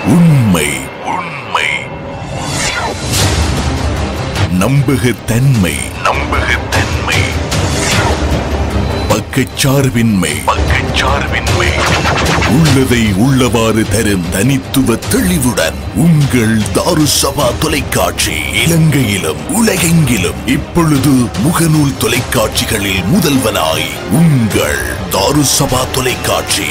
உண்மை உண்மை நம்பகத்தன்மை நம்பகத்தன்மை பக்கச்சார்பின்மை பக்கச்சார்பின்மை உள்ளதை உள்ளவாறு தரும் தனித்துவ தெளிவுடன் உங்கள் தாருசபா தொலைக்காட்சி இலங்கையிலும் உலகெங்கிலும் இப்பொழுது முகநூல் தொலைக்காட்சிகளில் முதல்வனாய் உங்கள் தாருசபா தொலைக்காட்சி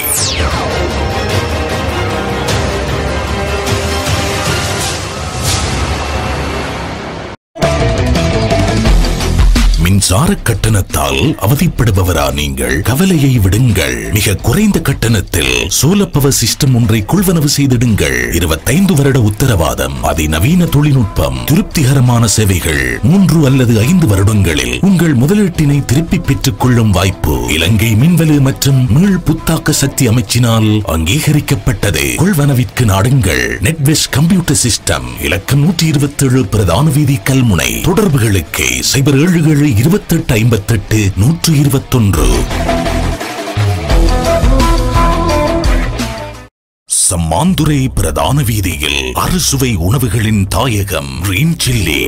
மின்சார கட்டணத்தால் அவதிப்படுபவரா நீங்கள் கவலையை விடுங்கள் மிக குறைந்த கட்டணத்தில் சோலர் பவர் சிஸ்டம் ஒன்றை கொள்வனவு செய்திடுங்கள் இருபத்தைந்து வருட உத்தரவாதம் அதிநவீன தொழில்நுட்பம் திருப்திகரமான சேவைகள் மூன்று அல்லது ஐந்து வருடங்களில் உங்கள் முதலீட்டினை திருப்பி பெற்றுக் கொள்ளும் வாய்ப்பு இலங்கை மின்வலு மற்றும் மீள் புத்தாக்க சக்தி அமைச்சினால் அங்கீகரிக்கப்பட்டது கொள்வனவிற்கு நாடுங்கள் நெட்வெஸ் கம்ப்யூட்டர் சிஸ்டம் இலக்கம் நூற்றி இருபத்தி ஏழு பிரதான வீதி கல்முனை தொடர்புகளுக்கு சைபர் ஏழு ஏழு இருபத்தெட்டு ஐம்பத்தெட்டு நூற்று இருபத்தொன்று சம்மாந்துரை பிரதான வீதியில் அறுசுவை உணவுகளின் தாயகம் கிரீன் சில்லி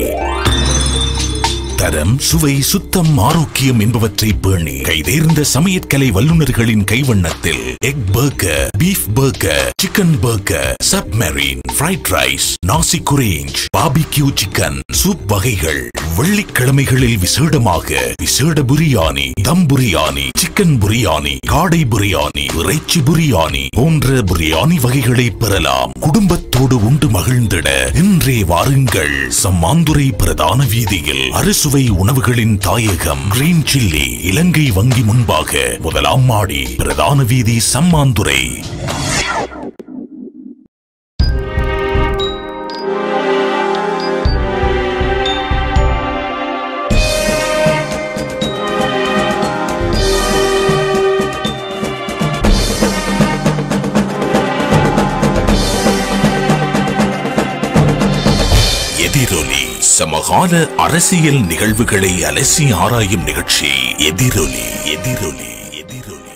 தரம் சுவை சுத்தம் ஆரோக்கியம் என்பவற்றை பேணி கைதேர்ந்த சமையற்கலை வல்லுநர்களின் கைவண்ணத்தில் egg burger beef burger chicken burger submarine fried rice nasi goreng barbecue chicken soup வகைகள் வெள்ளிக்கிழமைகளில் விசேடமாக விசேட புரியாணி தம் புரியாணி சிக்கன் புரியாணி காடை புரியாணி இறைச்சி புரியாணி போன்ற புரியாணி வகைகளை பெறலாம் குடும்பத்தோடு உண்டு மகிழ்ந்திட இன்றே வாருங்கள் சம்மாந்துரை பிரதான வீதியில் அறுசுவை உணவுகளின் தாயகம் கிரீன் சில்லி இலங்கை வங்கி முன்பாக முதலாம் மாடி பிரதான வீதி சம்மாந்துரை எதிரொலி சமகால அரசியல் நிகழ்வுகளை அலசி ஆராயும் நிகழ்ச்சி எதிரொலி எதிரொலி எதிரொலி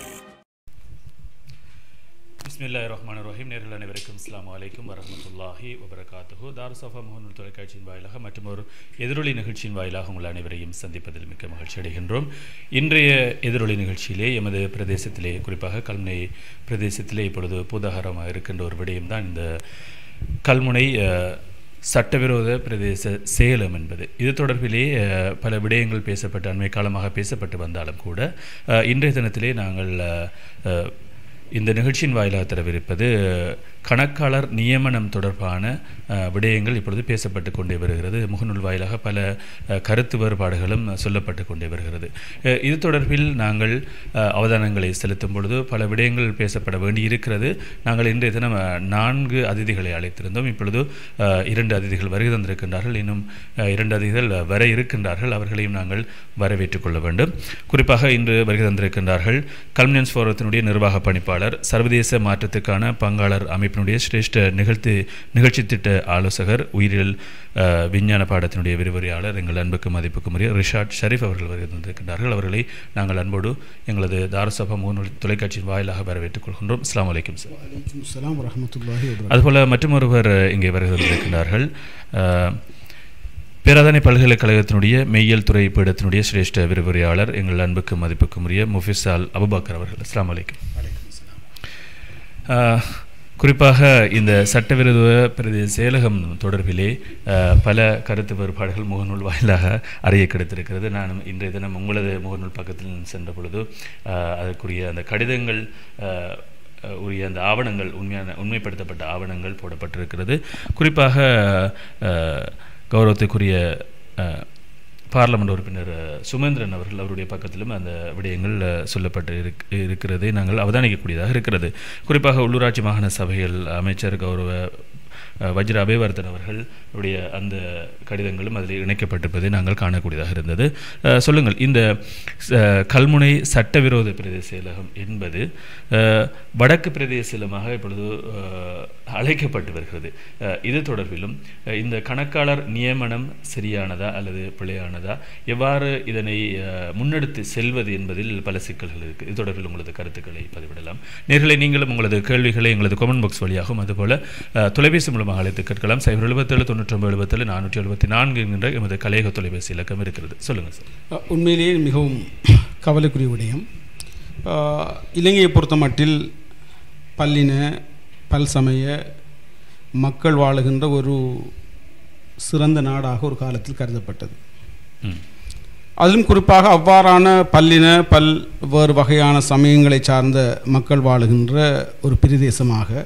பிஸ்மில்லாஹ் ரஹ்மான் ரஹீம் நேரில் அனைவருக்கும் அஸ்ஸலாமு அலைக்கும் வரஹ்மத்துல்லாஹி வபரகாத்துஹு தாருசஃபா முகநூல் தொலைக்காட்சியின் வாயிலாக மற்றும் ஒரு எதிரொலி நிகழ்ச்சியின் வாயிலாக உங்கள் அனைவரையும் சந்திப்பதில் மிக்க மகிழ்ச்சி அடைகின்றோம் இன்றைய எதிரொலி நிகழ்ச்சியிலே எமது பிரதேசத்திலே குறிப்பாக கல்முனை பிரதேசத்திலே இப்பொழுது பூதாகரமாக இருக்கின்ற ஒரு விடயம்தான் இந்த கல்முனை அஹ், சட்டவிரோத பிரதேச சேலம் என்பது இது தொடர்பிலே அஹ், பல விடயங்கள் பேசப்பட்டு அண்மை காலமாக பேசப்பட்டு வந்தாலும் கூட அஹ், இன்றைய தினத்திலே நாங்கள் அஹ், அஹ், இந்த நிகழ்ச்சியின் வாயிலாக தரவிருப்பது கணக்காளர் நியமனம் தொடர்பான அஹ், விடயங்கள் இப்பொழுது பேசப்பட்டு கொண்டே வருகிறது முகநூல் வாயிலாக பல அஹ், கருத்து வேறுபாடுகளும் சொல்லப்பட்டு கொண்டே வருகிறது அஹ், இது தொடர்பில் நாங்கள் அஹ், அவதானங்களை செலுத்தும் பொழுது பல விடயங்கள் பேசப்பட வேண்டி இருக்கிறது நாங்கள் இன்றைய தினம் அஹ், நான்கு அதிதிகளை அழைத்திருந்தோம் இப்பொழுது அஹ், இரண்டு அதிதிகள் வருகை தந்திருக்கின்றார்கள் இன்னும் அஹ், இரண்டு அதிதிகள் வர இருக்கின்றார்கள் அவர்களையும் நாங்கள் வரவேற்றுக் கொள்ள வேண்டும் குறிப்பாக இன்று வருகை தந்திருக்கின்றார்கள் கல்மினன்ஸ் ஃபோரத்தினுடைய நிர்வாக பணிப்பாளர் சர்வதேச மாற்றத்துக்கான பங்காளர் அமைப்பினுடைய சிரேஷ்ட நிகழ்த்து நிகழ்ச்சி திட்ட ஆலோசகர் உயிரியல் அஹ், விஞ்ஞான பாடத்தினுடைய விரிவுரையாளர் எங்கள் அன்புக்கு மதிப்புக்கும் உரிய ரிஷாட் ஷரீஃப் அவர்கள் வருகை தந்திருக்கின்றார்கள் அவர்களை நாங்கள் அன்போடு எங்களது தாரசபா முகநூல் தொலைக்காட்சியின் வாயிலாக வரவேற்றுக் கொள்கின்றோம் அஸ்லாம் வலைக்கம் சார் வலைக்கும் அஸ்ஸலாம் வரஹ்மத்துல்லாஹி வபரகாத்துஹு அதுபோல் மற்றொருவர் இங்கே வருகை தந்திருக்கிறார்கள் அஹ், பேராதனை பல்கலைக்கழகத்தினுடைய மெய்யியல் துறை பீடத்தினுடைய சிரேஷ்ட விரிவுரையாளர் எங்கள் அன்புக்கு மதிப்புக்கும் உரிய முஃபிசால் அபுபக்கர் அவர்கள் அஸ்லாம் வலைக்கம் அஹ், குறிப்பாக இந்த சட்டவிரோத பிரதேச செயலகம் தொடர்பிலே அஹ், பல கருத்து வேறுபாடுகள் முகநூல் வாயிலாக அறிய கிடைத்திருக்கிறது நான் இன்றைய தினம் உங்களது முகநூல் பக்கத்தில் சென்ற பொழுது அஹ், அதற்குரிய அந்த கடிதங்கள் அஹ், அஹ், உரிய அந்த ஆவணங்கள் உண்மையான உண்மைப்படுத்தப்பட்ட ஆவணங்கள் போடப்பட்டிருக்கிறது குறிப்பாக அஹ், கௌரவத்துக்குரிய அஹ், பார்லமெண்ட் உறுப்பினர் அஹ், சுமேந்திரன் அவர்கள் அவருடைய பக்கத்திலும் அந்த விடயங்கள் அஹ், சொல்லப்பட்டு இருக் இருக்கிறதை நாங்கள் அவதானிக்கக்கூடியதாக இருக்கிறது குறிப்பாக உள்ளூராட்சி மாகாண சபைகள் அமைச்சர் கௌரவ அஹ், வஜ்ர அபேவர்தன் அவர்களுடைய அந்த கடிதங்களும் அதில் இணைக்கப்பட்டிருப்பதை நாங்கள் காணக்கூடியதாக இருந்தது அஹ், சொல்லுங்கள் இந்த அஹ், கல்முனை சட்டவிரோத பிரதேச செயலகம் என்பது அஹ், வடக்கு பிரதேச செயலகமாக இப்பொழுது அஹ், அழைக்கப்பட்டு வருகிறது அஹ், இது தொடர்பிலும் அஹ், இந்த கணக்காளர் நியமனம் சரியானதா அல்லது பிழையானதா எவ்வாறு இதனை அஹ், முன்னெடுத்து செல்வது என்பதில் பல சிக்கல்கள் இருக்குது இது தொடர்பில் உங்களது கருத்துக்களை பதிவிடலாம் நேர்களை நீங்களும் உங்களது கேள்விகளை எங்களது கமெண்ட் பாக்ஸ் வழியாகவும் அதுபோல அஹ், தொலைபேசி மூலமாக அழைத்து கேட்கலாம் சைபர் எழுபத்தேழு தொண்ணூற்றொம்பது எழுபத்தேழு நானூற்றி எழுபத்தி நான்கு என்கின்ற எமது கலையக தொலைபேசி இலக்கம் இருக்கிறது சொல்லுங்கள் சார் அஹ், உண்மையிலேயே மிகவும் கவலைக்குரிய விடயம் அஹ், இலங்கையை பொறுத்த மட்டில் பல்லின பல்சமய மக்கள் வாழுகின்ற ஒரு சிறந்த நாடாக ஒரு காலத்தில் கருதப்பட்டது ம் அதிலும் குறிப்பாக அவ்வாறான பல்லின பல் வேறு வகையான சமயங்களை சார்ந்த மக்கள் வாழுகின்ற ஒரு பிரதேசமாக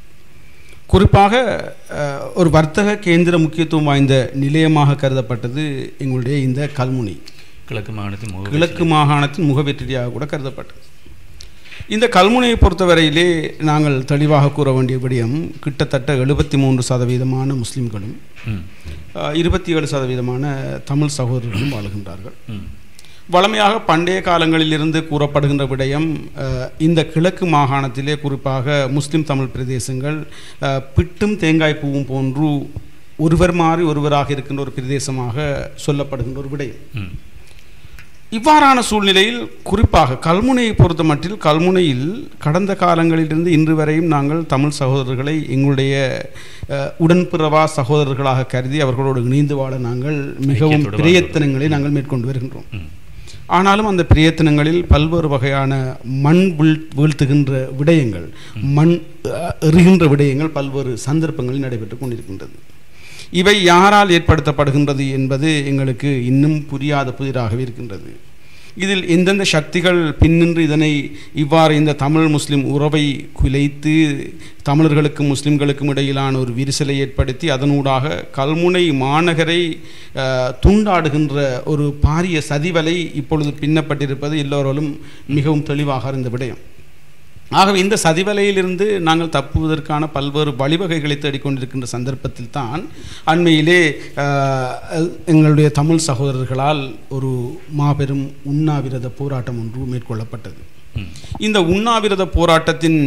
குறிப்பாக அஹ், ஒரு வர்த்தக கேந்திர முக்கியத்துவம் வாய்ந்த நிலையமாக கருதப்பட்டது எங்களுடைய இந்த கல்முனை கிழக்கு மாகாணத்தின் முக கிழக்கு மாகாணத்தின் முகவெற்றியாக கூட கருதப்பட்டது இந்த கல்முனையை பொறுத்தவரையிலே நாங்கள் தெளிவாக கூற வேண்டிய விடயம் கிட்டத்தட்ட எழுபத்தி மூன்று சதவீதமான முஸ்லிம்களும் ம் இருபத்தி ஏழு சதவீதமான தமிழ் சகோதரர்களும் வாழுகின்றார்கள் ம் வளமையாக பண்டைய காலங்களிலிருந்து கூறப்படுகின்ற விடயம் அஹ், இந்த கிழக்கு மாகாணத்திலே குறிப்பாக முஸ்லிம் தமிழ் பிரதேசங்கள் அஹ், பிட்டும் தேங்காய் பூவும் போன்று ஒருவர் மாறி ஒருவராக இருக்கின்ற ஒரு பிரதேசமாக சொல்லப்படுகின்ற ஒரு விடயம் ம் இவ்வாறான சூழ்நிலையில் குறிப்பாக கல்முனையை பொறுத்த மட்டில் கல்முனையில் கடந்த காலங்களிலிருந்து இன்று வரையும் நாங்கள் தமிழ் சகோதரர்களை எங்களுடைய அஹ், உடன்பிறவா சகோதரர்களாக கருதி அவர்களோடு இணைந்து வாழ நாங்கள் மிகவும் ஐக்கியத்தோடு பிரயத்தனங்களை நாங்கள் மேற்கொண்டு வருகின்றோம் ம் ஆனாலும் அந்த பிரயத்தனங்களில் பல்வேறு வகையான மண் வீழ் வீழ்த்துகின்ற விடயங்கள் மண் அஹ், எறிகின்ற விடயங்கள் பல்வேறு சந்தர்ப்பங்களில் நடைபெற்று கொண்டிருக்கின்றது இவை யாரால் ஏற்படுத்தப்படுகின்றது என்பது எங்களுக்கு இன்னும் புரியாத புதிராகவே இருக்கின்றது இதில் எந்தெந்த சக்திகள் பின்னின்று இதனை இவ்வாறு இந்த தமிழ் முஸ்லிம் உறவை குலைத்து தமிழர்களுக்கும் முஸ்லிம்களுக்கும் இடையிலான ஒரு விரிசலை ஏற்படுத்தி அதனூடாக கல்முனை மாநகரை அஹ், துண்டாடுகின்ற ஒரு பாரிய சதிவலை இப்பொழுது பின்னப்பட்டிருப்பது எல்லோராலும் மிகவும் தெளிவாக அறிந்த விடயம் ஆகவே இந்த சதிவலையிலிருந்து நாங்கள் தப்புவதற்கான பல்வேறு வழிவகைகளை தேடிக்கொண்டிருக்கின்ற சந்தர்ப்பத்தில் தான் அண்மையிலே அஹ், எங்களுடைய தமிழ் சகோதரர்களால் ஒரு மாபெரும் உண்ணாவிரத போராட்டம் ஒன்று மேற்கொள்ளப்பட்டது ம் இந்த உண்ணாவிரத போராட்டத்தின்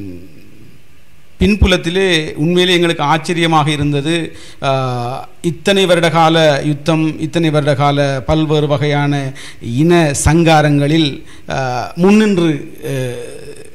பின்புலத்திலே உண்மையிலே எங்களுக்கு ஆச்சரியமாக இருந்தது ஆஹ், இத்தனை வருடகால யுத்தம் இத்தனை வருடகால பல்வேறு வகையான இன சங்காரங்களில் ஆஹ், முன்னின்று ஆஹ்,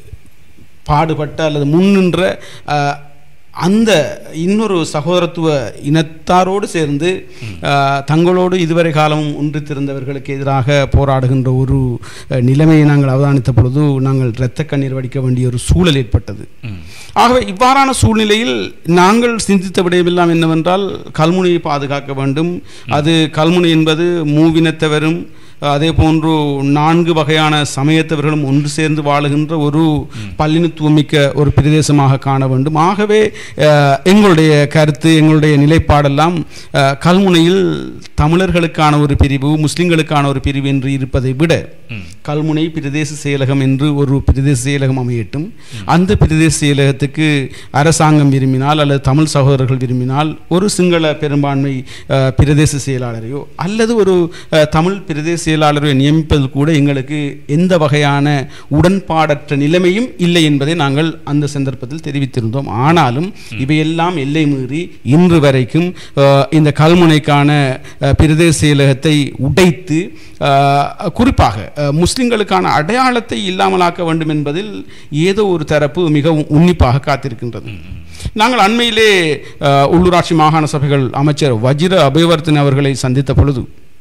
பாடுபட்ட அல்லது முன்னின்ற ஆஹ், அந்த இன்னொரு சகோதரத்துவ இனத்தாரோடு சேர்ந்து ஆஹ், தங்களோடு இதுவரை காலமும் ஒன்றித்திருந்தவர்களுக்கு எதிராக போராடுகின்ற ஒரு அஹ், நிலைமையை நாங்கள் அவதானித்த பொழுது நாங்கள் இரத்த கண்ணீர் வடிக்க வேண்டிய ஒரு சூழல் ஏற்பட்டது ம் ஆகவே இவ்வாறான சூழ்நிலையில் நாங்கள் சிந்தித்த விடயமெல்லாம் என்னவென்றால் கல்முனையை பாதுகாக்க வேண்டும் அது கல்முனை என்பது மூவினத்தவரும் அதே போன்று நான்கு வகையான சமயத்தவர்களும் ஒன்று சேர்ந்து வாழுகின்ற ஒரு பல்லினத்துவமிக்க ஒரு பிரதேசமாக காண வேண்டும் ஆகவே அஹ், எங்களுடைய கருத்து எங்களுடைய நிலைப்பாடெல்லாம் அஹ், கல்முனையில் தமிழர்களுக்கான ஒரு பிரிவு முஸ்லிம்களுக்கான ஒரு பிரிவு என்று இருப்பதை விட ம் கல்முனை பிரதேச செயலகம் என்று ஒரு பிரதேச செயலகம் அமையட்டும் அந்த பிரதேச செயலகத்துக்கு அரசாங்கம் விரும்பினால் அல்லது தமிழ் சகோதரர்கள் விரும்பினால் ஒரு சிங்கள பெரும்பான்மை அஹ், பிரதேச செயலாளரையோ அல்லது ஒரு அஹ், தமிழ் பிரதேச செயலாளரை நியமிப்பது கூட எங்களுக்கு எந்த வகையான உடன்பாடற்ற நிலைமையும் இல்லை என்பதை நாங்கள் அந்த சந்தர்ப்பத்தில் தெரிவித்திருந்தோம் ஆனாலும் இவையெல்லாம் எல்லை மீறி இன்று வரைக்கும் அஹ், இந்த கல்முனைக்கான அஹ், பிரதேச செயலகத்தை உடைத்து அஹ், குறிப்பாக அஹ், முஸ்லிம்களுக்கான அடையாளத்தை இல்லாமலாக்க வேண்டும் என்பதில் ஏதோ ஒரு தரப்பு மிகவும் உன்னிப்பாக காத்திருக்கின்றது நாங்கள் அண்மையிலே அஹ், உள்ளூராட்சி மாகாண சபைகள் அமைச்சர் வஜிர அபயவர்த்தன் அவர்களை சந்தித்த பொழுது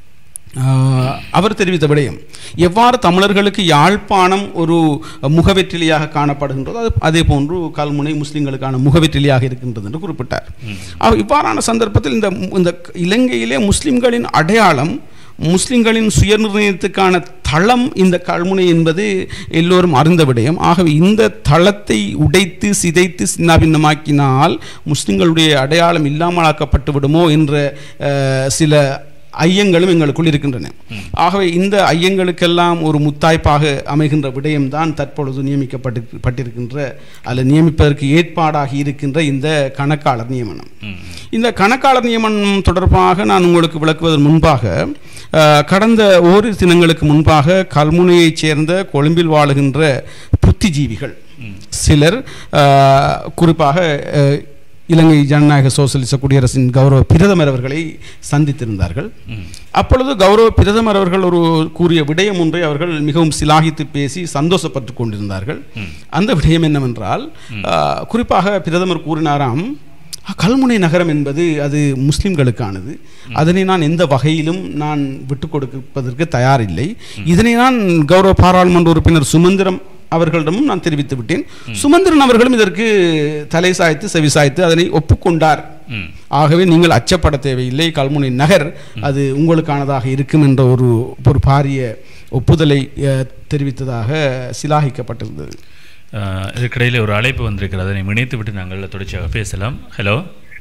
ஆஹ், அவர் தெரிவித்த விடயம் எவ்வாறு தமிழர்களுக்கு யாழ்ப்பாணம் ஒரு முகவெற்றிலியாக காணப்படுகின்றதோ அது அதே போன்று கல்முனை முஸ்லிம்களுக்கான முகவெற்றிலியாக இருக்கின்றது என்று குறிப்பிட்டார் அவர் இவ்வாறான சந்தர்ப்பத்தில் இந்த இந்த இலங்கையிலே முஸ்லிம்களின் அடையாளம் முஸ்லிம்களின் சுயநிர்ணயத்துக்கான தளம் இந்த கல்முனை என்பது எல்லோரும் அறிந்த விடயம் ஆகவே இந்த தளத்தை உடைத்து சிதைத்து சின்னாபின்னமாக்கினால் முஸ்லிம்களுடைய அடையாளம் இல்லாமலாக்கப்பட்டு விடுமோ என்ற அஹ், சில ஐயங்களும் எங்களுக்குள் இருக்கின்றன ஆகவே இந்த ஐயங்களுக்கெல்லாம் ஒரு முத்தாய்ப்பாக அமைகின்ற விடயம்தான் தற்பொழுது நியமிக்கப்பட்டு பட்டிருக்கின்ற அல்லது நியமிப்பதற்கு ஏற்பாடாகி இருக்கின்ற இந்த கணக்காளர் நியமனம் இந்த கணக்காளர் நியமனம் தொடர்பாக நான் உங்களுக்கு விளக்குவதன் முன்பாக அஹ், கடந்த ஓரிரு தினங்களுக்கு முன்பாக கல்முனையைச் சேர்ந்த கொழும்பில் வாழுகின்ற புத்திஜீவிகள் சிலர் அஹ், குறிப்பாக அஹ், இலங்கை ஜனநாயக சோசலிச குடியரசின் கௌரவ பிரதமர் அவர்களை சந்தித்திருந்தார்கள் அப்பொழுது கௌரவ பிரதமர் அவர்கள் ஒரு கூறிய விடயம் ஒன்றை அவர்கள் மிகவும் சிலாகித்து பேசி சந்தோஷப்பட்டு கொண்டிருந்தார்கள் அந்த விடயம் என்னவென்றால் அஹ், குறிப்பாக பிரதமர் கூறினாராம் கல்முனை நகரம் என்பது அது முஸ்லிம்களுக்கானது அதனை நான் எந்த வகையிலும் நான் விட்டு கொடுப்பதற்கு தயாரில்லை இதனை நான் கௌரவ பாராளுமன்ற உறுப்பினர் சுமந்திரம் அவர்களிடமும் நான் தெரிவித்து விட்டேன் சுமந்திரன் அவர்களும் இதற்கு தலை சாய்த்து செவி சாய்த்து அதனை ஒப்புக்கொண்டார் ம். ஆகவே நீங்கள் அச்சப்பட தேவையில்லை கல்முனை நகர் அது உங்களுக்கானதாக இருக்கும் என்ற ஒரு ஒரு பாரிய ஒப்புதலை அஹ், தெரிவித்ததாக சிலாகிக்கப்பட்டிருந்தது அஹ், இதற்கிடையில் ஒரு அழைப்பு வந்திருக்கிறது அதனை இணைத்து விட்டு நாங்கள் தொடர்ச்சியாக பேசலாம் ஹலோ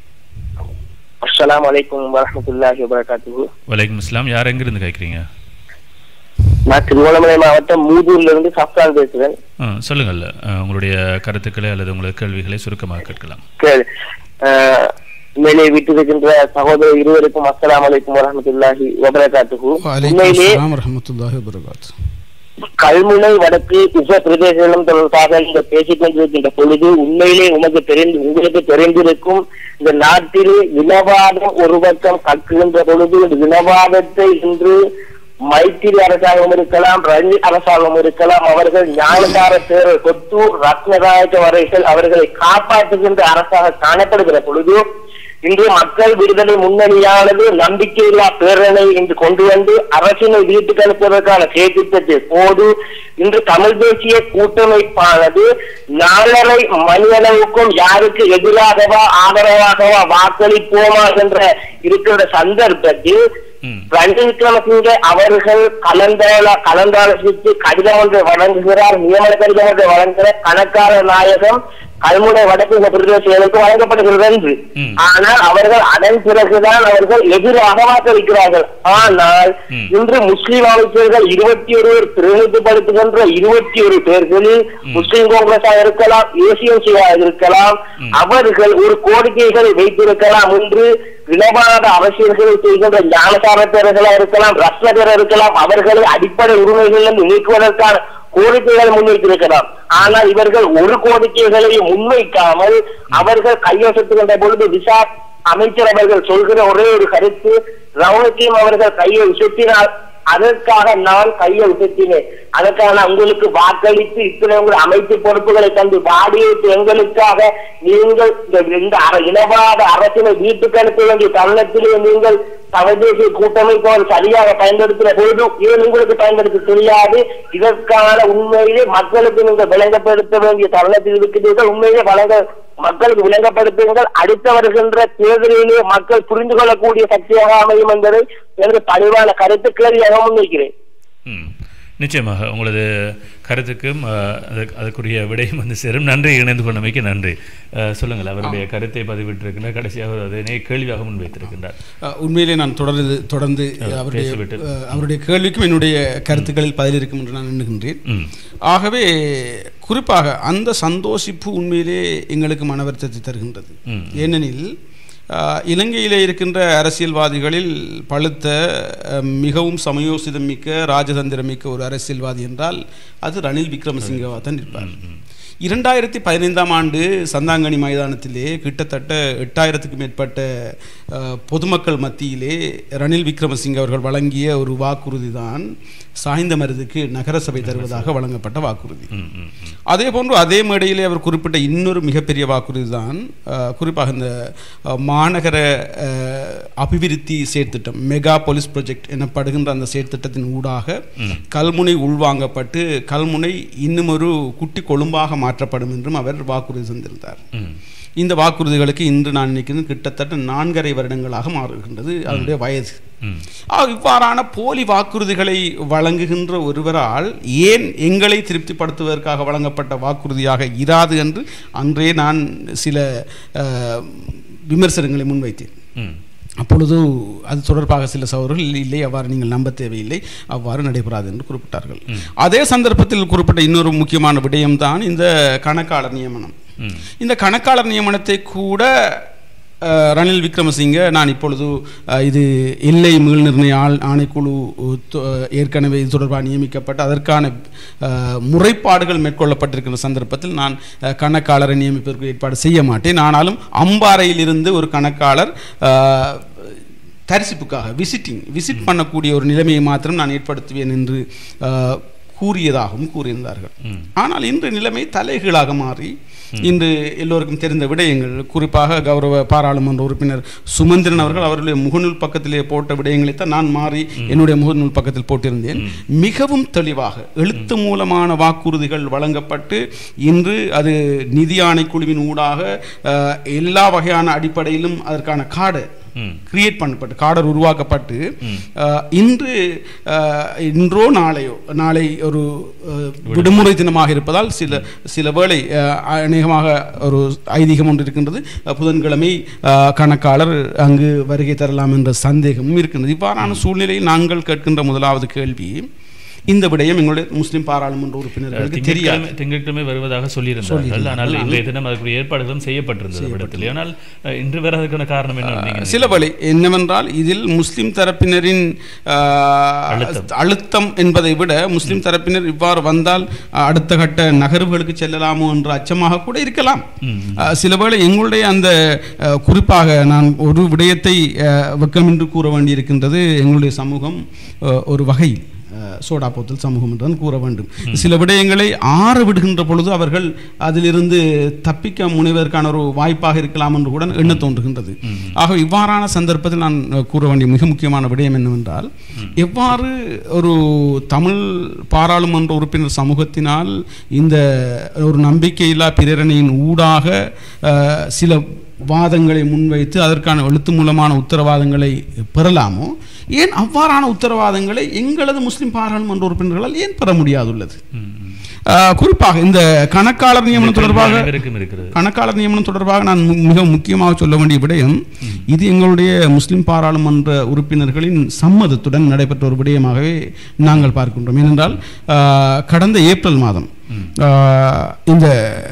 அஸ்ஸலாமு அலைக்கும் வரஹ்மத்துல்லாஹி வபரகாத்துஹு வலைக்கம் இஸ்லாம் யார் எங்கிருந்து கேட்குறீங்க நான் திருவண்ணாமலை மாவட்டம் மூதூர்ல இருந்து சஃப்ரான் பேசுறேன் சொல்லுங்கள் அஹ், உங்களுடைய கருத்துக்களை அல்லது உங்களது கேள்விகளை சுருக்கமாக கேட்கலாம் கேள் அஹ், மேலே விட்டிருக்கின்ற சகோதரர் இருவருக்கும் அஸ்ஸலாமு அலைக்கும் வரஹ்மத்துல்லாஹி வபரகாத்துஹு உண்மையிலே வரமத்துல்லாஹி வபரகாத்து கல்முனை வடக்கு உப பிரதேசம் தொடர்பாக இந்த பேசிக் கொண்டிருக்கின்ற பொழுது உண்மையிலே உமக்கு தெரிந்து உங்களுக்கு தெரிந்திருக்கும் இந்த நாட்டில் இனவாதம் ஒரு பக்கம் கற்கின்ற பொழுது இந்த இனவாதத்தை இன்று மைத்திரி அரசாங்கம் இருக்கலாம் ரணில் அரசாங்கம் இருக்கலாம் அவர்கள் ஞானதார தேர்தல் கொத்து ரத்னநாயக்க வரைகள் அவர்களை காப்பாற்றுகின்ற அரசாக காணப்படுகிற பொழுது இன்று மக்கள் விடுதலை முன்னணியானது நம்பிக்கையில்லா பேரணை இன்று கொண்டு வந்து அரசினை வீட்டுக்கு அனுப்புவதற்கான செயற்திட்டத்தை போது இன்று தமிழ் தேசிய கூட்டமைப்பானது நாலரை மணி அளவுக்கும் யாருக்கு எதிராகவா ஆதரவாகவா வாக்களிப்போமா என்ற இருக்கிற சந்தர்ப்பத்தில் ம். ரணில் விக்ரமசிங்கே அவர்கள் கலந்தால கலந்தாலோசித்து கடிதம் ஒன்றை வழங்குகிறார் நியமன கடிதம் ஒன்றை வழங்குகிற கணக்காளர் நாயகம் கல்முனை வடக்கு பிரதேசங்களுக்கு வழங்கப்படுகிறது என்று ம். ஆனால் அவர்கள் அதன் பிறகுதான் அவர்கள் எதிராக வாக்களிக்கிறார்கள் ஆனால் ம். இன்று முஸ்லிம் அமைச்சர்கள் இருபத்தி ஒருவர் பிரதிநிதிப்படுத்துகின்ற இருபத்தி ஒரு பேர்களில் முஸ்லிம் காங்கிரஸாக இருக்கலாம் ஏசிஎன்சியாக இருக்கலாம் அவர்கள் ஒரு கோரிக்கைகளை வைத்திருக்கலாம் என்று இனவாத அரசியல்களை செய்கின்ற ஞானசாரத்தர்களா இருக்கலாம் ரத்னகர் இருக்கலாம் அவர்களை அடிப்படை உரிமைகளிலிருந்து நீக்குவதற்கான கோரிக்கைகள் முன்வைத்திருக்கலாம் ஆனால் இவர்கள் ஒரு கோரிக்கைகளையும் முன்வைக்காமல் அவர்கள் கையெழுத்துகின்ற பொழுது விசா அமைச்சர் அவர்கள் சொல்கிற ஒரே ஒரு கருத்து ரவுனுக்கையும் அவர்கள் கையை உசத்தினால் அதற்காக நான் கையை உசத்தினேன் அதற்காக நான் உங்களுக்கு வாக்களித்து இத்தனை உங்கள் அமைச்சு பொறுப்புகளை தந்து வாடியைத்து எங்களுக்காக நீங்கள் இந்த இந்த அர- இனவாத அரசினை வீட்டுக்கு அனுப்ப வேண்டிய தருணத்திலே நீங்கள் சர்வதேச கூட்டமைப்பு சரியாக பயன்படுத்துகிற பொழுது ஏன் உங்களுக்கு பயன்படுத்த தெரியாது இதற்கான உண்மையிலே மக்களுக்கு நீங்கள் விளங்கப்படுத்த வேண்டிய தருணத்தில் இருக்கிறீர்கள் உண்மையிலே வழங்க மக்களுக்கு விளங்கப்படுத்துங்கள் அடுத்து வருகின்ற தேர்தலிலே மக்கள் புரிந்து கொள்ளக்கூடிய சக்தியாக அமையும் என்பதை எனது பணிவான கருத்து கேள்வியாக முன்வைக்கிறேன் ம் நிச்சயமாக உங்களது கருத்துக்கும் அஹ், அதுக்கு அதுக்குரிய விடையும் வந்து சேரும் நன்றி இணைந்து கொண்டமைக்கு நன்றி அஹ், சொல்லுங்கள் அவருடைய கருத்தை பதிவிட்டிருக்கின்ற கடைசியாக அதனை கேள்வியாக முன்வைத்திருக்கின்றார் அஹ், உண்மையிலே நான் தொடர்ந்து தொடர்ந்து அவருடைய பேசிவிட்டு. அஹ், அவருடைய கேள்விக்கும் என்னுடைய கருத்துக்களில் பதில் இருக்கும் என்று நான் எண்ணுகின்றேன் ம் ஆகவே குறிப்பாக அந்த சந்தோஷிப்பு உண்மையிலே எங்களுக்கு மன வருத்தத்தை தருகின்றது ம். ஏனெனில் அஹ், இலங்கையிலே இருக்கின்ற அரசியல்வாதிகளில் பழுத்த அஹ், மிகவும் சமயோசிதம் மிக்க ராஜதந்திரம் மிக்க ஒரு அரசியல்வாதி என்றால் அது ரணில் விக்ரமசிங்கவா தான் இருப்பார் இரண்டாயிரத்தி பதினைந்தாம் ஆண்டு சந்தாங்கனி மைதானத்திலே கிட்டத்தட்ட எட்டாயிரத்துக்கும் மேற்பட்ட அஹ், பொதுமக்கள் மத்தியிலே ரணில் விக்ரமசிங்க அவர்கள் வழங்கிய ஒரு வாக்குறுதி தான் சாய்ந்த மருதுக்கு நகரசபை தருவதாக வழங்கப்பட்ட வாக்குறுதி ம் ம் ம் அதே போன்று அதே மேடையிலே அவர் குறிப்பிட்ட இன்னொரு மிகப்பெரிய வாக்குறுதி தான் அஹ், குறிப்பாக இந்த அஹ், மாநகர அஹ், அபிவிருத்தி செயற்திட்டம் மெகா போலீஸ் ப்ராஜெக்ட் எனப்படுகின்ற அந்த செயற்திட்டத்தின் ஊடாக கல்முனை உள்வாங்கப்பட்டு கல்முனை இன்னும் ஒரு குட்டி கொழும்பாக மாற்றப்படும் என்றும் அவர் வாக்குறுதி தந்திருந்தார் ம் இந்த வாக்குறுதிகளுக்கு இன்று நான் நினைக்கிறேன் கிட்டத்தட்ட நான்கரை வருடங்களாக மாறுகின்றது அதனுடைய வயது ம் ஆ, இவ்வாறான போலி வாக்குறுதிகளை வழங்குகின்ற ஒருவரால் ஏன் எங்களை திருப்திப்படுத்துவதற்காக வழங்கப்பட்ட வாக்குறுதியாக இராது என்று அன்றே நான் சில அஹ், விமர்சனங்களை முன்வைத்தேன் ம் அப்பொழுது அது தொடர்பாக சில சகோதரர்கள் இல்லை அவ்வாறு நீங்கள் நம்ப தேவையில்லை அவ்வாறு நடைபெறாது என்று குறிப்பிட்டார்கள் அதே சந்தர்ப்பத்தில் குறிப்பிட்ட இன்னொரு முக்கியமான விடயம்தான் இந்த கணக்காளர் நியமனம் ம். இந்த கணக்காளர் நியமனத்தை கூட அஹ், ரணில் விக்ரமசிங்க நான் இப்பொழுது அஹ், இது எல்லை மீள் நிர்ணய ஆள் ஆணைக்குழு அஹ், தொ- ஏற்கனவே இது தொடர்பாக நியமிக்கப்பட்டு அதற்கான அஹ், முறைப்பாடுகள் மேற்கொள்ளப்பட்டிருக்கிற சந்தர்ப்பத்தில் நான் அஹ், கணக்காளரை நியமிப்பதற்கு ஏற்பாடு செய்ய மாட்டேன் ஆனாலும் அம்பாறையிலிருந்து ஒரு கணக்காளர் அஹ், தரிசிப்புக்காக விசிட்டிங் விசிட் பண்ணக்கூடிய ஒரு நிலைமையை மாத்திரம் நான் ஏற்படுத்துவேன் என்று அஹ், கூறியதாகவும் கூறியிருந்தார்கள் ஆனால் இன்று நிலைமை தலைகீழாக மாறி இன்று எல்லோருக்கும் தெரிந்த விடயங்கள் குறிப்பாக கௌரவ பாராளுமன்ற உறுப்பினர் சுமந்திரன் அவர்கள் அவருடைய முகநூல் பக்கத்திலே போட்ட விடயங்களைத்தான் நான் மாறி என்னுடைய முகநூல் பக்கத்தில் போட்டிருந்தேன் மிகவும் தெளிவாக எழுத்து மூலமான வாக்குறுதிகள் வழங்கப்பட்டு இன்று அது நிதி ஆணைக்குழுவின் ஊடாக அஹ், எல்லா வகையான அடிப்படையிலும் அதற்கான கார்டு ம். கிரியேட் பண்ணப்பட்டு கார்டர் உருவாக்கப்பட்டு அஹ், இன்று அஹ், இன்றோ நாளையோ நாளை ஒரு அஹ், விடுமுறை தினமாக இருப்பதால் சில சில வேளை அஹ், அநேகமாக ஒரு ஐதீகம் ஒன்று இருக்கின்றது அஹ், புதன்கிழமை அஹ், கணக்காளர் அங்கு வருகை தரலாம் என்ற சந்தேகமும் இருக்கின்றது இவ்வாறான சூழ்நிலையில் நாங்கள் கேட்கின்ற முதலாவது கேள்வி இந்த விடயம் எங்களுடைய முஸ்லிம் பாராளுமன்ற உறுப்பினர்களுக்கு தெரியாது திங்கட்கிழமை திங்கட்கிழமை வருவதாக சொல்லியிருந்தார்கள் ஆனால் இன்றைய தினம் அதற்குரிய ஏற்பாடுகளும் செய்யப்பட்டிருந்தது இடத்தில் ஆனால் அஹ், இன்று வேற அதுக்கான காரணம் என்ன நீங்க சில வழி என்னவென்றால் இதில் முஸ்லிம் தரப்பினரின் ஆஹ், அழுத்தம். அழுத்தம் என்பதை விட முஸ்லிம் தரப்பினர் இவ்வாறு வந்தால் அஹ், அடுத்த கட்ட நகர்வுகளுக்கு செல்லலாமோ என்ற அச்சமாக கூட இருக்கலாம் அஹ், சில வேளை எங்களுடைய அந்த அஹ், குறிப்பாக நான் ஒரு விடயத்தை அஹ், வெக்கமின்றி கூற வேண்டியிருக்கின்றது எங்களுடைய சமூகம் அஹ், ஒரு வகையில் அஹ், சோடா போத்தல் சமூகம் என்றுதான் கூற வேண்டும் சில விடயங்களை ஆற விடுகின்ற பொழுது அவர்கள் அதிலிருந்து தப்பிக்க முனைவதற்கான ஒரு வாய்ப்பாக இருக்கலாம் என்று கூட எண்ண தோன்றுகின்றது ஆக இவ்வாறான சந்தர்ப்பத்தில் நான் அஹ், கூற வேண்டிய மிக முக்கியமான விடயம் என்னவென்றால் எவ்வாறு ஒரு தமிழ் பாராளுமன்ற உறுப்பினர் சமூகத்தினால் இந்த ஒரு நம்பிக்கையில்லா பிரேரணையின் ஊடாக அஹ், சில வாதங்களை முன்வைத்து அதற்கான எழுத்து மூலமான உத்தரவாதங்களை பெறலாமோ ஏன் அவ்வாறான உத்தரவாதங்களை எங்களது முஸ்லிம் பாராளுமன்ற உறுப்பினர்களால் ஏன் பெற முடியாதுள்ளது ஆஹ், குறிப்பாக இந்த கணக்காளர் நியமனம் தொடர்பாக அனைவருக்கும் இருக்கிறது கணக்காளர் நியமனம் தொடர்பாக நான் மு- மிக முக்கியமாக சொல்ல வேண்டிய விடயம் இது எங்களுடைய முஸ்லிம் பாராளுமன்ற உறுப்பினர்களின் சம்மதத்துடன் நடைபெற்ற ஒரு விடயமாகவே நாங்கள் பார்க்கின்றோம் ஏனென்றால் ஆஹ், கடந்த ஏப்ரல் மாதம் ஆஹ், இந்த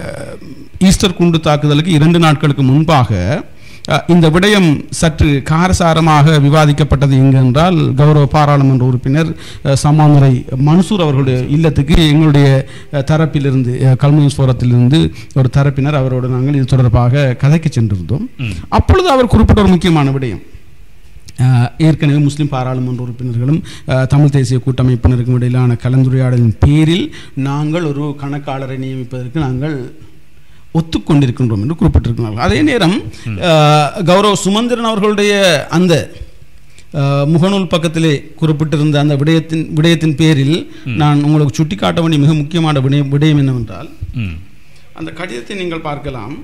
ஈஸ்டர் குண்டு தாக்குதலுக்கு இரண்டு நாட்களுக்கு முன்பாக அஹ், இந்த விடயம் சற்று காரசாரமாக விவாதிக்கப்பட்டது எங்கு என்றால் கௌரவ பாராளுமன்ற உறுப்பினர் அஹ், சமாமுறை மன்சூர் அவர்களுடைய இல்லத்துக்கு எங்களுடைய அஹ், தரப்பிலிருந்து அஹ், கல்முனை ஃபோரத்திலிருந்து ஒரு தரப்பினர் அவரோடு நாங்கள் இது தொடர்பாக கதைக்கு சென்றிருந்தோம் அப்பொழுது அவர் குறிப்பிட்ட ஒரு முக்கியமான விடயம் அஹ், ஏற்கனவே முஸ்லிம் பாராளுமன்ற உறுப்பினர்களும் அஹ், தமிழ் தேசிய கூட்டமைப்பினருக்கும் இடையிலான கலந்துரையாடலின் பேரில் நாங்கள் ஒரு கணக்காளரை நியமிப்பதற்கு நாங்கள் ஒத்துக்கொண்டிருக்கின்றோம் என்று குறிப்பிட்டிருக்கிறார்கள் அதே நேரம் அஹ், கௌரவ சுமந்திரன் அவர்களுடைய அந்த அஹ், முகநூல் பக்கத்திலே குறிப்பிட்டிருந்த அந்த விடயத்தின் விடயத்தின் பேரில் நான் உங்களுக்கு சுட்டிக்காட்ட வேண்டிய மிக முக்கியமான விடயம் விடயம் என்னவென்றால் ம். அந்த கடிதத்தை நீங்கள் பார்க்கலாம்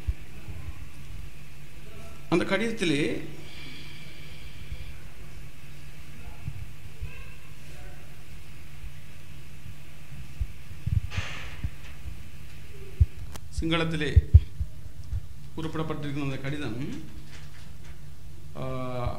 அந்த கடிதத்திலே சிங்களத்திலே குறிப்பிடப்பட்டிருக்கிற அந்த கடிதம் ஆஹ்,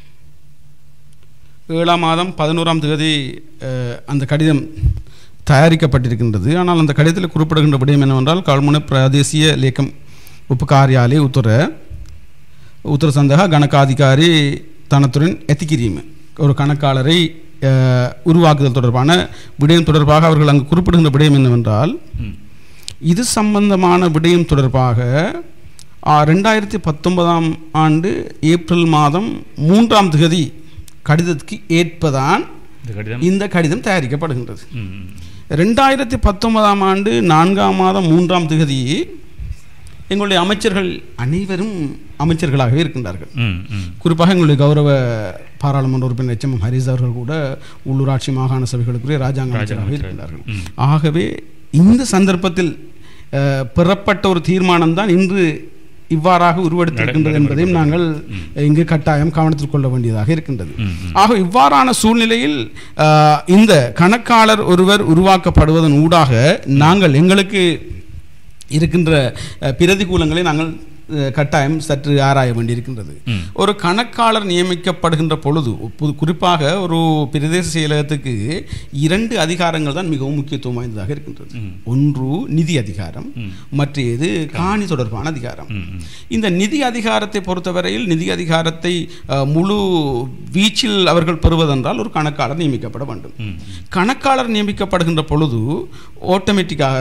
ஏழாம் மாதம் பதினோராம் தேதி அஹ், அந்த கடிதம் தயாரிக்கப்பட்டிருக்கின்றது ஆனால் அந்த கடிதத்தில் குறிப்பிடுகின்ற விடயம் என்னவென்றால் கல்முனை பிரதேசிய லேக்கம் உப்பு காரியாலே உத்தர உத்தர சந்தக கணக்காதிகாரி தனத்துடன் எத்திக்கிரீம் ஒரு கணக்காளரை அஹ், உருவாக்குதல் தொடர்பான விடயம் தொடர்பாக அவர்கள் அங்கு குறிப்பிடுகின்ற விடயம் என்னவென்றால் ம். இது சம்பந்தமான விடயம் தொடர்பாக ஆ, ரெண்டாயிரத்தி பத்தொன்பதாம் ஆண்டு ஏப்ரல் மாதம் மூன்றாம் தேதி கடிதத்துக்கு ஏற்பதான் இந்த கடிதம் இந்த கடிதம் தயாரிக்கப்படுகின்றது ம், ம். ரெண்டாயிரத்தி பத்தொன்பதாம் ஆண்டு நான்காம் மாதம் மூன்றாம் தேதி எங்களுடைய அமைச்சர்கள் அனைவரும் அமைச்சர்களாகவே இருக்கின்றார்கள் ம், ம். குறிப்பாக எங்களுடைய கௌரவ பாராளுமன்ற உறுப்பினர் எச் எம் ஹரிஸ் அவர்கள் கூட உள்ளூராட்சி மாகாண சபைகளுக்குரிய ராஜாங்க ராஜாங்க அமைச்சராக அமைச்சர். இருக்கின்றார்கள் ம். ஆகவே இந்த சந்தர்ப்பத்தில் அஹ், பெறப்பட்ட ஒரு தீர்மானம் தான் இன்று இவ்வாறாக உருவெடுத்திருக்கின்றது என்பதையும் நாங்கள் இங்கு கட்டாயம் கவனத்தில் கொள்ள வேண்டியதாக இருக்கின்றது ம், ஆக இவ்வாறான சூழ்நிலையில் அஹ், இந்த கணக்காளர் ஒருவர் உருவாக்கப்படுவதன் ஊடாக நாங்கள் எங்களுக்கு இருக்கின்ற அஹ், பிரதிகூலங்களை நாங்கள் அஹ், கட்டாயம் சற்று ஆராய வேண்டியிருக்கின்றது ஒரு கணக்காளர் நியமிக்கப்படுகின்ற பொழுது புது- குறிப்பாக ஒரு பிரதேச செயலகத்துக்கு இரண்டு அதிகாரங்கள் தான் மிகவும் முக்கியத்துவம் வாய்ந்ததாக இருக்கின்றது ஒன்று நிதி அதிகாரம் மற்றது காணி தொடர்பான அதிகாரம் இந்த நிதி அதிகாரத்தை பொறுத்தவரையில் நிதி அதிகாரத்தை அஹ், முழு வீச்சில் அவர்கள் பெறுவதென்றால் ஒரு கணக்காளர் நியமிக்கப்பட வேண்டும் கணக்காளர் நியமிக்கப்படுகின்ற பொழுது ஆட்டோமேட்டிக்காக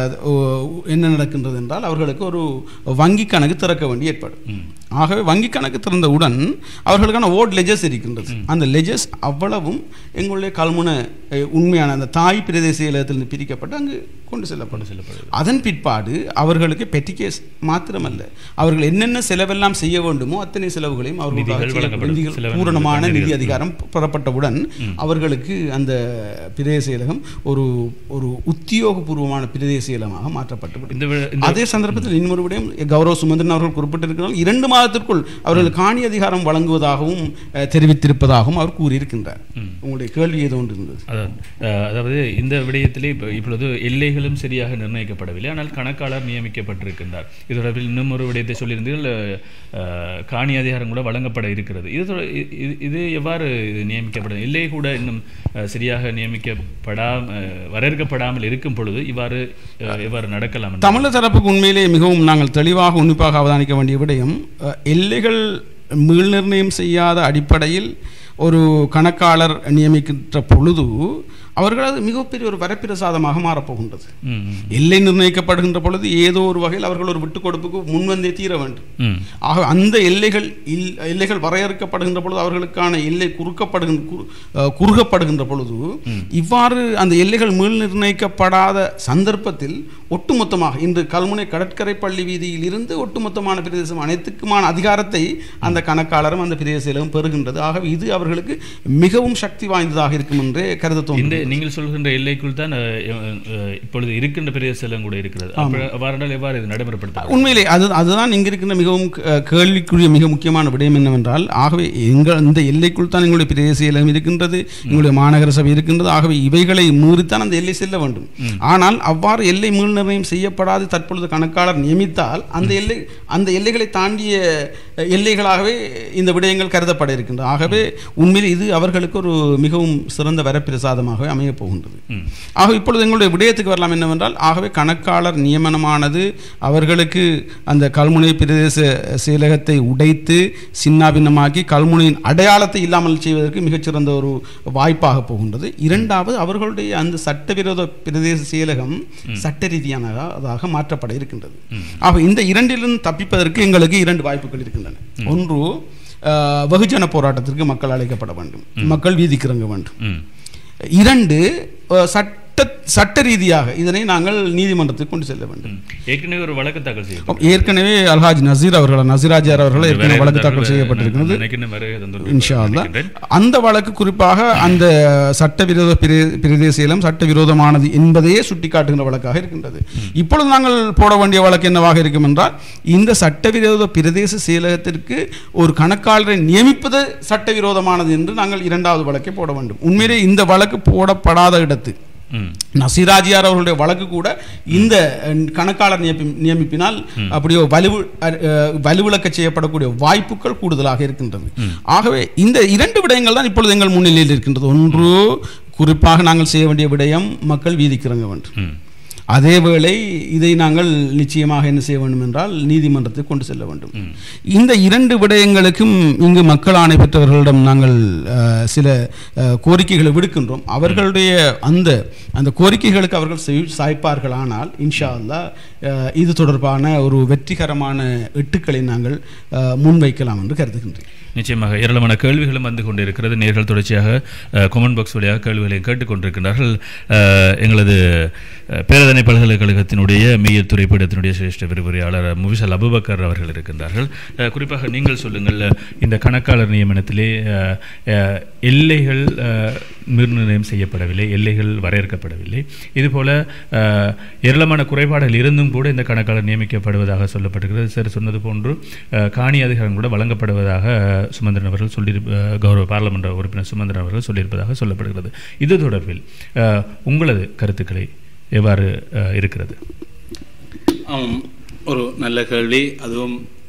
என்ன நடக்கின்றது என்றால் அவர்களுக்கு ஒரு வங்கி கணக்கு திறக்க வேண்டி ஏற்படும் ஆகவே வங்கி கணக்கு திறந்தவுடன் அவர்களுக்கான ஓட் லெஜஸ் இருக்கின்றது அந்த லெஜஸ் அவ்வளவும் எங்களுடைய கல்முன அஹ், உண்மையான அந்த தாய் பிரதேச செயலகத்திலிருந்து பிரிக்கப்பட்டு அங்கு கொண்டு செல்லப்படும் செல்லப்படுது அதன் பிற்பாடு அவர்களுக்கு பெட்டி கேஸ் மாத்திரமல்ல அவர்கள் என்னென்ன செலவெல்லாம் செய்ய வேண்டுமோ அத்தனை செலவுகளையும் நிதிகள் அவர்கள் வழங்கப்படும். நிதிகள் செலவு பூரணமான நிதிகள். நிதி அதிகாரம் பெறப்பட்டவுடன் அவர்களுக்கு அந்த பிரதேச செயலகம் ஒரு ஒரு உத்தியோகபூர்வமான பிரதேச செயலகமாக மாற்றப்பட்டு இந்த வி- இந்த அதே சந்தர்ப்பத்தில் இன்னொரு விடயம் கௌரவ சுமந்திரன் அவர்கள் குறிப்பிட்டிருக்கிறார் இரண்டு மாதத்திற்குள் அவர்கள் காணி அதிகாரம் வழங்குவதாகவும் அஹ், தெரிவித்திருப்பதாகவும் அவர் கூறியிருக்கின்றார் உங்களுடைய கேள்வி ஏதோ ஒன்று இருந்தது அதான், அஹ், அதாவது இந்த விடயத்திலே இப்ப- இப்பொழுது எல்லைகளும் சரியாக நிர்ணயிக்கப்படவில்லை ஆனால் கணக்காளர் நியமிக்கப்பட்டிருக்கின்றார் இது தொடர்பில் இன்னும் ஒரு விடயத்தை சொல்லியிருந்தீர்கள் அஹ், காணி அதிகாரம் கூட வழங்கப்பட இருக்கிறது இது தொட- இ- இது- இது எவ்வாறு இது நியமிக்கப்பட எல்லை கூட இன்னும் அஹ், சரியாக நியமிக்கப்படாம அஹ், வரையறுக்கப்படாமல் இருக்கும் பொழுது இவ்வாறு அஹ், எவ்வாறு நடக்கலாம் என்று- தமிழர் தரப்புக்கு உண்மையிலே மிகவும் நாங்கள் தெளிவாக உன்னிப்பாக அவதானிக்க வேண்டிய விடயம் அஹ், எல்லைகள் மீள் நிர்ணயம் செய்யாத அடிப்படையில் ஒரு கணக்காளர் நியமிக்கின்ற பொழுது அவர்களது மிகப்பெரிய ஒரு வரப்பிரசாதமாக மாறப்போகின்றது ம், ம், எல்லை நிர்ணயிக்கப்படுகின்ற பொழுது ஏதோ ஒரு வகையில் அவர்கள் ஒரு விட்டுக் கொடுப்புக்கு முன்வந்தே தீர வேண்டும் ம், ஆக அந்த எல்லைகள் இல் எல்லைகள் வரையறுக்கப்படுகின்ற பொழுது அவர்களுக்கான எல்லை குறுக்கப்படுகின்ற குறு- அஹ், குறுகப்படுகின்ற பொழுது இவ்வாறு அந்த எல்லைகள் மீள் நிர்ணயிக்கப்படாத சந்தர்ப்பத்தில் ஒட்டுமொத்தமாக இன்று கல்முனை கடற்கரை பள்ளி வீதியில் இருந்து ஒட்டுமொத்தமான பிரதேசம் அனைத்துக்குமான அதிகாரத்தை அந்த கணக்காளரும் அந்த பிரதேச செயலகம் பெறுகின்றது ஆகவே இது அவர்களுக்கு மிகவும் சக்தி வாய்ந்ததாக இருக்கும் என்றே கருத இந்த தோன்றும் நீங்கள் சொல்கின்ற எல்லைக்குள் தான் அஹ், அஹ், இப்பொழுது இருக்கின்ற பிரதேச செல்லம் கூட இருக்கிறது அப்ப- அவ்வாறானால் எவ்வாறு இது நடைமுறைப்படுத்த உண்மையிலே அது அதுதான் இங்க இருக்கின்ற மிகவும் அஹ், கேள்விக்குரிய மிக முக்கியமான விடயம் என்னவென்றால் ஆகவே எங்கள் இந்த எல்லைக்குள் தான் எங்களுடைய பிரதேச செயலகம் இருக்கின்றது எங்களுடைய மாநகர சபை இருக்கின்றது ஆகவே இவைகளை மீறித்தான் அந்த எல்லை செல்ல வேண்டும் ஆனால் அவ்வாறு எல்லை மீள் நிர்ணயம் செய்யப்படாது தற்பொழுது கணக்காளர் நியமித்தால் அந்த எல்லை அந்த எல்லைகளை தாண்டிய அஹ், எல்லைகளாகவே இந்த விடயங்கள் கருதப்பட இருக்கின்றது ஆகவே உண்மையில் இது அவர்களுக்கு ஒரு மிகவும் சிறந்த வரப்பிரசாதமாகவே அமையப் போகின்றது ஆக இப்பொழுது எங்களுடைய விடயத்துக்கு வரலாம் என்னவென்றால் ஆகவே கணக்காளர் நியமனமானது அவர்களுக்கு அந்த கல்முனை பிரதேச செயலகத்தை உடைத்து சின்னாபின்னமாக்கி கல்முனையின் அடையாளத்தை இல்லாமல் செய்வதற்கு மிகச்சிறந்த ஒரு வாய்ப்பாக போகின்றது இரண்டாவது அவர்களுடைய அந்த சட்டவிரோத பிரதேச செயலகம் சட்ட ரீதியானதாக மாற்றப்பட இருக்கின்றது ஆக இந்த இரண்டிலிருந்து தப்பிப்பதற்கு எங்களுக்கு இரண்டு வாய்ப்புகள் இருக்கின்றன ஒன்று அஹ், வெகுஜன போராட்டத்திற்கு மக்கள் அழைக்கப்பட வேண்டும் மக்கள் வீதிக்கு இறங்க வேண்டும் ம் இரண்டு அஹ், சட்ட சட்ட ரீதியாக இதனை நாங்கள் நீதிமன்றத்துக்கு கொண்டு செல்ல வேண்டும் ஏற்கனவே ஒரு வழக்கு தாக்கல் செய்யும் ஏற்கனவே அல்ஹாஜ் நசீர் அவர்கள் நசீராஜார் அவர்கள் ஏற்கனவே வழக்கு தாக்கல் செய்யப்பட்டிருக்கிறது நினைக்கிறேன் வருகை தந்துள்ள- இன்ஷா அல்லாஹ். நினைக்கின்றேன். அந்த வழக்கு குறிப்பாக அந்த சட்டவிரோத பிரே- பிரதேசம் சட்டவிரோதமானது என்பதையே சுட்டிக்காட்டுகின்ற வழக்காக இருக்கின்றது இப்பொழுது நாங்கள் போட வேண்டிய வழக்கு என்னவாக இருக்கும் என்றால் இந்த சட்டவிரோத பிரதேச செயலகத்திற்கு ஒரு கணக்காளரை நியமிப்பது சட்டவிரோதமானது என்று நாங்கள் இரண்டாவது வழக்கை போட வேண்டும் உண்மையிலே இந்த வழக்கு போடப்படாத இடத்து ம் நசீராஜியார் அவர்களுடைய வழக்கு கூட இந்த அஹ், கணக்காளர் நியமி- நியமிப்பினால் அப்படியோ வலுவு அஹ், வலுவிழக்க செய்யப்படக்கூடிய வாய்ப்புகள் கூடுதலாக இருக்கின்றது ஆகவே இந்த இரண்டு விடயங்கள் தான் இப்பொழுது எங்கள் முன்னிலையில் இருக்கின்றது ஒன்று குறிப்பாக நாங்கள் செய்ய வேண்டிய விடயம் மக்கள் வீதிக்கு இறங்க வேண்டும் ம் அதேவேளை இதை நாங்கள் நிச்சயமாக என்ன செய்ய வேண்டும் என்றால் நீதிமன்றத்துக்கு கொண்டு செல்ல வேண்டும் இந்த இரண்டு விடயங்களுக்கும் இங்கு மக்கள் ஆணை பெற்றவர்களிடம் நாங்கள் அஹ், சில அஹ், கோரிக்கைகளை விடுக்கின்றோம் அவர்களுடைய அந்த அந்த கோரிக்கைகளுக்கு அவர்கள் செவி- சாய்ப்பார்களானால் இன்ஷா அல்லாஹ் அஹ், இது தொடர்பான ஒரு வெற்றிகரமான எட்டுக்களை நாங்கள் அஹ், முன்வைக்கலாம் என்று கருதுகின்றேன் நிச்சயமாக ஏராளமான கேள்விகளும் வந்து கொண்டிருக்கிறது நேர்கள் தொடர்ச்சியாக கொமெண்ட் பாக்ஸ் வழியாக கேள்விகளையும் கேட்டுக்கொண்டிருக்கிறார்கள் அஹ், எங்களது அஹ், பேரதனை பல்கலைக்கழகத்தினுடைய மெய்யல் துறைப்பீடத்தினுடைய சிரேஷ்ட விரிவுரையாளர் முவிசல் அபுபக்கர் அவர்கள் இருக்கின்றார்கள் அஹ், குறிப்பாக நீங்கள் சொல்லுங்கள் அஹ், இந்த கணக்காளர் நியமனத்திலே அஹ், அஹ், எல்லைகள் அஹ், நிர்ணயம் செய்யப்படவில்லை எல்லைகள் வரையறுக்கப்படவில்லை இதுபோல அஹ், ஏராளமான குறைபாடுகள் இருந்தும் கூட இந்த கணக்காளர் நியமிக்கப்படுவதாக சொல்லப்பட்டிருக்கிறது சார் சொன்னது போன்று அஹ், காணி அதிகாரம் கூட வழங்கப்படுவதாக அஹ், சுமந்திரன் அவர்கள் சொல்லி கௌரவ பாராளுமன்ற உறுப்பினர் சுமந்திரன் அவர்கள் சொல்லியிருப்பதாக சொல்லப்படுகிறது இது தொடர்பில் அஹ், உங்களது கருத்துக்களை எவ்வாறு அஹ், இருக்கிறது ஆமாம் ஒரு நல்ல கேள்வி அதுவும்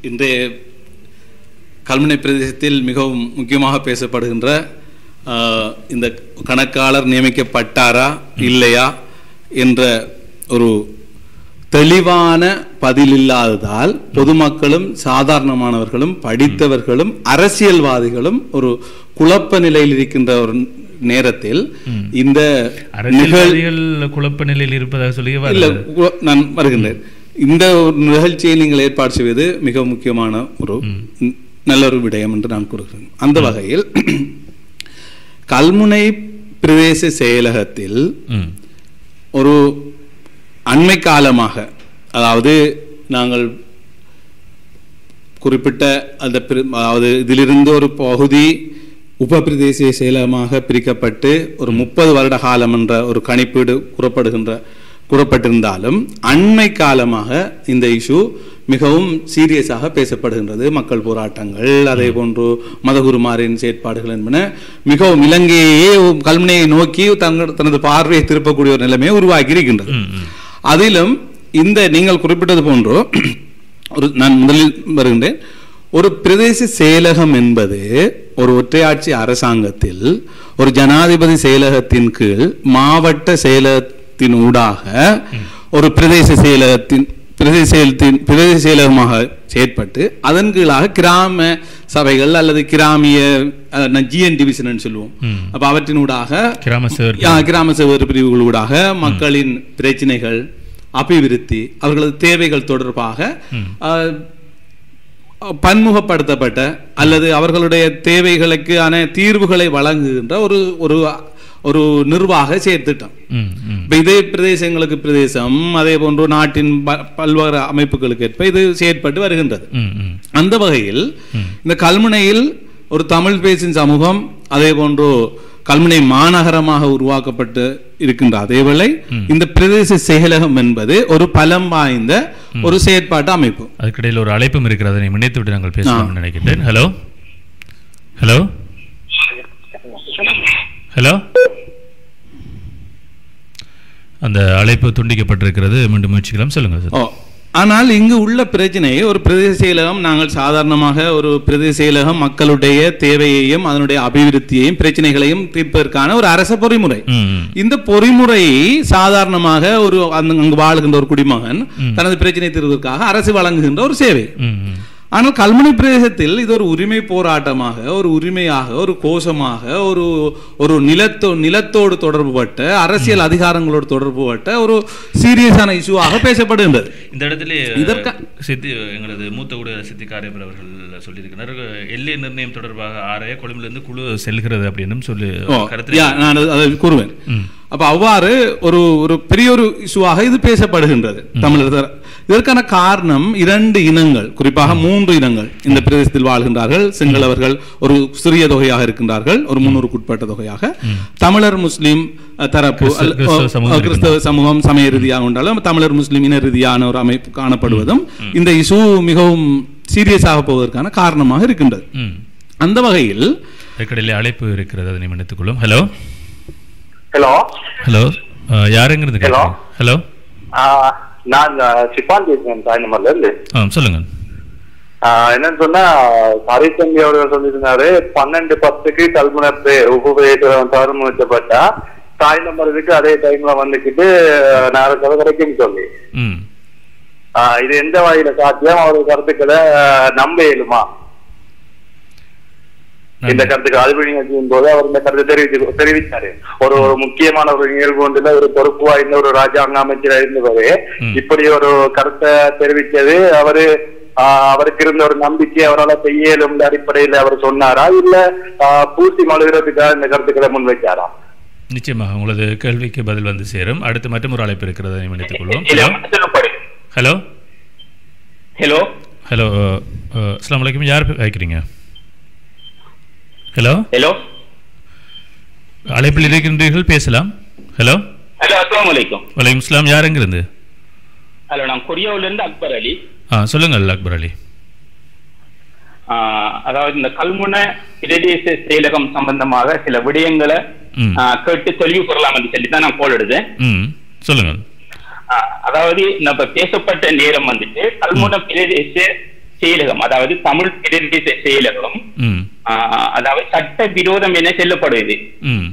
இன்றைய கல்முனை பிரதேசத்தில் மிகவும் முக்கியமாக பேசப்படுகின்ற ஆஹ், இந்த கணக்காளர் நியமிக்கப்பட்டாரா இல்லையா என்ற ஒரு தெளிவான பதில் இல்லாததால் பொதுமக்களும் சாதாரணமானவர்களும் படித்தவர்களும் அரசியல்வாதிகளும் ஒரு குழப்ப நிலையில் இருக்கின்ற ஒரு நேரத்தில் இந்த நிகழ் அரசியல்வாதிகள் குழப்ப நிலையில் இருப்பதாக சொல்லி இல்ல கு- நான் வருகின்றேன் இந்த ஒரு நிகழ்ச்சியை நீங்கள் ஏற்பாடு செய்வது மிக முக்கியமான ஒரு ந- நல்ல ஒரு விடயம் என்று நான் கூறுகிறேன் அந்த வகையில் கல்முனை பிரதேச செயலகத்தில் ம் ஒரு அண்மை காலமாக அதாவது நாங்கள் குறிப்பிட்ட அந்த பிரி- அதாவது இதிலிருந்து ஒரு பகுதி உப பிரதேசிய செயலகமாக பிரிக்கப்பட்டு ஒரு முப்பது வருட காலம் என்ற ஒரு கணிப்பீடு கூறப்படுகின்ற கூறப்பட்டிருந்தாலும் அண்மை காலமாக இந்த இஷ்யூ மிகவும் சீரியஸாக பேசப்படுகின்றது மக்கள் போராட்டங்கள் அதே போன்று மதகுருமாரின் செயற்பாடுகள் என்பன மிகவும் இலங்கையே கல்முனையை நோக்கி தங்கள் தனது பார்வையை திருப்பக்கூடிய ஒரு நிலைமையை உருவாக்கி இருக்கின்றது அதிலும் இந்த நீங்கள் குறிப்பிட்டது போன்றோ ஒரு நான் முதலில் வருகின்றேன் ஒரு பிரதேச செயலகம் என்பது ஒரு ஒற்றையாட்சி அரசாங்கத்தில் ஒரு ஜனாதிபதி செயலகத்தின் கீழ் மாவட்ட செயலகத்தின் ஊடாக ஒரு பிரதேச செயலகத்தின் பிரதேச செயலத்தின் பிரதேச செயலகமாக செயற்பட்டு அதன் கீழாக கிராம சபைகள் அல்லது கிராமிய ஜிஎன் டிவிஷன் சொல்லுவோம் அப்ப அவற்றினூடாக கிராம சேவர் யா, கிராம சேவர் பிரிவுகளூடாக மக்களின் பிரச்சனைகள் அபிவிருத்தி அவர்களது தேவைகள் தொடர்பாக அஹ், பன்முகப்படுத்தப்பட்ட அல்லது அவர்களுடைய தேவைகளுக்கான தீர்வுகளை வழங்குகின்ற ஒரு ஒரு ஒரு நிர்வாக செயற்திட்டம் ம் ம் இப்ப இதே பிரதேசங்களுக்கு பிரதேசம் அதே போன்று நாட்டின் ப- பல்வேறு அமைப்புகளுக்கு ஏற்ப இது செயற்பட்டு வருகின்றது ம் ம் அந்த வகையில் இந்த கல்முனையில் ஒரு தமிழ் பேசும் சமூகம் அதே போன்று கல்முனை மாநகரமாக உருவாக்கப்பட்டு இருக்கின்ற அதேவேளை இந்த பிரதேச செயலகம் என்பது ஒரு பலம் வாய்ந்த ஒரு செயற்பாட்டு அமைப்பு அதுக்கிடையில் ஒரு அழைப்பும் இருக்கிறது அதை நினைத்து விட்டு நாங்கள் பேசலாம்னு நினைக்கின்றேன் ஹலோ ஹலோ ஹலோ அந்த அழைப்பு துண்டிக்கப்பட்டிருக்கிறது மீண்டும் முயற்சிக்கலாம் சொல்லுங்க சார் ஓ ஆனால் இங்கு உள்ள பிரச்சனை ஒரு பிரதேச செயலகம் நாங்கள் சாதாரணமாக ஒரு பிரதேச செயலகம் மக்களுடைய தேவையையும் அதனுடைய அபிவிருத்தியையும் பிரச்சனைகளையும் தீர்ப்பதற்கான ஒரு அரச பொறிமுறை ம் ம் இந்த பொறிமுறையை சாதாரணமாக ஒரு அந்த அங்கு வாழுகின்ற ஒரு குடிமகன் தனது பிரச்சனை தீர்வதற்காக அரசு வழங்குகின்ற ஒரு சேவை ம் ம் ஆனால் கல்முனை பிரதேசத்தில் இது ஒரு உரிமை போராட்டமாக ஒரு உரிமையாக ஒரு கோஷமாக ஒரு ஒரு நிலத்தோ நிலத்தோடு தொடர்புபட்ட அரசியல் அதிகாரங்களோடு தொடர்புபட்ட ஒரு சீரியஸான இஷ்யூவாக பேசப்படுகின்றது இந்த இடத்துல இதற்கா- சித்தி எங்களது மூத்த ஊடக சித்தி காரியப்பர் அவர்கள் சொல்லியிருக்கிறார் எல்லை நிர்ணயம் தொடர்பாக ஆரைய கொழும்பிலிருந்து குழு செல்கிறது அப்படின்னு சொல்லி ஓ, கருத்து யா, நான் அது- அதை கூறுவேன் அப்ப அவ்வாறு ஒரு ஒரு பெரிய ஒரு இஷ்யூவாக இது பேசப்படுகின்றது தமிழர் தர- இதற்கான காரணம் இரண்டு இனங்கள் குறிப்பாக மூன்று இனங்கள் இந்த பிரதேசத்தில் வாழ்கின்றார்கள் சிங்களவர்கள் ஒரு சிறிய தொகையாக இருக்கின்றார்கள் ஒரு முன்னூறுக்குட்பட்ட தொகையாக தமிழர் முஸ்லிம் அஹ், தரப்பு கிறிஸ்தவ- அல்ல- கிறிஸ்தவ சமூகம் அஹ், கிறிஸ்தவ சமூகம் சமய ரீதியாக உண்டாலும் தமிழர் முஸ்லிம் இன ரீதியான ஒரு அமைப்பு காணப்படுவதும் இந்த இஷ்யூ மிகவும் சீரியஸாக போவதற்கான காரணமாக இருக்கின்றது ம் அந்த வகையில் அதுக்கடையில் அழைப்பு இருக்கிறது அதை நினைத்துக் கொள்ளும் ஹலோ ஹலோ ஹலோ யாருங்கிறது Hello. ஹலோ நான் சிப்பான் பேசுறேன் தாய்நம்பர்ல இருந்து ஆ சொல்லுங்க ஆஹ் என்னன்னு சொன்னா ஹரிச்சந்தி அவர்கள் சொல்லியிருந்தாரு பன்னெண்டு பத்துக்கு கல்முனை உபயோகம் தவறு வச்சப்பட்டா தாய் நம்பர் இதுக்கு அதே டைம்ல வந்துக்கிட்டு நாலு கதை கிடைக்கும் சொல்லி ம் ஆஹ் இது எந்த வகையில சாத்தியம் அவருடைய கருத்துக்களை ஆஹ் நம்ப இயலுமா இந்த கருத்துக்கு அல்பி நிகழ்ச்சியின் போது அவர் இந்த கருத்தை தெரிவித்து தெரிவித்தாரு ஒரு ஒரு முக்கியமான ஒரு நிகழ்வு ஒன்றுல ஒரு பொறுப்பு வாய்ந்த ஒரு ராஜாங்க அமைச்சர் இருந்தவரு ம். இப்படி ஒரு கருத்தை தெரிவித்தது அவரு ஆஹ் அவருக்கு இருந்த ஒரு நம்பிக்கை அவரால் செய்ய இயலும் அடிப்படையில் அவர் சொன்னாரா இல்ல ஆஹ் பூசி மழுகிறதுக்காக இந்த கருத்துக்களை முன்வைச்சாரா நிச்சயமாக உங்களது கேள்விக்கு பதில் வந்து சேரும் அடுத்து மற்றும் ஒரு அழைப்பு இருக்கிறது அதை நினைத்துக் கொள்வோம் ஹலோ ஹலோ ஹலோ ஹலோ அஸ்லாம் வலைக்கம் யார் வைக்கிறீங்க ஹலோ ஹலோ அழைப்பில் இருக்கின்றீர்கள் பேசலாம் ஹலோ ஹலோ அஸ்லாம் வலைக்கும் வலைக்கம் இஸ்லாம் யாருங்கிருந்து ஹலோ நான் கொரியாவுல இருந்து அக்பர் அலி ஆ சொல்லுங்கள் அக்பர் அலி ஆஹ் அதாவது இந்த கல்முனை பிரதேச செயலகம் சம்பந்தமாக சில விடயங்களை ம். ஆஹ் கேட்டு தெளிவு பெறலாம் என்று சொல்லி தான் நான் கோல் எடுத்தேன் ம் சொல்லுங்கள் ஆஹ் அதாவது நம்ம பேசப்பட்ட நேரம் வந்துட்டு கல்முனை பிரதேச செயலகம் அதாவது தமிழ் பிரதேச செயலகம் ம் ஆஹ், அதாவது சட்ட விரோதம் என சொல்லப்படுது ம்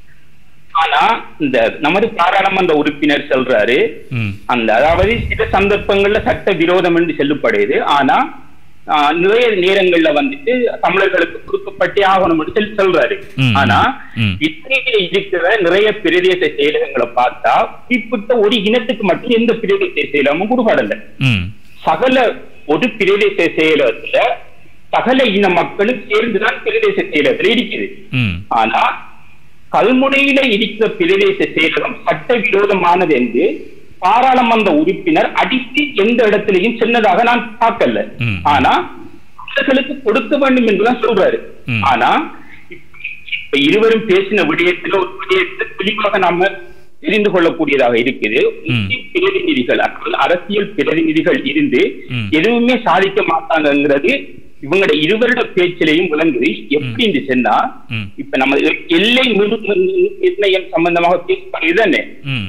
ஆனா இந்த நமது பாராளுமன்ற உறுப்பினர் சொல்றாரு ம் அந்த அதாவது சில சந்தர்ப்பங்கள்ல சட்ட விரோதம் என்று சொல்லப்படுது ஆனா ஆஹ், நிறைய நேரங்கள்ல வந்துட்டு தமிழர்களுக்கு கொடுக்கப்பட்டே ஆகணும் என்று சொல்லி சொல்றாரு ம், ஆனா ம். இத்தனையில இருக்கிற நிறைய பிரதேச செயலகங்களை பார்த்தா குறிப்பிட்ட ஒரு இனத்துக்கு மட்டும் எந்த பிரதேச செயலகமும் கொடுக்கப்படல ம் சகல ஒரு பிரதேச செயலகத்துல சகல இன மக்களும் சேர்ந்துதான் பிரதேச செயலகத்துல இருக்குது ம் ஆனா கல்முனையில இருக்கிற பிரதேச செயலகம் சட்ட விரோதமானது என்று பாராளுமன்ற உறுப்பினர் அடித்து எந்த இடத்திலையும் சின்னதாக நான் பார்க்கல ம். ஆனா அவர்களுக்கு கொடுக்க வேண்டும் என்றுதான் சொல்றாரு ம். ஆனா இப்ப இப்ப இருவரும் பேசின விடயத்துல ஒரு விடயத்தை தெளிவாக நாம தெரிந்து கொள்ளக்கூடியதாக இருக்குது முஸ்லிம் பிரதிநிதிகள் அதாவது அரசியல் பிரதிநிதிகள் இருந்து ம். எதுவுமே சாதிக்க மாட்டாங்கங்கிறது இவங்களோட இருவருட பேச்சிலையும் விளங்குது எப்படி என்று சொன்னா ம். இப்ப நம்ம எல்லை நிர்- நிர்ணயம் சம்பந்தமாக பேசப்படுகிறது தானே ம்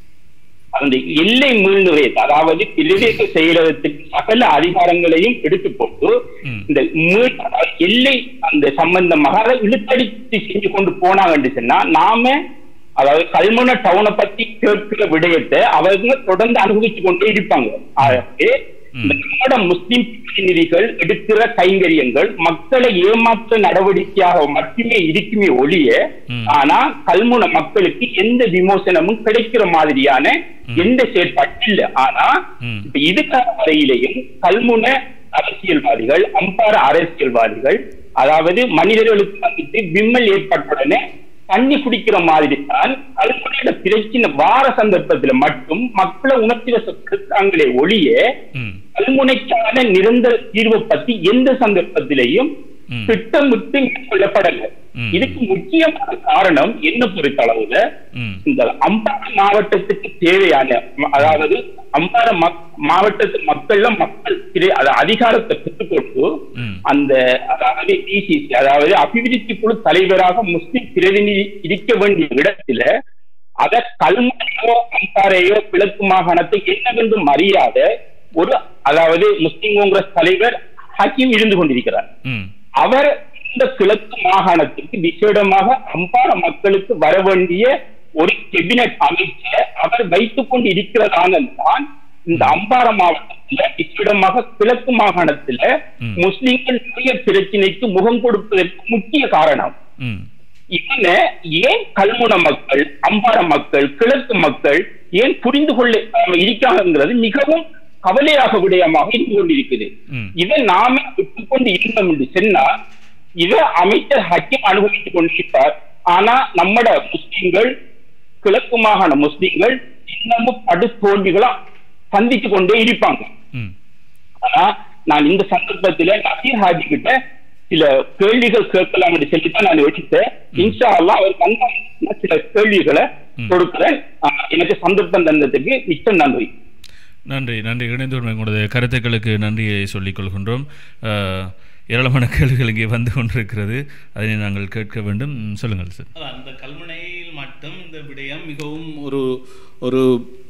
அந்த எல்லை மீள்நிலையத்தை அதாவது பிரதேச செயலகத்துக்கு சகல அதிகாரங்களையும் எடுத்து போட்டு ம். இந்த மீள் அதாவது எல்லை அந்த சம்பந்தமாக அதை இழுத்தடித்து செஞ்சு கொண்டு போனாங்க என்று சொன்னா நாம அதாவது கல்முனை டவுனை பத்தி கேட்கிற விடயத்தை அவங்க தொடர்ந்து அனுபவிச்சு கொண்டே இருப்பாங்க ஆகவே இந்த நம்மட முஸ்லிம் பிரதிநிதிகள் எடுக்கிற கைங்கரியங்கள் மக்களை ஏமாற்ற நடவடிக்கையாக மட்டுமே இருக்குமே ஒழிய ம். ஆனா கல்முனை மக்களுக்கு எந்த விமோசனமும் கிடைக்கிற மாதிரியான எந்த செயற்பாடும் இல்ல ஆனா ம். இப்ப இதுக்கான வரையிலையும் கல்முனை அரசியல்வாதிகள் அம்பார அரசியல்வாதிகள் அதாவது மனிதர்களுக்கு வந்துட்டு விம்மல் ஏற்பட்டுடனே தண்ணி குடிக்கிற மாதிரி தான் கல்முனையோட பிரச்சனை வார சந்தர்ப்பத்துல மட்டும் மக்களை உணர்ச்சி வசப்படுத்தாங்களே ஒழிய ம் கல்முனைக்கான நிரந்தர தீர்வை பத்தி எந்த சந்தர்ப்பத்திலையும் ம். திட்டமிட்டு மேற்கொள்ளப்படல ம். இதுக்கு முக்கியமான காரணம் என்ன பொறுத்தளவுல ம் இந்த அம்பாறை மாவட்டத்துக்கு தேவையான ம- அதாவது அம்பாறை மக்- மாவட்டத்து மக்கள்ல மக்கள் திரு- அது அதிகாரத்தை பெற்றுக்கொண்டு ம். அந்த அதாவது டிசிசி அதாவது அபிவிருத்தி குழு தலைவராக முஸ்லிம் பிரதிநிதி இருக்க வேண்டிய இடத்துல அத கல்முனையோ அம்பாறையோ கிழக்கு மாகாணத்தை என்னவென்று மரியாத ஒரு அதாவது முஸ்லிம் காங்கிரஸ் தலைவர் ஹக்கீம் இருந்து கொண்டிருக்கிறார் ம் அவர் இந்த கிழக்கு மாகாணத்திற்கு விசேடமாக அம்பார மக்களுக்கு வர வேண்டிய ஒரு கேபினட் அமைச்சர் அவர் வைத்துக் கொண்டு இருக்கிறதான தான் இந்த அம்பார மாவட்டத்துல விசேடமாக கிழக்கு மாகாணத்துல ம். முஸ்லிம்கள் நிறைய பிரச்சனைக்கு முகம் கொடுப்பதற்கு முக்கிய காரணம் ம் இதனை ஏன் கல்முன மக்கள் அம்பார மக்கள் கிழக்கு மக்கள் ஏன் புரிந்து கொள்ள இருக்காங்கிறது மிகவும் கவலையாக விடயமாக இருந்து கொண்டிருக்குது ம். இதை நாம விட்டுக்கொண்டு இருந்தோம் என்று சொன்னால் இதை அமைச்சர் ஹக்கீம் அனுபவித்துக் கொண்டிருப்பார் ஆனா நம்மட முஸ்லிம்கள் கிழக்கு மாகாண முஸ்லிம்கள் இன்னமும் படு தோல்விகளா சந்திச்சு கொண்டே இருப்பாங்க ம் ஆனா நான் இந்த சந்தர்ப்பத்துல நசீர் ஹாஜி கிட்ட சில கேள்விகள் கேட்கலாம் என்று சொல்லித்தான் நான் வச்சுட்டேன் இன்ஷா அல்லாஹ் அவர் வந்தா நான் சில கேள்விகளை கொடுக்கிறேன் ஆஹ் எனக்கு சந்தர்ப்பம் தந்ததுக்கு மிச்சம் நன்றி நன்றி நன்றி இணைந்து உங்களுடைய கருத்துக்களுக்கு நன்றியை சொல்லிக் கொள்கின்றோம் அஹ், ஏராளமான கேள்விகள் இங்கே வந்து கொண்டிருக்கிறது அதனை நாங்கள் கேட்க வேண்டும் ம், சொல்லுங்கள் சார் அதான் இந்த கல்முனையில் மட்டும் இந்த விடயம் மிகவும் ஒரு ஒரு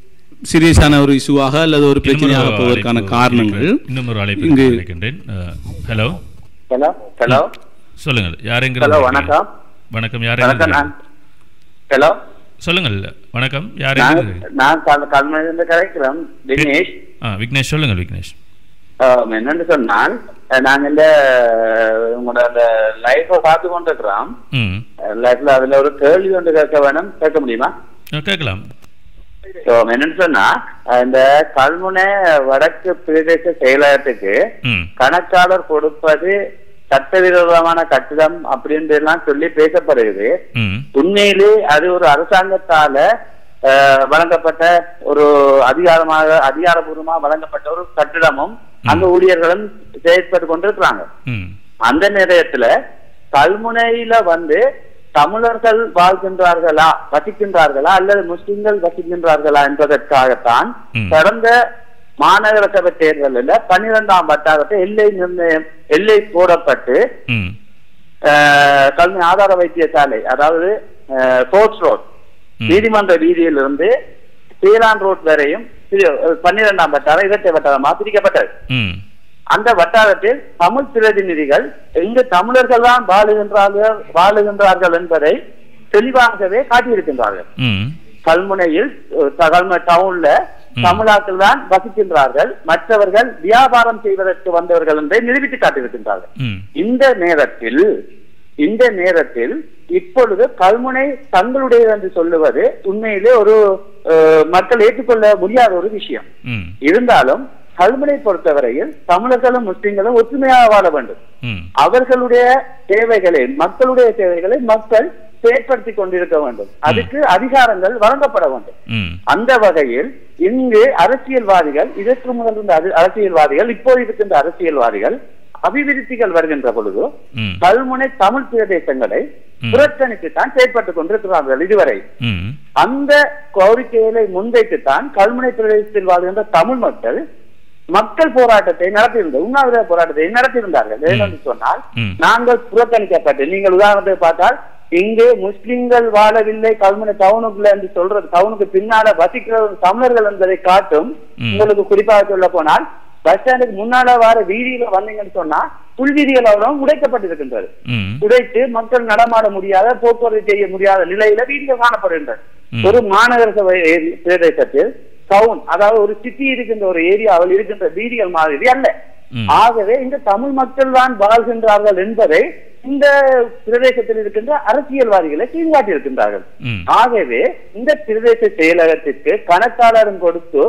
சீரியஸான ஒரு இஷ்யூவாக அல்லது ஒரு பிரச்சனையாக இன்னும் ஒரு போவதற்கான அழைப்பு காரணங்கள் இருக்கிறது. இன்னும் ஒரு அழைப்பு இங்கு நினைக்கின்றேன் ஹலோ ஹலோ ஹலோ சொல்லுங்கள் யாரெங்கிற ஹலோ வணக்கம் வணக்கம் வணக்கம் நான் யாரெங்க ஹலோ சொல்லுங்கள் வணக்கம் நான் யாரெங்க நான் கல்- கல்முனையிலிருந்து கலைக்கிறோம் தினேஷ் ஆ விக்னேஷ் சொல்லுங்கள் விக்னேஷ் ஆம், என்னன்னு சொன்னால் அஹ், நாங்க இந்த அஹ், உங்களோட அந்த லைஃபை பார்த்து கொண்டிருக்கிறோம் ம் லைஃப்ல அதுல ஒரு கேள்வி ஒன்று கேட்க வேணும் கேட்க முடியுமா ஆ, கேட்கலாம் So, என்னன்னு சொன்னா அஹ், இந்த கல்முனை வடக்கு பிரதேச செயலகத்துக்கு ம் கணக்காளர் கொடுப்பது சட்டவிரோதமான கட்டிடம் அப்படின்னு எல்லாம் சொல்லி பேசப்படுகிறது ம் உண்மையிலே அது ஒரு அரசாங்கத்தால அஹ், வழங்கப்பட்ட ஒரு அதிகாரமாக அதிகாரபூர்வமா வழங்கப்பட்ட ஒரு கட்டிடமும் அந்த ஊழியர்களும் செயற்பட்டு கொண்டிருக்கிறாங்க ம் அந்த நேரத்துல கல்முனையில வந்து தமிழர்கள் வாழ்கின்றார்களா வசிக்கின்றார்களா அல்லது முஸ்லிம்கள் வசிக்கின்றார்களா என்பதற்காகத்தான் ம். கடந்த மாநகர சபை தேர்தலில் பன்னிரெண்டாம் வட்டாரத்தை எல்லை நிர்ணயம் எல்லை போடப்பட்டு ம் அஹ், கல்வி ஆதார வைத்தியசாலை அதாவது போர்ட்ஸ் ரோட் ம். நீதிமன்ற வீதியிலிருந்து சீலான் ரோட் வரையும் பிரி- பன்னிரெண்டாம் வட்டாரம் இரட்டை வட்டாரமாக பிரிக்கப்பட்டது ம் அந்த வட்டாரத்தில் தமிழ் பிரதிநிதிகள் எங்கு தமிழர்கள் தான் வாழுகின்றார்கள் வாழுகின்றார்கள் என்பதை தெளிவாகவே காட்டியிருக்கின்றார்கள் ம் கல்முனையில் அஹ், கல்முனை டவுன்ல தமிழாக்கள் தான் வசிக்கின்றார்கள் மற்றவர்கள் வியாபாரம் செய்வதற்கு வந்தவர்கள் என்பதை நிரூபித்து காட்டியிருக்கின்றார்கள் ம் இந்த நேரத்தில் இந்த நேரத்தில் இப்பொழுது கல்முனை தங்களுடையது என்று சொல்லுவது உண்மையிலே ஒரு அஹ், மக்கள் ஏற்றுக்கொள்ள முடியாத ஒரு விஷயம் ம் இருந்தாலும் கல்முனை பொறுத்தவரையில் தமிழர்களும் முஸ்லிம்களும் ஒற்றுமையாக வாழ வேண்டும் ம் அவர்களுடைய தேவைகளை மக்களுடைய தேவைகளை மக்கள் செயற்படுத்தி கொண்டிருக்க வேண்டும் அதுக்கு அதிகாரங்கள் வழங்கப்பட வேண்டும் ம் அந்த வகையில் இங்கு அரசியல்வாதிகள் இதற்கு முதல் இருந்த அர- அரசியல்வாதிகள் இப்போது இருக்கின்ற அரசியல்வாதிகள் அபிவிருத்திகள் வருகின்ற பொழுது ம் கல்முனை தமிழ் பிரதேசங்களை ம். புறக்கணித்துத்தான் செயற்பட்டுக் கொண்டிருக்கிறார்கள் இதுவரை ம் அந்த கோரிக்கைகளை முன்வைத்துத்தான் கல்முனை பிரதேசத்தில் வாழ்கின்ற தமிழ் மக்கள் மக்கள் போராட்டத்தை நடத்தியிருந்த உண்ணாவிரத போராட்டத்தை நடத்தியிருந்தார்கள் ஏனென்று சொன்னால் ம். நாங்கள் புறக்கணிக்கப்பட்டு நீங்கள் உதாரணத்தை பார்த்தால் இங்கு முஸ்லிம்கள் வாழவில்லை கல்முனை டவுனுக்குள்ள என்று சொல்றது டவுனுக்கு பின்னால வசிக்கிறவர்கள் தமிழர்கள் என்பதை காட்டும் ம். உங்களுக்கு குறிப்பாக சொல்ல போனால் பஸ் ஸ்டாண்டுக்கு முன்னால வர வீதியில வந்தீங்கன்னு சொன்னா புல்வீதிகள் அவ்வளவு உடைக்கப்பட்டிருக்கின்றது ம் உடைத்து மக்கள் நடமாட முடியாத போக்குவரத்து செய்ய முடியாத நிலையில வீதிகள் காணப்படுகின்றன ம். ஒரு மாநகர சபை ஏரி- பிரதேசத்தில் டவுன் அதாவது ஒரு சிட்டி இருக்கின்ற ஒரு ஏரியாவில் இருக்கின்ற வீதிகள் மாதிரி அல்ல ம். ஆகவே இந்த தமிழ் மக்கள் தான் வாழ்கின்றார்கள் என்பதை இந்த பிரதேசத்தில் இருக்கின்ற அரசியல்வாதிகளை கீழ்காட்டி இருக்கின்றார்கள் ம். ஆகவே இந்த பிரதேச செயலகத்திற்கு கணக்காளரும் கொடுத்து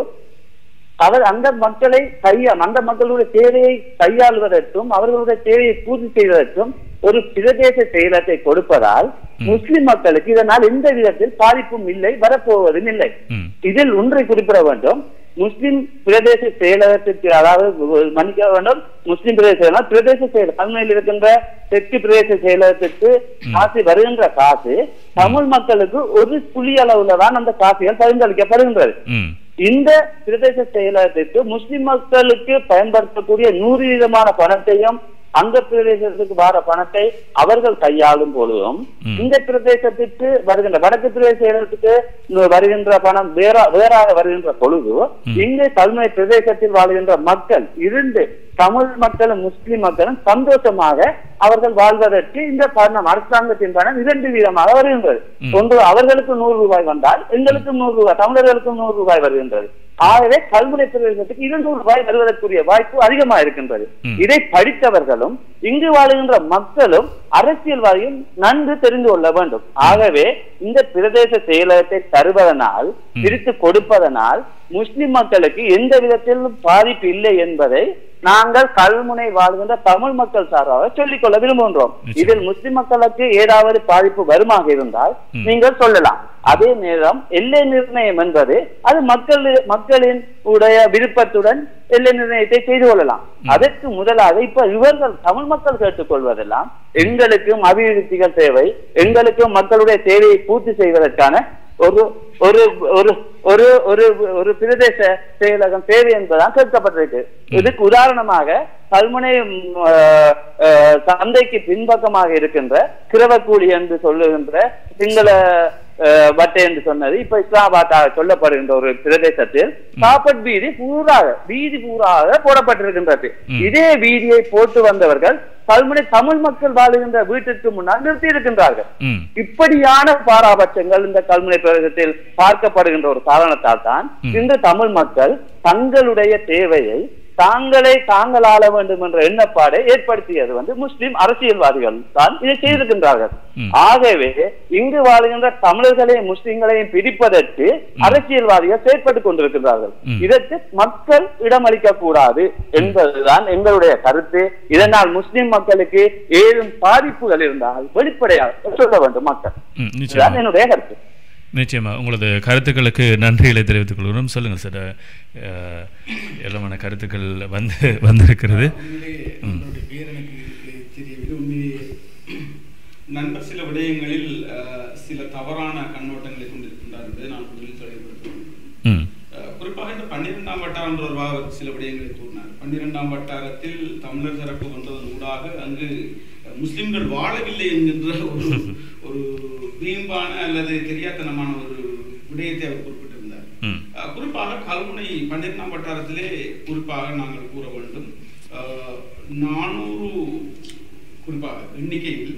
அவர் அந்த மக்களை கையா அந்த மக்களுடைய தேவையை கையாளுவதற்கும் அவர்களுடைய தேவையை பூர்த்தி செய்வதற்கும் ஒரு பிரதேச செயலத்தை கொடுப்பதால் முஸ்லிம் மக்களுக்கு இதனால் எந்த விதத்தில் பாதிப்பும் இல்லை வரப்போவதும் இல்லை ம். இதில் ஒன்றை குறிப்பிட வேண்டும் முஸ்லிம் பிரதேச செயலகத்திற்கு அதாவது மன்னிக்க வேண்டும் முஸ்லிம் பிரதேச செயலகம் பிரதேச செயலகம் கல்முனையில் இருக்கின்ற தெற்கு பிரதேச செயலகத்திற்கு காசு வருகின்ற காசு தமிழ் மக்களுக்கு ஒரு புள்ளி அளவுல தான் அந்த காசுகள் பரிந்தளிக்கப்படுகின்றது ம் இந்த பிரதேச செயலகத்திற்கு முஸ்லிம் மக்களுக்கு பயன்படுத்தக்கூடிய நூறு விதமான பணத்தையும் அந்த பிரதேசத்துக்கு வர பணத்தை அவர்கள் கையாளும் பொழுதும் ம். இந்த பிரதேசத்திற்கு வருகின்ற வடக்கு பிரதேச செயலகத்துக்கு வருகின்ற பணம் வேற வேறாக வருகின்ற பொழுது இங்கே கல்முனை பிரதேசத்தில் வாழ்கின்ற மக்கள் இருந்து தமிழ் மக்களும் முஸ்லிம் மக்களும் சந்தோஷமாக அவர்கள் வாழ்வதற்கு இந்த பணம் அரசாங்கத்தின் பணம் இரண்டு விதமாக வருகின்றது ம். ஒன்று அவர்களுக்கு நூறு ரூபாய் வந்தால் எங்களுக்கும் நூறு ரூபாய் தமிழர்களுக்கும் நூறு ரூபாய் வருகின்றது ஆகவே கல்முனை பிரதேசத்துக்கு இருநூறு ரூபாய் வருவதற்குரிய வாய்ப்பு அதிகமாக இருக்கின்றது ம். இதை படித்தவர்களும் இங்கு வாழுகின்ற மக்களும் அரசியல்வாதியும் நன்கு தெரிந்து கொள்ள வேண்டும் ஆகவே இந்த பிரதேச செயலகத்தை தருவதனால் பிரித்து கொடுப்பதனால் முஸ்லிம் மக்களுக்கு எந்த விதத்திலும் பாதிப்பு இல்லை என்பதை நாங்கள் கல்முனை வாழ்கின்ற தமிழ் மக்கள் சார்பாக சொல்லிக்கொள்ள விரும்புகின்றோம் நிச்சயம். இதில் முஸ்லிம் மக்களுக்கு ஏதாவது பாதிப்பு வருமாக இருந்தால் ம். நீங்கள் சொல்லலாம் அதே நேரம் எல்லை நிர்ணயம் என்பது அது மக்கள் மக்களின் உடைய விருப்பத்துடன் எல்லை நிர்ணயத்தை செய்து கொள்ளலாம் அதற்கு முதலாக இப்ப இவர்கள் தமிழ் மக்கள் கேட்டுக்கொள்வதெல்லாம் எங்களுக்கும் அபிவிருத்திகள் தேவை எங்களுக்கும் மக்களுடைய தேவையை பூர்த்தி செய்வதற்கான ஒரு ஒரு ஒரு ஒரு ஒரு ஒரு பிரதேச செயலகம் தேவை என்பதுதான் கேட்கப்பட்டிருக்கு இதுக்கு உதாரணமாக கல்முனை ம், அஹ், அஹ், சந்தைக்கு பின்பக்கமாக இருக்கின்ற கிரவக்கூலி என்று சொல்லுகின்ற சிங்கள அஹ், வட்டை என்று சொன்னது இப்ப இஸ்லாமாபாத்தாக சொல்லப்படுகின்ற ஒரு பிரதேசத்தில் காப்பட் வீதி பூராக வீதி பூராக போடப்பட்டிருக்கின்றது ம். இதே வீதியை போட்டு வந்தவர்கள் கல்முனை தமிழ் மக்கள் வாழுகின்ற வீட்டிற்கு முன்னால் நிறுத்தி இருக்கின்றார்கள் ம் இப்படியான பாராபட்சங்கள் இந்த கல்முனை பிரதேசத்தில் பார்க்கப்படுகின்ற ஒரு காரணத்தால் தான் ம். இன்று தமிழ் மக்கள் தங்களுடைய தேவையை தாங்களே தாங்கள் ஆள வேண்டும் என்ற எண்ணப்பாடை ஏற்படுத்தியது வந்து முஸ்லிம் அரசியல்வாதிகள் தான் இதை செய்திருக்கின்றார்கள் ம். ஆகவே இங்கு வாழுகின்ற தமிழர்களையும் முஸ்லிம்களையும் பிரிப்பதற்கு அரசியல்வாதிகள் செயற்பட்டுக் கொண்டிருக்கிறார்கள் ம். இதற்கு மக்கள் இடமளிக்க கூடாது என்பதுதான் எங்களுடைய கருத்து இதனால் முஸ்லிம் மக்களுக்கு ஏதும் பாதிப்புகள் இருந்தால் வெளிப்படையாக சொல்ல வேண்டும் மக்கள் ம் இதுதான் நிச்சயமா என்னுடைய கருத்து நிச்சயமா உங்களது கருத்துக்களுக்கு நன்றிகளை தெரிவித்துக் கொள்கிறோம் சொல்லுங்கள் சார் அஹ், எல்லாமான கருத்துக்கள் வந்து வந்திருக்கிறது உண்மையிலேயே உங்களுடைய பேர் எனக்கு தெரியவில்லை உண்மையிலேயே நண்பர் சில விடயங்களில் அஹ், சில தவறான கண்ணோட்டங்களை கொண்டிருக்கின்றார் என்பதை நான் முதலில் தெளிவுபடுத்துகிறேன் ம் அஹ், குறிப்பாக இந்த பன்னிரெண்டாம் வட்டாரம் தொடர்பாக சில விடயங்களை கூறினார் பன்னிரெண்டாம் வட்டாரத்தில் தமிழர் தரப்பு வந்ததன் ஊடாக அங்கு அஹ், முஸ்லிம்கள் வாழவில்லை என்கின்ற ஒரு ஒரு வீம்பான அல்லது தெரியாத்தனமான ஒரு விடயத்தை அவர் குறிப்பிட்டிருந்தார் ம் அஹ், குறிப்பாக கல்முனை பன்னிரெண்டாம் வட்டாரத்திலே குறிப்பாக நாங்கள் கூற வேண்டும் நானூறு குறிப்பாக எண்ணிக்கையில்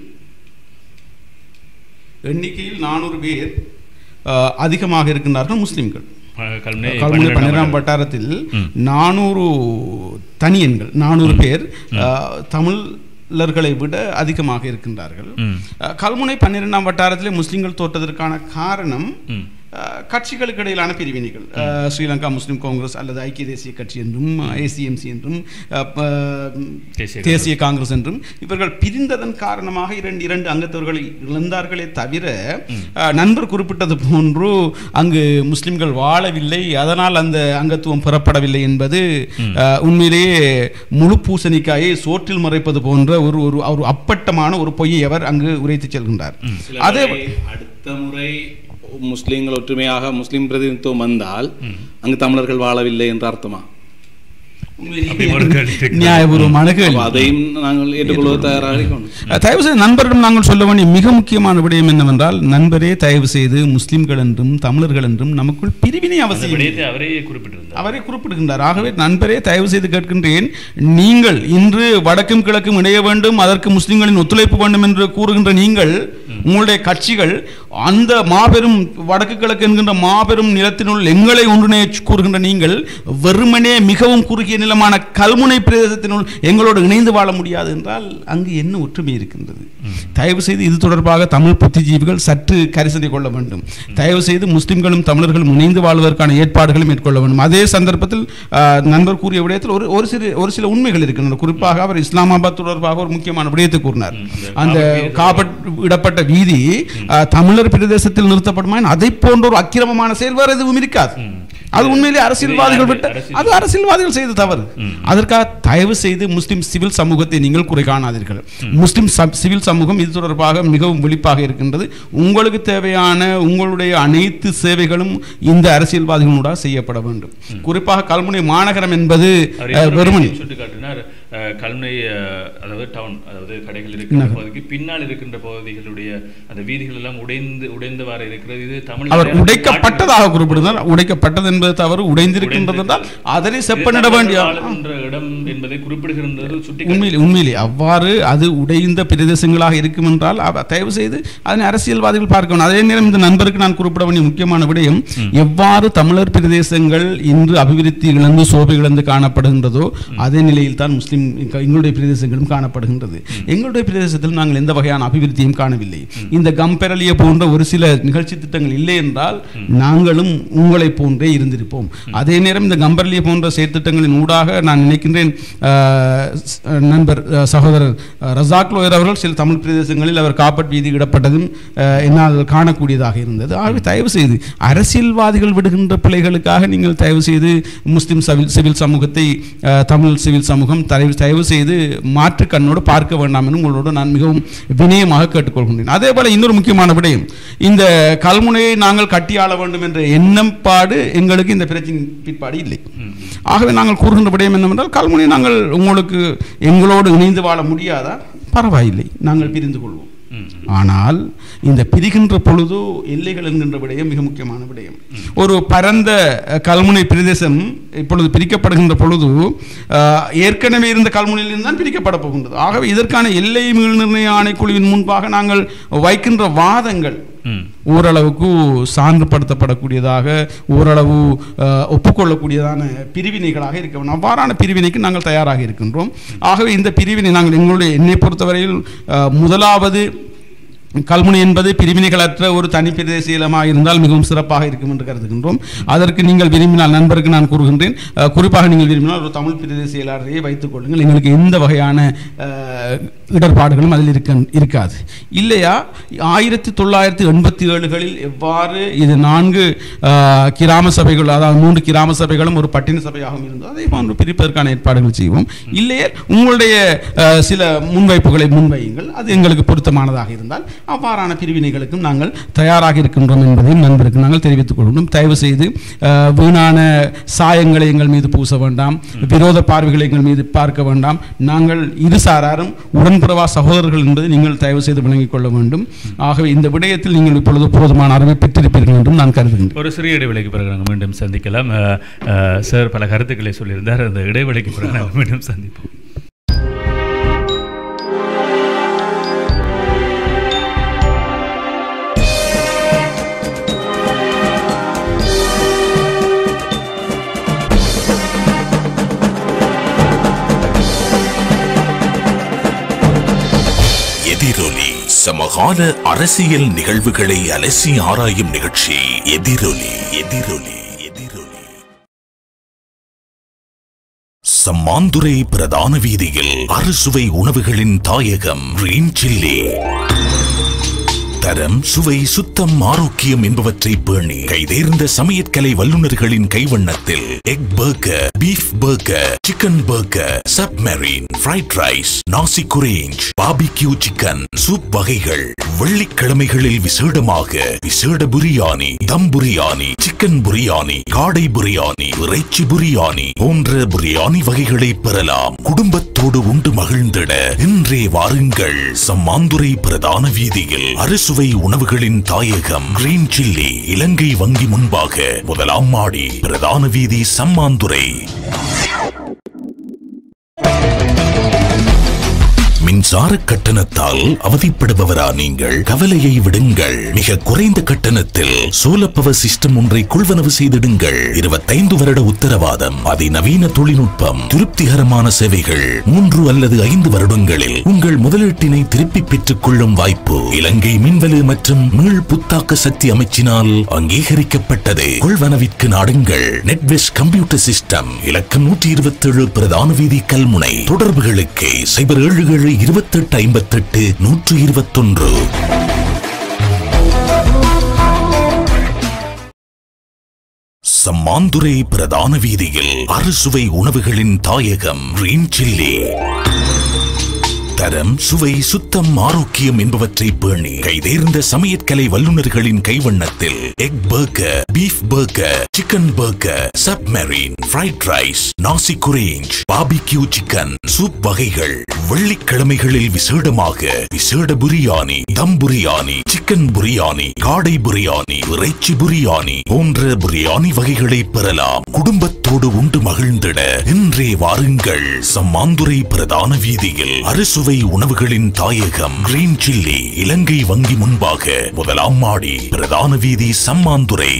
எண்ணிக்கையில் நானூறு பேர் அஹ், அதிகமாக இருக்கின்றார்கள் முஸ்லிம்கள் அஹ், கல்முனை கல்முனை பன்னிரெண்டாம் பன்னிரெண்டாம் வட்டாரத்தில் ம். நானூறு தனியன்கள் நானூறு பேர் அஹ், தமிழர்களை விட அதிகமாக இருக்கின்றார்கள் ம். அஹ், கல்முனை பன்னிரெண்டாம் வட்டாரத்திலே முஸ்லிம்கள் தோற்றதற்கான காரணம் ம். அஹ், கட்சிகளுக்கு இடையிலான பிரிவினைகள் அஹ், ஸ்ரீலங்கா முஸ்லிம் காங்கிரஸ் அல்லது ஐக்கிய தேசிய கட்சி என்றும் ஏசிஎம்சி என்றும் அஹ், ப- தேசிய தேசிய காங்கிரஸ் என்றும் இவர்கள் பிரிந்ததன் காரணமாக இரண்டு இரண்டு அங்கத்தவர்களை இழந்தார்களே தவிர அஹ், நண்பர் குறிப்பிட்டது போன்று அங்கு முஸ்லிம்கள் வாழவில்லை அதனால் அந்த அங்கத்துவம் பெறப்படவில்லை என்பது அஹ், உண்மையிலேயே முழு பூசணிக்காயை சோற்றில் மறைப்பது போன்ற ஒரு ஒரு ஒரு அப்பட்டமான ஒரு பொய்யை அவர் அங்கு உரைத்து செல்கின்றார் அதே அதே அடுத்த முறை முஸ்லிம்கள் ஒற்றுமையாக முஸ்லிம் பிரதிநிதித்துவம் வந்தால் அங்கு தமிழர்கள் வாழவில்லை என்று அர்த்தமா அப்படி ஒரு கேள்வி இருக்கு. நியாயபூர்வமான கேள்வி அப்ப அதையும் நாங்கள் ஏற்றுக்கொள்வது தயாராக இருக்கணும் அஹ், தயவு செய்து நண்பரிடம் நாங்கள் சொல்ல வேண்டிய மிக முக்கியமான விடயம் என்னவென்றால் நண்பரே தயவு செய்து முஸ்லிம்கள் என்றும் தமிழர்கள் என்றும் நமக்குள் பிரிவினை அந்த அவசியம் இல்லை. விடயத்தை அவரே குறிப்பிட்டிருந்தார் அவரே குறிப்பிடுகின்றார் ஆகவே நண்பரே தயவு செய்து கேட்கின்றேன் நீங்கள் இன்று வடக்கும் கிழக்கும் இணைய வேண்டும் அதற்கு முஸ்லிம்களின் ஒத்துழைப்பு வேண்டும் என்று கூறுகின்ற நீங்கள் உங்களுடைய கட்சிகள் அந்த மாபெரும் வடக்கு கிழக்கு என்கின்ற மாபெரும் நிலத்தினுள் எங்களை ஒன்றினை கூறுகின்ற நீங்கள் வெறுமனே மிகவும் குறுகிய நிலமான கல்முனை பிரதேசத்தினுள் எங்களோடு இணைந்து வாழ முடியாது என்றால் அங்கு என்ன ஒற்றுமை இருக்கின்றது தயவு செய்து இது தொடர்பாக தமிழ் புத்திஜீவிகள் சற்று கரிசனை கொள்ள வேண்டும் தயவு செய்து முஸ்லிம்களும் தமிழர்களும் இணைந்து வாழ்வதற்கான ஏற்பாடுகளை மேற்கொள்ள வேண்டும் அதே சந்தர்ப்பத்தில் ஆஹ், நண்பர் கூறிய விடயத்தில் ஒரு ஒரு சிறு ஒரு சில உண்மைகள் இருக்கின்றன குறிப்பாக அவர் இஸ்லாமாபாத் தொடர்பாக ஒரு முக்கியமான விடயத்தை கூறினார் அந்த காபட் இடப்பட்ட வீதி ஆஹ், தமிழர் பிரதேசத்தில் நிறுத்தப்படுமா அதை போன்ற ஒரு அக்கிரமமான செயல் வேறு எதுவும் இருக்காது அது உண்மையிலே அரசியல்வாதிகள் விட்டு அரசியல் அது அரசியல்வாதிகள் செய்த தவறு அதற்காக தயவு செய்து முஸ்லிம் சிவில் சமூகத்தை நீங்கள் குறை காணாதீர்கள் முஸ்லிம் ச- சிவில் சமூகம் இது தொடர்பாக மிகவும் விழிப்பாக இருக்கின்றது உங்களுக்கு தேவையான உங்களுடைய அனைத்து சேவைகளும் இந்த அரசியல்வாதிகளூடாக செய்யப்பட வேண்டும் குறிப்பாக கல்முனை மாநகரம் என்பது அவர் அஹ், இன்னொரு வெறுமனே விஷயம் சுட்டிக்காட்டினார் அஹ், கல்முனை அஹ், அதாவது டவுன் அதாவது கடைகள் இருக்கிற பகுதிக்கு பின்னால் இருக்கின்ற பகுதிகளுடைய அந்த வீதிகள் எல்லாம் உடைந்து உடைந்தவாறு இருக்கிறது இது தமிழ் அவர் உடைக்கப்பட்டதாக குறிப்பிடுகிறார் உடைக்கப்பட்டது என்பது தவறு உடைந்திருக்கின்றது என்றால் அதனை செப்பனிட வேண்டிய என்ற இடம் என்பதை குறிப்பிடுகின்றது சுட்டி உண்மையிலே உண்மையிலே அவ்வாறு அது உடைந்த பிரதேசங்களாக இருக்கும் என்றால் அவ- தயவு செய்து அதனை அரசியல்வாதிகள் பார்க்க வேண்டும் அதே நேரம் இந்த நண்பருக்கு நான் குறிப்பிட வேண்டிய முக்கியமான விடயம் எவ்வாறு தமிழர் பிரதேசங்கள் இன்று அபிவிருத்தி இழந்து சோபை இழந்து காணப்படுகின்றதோ அதே நிலையில் தான் முஸ்லிம் எங்களுடைய பிரதேசங்களும் காணப்படுகின்றது எங்களுடைய பிரதேசத்தில் நாங்கள் எந்த வகையான அபிவிருத்தியும் காணவில்லை இந்த கம்பெரலிய போன்ற ஒரு சில நிகழ்ச்சி திட்டங்கள் இல்லை என்றால் நாங்களும் உங்களை போன்றே இருந்திருப்போம் அதே நேரம் இந்த கம்பெரலிய போன்ற செயற்திட்டங்களின் ஊடாக நான் நினைக்கின்றேன் ஆஹ், ஸ்- நண்பர் ஆஹ், சகோதரர் ஆஹ், ரசாக் லோயர் அவர்கள் சில தமிழ் பிரதேசங்களில் அவர் காப்பட் வீதி இடப்பட்டதும் ஆஹ், என்னால் காணக்கூடியதாக இருந்தது ஆகவே தயவு செய்து அரசியல்வாதிகள் விடுகின்ற பிள்ளைகளுக்காக நீங்கள் தயவு செய்து முஸ்லிம் சிவில் சிவில் சமூகத்தை ஆஹ், தமிழ் சிவில் சமூகம் தயவு தயவு செய்து மாற்று கண்ணோடு பார்க்க வேண்டாம் என்று உங்களோடு நான் மிகவும் வினயமாக கேட்டுக்கொள்கின்றேன் அதே போல இன்னொரு முக்கியமான விடயம் இந்த கல்முனையை நாங்கள் கட்டியாள வேண்டும் என்ற எண்ணப்பாடு எங்களுக்கு இந்த பிரச்சனை பிற்பாடு இல்லை ஆகவே நாங்கள் கூறுகின்ற விடயம் என்னவென்றால் கல்முனை நாங்கள் உங்களுக்கு எங்களோடு இணைந்து வாழ முடியாதா பரவாயில்லை நாங்கள் பிரிந்து கொள்வோம் ஆனால் இந்த பிரிகின்ற பொழுது எல்லைகள் என்கின்ற விடயம் மிக முக்கியமான விடயம் ஒரு பரந்த அஹ், கல்முனை பிரதேசம் இப்பொழுது பிரிக்கப்படுகின்ற பொழுது அஹ், ஏற்கனவே இருந்த கல்முனையிலிருந்து தான் பிரிக்கப்பட போகின்றது ஆகவே இதற்கான எல்லை மீள் நிர்ணய ஆணைக்குழுவின் முன்பாக நாங்கள் வைக்கின்ற வாதங்கள் ம். ஓரளவுக்கு சான்றுபடுத்தப்படக்கூடியதாக ஓரளவு அஹ், ஒப்புக்கொள்ளக்கூடியதான பிரிவினைகளாக இருக்க வேண்டும் அவ்வாறான பிரிவினைக்கு நாங்கள் தயாராக இருக்கின்றோம் ஆகவே இந்த பிரிவினை நாங்கள் எங்களுடைய என்னை பொறுத்தவரையில் அஹ், முதலாவது கல்முனை என்பது பிரிவினைகளற்ற ஒரு தனி பிரதேசமாக இருந்தால் மிகவும் சிறப்பாக இருக்கும் என்று கருதுகின்றோம் அதற்கு நீங்கள் விரும்பினால் நண்பருக்கு நான் கூறுகின்றேன் அஹ், குறிப்பாக நீங்கள் விரும்பினால் ஒரு தமிழ் பிரதேச செயலாளரையே வைத்துக் கொள்ளுங்கள் எங்களுக்கு எந்த வகையான அஹ், இடர்பாடுகளும் அதில் இருக்க இருக்காது இல்லையா ஆயிரத்தி தொள்ளாயிரத்தி எண்பத்தி ஏழுகளில் எவ்வாறு இது நான்கு அஹ், கிராம சபைகள் அதாவது மூன்று கிராம சபைகளும் ஒரு பட்டின சபையாகவும் இருந்தது அதே போன்று பிரிப்பதற்கான ஏற்பாடுகள் செய்வோம் இல்லையே உங்களுடைய அஹ், சில முன்வைப்புகளை முன்வையுங்கள் அது எங்களுக்கு பொருத்தமானதாக இருந்தால் அவ்வாறான பிரிவினைகளுக்கும் நாங்கள் தயாராக இருக்கின்றோம் என்பதையும் நண்பருக்கு நாங்கள் தெரிவித்துக் கொள்கிறோம் தயவு செய்து அஹ், வீணான சாயங்களை எங்கள் மீது பூச வேண்டாம் விரோத பார்வைகளை எங்கள் மீது பார்க்க வேண்டாம் நாங்கள் இரு சாராரும் உடன்புறவா சகோதரர்கள் என்பதை நீங்கள் தயவு செய்து விளங்கிக் கொள்ள வேண்டும் ஆகவே இந்த விடயத்தில் நீங்கள் இப்பொழுது போதுமான அறிவை பெற்றிருப்பீர்கள் என்றும் நான் கருதுகின்றேன் ஒரு சிறிய இடைவெளிக்கு பிறகு நாங்கள் மீண்டும் சந்திக்கலாம் அஹ், அஹ், சார் பல கருத்துக்களை சொல்லியிருந்தார் அந்த இடைவெளிக்கு பிறகு நாங்கள் மீண்டும் சந்திப்போம் எதிரொலி சமகால அரசியல் நிகழ்வுகளை அலசி ஆராயும் நிகழ்ச்சி எதிரொலி எதிரொலி எதிரொலி சம்மாந்துரை பிரதான வீதியில் அறுசுவை உணவுகளின் தாயகம் கிரீன் சில்லி தரம் சுவை சுத்தம் ஆரோக்கியம் என்பவற்றை பேணி கைதேர்ந்த சமையற்கலை வல்லுநர்களின் கைவண்ணத்தில் egg burger beef burger chicken burger submarine fried rice nasi goreng barbecue chicken soup வகைகள் வெள்ளிக்கிழமைகளில் விசேடமாக விசேட புரியாணி தம் புரியாணி சிக்கன் புரியாணி காடை புரியாணி இறைச்சி புரியாணி போன்ற புரியாணி வகைகளை பெறலாம் குடும்பத்தோடு உண்டு மகிழ்ந்திட இன்றே வாருங்கள் சம்மாந்துரை பிரதான வீதியில் அறுசுவை உணவுகளின் தாயகம் கிரீன் சில்லி இலங்கை வங்கி முன்பாக முதலாம் மாடி பிரதான வீதி சம்மாந்துரை மின்சார கட்டணத்தால் அவதிப்படுபவரா நீங்கள் கவலையை விடுங்கள் மிக குறைந்த கட்டணத்தில் சோலர் பவர் சிஸ்டம் ஒன்றை கொள்வனவு செய்திடுங்கள் இருபத்தைந்து வருட உத்தரவாதம் அதிநவீன தொழில்நுட்பம் திருப்திகரமான சேவைகள் மூன்று அல்லது ஐந்து வருடங்களில் உங்கள் முதலீட்டினை திருப்பி பெற்றுக் கொள்ளும் வாய்ப்பு இலங்கை மின்வலு மற்றும் மீள் புத்தாக்க சக்தி அமைச்சினால் அங்கீகரிக்கப்பட்டது கொள்வனவிற்கு நாடுங்கள் நெட்வெஸ் கம்ப்யூட்டர் சிஸ்டம் இலக்கம் நூற்றி இருபத்தி ஏழு பிரதான வீதி கல்முனை தொடர்புகளுக்கு சைபர் ஏழு ஏழு இருபத்தெட்டு ஐம்பத்தெட்டு நூற்று இருபத்தொன்று சம்மாந்துரை பிரதான வீதியில் அறுசுவை உணவுகளின் தாயகம் கிரீன் சில்லி தரம் சுவை சுத்தம் ஆரோக்கியம் என்பவற்றை பேணி கைதேர்ந்த சமையற்கலை வல்லுநர்களின் கைவண்ணத்தில் egg burger beef burger chicken burger submarine fried rice nasi goreng barbecue chicken soup வகைகள் வெள்ளிக்கிழமைகளில் விசேடமாக விசேட புரியாணி தம் புரியாணி சிக்கன் புரியாணி காடை புரியாணி இறைச்சி புரியாணி போன்ற புரியாணி வகைகளை பெறலாம் குடும்பத்தோடு உண்டு மகிழ்ந்திட இன்றே வாருங்கள் சம்மாந்துரை பிரதான வீதியில் அறுசுவை உணவுகளின் தாயகம் கிரீன் சில்லி இலங்கை வங்கி முன்பாக முதலாம் மாடி பிரதான வீதி சம்மாந்துரை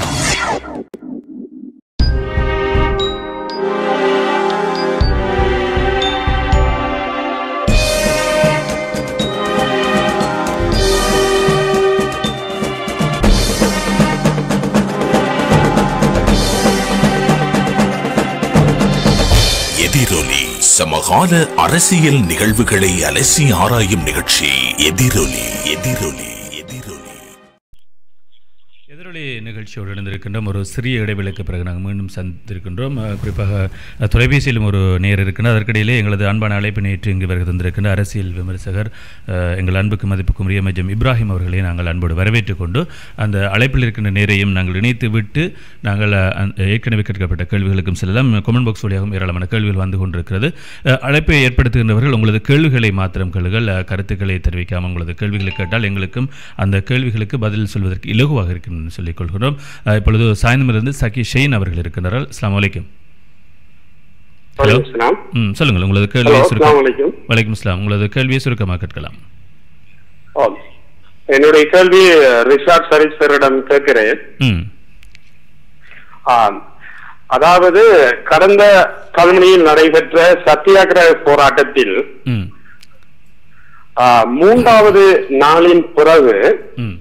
எதிரொலி சமகால அரசியல் நிகழ்வுகளை அலசி ஆராயும் நிகழ்ச்சி எதிரொலி எதிரொலி எதிரொலி எதிரொலி நிகழ்ச்சியோடு இணைந்திருக்கின்றோம் ஒரு சிறிய இடைவெளிக்கு பிறகு நாங்கள் மீண்டும் சந்திருக்கின்றோம் அஹ், குறிப்பாக அஹ், தொலைபேசியிலும் ஒரு நேர் இருக்கின்றார் அதற்கிடையிலே எங்களது அன்பான அழைப்பு நேற்று இங்கு வருகை தந்திருக்கின்ற அரசியல் விமர்சகர் அஹ், எங்கள் அன்புக்கு மதிப்புக்கும் உரிய மஜம் இப்ராஹிம் அவர்களை நாங்கள் அன்போடு வரவேற்றுக் கொண்டு அந்த அழைப்பில் இருக்கின்ற நேரையும் நாங்கள் இணைத்து விட்டு நாங்கள் அஹ், அந்த ஏற்கனவே கேட்கப்பட்ட கேள்விகளுக்கும் செல்லலாம் கமெண்ட் பாக்ஸ் வழியாகவும் ஏராளமான கேள்விகள் வந்து கொண்டிருக்கிறது அஹ், அழைப்பை ஏற்படுத்துகின்றவர்கள் உங்களது கேள்விகளை மாத்திரம் கேளுங்கள் அஹ், கருத்துக்களை தெரிவிக்காமல் உங்களது கேள்விகளை கேட்டால் எங்களுக்கும் அந்த கேள்விகளுக்கு பதில் சொல்வதற்கு இலகுவாக இருக்கும் என்று சொல்லிக் கொள்கிறோம் அஹ், இப்பொழுது சாயந்தரமிருந்து சகி ஷெயின் அவர்கள் இருக்கின்றார்கள் அஸ்லாம் வலைக்கும் ஹலோ அஸ்ஸலாம். ம் சொல்லுங்கள் உங்களது ஹலோ கேள்வியை அஸ்ஸலாமு சுருக்கம் அலைக்கும் வலைக்கும் அஸ்லாம் உங்களது கேள்வியை சுருக்கமாக கேட்கலாம் ஓ, என்னுடைய கேள்வி ரிஷாட் சரீப் சாரிடம் கேட்கிறேன் ம் ஆம். அதாவது கடந்த கல்முனையில் நடைபெற்ற சத்தியாகிரக போராட்டத்தில் ம் ஆ, மூன்றாவது நாளின் பிறகு ம்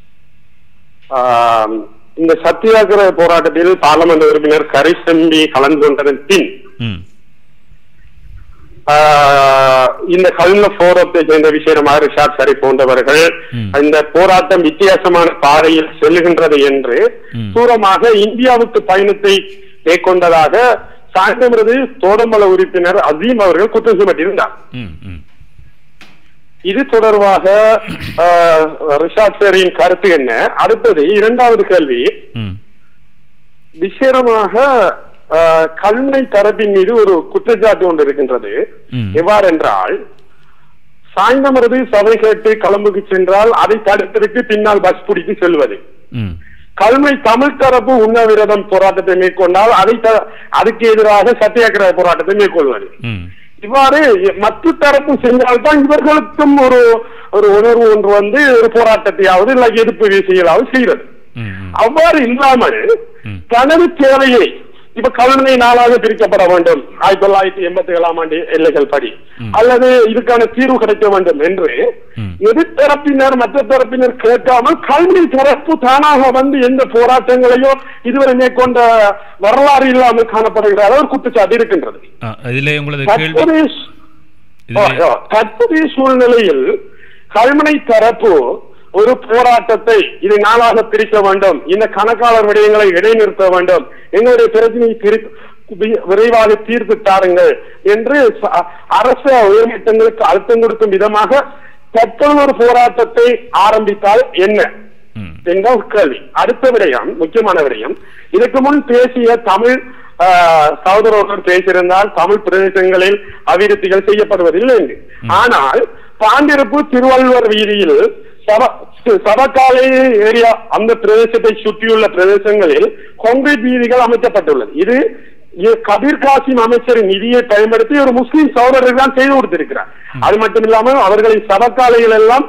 ஆம், இந்த சத்தியாகிரக போராட்டத்தில் பார்லமெண்ட் உறுப்பினர் கரிசம்பி கலந்து கொண்டதன் பின் ம் ஆஹ் இந்த கல்ல போரத்தை சேர்ந்த விஷயமாக ரிஷாட் சரி போன்றவர்கள் ம். இந்த போராட்டம் வித்தியாசமான பாதையில் செல்லுகின்றது என்று ம். தூரமாக இந்தியாவுக்கு பயணத்தை மேற்கொண்டதாக சாய்ந்தமரது தோடமல உறுப்பினர் அசீம் அவர்கள் குற்றம் சுமத்தியிருந்தார் ம் ம் இது தொடர்பாக ஆஹ், ரிஷாட் சரியின் கருத்து என்ன அடுத்தது இரண்டாவது கேள்வி ம் விசேடமாக ஆஹ், கல்முனை தரப்பின் மீது ஒரு குற்றச்சாட்டு ஒன்று இருக்கின்றது ம். எவ்வாறென்றால் சாய்ந்தமரது சபை கேட்டு கொழும்புக்கு சென்றால் அதை தடுப்பதற்கு பின்னால் பஸ் பிடித்து செல்வது ம் கல்மை தமிழ் தரப்பு உண்ணாவிரதம் போராட்டத்தை மேற்கொண்டால் அதை த- அதுக்கு எதிராக சத்தியாகிரக போராட்டத்தை மேற்கொள்வது ம் இவ்வாறு மற்ற தரப்பு செஞ்சால்தான் இவர்களுக்கும் ஒரு ஒரு உணர்வு ஒன்று வந்து ஒரு போராட்டத்தையாவது இல்லை எதிர்ப்பு வீசிகளாவது செய்கிறது ம் ம் அவ்வாறு இல்லாமல் ம். தனது தேவையை இப்ப கல்முனை நாளாக பிரிக்கப்பட வேண்டும் ஆயிரத்தி தொள்ளாயிரத்தி எண்பத்தி ஏழாம் ஆண்டு எல்லைகள் படி அல்லது இதுக்கான தீர்வு கிடைக்க வேண்டும் என்று எதிர்த்தரப்பினர் மற்ற தரப்பினர் கேட்காமல் கல்வி தரப்பு தானாக வந்து எந்த போராட்டங்களையோ இதுவரை மேற்கொண்ட வரலாறு இல்லாமல் காணப்படுகிற அளவு குற்றச்சாட்டு இருக்கின்றது ஆ, இதிலே உங்களது கேள்வி தற்போதைய இதிலே ஓ, ஓ, தற்போதைய சூழ்நிலையில் கல்முனை தரப்பு ஒரு போராட்டத்தை இதை நாளாக பிரிக்க வேண்டும் இந்த கணக்காளர் விடயங்களை இடைநிறுத்த வேண்டும் எங்களுடைய பிரச்சனையை பிரித்து வி- விரைவாக தீர்த்து தாருங்கள் என்று ச- அரச உயர்நீட்டங்களுக்கு அழுத்தம் கொடுக்கும் விதமாக தற்போது ஒரு போராட்டத்தை ஆரம்பித்தால் என்ன ம். என்ற ஒரு கேள்வி அடுத்த விடயம் முக்கியமான விடயம் இதுக்கு முன் பேசிய தமிழ் ஆஹ், சகோதரர்கள் பேசியிருந்தால் தமிழ் பிரதேசங்களில் அபிவிருத்திகள் செய்யப்படுவதில்லை என்று ஆனால் பாண்டிருப்பு திருவள்ளுவர் வீதியில் சப- சபக்காலை ஏரியா அந்த பிரதேசத்தை சுற்றியுள்ள பிரதேசங்களில் கான்கிரீட் வீதிகள் அமைக்கப்பட்டுள்ளது இது இது கபீர் காசிம் அமைச்சரின் நிதியை பயன்படுத்தி ஒரு முஸ்லிம் சகோதரர்கள் தான் செய்து கொடுத்திருக்கிறார் அது மட்டும் இல்லாமல் அவர்களின் சபக்காலைகள் எல்லாம்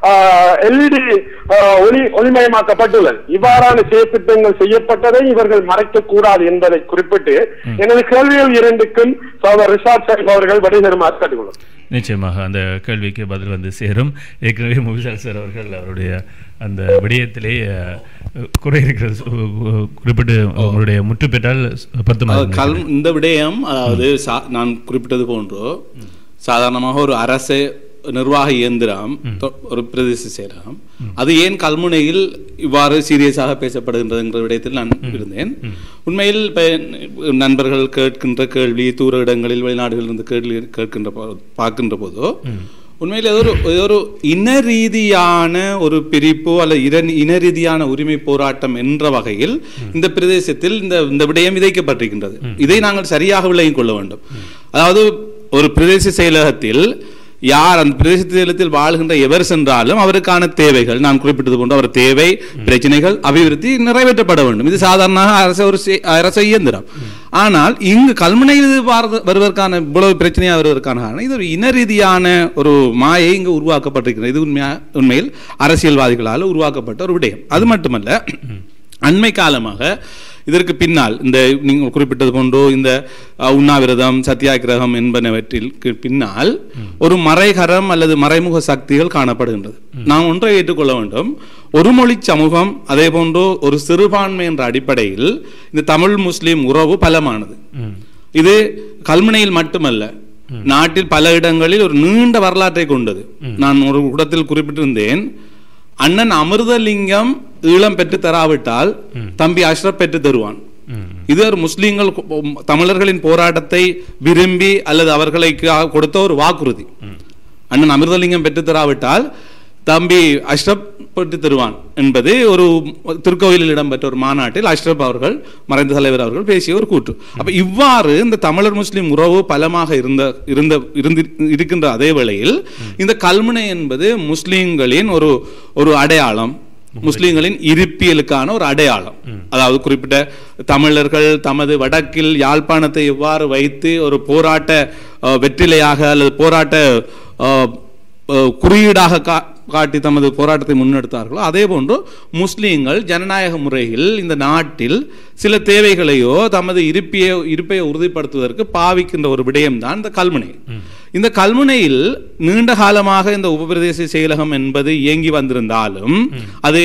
எல்இடி ஒளி ஒளிமயமாக்கப்பட்டுள்ளது இவ்வாறான செயற்திட்டங்கள் செய்யப்பட்டதை இவர்கள் மறைக்க கூடாது என்பதை குறிப்பிட்டு எனது கேள்விகள் இரண்டுக்கும் சகோதரர் ரிஷாத் சாஹிப் அவர்கள் வடிதருமாறு கேட்டுக்கொள்ளும் நிச்சயமாக அந்த கேள்விக்கு பதில் வந்து சேரும் ஏற்கனவே முபிசால் சார் அவர்கள் அவருடைய அந்த விடயத்திலே அஹ், குறை இருக்கிறது சு- குறிப்பிட்டு உங்களுடைய முற்று பெற்றால் அதாவது பொருத்தமாக கல் இந்த விடயம் அதாவது சா- நான் குறிப்பிட்டது போன்றோ சாதாரணமாக ஒரு அரசு நிர்வாக இயந்திரம் தொ- ஒரு பிரதேச செயலகம் அது ஏன் கல்முனையில் இவ்வாறு சீரியஸாக பேசப்படுகின்றதுங்கிற விடயத்தில் நான் இருந்தேன் உண்மையில் இப்ப நண்பர்கள் கேட்கின்ற கேள்வி தூர இடங்களில் வெளிநாடுகளிலிருந்து கேள்வி கேட்கின்ற போ- பார்க்கின்ற போதோ உண்மையில் ஏதோ ஒரு ஏதோ ஒரு இன ரீதியான ஒரு பிரிப்போ அல்ல இன இன ரீதியான உரிமை போராட்டம் என்ற வகையில் இந்த பிரதேசத்தில் இந்த இந்த விடயம் விதைக்கப்பட்டிருக்கின்றது இதை நாங்கள் சரியாக விளங்கிக் கொள்ள வேண்டும் அதாவது ஒரு பிரதேச செயலகத்தில் யார் அந்த பிரதேச செயலகத்தில் வாழ்கின்ற எவர் சென்றாலும் அவருக்கான தேவைகள் நான் குறிப்பிட்டது போன்று அவர் தேவை பிரச்சனைகள் அபிவிருத்தி நிறைவேற்றப்பட வேண்டும் இது சாதாரண அரச ஒரு செ- அரச இயந்திரம் ஆனால் இங்கு கல்முனையில் வார- வருவதற்கான இவ்வளவு பிரச்சனையாக வருவதற்கான காரணம் இது ஒரு இன ரீதியான ஒரு மாயை இங்கு உருவாக்கப்பட்டிருக்கிறது இது உண்மையா உண்மையில் அரசியல்வாதிகளால் உருவாக்கப்பட்ட ஒரு விடயம் அது மட்டுமல்ல அண்மை காலமாக இதற்கு பின்னால் இந்த நீங்கள் குறிப்பிட்டது போன்றோ இந்த அஹ், உண்ணாவிரதம் சத்தியாகிரகம் என்பனவற்றிற்கு பின்னால் ஒரு மறைகரம் அல்லது மறைமுக சக்திகள் காணப்படுகின்றது நாம் ஒன்றை ஏற்றுக்கொள்ள வேண்டும் ஒரு மொழி சமூகம் அதே போன்றோ ஒரு சிறுபான்மை என்ற அடிப்படையில் இந்த தமிழ் முஸ்லிம் உறவு பலமானது இது கல்முனையில் மட்டுமல்ல நாட்டில் பல இடங்களில் ஒரு நீண்ட வரலாற்றை கொண்டது நான் ஒரு கூடத்தில் குறிப்பிட்டிருந்தேன் அண்ணன் அமிர்தலிங்கம் ஈழம் பெற்று தராவிட்டால் தம்பி அஷ்ரப் பெற்று தருவான் இது ஒரு முஸ்லீம்கள் கொ- தமிழர்களின் போராட்டத்தை விரும்பி அல்லது அவர்களை கொடுத்த ஒரு வாக்குறுதி அண்ணன் அமிர்தலிங்கம் பெற்று தராவிட்டால் தம்பி அஷ்ரப் பெற்று தருவான் என்பது ஒரு திருக்கோயிலில் இடம்பெற்ற ஒரு மாநாட்டில் அஷ்ரப் அவர்கள் மறைந்த தலைவர் அவர்கள் பேசிய ஒரு கூற்று அப்ப இவ்வாறு இந்த தமிழர் முஸ்லிம் உறவு பலமாக இருந்த இருந்த இருந்து இருக்கின்ற அதே வேளையில் இந்த கல்முனை என்பது முஸ்லிம்களின் ஒரு ஒரு அடையாளம் முஸ்லிம்களின் இருப்பியலுக்கான ஒரு அடையாளம் அதாவது குறிப்பிட்ட தமிழர்கள் தமது வடக்கில் யாழ்ப்பாணத்தை எவ்வாறு வைத்து ஒரு போராட்ட அஹ், வெற்றிலையாக அல்லது போராட்ட அஹ், அஹ், குறியீடாக கா காட்டி தமது போராட்டத்தை முன்னெடுத்தார்களோ அதே போன்று முஸ்லீம்கள் ஜனநாயக முறையில் இந்த நாட்டில் சில தேவைகளையோ தமது இருப்பிய இருப்பையை உறுதிப்படுத்துவதற்கு பாவிக்கின்ற ஒரு விடயம்தான் இந்த கல்முனை இந்த கல்முனையில் நீண்ட காலமாக இந்த உபபிரதேச செயலகம் என்பது இயங்கி வந்திருந்தாலும் அது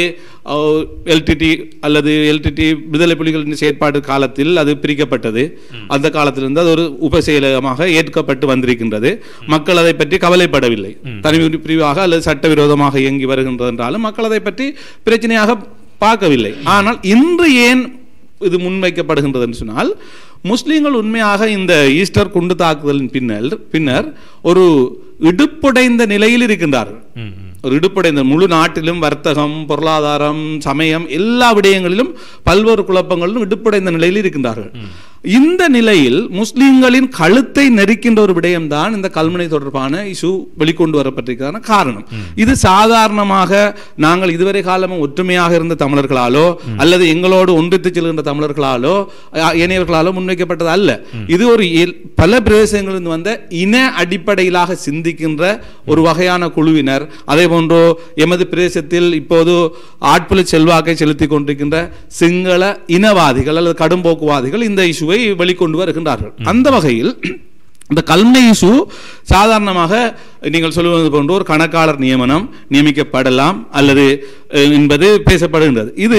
எல்டிடி அல்லது எல்டிடி விடுதலை புலிகளின் செயற்பாடு காலத்தில் அது பிரிக்கப்பட்டது அந்த காலத்திலிருந்து அது ஒரு உப செயலகமாக ஏற்கப்பட்டு வந்திருக்கின்றது மக்கள் அதை பற்றி கவலைப்படவில்லை தனி பிரிவாக அல்லது சட்டவிரோதமாக இயங்கி வருகின்றது என்றாலும் மக்கள் அதை பற்றி பிரச்சனையாக பார்க்கவில்லை ஆனால் இன்று ஏன் இது முன்வைக்கப்படுகின்றது என்று சொன்னால் முஸ்லிம்கள் உண்மையாக இந்த ஈஸ்டர் குண்டு தாக்குதலின் பின்னர் பின்னர் ஒரு இடுப்புடைந்த நிலையில் இருக்கின்றார்கள் ஒரு இடுப்புடைந்த முழு நாட்டிலும் வர்த்தகம் பொருளாதாரம் சமயம் எல்லா விடயங்களிலும் பல்வேறு குழப்பங்களிலும் இடுப்புடைந்த நிலையில் இருக்கின்றார்கள் இந்த நிலையில் முஸ்லிம்களின் கழுத்தை நெரிக்கின்ற ஒரு விடயம்தான் இந்த கல்முனை தொடர்பான இஷ்யூ வெளிக்கொண்டு வரப்பட்டிருக்கான காரணம் இது சாதாரணமாக நாங்கள் இதுவரை காலமும் ஒற்றுமையாக இருந்த தமிழர்களாலோ அல்லது எங்களோடு ஒன்றித்து செல்கின்ற தமிழர்களாலோ அஹ், ஏனையவர்களாலோ முன்வைக்கப்பட்டது அல்ல இது ஒரு இயல்- பல பிரதேசங்களிலிருந்து வந்த இன அடிப்படையிலாக சிந்திக்கின்ற ஒரு வகையான குழுவினர் அதே போன்றோ எமது பிரதேசத்தில் இப்போது ஆட்புல செல்வாக்கை செலுத்திக் கொண்டிருக்கின்ற சிங்கள இனவாதிகள் அல்லது கடும்போக்குவாதிகள் இந்த இஷ்யூவை வெளிக்கொண்டு வருகின்றார்கள் அந்த வகையில் இந்த கல்முனை இஷ்யூ சாதாரணமாக நீங்கள் சொல்லுவது போன்ற ஒரு கணக்காளர் நியமனம் நியமிக்கப்படலாம் அல்லது அஹ், என்பது பேசப்படுகின்றது இது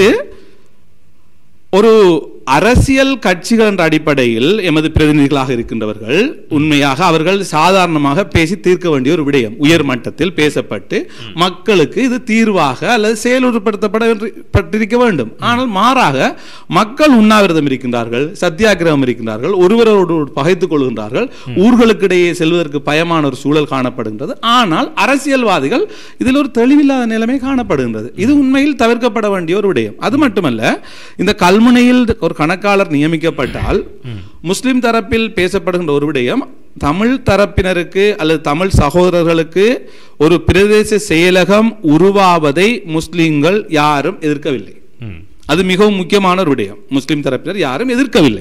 ஒரு அரசியல் கட்சிகள் என்ற அடிப்படையில் எமது பிரதிநிதிகளாக இருக்கின்றவர்கள் உண்மையாக அவர்கள் சாதாரணமாக பேசி தீர்க்க வேண்டிய ஒரு விடயம் உயர் மட்டத்தில் பேசப்பட்டு மக்களுக்கு இது தீர்வாக அல்லது செயலுறுப்படுத்தப்பட பட்டிருக்க வேண்டும் ஆனால் மாறாக மக்கள் உண்ணாவிரதம் இருக்கின்றார்கள் சத்தியாகிரகம் இருக்கின்றார்கள் ஒருவரோடு பகைத்துக் கொள்கின்றார்கள் ஊர்களுக்கிடையே செல்வதற்கு பயமான ஒரு சூழல் காணப்படுகின்றது ஆனால் அரசியல்வாதிகள் இதில் ஒரு தெளிவில்லாத நிலைமை காணப்படுகின்றது இது உண்மையில் தவிர்க்கப்பட வேண்டிய ஒரு விடயம் அது மட்டுமல்ல இந்த கல்முனையில் ஒரு கணக்காளர் நியமிக்கப்பட்டால் முஸ்லிம் தரப்பில் பேசப்படுகின்ற ஒரு விடயம் தமிழ் தரப்பினருக்கு அல்லது தமிழ் சகோதரர்களுக்கு ஒரு பிரதேச செயலகம் உருவாவதை முஸ்லிம்கள் யாரும் எதிர்க்கவில்லை ம் அது மிகவும் முக்கியமான ஒரு விடயம் முஸ்லிம் தரப்பினர் யாரும் எதிர்க்கவில்லை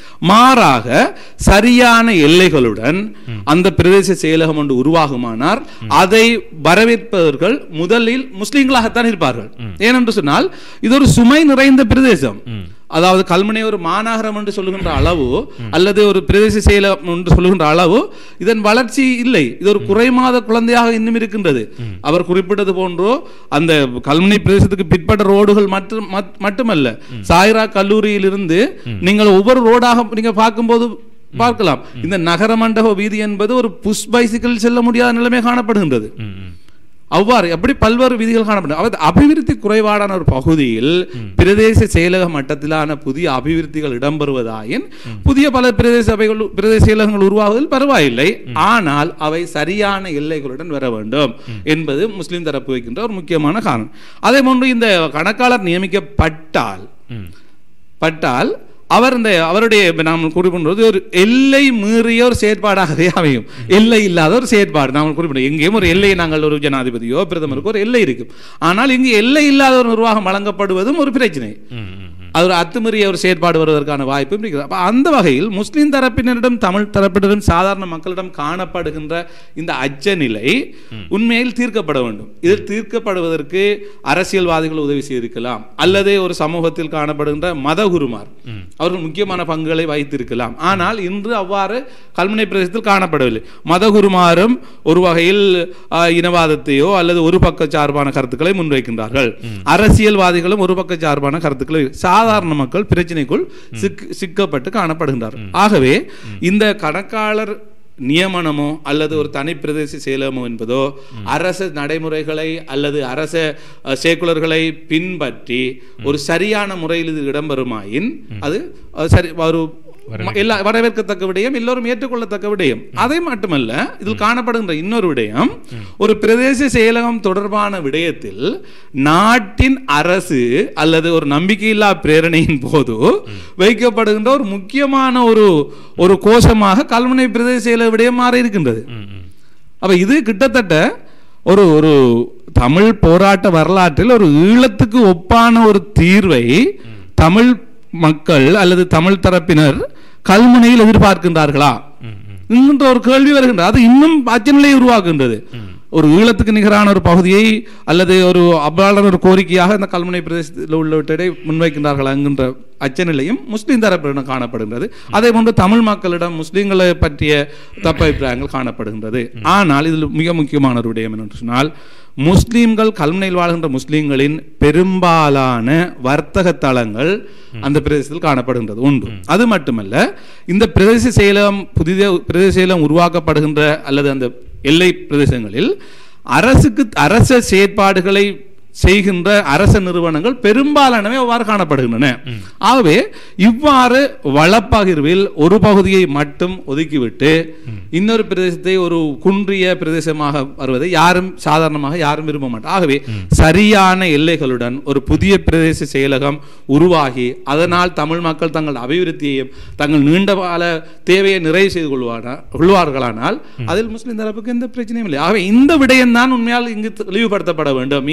மாறாக சரியான எல்லைகளுடன் அந்த பிரதேச செயலகம் ஒன்று உருவாகுமானார் அதை வரவேற்பவர்கள் முதலில் முஸ்லிம்களாகத்தான் இருப்பார்கள் ஏனென்று சொன்னால் இது ஒரு சுமை நிறைந்த பிரதேசம் அதாவது கல்முனை ஒரு மாநகரம் என்று சொல்லுகின்ற அளவு அல்லது ஒரு பிரதேச செயலம் என்று சொல்லுகின்ற அளவு இதன் வளர்ச்சி இல்லை இது ஒரு குறைமாத குழந்தையாக இன்னும் இருக்கின்றது அவர் குறிப்பிட்டது போன்றோ அந்த கல்முனை பிரதேசத்துக்கு பிற்பட்ட ரோடுகள் மற்றும் மட்- மட்டுமல்ல சாய்ரா கல்லூரியிலிருந்து நீங்கள் ஒவ்வொரு ரோடாக நீங்க பார்க்கும்போது பார்க்கலாம் இந்த நகர மண்டப வீதி என்பது ஒரு புஷ் பைசிக்கிள் செல்ல முடியாத நிலைமை காணப்படுகின்றது ம் ம் அவ்வாறு அப்படி பல்வேறு விதிகள் காணப்படும் அதாவது அபிவிருத்தி குறைபாடான ஒரு பகுதியில் பிரதேச செயலக மட்டத்திலான புதிய அபிவிருத்திகள் இடம்பெறுவதாயின் புதிய பல பிரதேச சபைகள் பிரதேச செயலகங்கள் உருவாவதில் பரவாயில்லை ஆனால் அவை சரியான எல்லைகளுடன் வர வேண்டும் என்பது முஸ்லிம் தரப்பு வைக்கின்ற ஒரு முக்கியமான காரணம் அதே போன்று இந்த கணக்காளர் நியமிக்கப்பட்டால் ம் பட்டால் அவர் இந்த அவருடைய இப்ப நாம் குறிப்பிடுறது ஒரு எல்லை மீறிய ஒரு செயற்பாடாகவே அமையும் எல்லை இல்லாத ஒரு செயற்பாடு நாம் குறிப்பிடும் எங்கேயும் ஒரு எல்லை நாங்கள் ஒரு ஜனாதிபதியோ பிரதமருக்கோ ஒரு எல்லை இருக்கும் ஆனால் இங்கு எல்லை இல்லாத ஒரு நிர்வாகம் வழங்கப்படுவதும் ஒரு பிரச்சனை ம் ம் ம் அது ஒரு அத்துமீறிய ஒரு செயற்பாடு வருவதற்கான வாய்ப்பும் இருக்கிறது அப்ப அந்த வகையில் முஸ்லிம் தரப்பினரிடம் தமிழ் தரப்பினரிடம் சாதாரண மக்களிடம் காணப்படுகின்ற இந்த அச்ச நிலை உண்மையில் தீர்க்கப்பட வேண்டும் இது தீர்க்கப்படுவதற்கு அரசியல்வாதிகள் உதவி செய்திருக்கலாம் அல்லது ஒரு சமூகத்தில் காணப்படுகின்ற மதகுருமார் அவர்கள் முக்கியமான பங்குகளை வைத்திருக்கலாம் ஆனால் இன்று அவ்வாறு கல்முனை பிரதேசத்தில் காணப்படவில்லை மதகுருமாரும் ஒரு வகையில் ஆஹ், இனவாதத்தையோ அல்லது ஒரு பக்க சார்பான கருத்துக்களை முன்வைக்கின்றார்கள் அரசியல்வாதிகளும் ஒரு பக்க சார்பான கருத்துக்களை சாதாரண மக்கள் பிரச்சனைக்குள் சிக் சிக்கப்பட்டு காணப்படுகின்றார்கள் ஆகவே இந்த கணக்காளர் நியமனமோ அல்லது ஒரு தனி பிரதேச செயலகமோ என்பதோ அரச நடைமுறைகளை அல்லது அரச அஹ், சேக்குலர்களை பின்பற்றி ஒரு சரியான முறையில் இது இடம்பெறுமாயின் அது அஹ், சரி ஒரு ம- எல்லா வரவேற்கத்தக்க விடயம் எல்லோரும் ஏற்றுக்கொள்ளத்தக்க விடயம் அதை மட்டுமல்ல இதில் காணப்படுகின்ற இன்னொரு விடயம் ஒரு பிரதேச செயலகம் தொடர்பான விடயத்தில் நாட்டின் அரசு அல்லது ஒரு நம்பிக்கையில்லா பிரேரணையின் போது வைக்கப்படுகின்ற ஒரு முக்கியமான ஒரு ஒரு கோஷமாக கல்முனை பிரதேச செயலக விடயம் மாறி இருக்கின்றது அப்ப இது கிட்டத்தட்ட ஒரு ஒரு தமிழ் போராட்ட வரலாற்றில் ஒரு ஈழத்துக்கு ஒப்பான ஒரு தீர்வை தமிழ் மக்கள் அல்லது தமிழ் தரப்பினர் கல்முனையில் எதிர்பார்க்கின்றார்களா என்கின்ற ஒரு கேள்வி வருகின்றது அது இன்னும் அச்சநிலையை உருவாக்குகின்றது ஒரு ஈழத்துக்கு நிகரான ஒரு பகுதியை அல்லது ஒரு அபாளர் ஒரு கோரிக்கையாக இந்த கல்முனை பிரதேசத்தில் உள்ளவற்றை முன்வைக்கின்றார்கள் என்கின்ற அச்சநிலையும் முஸ்லிம் தரப்பிடம் காணப்படுகின்றது அதே போன்று தமிழ் மக்களிடம் முஸ்லிம்களை பற்றிய தப்பபிப்பிராயங்கள் காணப்படுகின்றது ஆனால் இதில் மிக முக்கியமான ஒரு விடயம் என்னென்று சொன்னால் முஸ்லிம்கள் கல்முனையில் வாழ்கின்ற முஸ்லிம்களின் பெரும்பாலான வர்த்தக தளங்கள் அந்த பிரதேசத்தில் காணப்படுகின்றது உண்டு அது மட்டுமல்ல இந்த பிரதேச செயலம் புதிய பிரதேச செயலம் உருவாக்கப்படுகின்ற அல்லது அந்த எல்லை பிரதேசங்களில் அரசுக்கு அரச செயற்பாடுகளை செய்கின்ற அரச நிறுவனங்கள் பெரும்பாலானவை அவ்வாறு காணப்படுகின்றன ஆகவே இவ்வாறு வளப்பகிர்வில் ஒரு பகுதியை மட்டும் ஒதுக்கிவிட்டு இன்னொரு பிரதேசத்தை ஒரு குன்றிய பிரதேசமாக வருவதை யாரும் சாதாரணமாக யாரும் விரும்ப மாட்டார் ஆகவே சரியான எல்லைகளுடன் ஒரு புதிய பிரதேச செயலகம் உருவாகி அதனால் தமிழ் மக்கள் தங்கள் அபிவிருத்தியையும் தங்கள் நீண்ட கால தேவையை நிறைவு செய்து கொள்வானா கொள்வார்களானால் அதில் முஸ்லிம் தரப்புக்கு எந்த பிரச்சனையும் இல்லை ஆகவே இந்த விடயம் தான் உண்மையால் இங்கு தெளிவுபடுத்தப்பட வேண்டும் இங்கு முஸ்லிம்கள்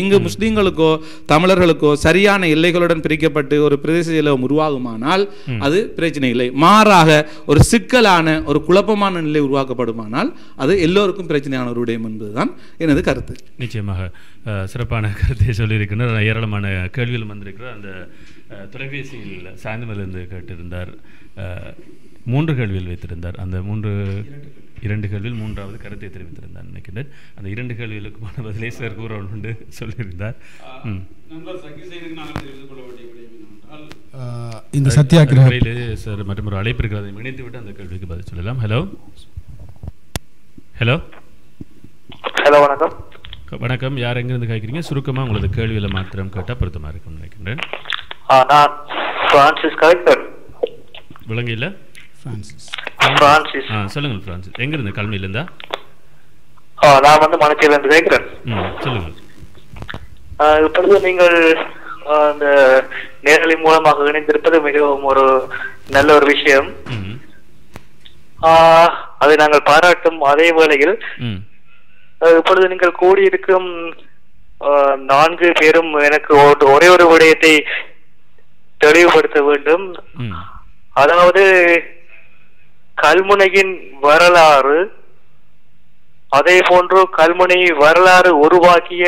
முஸ்லிம்களுக்கோ தமிழர்களுக்கோ சரியான எல்லைகளுடன் பிரிக்கப்பட்டு ஒரு பிரதேச செயலகம் உருவாகுமானால் அது பிரச்சனை இல்லை மாறாக ஒரு சிக்கலான ஒரு குழப்பமான நிலை உருவாக்கப்படுமானால் அது எல்லோருக்கும் பிரச்சனையான ஒரு விடயம் என்பதுதான் எனது கருத்து நிச்சயமாக அஹ், சிறப்பான கருத்தை சொல்லியிருக்கின்றார் ஏராளமான கேள்விகள் வந்திருக்கிறார் அந்த அஹ், தொலைபேசியில் சாயந்தமிலிருந்து கேட்டிருந்தார் அஹ், மூன்று கேள்விகள் வைத்திருந்தார் அந்த மூன்று இரண்டு கேள்வியில் மூன்றாவது கருத்தை தெரிவித்திருந்தார் நினைக்கின்றேன் அந்த இரண்டு கேள்விகளுக்குமான பதிலே சார் கூற உண்டு சொல்லியிருந்தார் ம். ஆஹ் இந்த சத்தியாகிரக அதுக்கிடையிலே சார் மற்றும் ஒரு அழைப்பு இருக்கிறது அதை இணைத்து விட்டு அந்த கேள்விக்கு பதில் சொல்லலாம் ஹலோ ஹலோ ஹலோ வணக்கம் வணக்கம் யார் எங்கிருந்து கேட்குறீங்க சுருக்கமாக உங்களது கேள்வியில் மாத்திரம் கேட்டால் பொருத்தமாக இருக்கும்னு நினைக்கின்றேன் ஆ, நான் பிரான்சிஸ் கலெக்டர் விளங்கையில் பிரான்சிஸ் பிரான்சிஸ் ஆ சொல்லுங்கள் பிரான்சிஸ் எங்கிருந்து கல்வியிலேருந்தா ஆ, நான் வந்து மணச்சியில இருந்து கேட்கிறேன் ம் சொல்லுங்கள் ஆ, இப்பொழுது நீங்கள் ஆ, இந்த நேரலை மூலமாக இணைந்திருப்பது மிகவும் ஒரு நல்ல ஒரு விஷயம் ம் ஆ, அதை நாங்கள் பாராட்டும் அதே வேளையில் ம் ஆ, இப்பொழுது நீங்கள் கூடியிருக்கும் ஆ, நான்கு பேரும் எனக்கு ஒரு- ஒரே ஒரு விடயத்தை தெளிவுபடுத்த வேண்டும் ம் அதாவது கல்முனையின் வரலாறு அதே போன்று கல்முனை வரலாறு உருவாக்கிய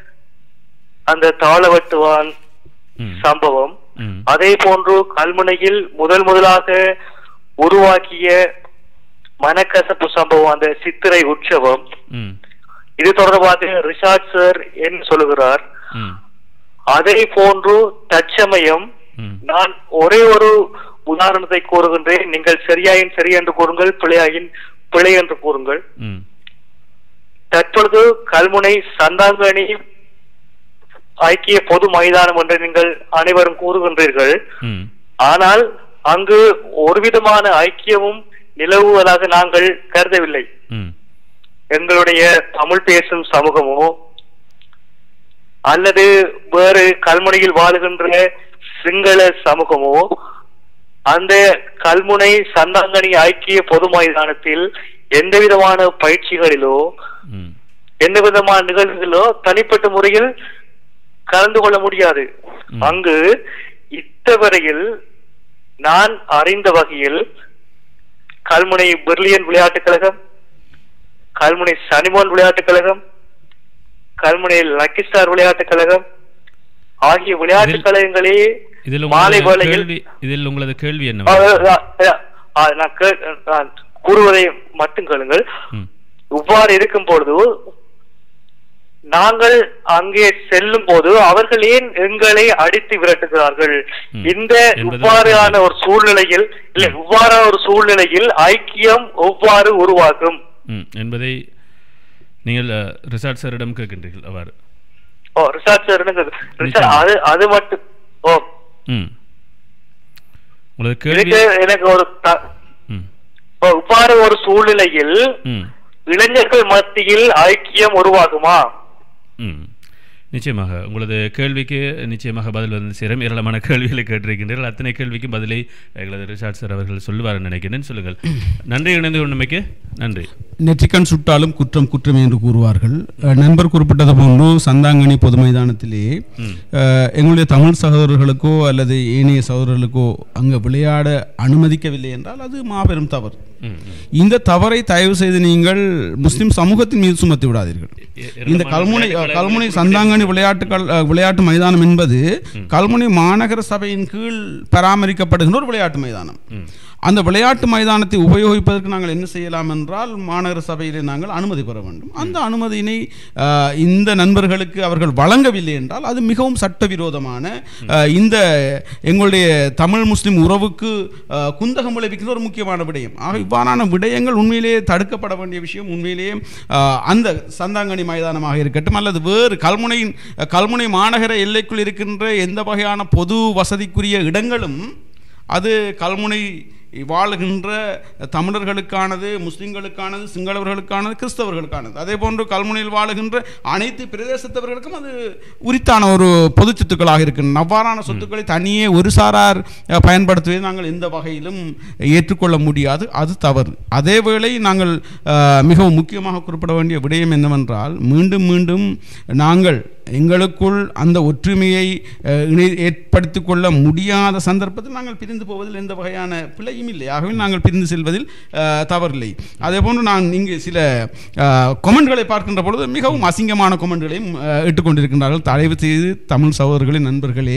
அந்த தாளவட்டுவான் ம் சம்பவம் ம் அதே போன்று கல்முனையில் முதல் முதலாக உருவாக்கிய மனக்கசப்பு சம்பவம் அந்த சித்திரை உற்சவம் ம் இது தொடர்பாக ரிஷாட் சார் என்ன சொல்லுகிறார் ம் அதே போன்று தற்சமயம் ம் நான் ஒரே ஒரு உதாரணத்தை கூறுகின்றேன் நீங்கள் சரியாயின் சரி என்று கூறுங்கள் பிழையாயின் பிழை என்று கூறுங்கள் ம் தற்பொழுது கல்முனை சந்தாங்கணி ஐக்கிய பொது மைதானம் என்று நீங்கள் அனைவரும் கூறுகின்றீர்கள் ம் ஆனால் அங்கு ஒருவிதமான ஐக்கியமும் நிலவுவதாக நாங்கள் கருதவில்லை ம் எங்களுடைய தமிழ் பேசும் சமூகமோ அல்லது வேறு கல்முனையில் வாழுகின்ற சிங்கள சமூகமோ அந்த கல்முனை சந்தாங்கனி ஐக்கிய பொது மைதானத்தில் எந்த விதமான பயிற்சிகளிலோ ம் எந்த விதமான நிகழ்வுகளோ தனிப்பட்ட முறையில் கலந்து கொள்ள முடியாது ம். அங்கு இத்தவரையில் நான் அறிந்த வகையில் கல்முனை பிரில்லியன் விளையாட்டுக் கழகம் கல்முனை சனிமோன் விளையாட்டுக் கழகம் கல்முனை லக்கி ஸ்டார் விளையாட்டுக் கழகம் ஆகிய விளையாட்டுக் இதில்- கழகங்களே இதில் மாலை உங்களது வேளையில் கேள்வி இதில் உங்களது கேள்வி ஆ, என்ன ஆ, ஆ, ஆ, நான் கே- நான் கூறுவதை மட்டும் கேளுங்கள் ம் இவ்வாறு இருக்கும் பொழுது நாங்கள் அங்கே செல்லும் போது அவர்கள் ஏன் எங்களை அடித்து விரட்டுகிறார்கள் ம். இந்த என்பது இவ்வாறான ஒரு சூழ்நிலையில் இல்ல இவ்வாறான ஒரு சூழ்நிலையில் ஐக்கியம் எவ்வாறு உருவாகும் ம் என்பதை நீங்கள் அஹ், ரிசார்ட் சாரிடம் கேட்கின்றீர்கள் அவ்வாறு ஓ ரிசார்ட் சார் ரிசார்ட் நிச்சயமா. அது அது மட்டும் ஓ ம் உங்களது கேள்வி இதுக்கு எனக்கு ஒரு த- ம் ஓ, இவ்வாறு ஒரு சூழ்நிலையில் ம் இளைஞர்கள் மத்தியில் ஐக்கியம் உருவாகுமா ம் நிச்சயமாக உங்களது கேள்விக்கு நிச்சயமாக பதில் வந்து சேரும் ஏராளமான கேள்விகளை கேட்டிருக்கின்றீர்கள் அத்தனை கேள்விக்கும் பதிலை எங்களது ரிஷாட் சார் அவர்கள் சொல்லுவார் நினைக்கிறேன் சொல்லுங்கள் நன்றி இணைந்து கொண்டமைக்கு நன்றி நெற்றிக்கண் சுட்டாலும் குற்றம் குற்றம் என்று கூறுவார்கள் அஹ், நண்பர் குறிப்பிட்டது போன்று சந்தாங்கனி பொது மைதானத்திலே ம். அஹ், எங்களுடைய தமிழ் சகோதரர்களுக்கோ அல்லது ஏனைய சகோதரர்களுக்கோ அங்கே விளையாட அனுமதிக்கவில்லை என்றால் அது மாபெரும் தவறு ம் ம். இந்த தவறை தயவு செய்து நீங்கள் முஸ்லிம் சமூகத்தின் மீது சுமத்தி விடாதீர்கள் எ- இந்த ஏராளமான கல்முனை விளையாட்டு கல்முனை கழகங்கள் சந்தாங்கனி விளையாட்டுகள் அஹ், விளையாட்டு மைதானம் என்பது கல்முனை மாநகர சபையின் கீழ் பராமரிக்கப்படுகின்ற ஒரு விளையாட்டு மைதானம் ம். அந்த விளையாட்டு மைதானத்தை உபயோகிப்பதற்கு நாங்கள் என்ன செய்யலாம் என்றால் மாநகர சபையிலே நாங்கள் அனுமதி பெற வேண்டும் அந்த அனுமதியினை அஹ், இந்த நண்பர்களுக்கு அவர்கள் வழங்கவில்லை என்றால் அது மிகவும் சட்டவிரோதமான அஹ், இந்த எங்களுடைய தமிழ் முஸ்லிம் உறவுக்கு அஹ், குந்தகம் விளைவிக்கிற ஒரு முக்கியமான விடயம் ஆக இவ்வாறான விடயங்கள் உண்மையிலேயே தடுக்கப்பட வேண்டிய விஷயம் உண்மையிலேயே அஹ், அந்த சந்தாங்கனி மைதானமாக இருக்கட்டும் அல்லது வேறு கல்முனையின் கல்முனை மாநகர எல்லைக்குள் இருக்கின்ற எந்த வகையான பொது வசதிக்குரிய இடங்களும் அது கல்முனை வாழுகின்ற தமிழர்களுக்கானது முஸ்லிம்களுக்கானது சிங்களவர்களுக்கானது கிறிஸ்தவர்களுக்கானது அதே போன்று கல்முனையில் வாழுகின்ற அனைத்து பிரதேசத்தவர்களுக்கும் அது உரித்தான ஒரு பொது சொத்துக்களாக இருக்கின்றன அவ்வாறான சொத்துக்களை தனியே ஒரு சாரார் அஹ், பயன்படுத்துவதை நாங்கள் எந்த வகையிலும் ஏற்றுக்கொள்ள முடியாது அது தவறு அதேவேளை நாங்கள் அஹ், மிகவும் முக்கியமாக குறிப்பிட வேண்டிய விடயம் என்னவென்றால் மீண்டும் மீண்டும் நாங்கள் எங்களுக்குள் அந்த ஒற்றுமையை அஹ், இணை ஏற்படுத்திக் கொள்ள முடியாத சந்தர்ப்பத்தில் நாங்கள் பிரிந்து போவதில் எந்த வகையான பிழையும் இல்லை ஆகவே நாங்கள் பிரிந்து செல்வதில் அஹ், தவறில்லை அதே போன்று நான் இங்கு சில கொமெண்ட்களை பார்க்கின்ற பொழுது மிகவும் அசிங்கமான கொமெண்ட்களையும் அஹ், இட்டுக்கொண்டிருக்கின்றார்கள் தயவு செய்து தமிழ் சகோதரர்களின் நண்பர்களே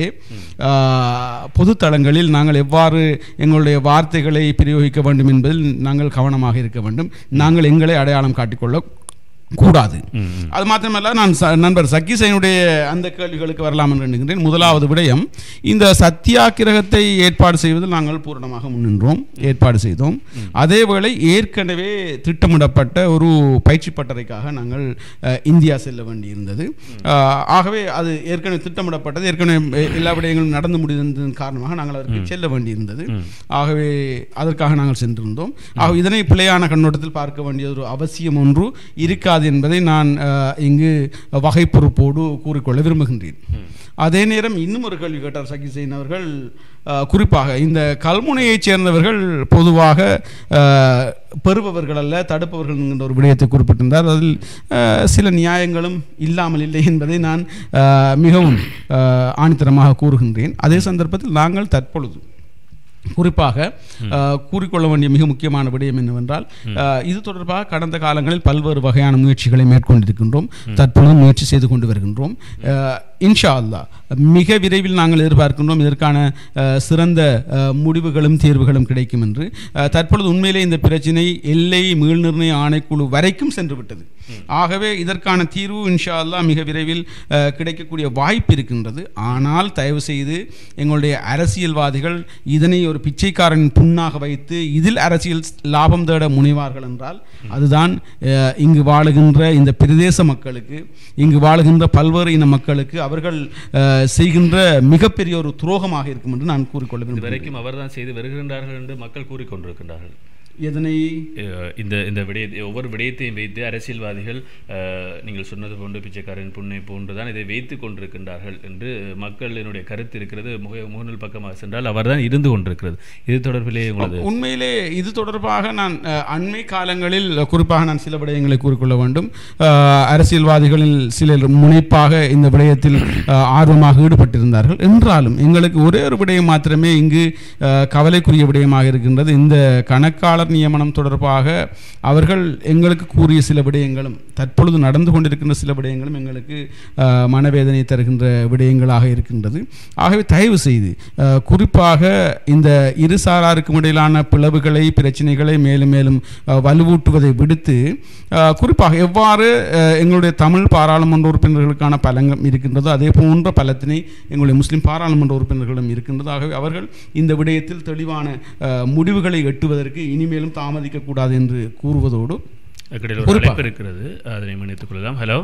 அஹ், பொது தளங்களில் நாங்கள் எவ்வாறு எங்களுடைய வார்த்தைகளை பிரயோகிக்க வேண்டும் என்பதில் நாங்கள் கவனமாக இருக்க வேண்டும் நாங்கள் எங்களை அடையாளம் காட்டிக்கொள்ள கூடாது அது மாத்திரமல்ல நான் ச- நண்பர் சக்கீசனுடைய அந்த கேள்விகளுக்கு வரலாம் என்று எண்ணுகின்றேன் முதலாவது விடயம் இந்த சத்தியாகிரகத்தை ஏற்பாடு செய்வதில் நாங்கள் பூரணமாக முன்னின்றோம் ஏற்பாடு செய்தோம் அதேவேளை ஏற்கனவே திட்டமிடப்பட்ட ஒரு பயிற்சி பட்டறைக்காக நாங்கள் அஹ், இந்தியா செல்ல வேண்டியிருந்தது அஹ், ஆகவே அது ஏற்கனவே திட்டமிடப்பட்டது ஏற்கனவே எ- எல்லா விடயங்களும் நடந்து முடிந்ததன் காரணமாக நாங்கள் அதற்கு செல்ல வேண்டியிருந்தது ஆகவே அதற்காக நாங்கள் சென்றிருந்தோம் ஆக இதனை பிழையான கண்ணோட்டத்தில் பார்க்க வேண்டிய ஒரு அவசியம் ஒன்று இருக்காது என்பதை நான் அஹ், இங்கு வகை பொறுப்போடு கூறிக்கொள்ள விரும்புகின்றேன் அதே நேரம் இன்னும் ஒரு கேள்வி கேட்டார் சகிசைன் அவர்கள் அஹ், குறிப்பாக இந்த கல்முனையைச் சேர்ந்தவர்கள் பொதுவாக அஹ், பெறுபவர்கள் அல்ல தடுப்பவர்கள் என்கின்ற ஒரு விடயத்தை குறிப்பிட்டிருந்தார் அதில் அஹ், சில நியாயங்களும் இல்லாமல் இல்லை என்பதை நான் அஹ், மிகவும் அஹ், ஆணித்தரமாக கூறுகின்றேன் அதே சந்தர்ப்பத்தில் நாங்கள் தற்பொழுது குறிப்பாக அஹ், கூறிக்கொள்ள வேண்டிய மிக முக்கியமான விடயம் என்னவென்றால் அஹ், இது தொடர்பாக கடந்த காலங்களில் பல்வேறு வகையான முயற்சிகளை மேற்கொண்டிருக்கின்றோம் தற்பொழுது முயற்சி செய்து கொண்டு வருகின்றோம் அஹ், இன்ஷா அல்லாஹ் மிக விரைவில் நாங்கள் எதிர்பார்க்கின்றோம் இதற்கான அஹ், சிறந்த அஹ், முடிவுகளும் தீர்வுகளும் கிடைக்கும் என்று அஹ், தற்பொழுது உண்மையிலே இந்த பிரச்சினை எல்லை மீள்நிர்ணய ஆணைக்குழு வரைக்கும் சென்று விட்டது ஆகவே இதற்கான தீர்வு இன்ஷா அல்லாஹ் மிக விரைவில் அஹ், கிடைக்கக்கூடிய வாய்ப்பு இருக்கின்றது ஆனால் தயவு செய்து எங்களுடைய அரசியல்வாதிகள் இதனை ஒரு பிச்சைக்காரனின் புண்ணாக வைத்து இதில் அரசியல் லாபம் தேட முனைவார்கள் என்றால் அதுதான் அஹ், இங்கு வாழுகின்ற இந்த பிரதேச மக்களுக்கு இங்கு வாழுகின்ற பல்வேறு இன மக்களுக்கு அவர்கள் அஹ், செய்கின்ற மிகப்பெரிய ஒரு துரோகமாக இருக்கும் என்று நான் கூறிக்கொள்ள விரும்புகிறேன் இதுவரைக்கும் அவர்தான் செய்து வருகின்றார்கள் என்று மக்கள் கூறிக்கொண்டிருக்கின்றார்கள் எதனை அஹ் இந்த இந்த விடயத்தை ஒவ்வொரு விடயத்தையும் வைத்து அரசியல்வாதிகள் அஹ், நீங்கள் சொன்னது போன்று பிச்சைக்காரன் புண்ணை போன்றுதான் இதை வைத்துக் கொண்டிருக்கின்றார்கள் என்று மக்களினுடைய கருத்து இருக்கிறது முக முகநூல் பக்கமாக சென்றால் அவர்தான் இருந்து கொண்டிருக்கிறது இது தொடர்பிலே உங்களது உண்மையிலே இது தொடர்பாக நான் அஹ், அண்மை காலங்களில் குறிப்பாக நான் சில விடயங்களை கூறிக்கொள்ள வேண்டும் அஹ், அரசியல்வாதிகளில் சிலர் முனைப்பாக இந்த விடயத்தில் அஹ், ஆர்வமாக ஈடுபட்டிருந்தார்கள் என்றாலும் எங்களுக்கு ஒரே ஒரு விடயம் மாத்திரமே இங்கு அஹ், கவலைக்குரிய விடயமாக இருக்கின்றது இந்த கணக்காளர் நியமனம் தொடர்பாக அவர்கள் எங்களுக்கு கூறிய சில விடயங்களும் தற்பொழுது நடந்து கொண்டிருக்கின்ற சில விடயங்களும் எங்களுக்கு அஹ், மனவேதனை தருகின்ற விடயங்களாக இருக்கின்றது ஆகவே தயவு செய்து அஹ், குறிப்பாக இந்த இரு சாராருக்கும் இடையிலான பிளவுகளை பிரச்சனைகளை மேலும் மேலும் அஹ், வலுவூட்டுவதை விடுத்து அஹ், குறிப்பாக எவ்வாறு அஹ், எங்களுடைய தமிழ் பாராளுமன்ற உறுப்பினர்களுக்கான பலங்கம் இருக்கின்றதோ அதே போன்ற பலத்தினை எங்களுடைய முஸ்லிம் பாராளுமன்ற உறுப்பினர்களிடம் இருக்கின்றது ஆகவே அவர்கள் இந்த விடயத்தில் தெளிவான அஹ், முடிவுகளை எட்டுவதற்கு இனிமேலும் தாமதிக்க கூடாது என்று கூறுவதோடு இடையில் ஒரு குறிப்பாக. அழைப்பு இருக்கிறது அதனை மன்னித்துக் கொள்ளலாம் ஹலோ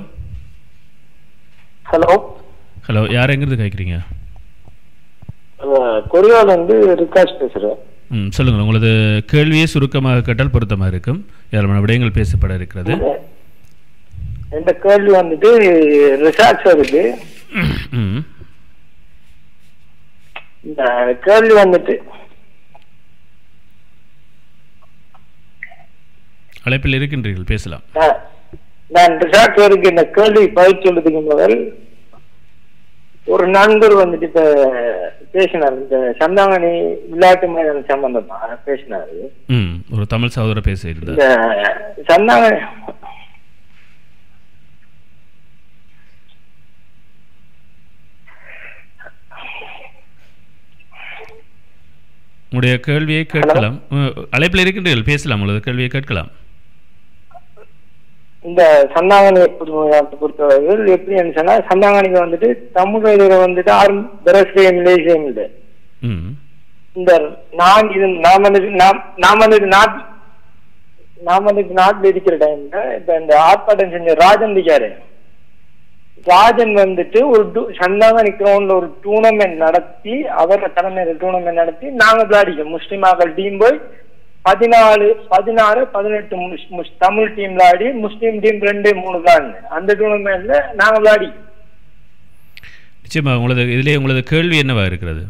ஹலோ ஹலோ யார் எங்கிருந்து கேட்குறீங்க கொரியால இருந்து ரிகாஷ் பேசுறேன் ம் சொல்லுங்கள் உங்களது கேள்வியை சுருக்கமாக கேட்டால் பொருத்தமாக இருக்கும் ஏராளமான விடயங்கள் பேசப்பட இருக்கிறது இந்த கேள்வி வந்துட்டு ரிசார்ட்ஸ் இருக்கு ம் இந்த கேள்வி வந்துட்டு அழைப்பில் இருக்கின்றீர்கள் பேசலாம் நான் நான் ரிசார்ட்ஸ் இருக்கு இந்த கேள்வி பயிற்சி சொல்றதுக்கு முதல் ஒரு நண்பர் வந்துட்டு இப்ப பேசினார் இந்த சந்தாங்கனி விளையாட்டு மைதானம் சம்பந்தமா பேசினாரு ம் ஒரு தமிழ் சகோதரர் பேச இந்த இருந்தார் சந்தாங்கனி உங்களுடைய கேள்வியை கேட்கலாம் அஹ், அழைப்பில் இருக்கின்றீர்கள் பேசலாம் உங்களது கேள்வியை கேட்கலாம் இந்த சந்தாங்கனி மைதானத்தை பொறுத்தவரையில் எப்படின்னு சொன்னா சந்தாங்கனிக்கு வந்துட்டு தமிழக வந்துட்டு ஆரும் பிரஸ்லேயும் மலேசியம் இல்லை ம் இந்த நான் இது நான் வந்துட்டு நாம் நாம் வந்துட்டு நாட் நாம் வந்துட்டு நாட்டில் இருக்கிற டைம்ல இப்ப இந்த ஆர்ப்பாட்டம் செஞ்ச ராஜன் இருக்காரு ராஜன் வந்துட்டு ஒரு டு- சந்தாங்கனி கிரவுண்ட்ல ஒரு டூர்னமெண்ட் நடத்தி அவர தலைமையில டூர்னமெண்ட் நடத்தி நாங்க விளையாடிக்கோம் முஸ்லிம் ஆக்கள் டீம் போய் பதினாலு பதினாறு பதினெட்டு முஸ்- முஸ்- தமிழ் டீம் விளையாடி முஸ்லீம் டீம் ரெண்டு மூணு தான் அந்த டூர்னமெண்ட்ல நாங்க விளையாடி நிச்சயமா உங்களது இதிலே உங்களது கேள்வி என்னவா இருக்கிறது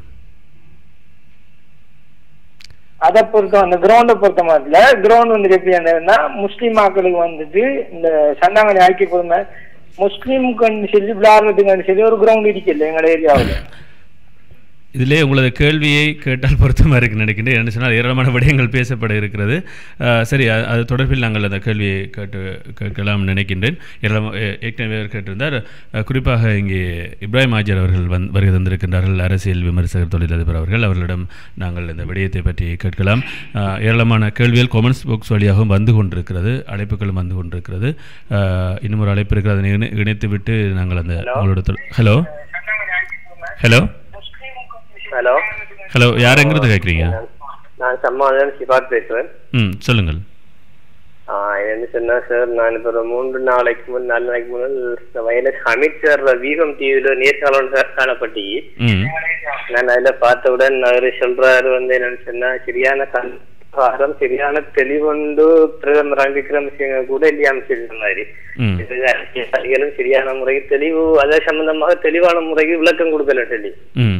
அதை பொறுத்த அந்த கிரவுண்டை பொறுத்த மாதிரி கிரவுண்ட் வந்துட்டு எப்படி இருந்ததுன்னா முஸ்லீம் மக்களுக்கு வந்துட்டு இந்த சந்தாங்கனி ஆக்கி பொறுமை முஸ்லீமுக்கு சொல்லி விளையாடுறதுக்கு சொல்லி ஒரு கிரவுண்ட் இருக்கல எங்களோட ஏரியாவில் இதிலே உங்களது கேள்வியை கேட்டால் பொருத்தமாக இருக்குன்னு நினைக்கின்றேன் என்ன சொன்னால் ஏராளமான விடயங்கள் பேசப்பட இருக்கிறது அஹ், சரி அ- அது தொடர்பில் நாங்கள் அந்த கேள்வியை கேட்டு கேட்கலாம் நினைக்கின்றேன் ஏராளமா- ஏ- ஏற்கனவே அவர் கேட்டிருந்தார் அஹ், குறிப்பாக இங்கே இப்ராஹிம் ஆஜர் அவர்கள் வந் வருகை தந்திருக்கின்றார்கள் அரசியல் விமர்சகர் தொழிலதிபர் அவர்கள் அவர்களிடம் நாங்கள் இந்த விடயத்தை பற்றி கேட்கலாம் அஹ், ஏராளமான கேள்விகள் கொமெண்ட்ஸ் பாக்ஸ் வழியாகவும் வந்து கொண்டிருக்கிறது அழைப்புகளும் வந்து கொண்டிருக்கிறது அஹ், இன்னும் ஒரு அழைப்பு இருக்கிறது அதை இணை- இணைத்து விட்டு நாங்கள் அந்த உங்களோட தொ- ஹலோ ஹலோ ஹலோ ஹலோ யார் எங்கிருந்து கேட்குறீங்க நான் சம்மாதன் சிவாத் பேசுறேன் ம் சொல்லுங்கள் ஆ, என்ன சொன்னா சார் நான் இப்போ ஒரு மூன்று நாளைக்கு முன் நாலு நாளைக்கு முன்னால் இந்த வயலஸ் அமித் சார் வீகம் டிவியில் நேர்காணல் கா- காணப்பட்டி ம் நான் அதில் பார்த்தவுடன் அவர் சொல்றாரு வந்து என்னன்னு சொன்னா சரியான கல்வாரம் சரியான தெளிவுண்டு பிரதமர் ரணில் விக்ரமசிங்க கூட இல்லையாம சொல்ற மாதிரி ம் இது அரசியல்வாதிகளும் சரியான முறைக்கு தெளிவு அதை சம்பந்தமாக தெளிவான முறைக்கு விளக்கம் கொடுக்கல சொல்லி ம்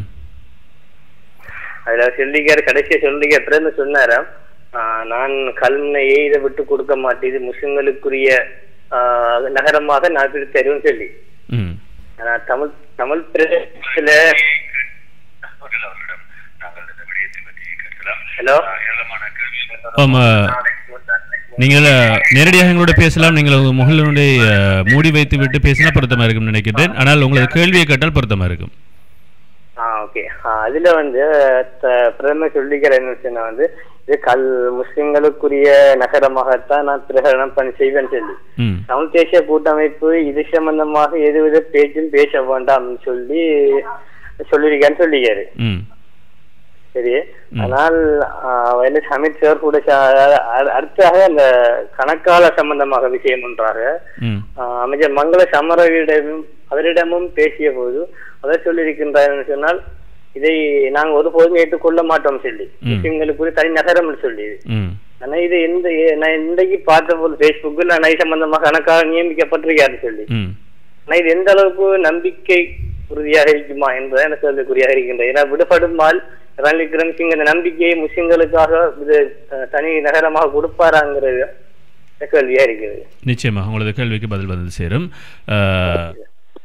அதுல சொல்லிக்காரு கடைசியா சொல்லிக்க பிரதமர் சொன்னாராம் ஆஹ் நான் கல்முனையை இதை விட்டு கொடுக்க மாட்டேன் இது முஸ்லிம்களுக்குரிய ஆஹ் நகரமாக நான் இது தருவேன் சொல்லி ம் ஆனா தமிழ் தமிழ் பிரதேசத்துல ஹலோ ஆமாம் நீங்கள் நேரடியாக எங்களோட பேசலாம் நீங்கள் உங்கள் முகலினுடைய அஹ், மூடி வைத்து விட்டு பேசினா பொருத்தமாக இருக்கும்னு நினைக்கின்றேன் ஆனால் உங்களது கேள்வியை கேட்டால் பொருத்தமாக இருக்கும் ஆ ஓகே அதுல வந்து த- பிரதமர் சொல்லிக்கிற என்ன சொன்னா வந்து இது கல் முஸ்லிம்களுக்குரிய நகரமாகத்தான் நான் பிரகடனம் பண்ணி செய்வேன் சொல்லி ம் தமிழ் தேசிய கூட்டமைப்பு இது சம்பந்தமாக எதுவித பேச்சும் பேச வேண்டாம்னு சொல்லி சொல்லியிருக்கேன்னு சொல்லிக்காரு ம் சரி ஆனால் ஆஹ், வயலட் அமித் சார் கூட ச- அ- அடுத்தாக அந்த கணக்கால சம்பந்தமாக விஷயம் ஒன்றாக ம் ஆஹ், அமைச்சர் மங்கள சமரவிடமும் அவரிடமும் பேசிய போது அவர் சொல்லியிருக்கின்றார் என்று சொன்னால் இதை நாங்கள் ஒருபோதும் ஏற்றுக்கொள்ள மாட்டோம் சொல்லி ம். முஸ்லிம்களுக்கு ஒரு தனி நகரம் சொல்லி ம் ஆனா இது எந்த நான் இன்றைக்கு பார்த்த போது ஃபேஸ்புக்கில் நான் இது சம்பந்தமாக கணக்காக நியமிக்கப்பட்டிருக்காருன்னு சொல்லி ம் ஆனா இது எந்த அளவுக்கு நம்பிக்கை உறுதியாக இருக்குமா என்பதை எனக்கு கேள்விக்குறியாக இருக்கின்றது ஏன்னா விடுபடுமால் ரணில் விக்ரமசிங்க இந்த நம்பிக்கையை முஸ்லிம்களுக்காக இது அஹ், தனி நகரமாக கொடுப்பாராங்கிறது எனக்கு கேள்வியா இருக்கிறது நிச்சயமாக உங்களது கேள்விக்கு பதில் வந்து சேரும் அஹ்,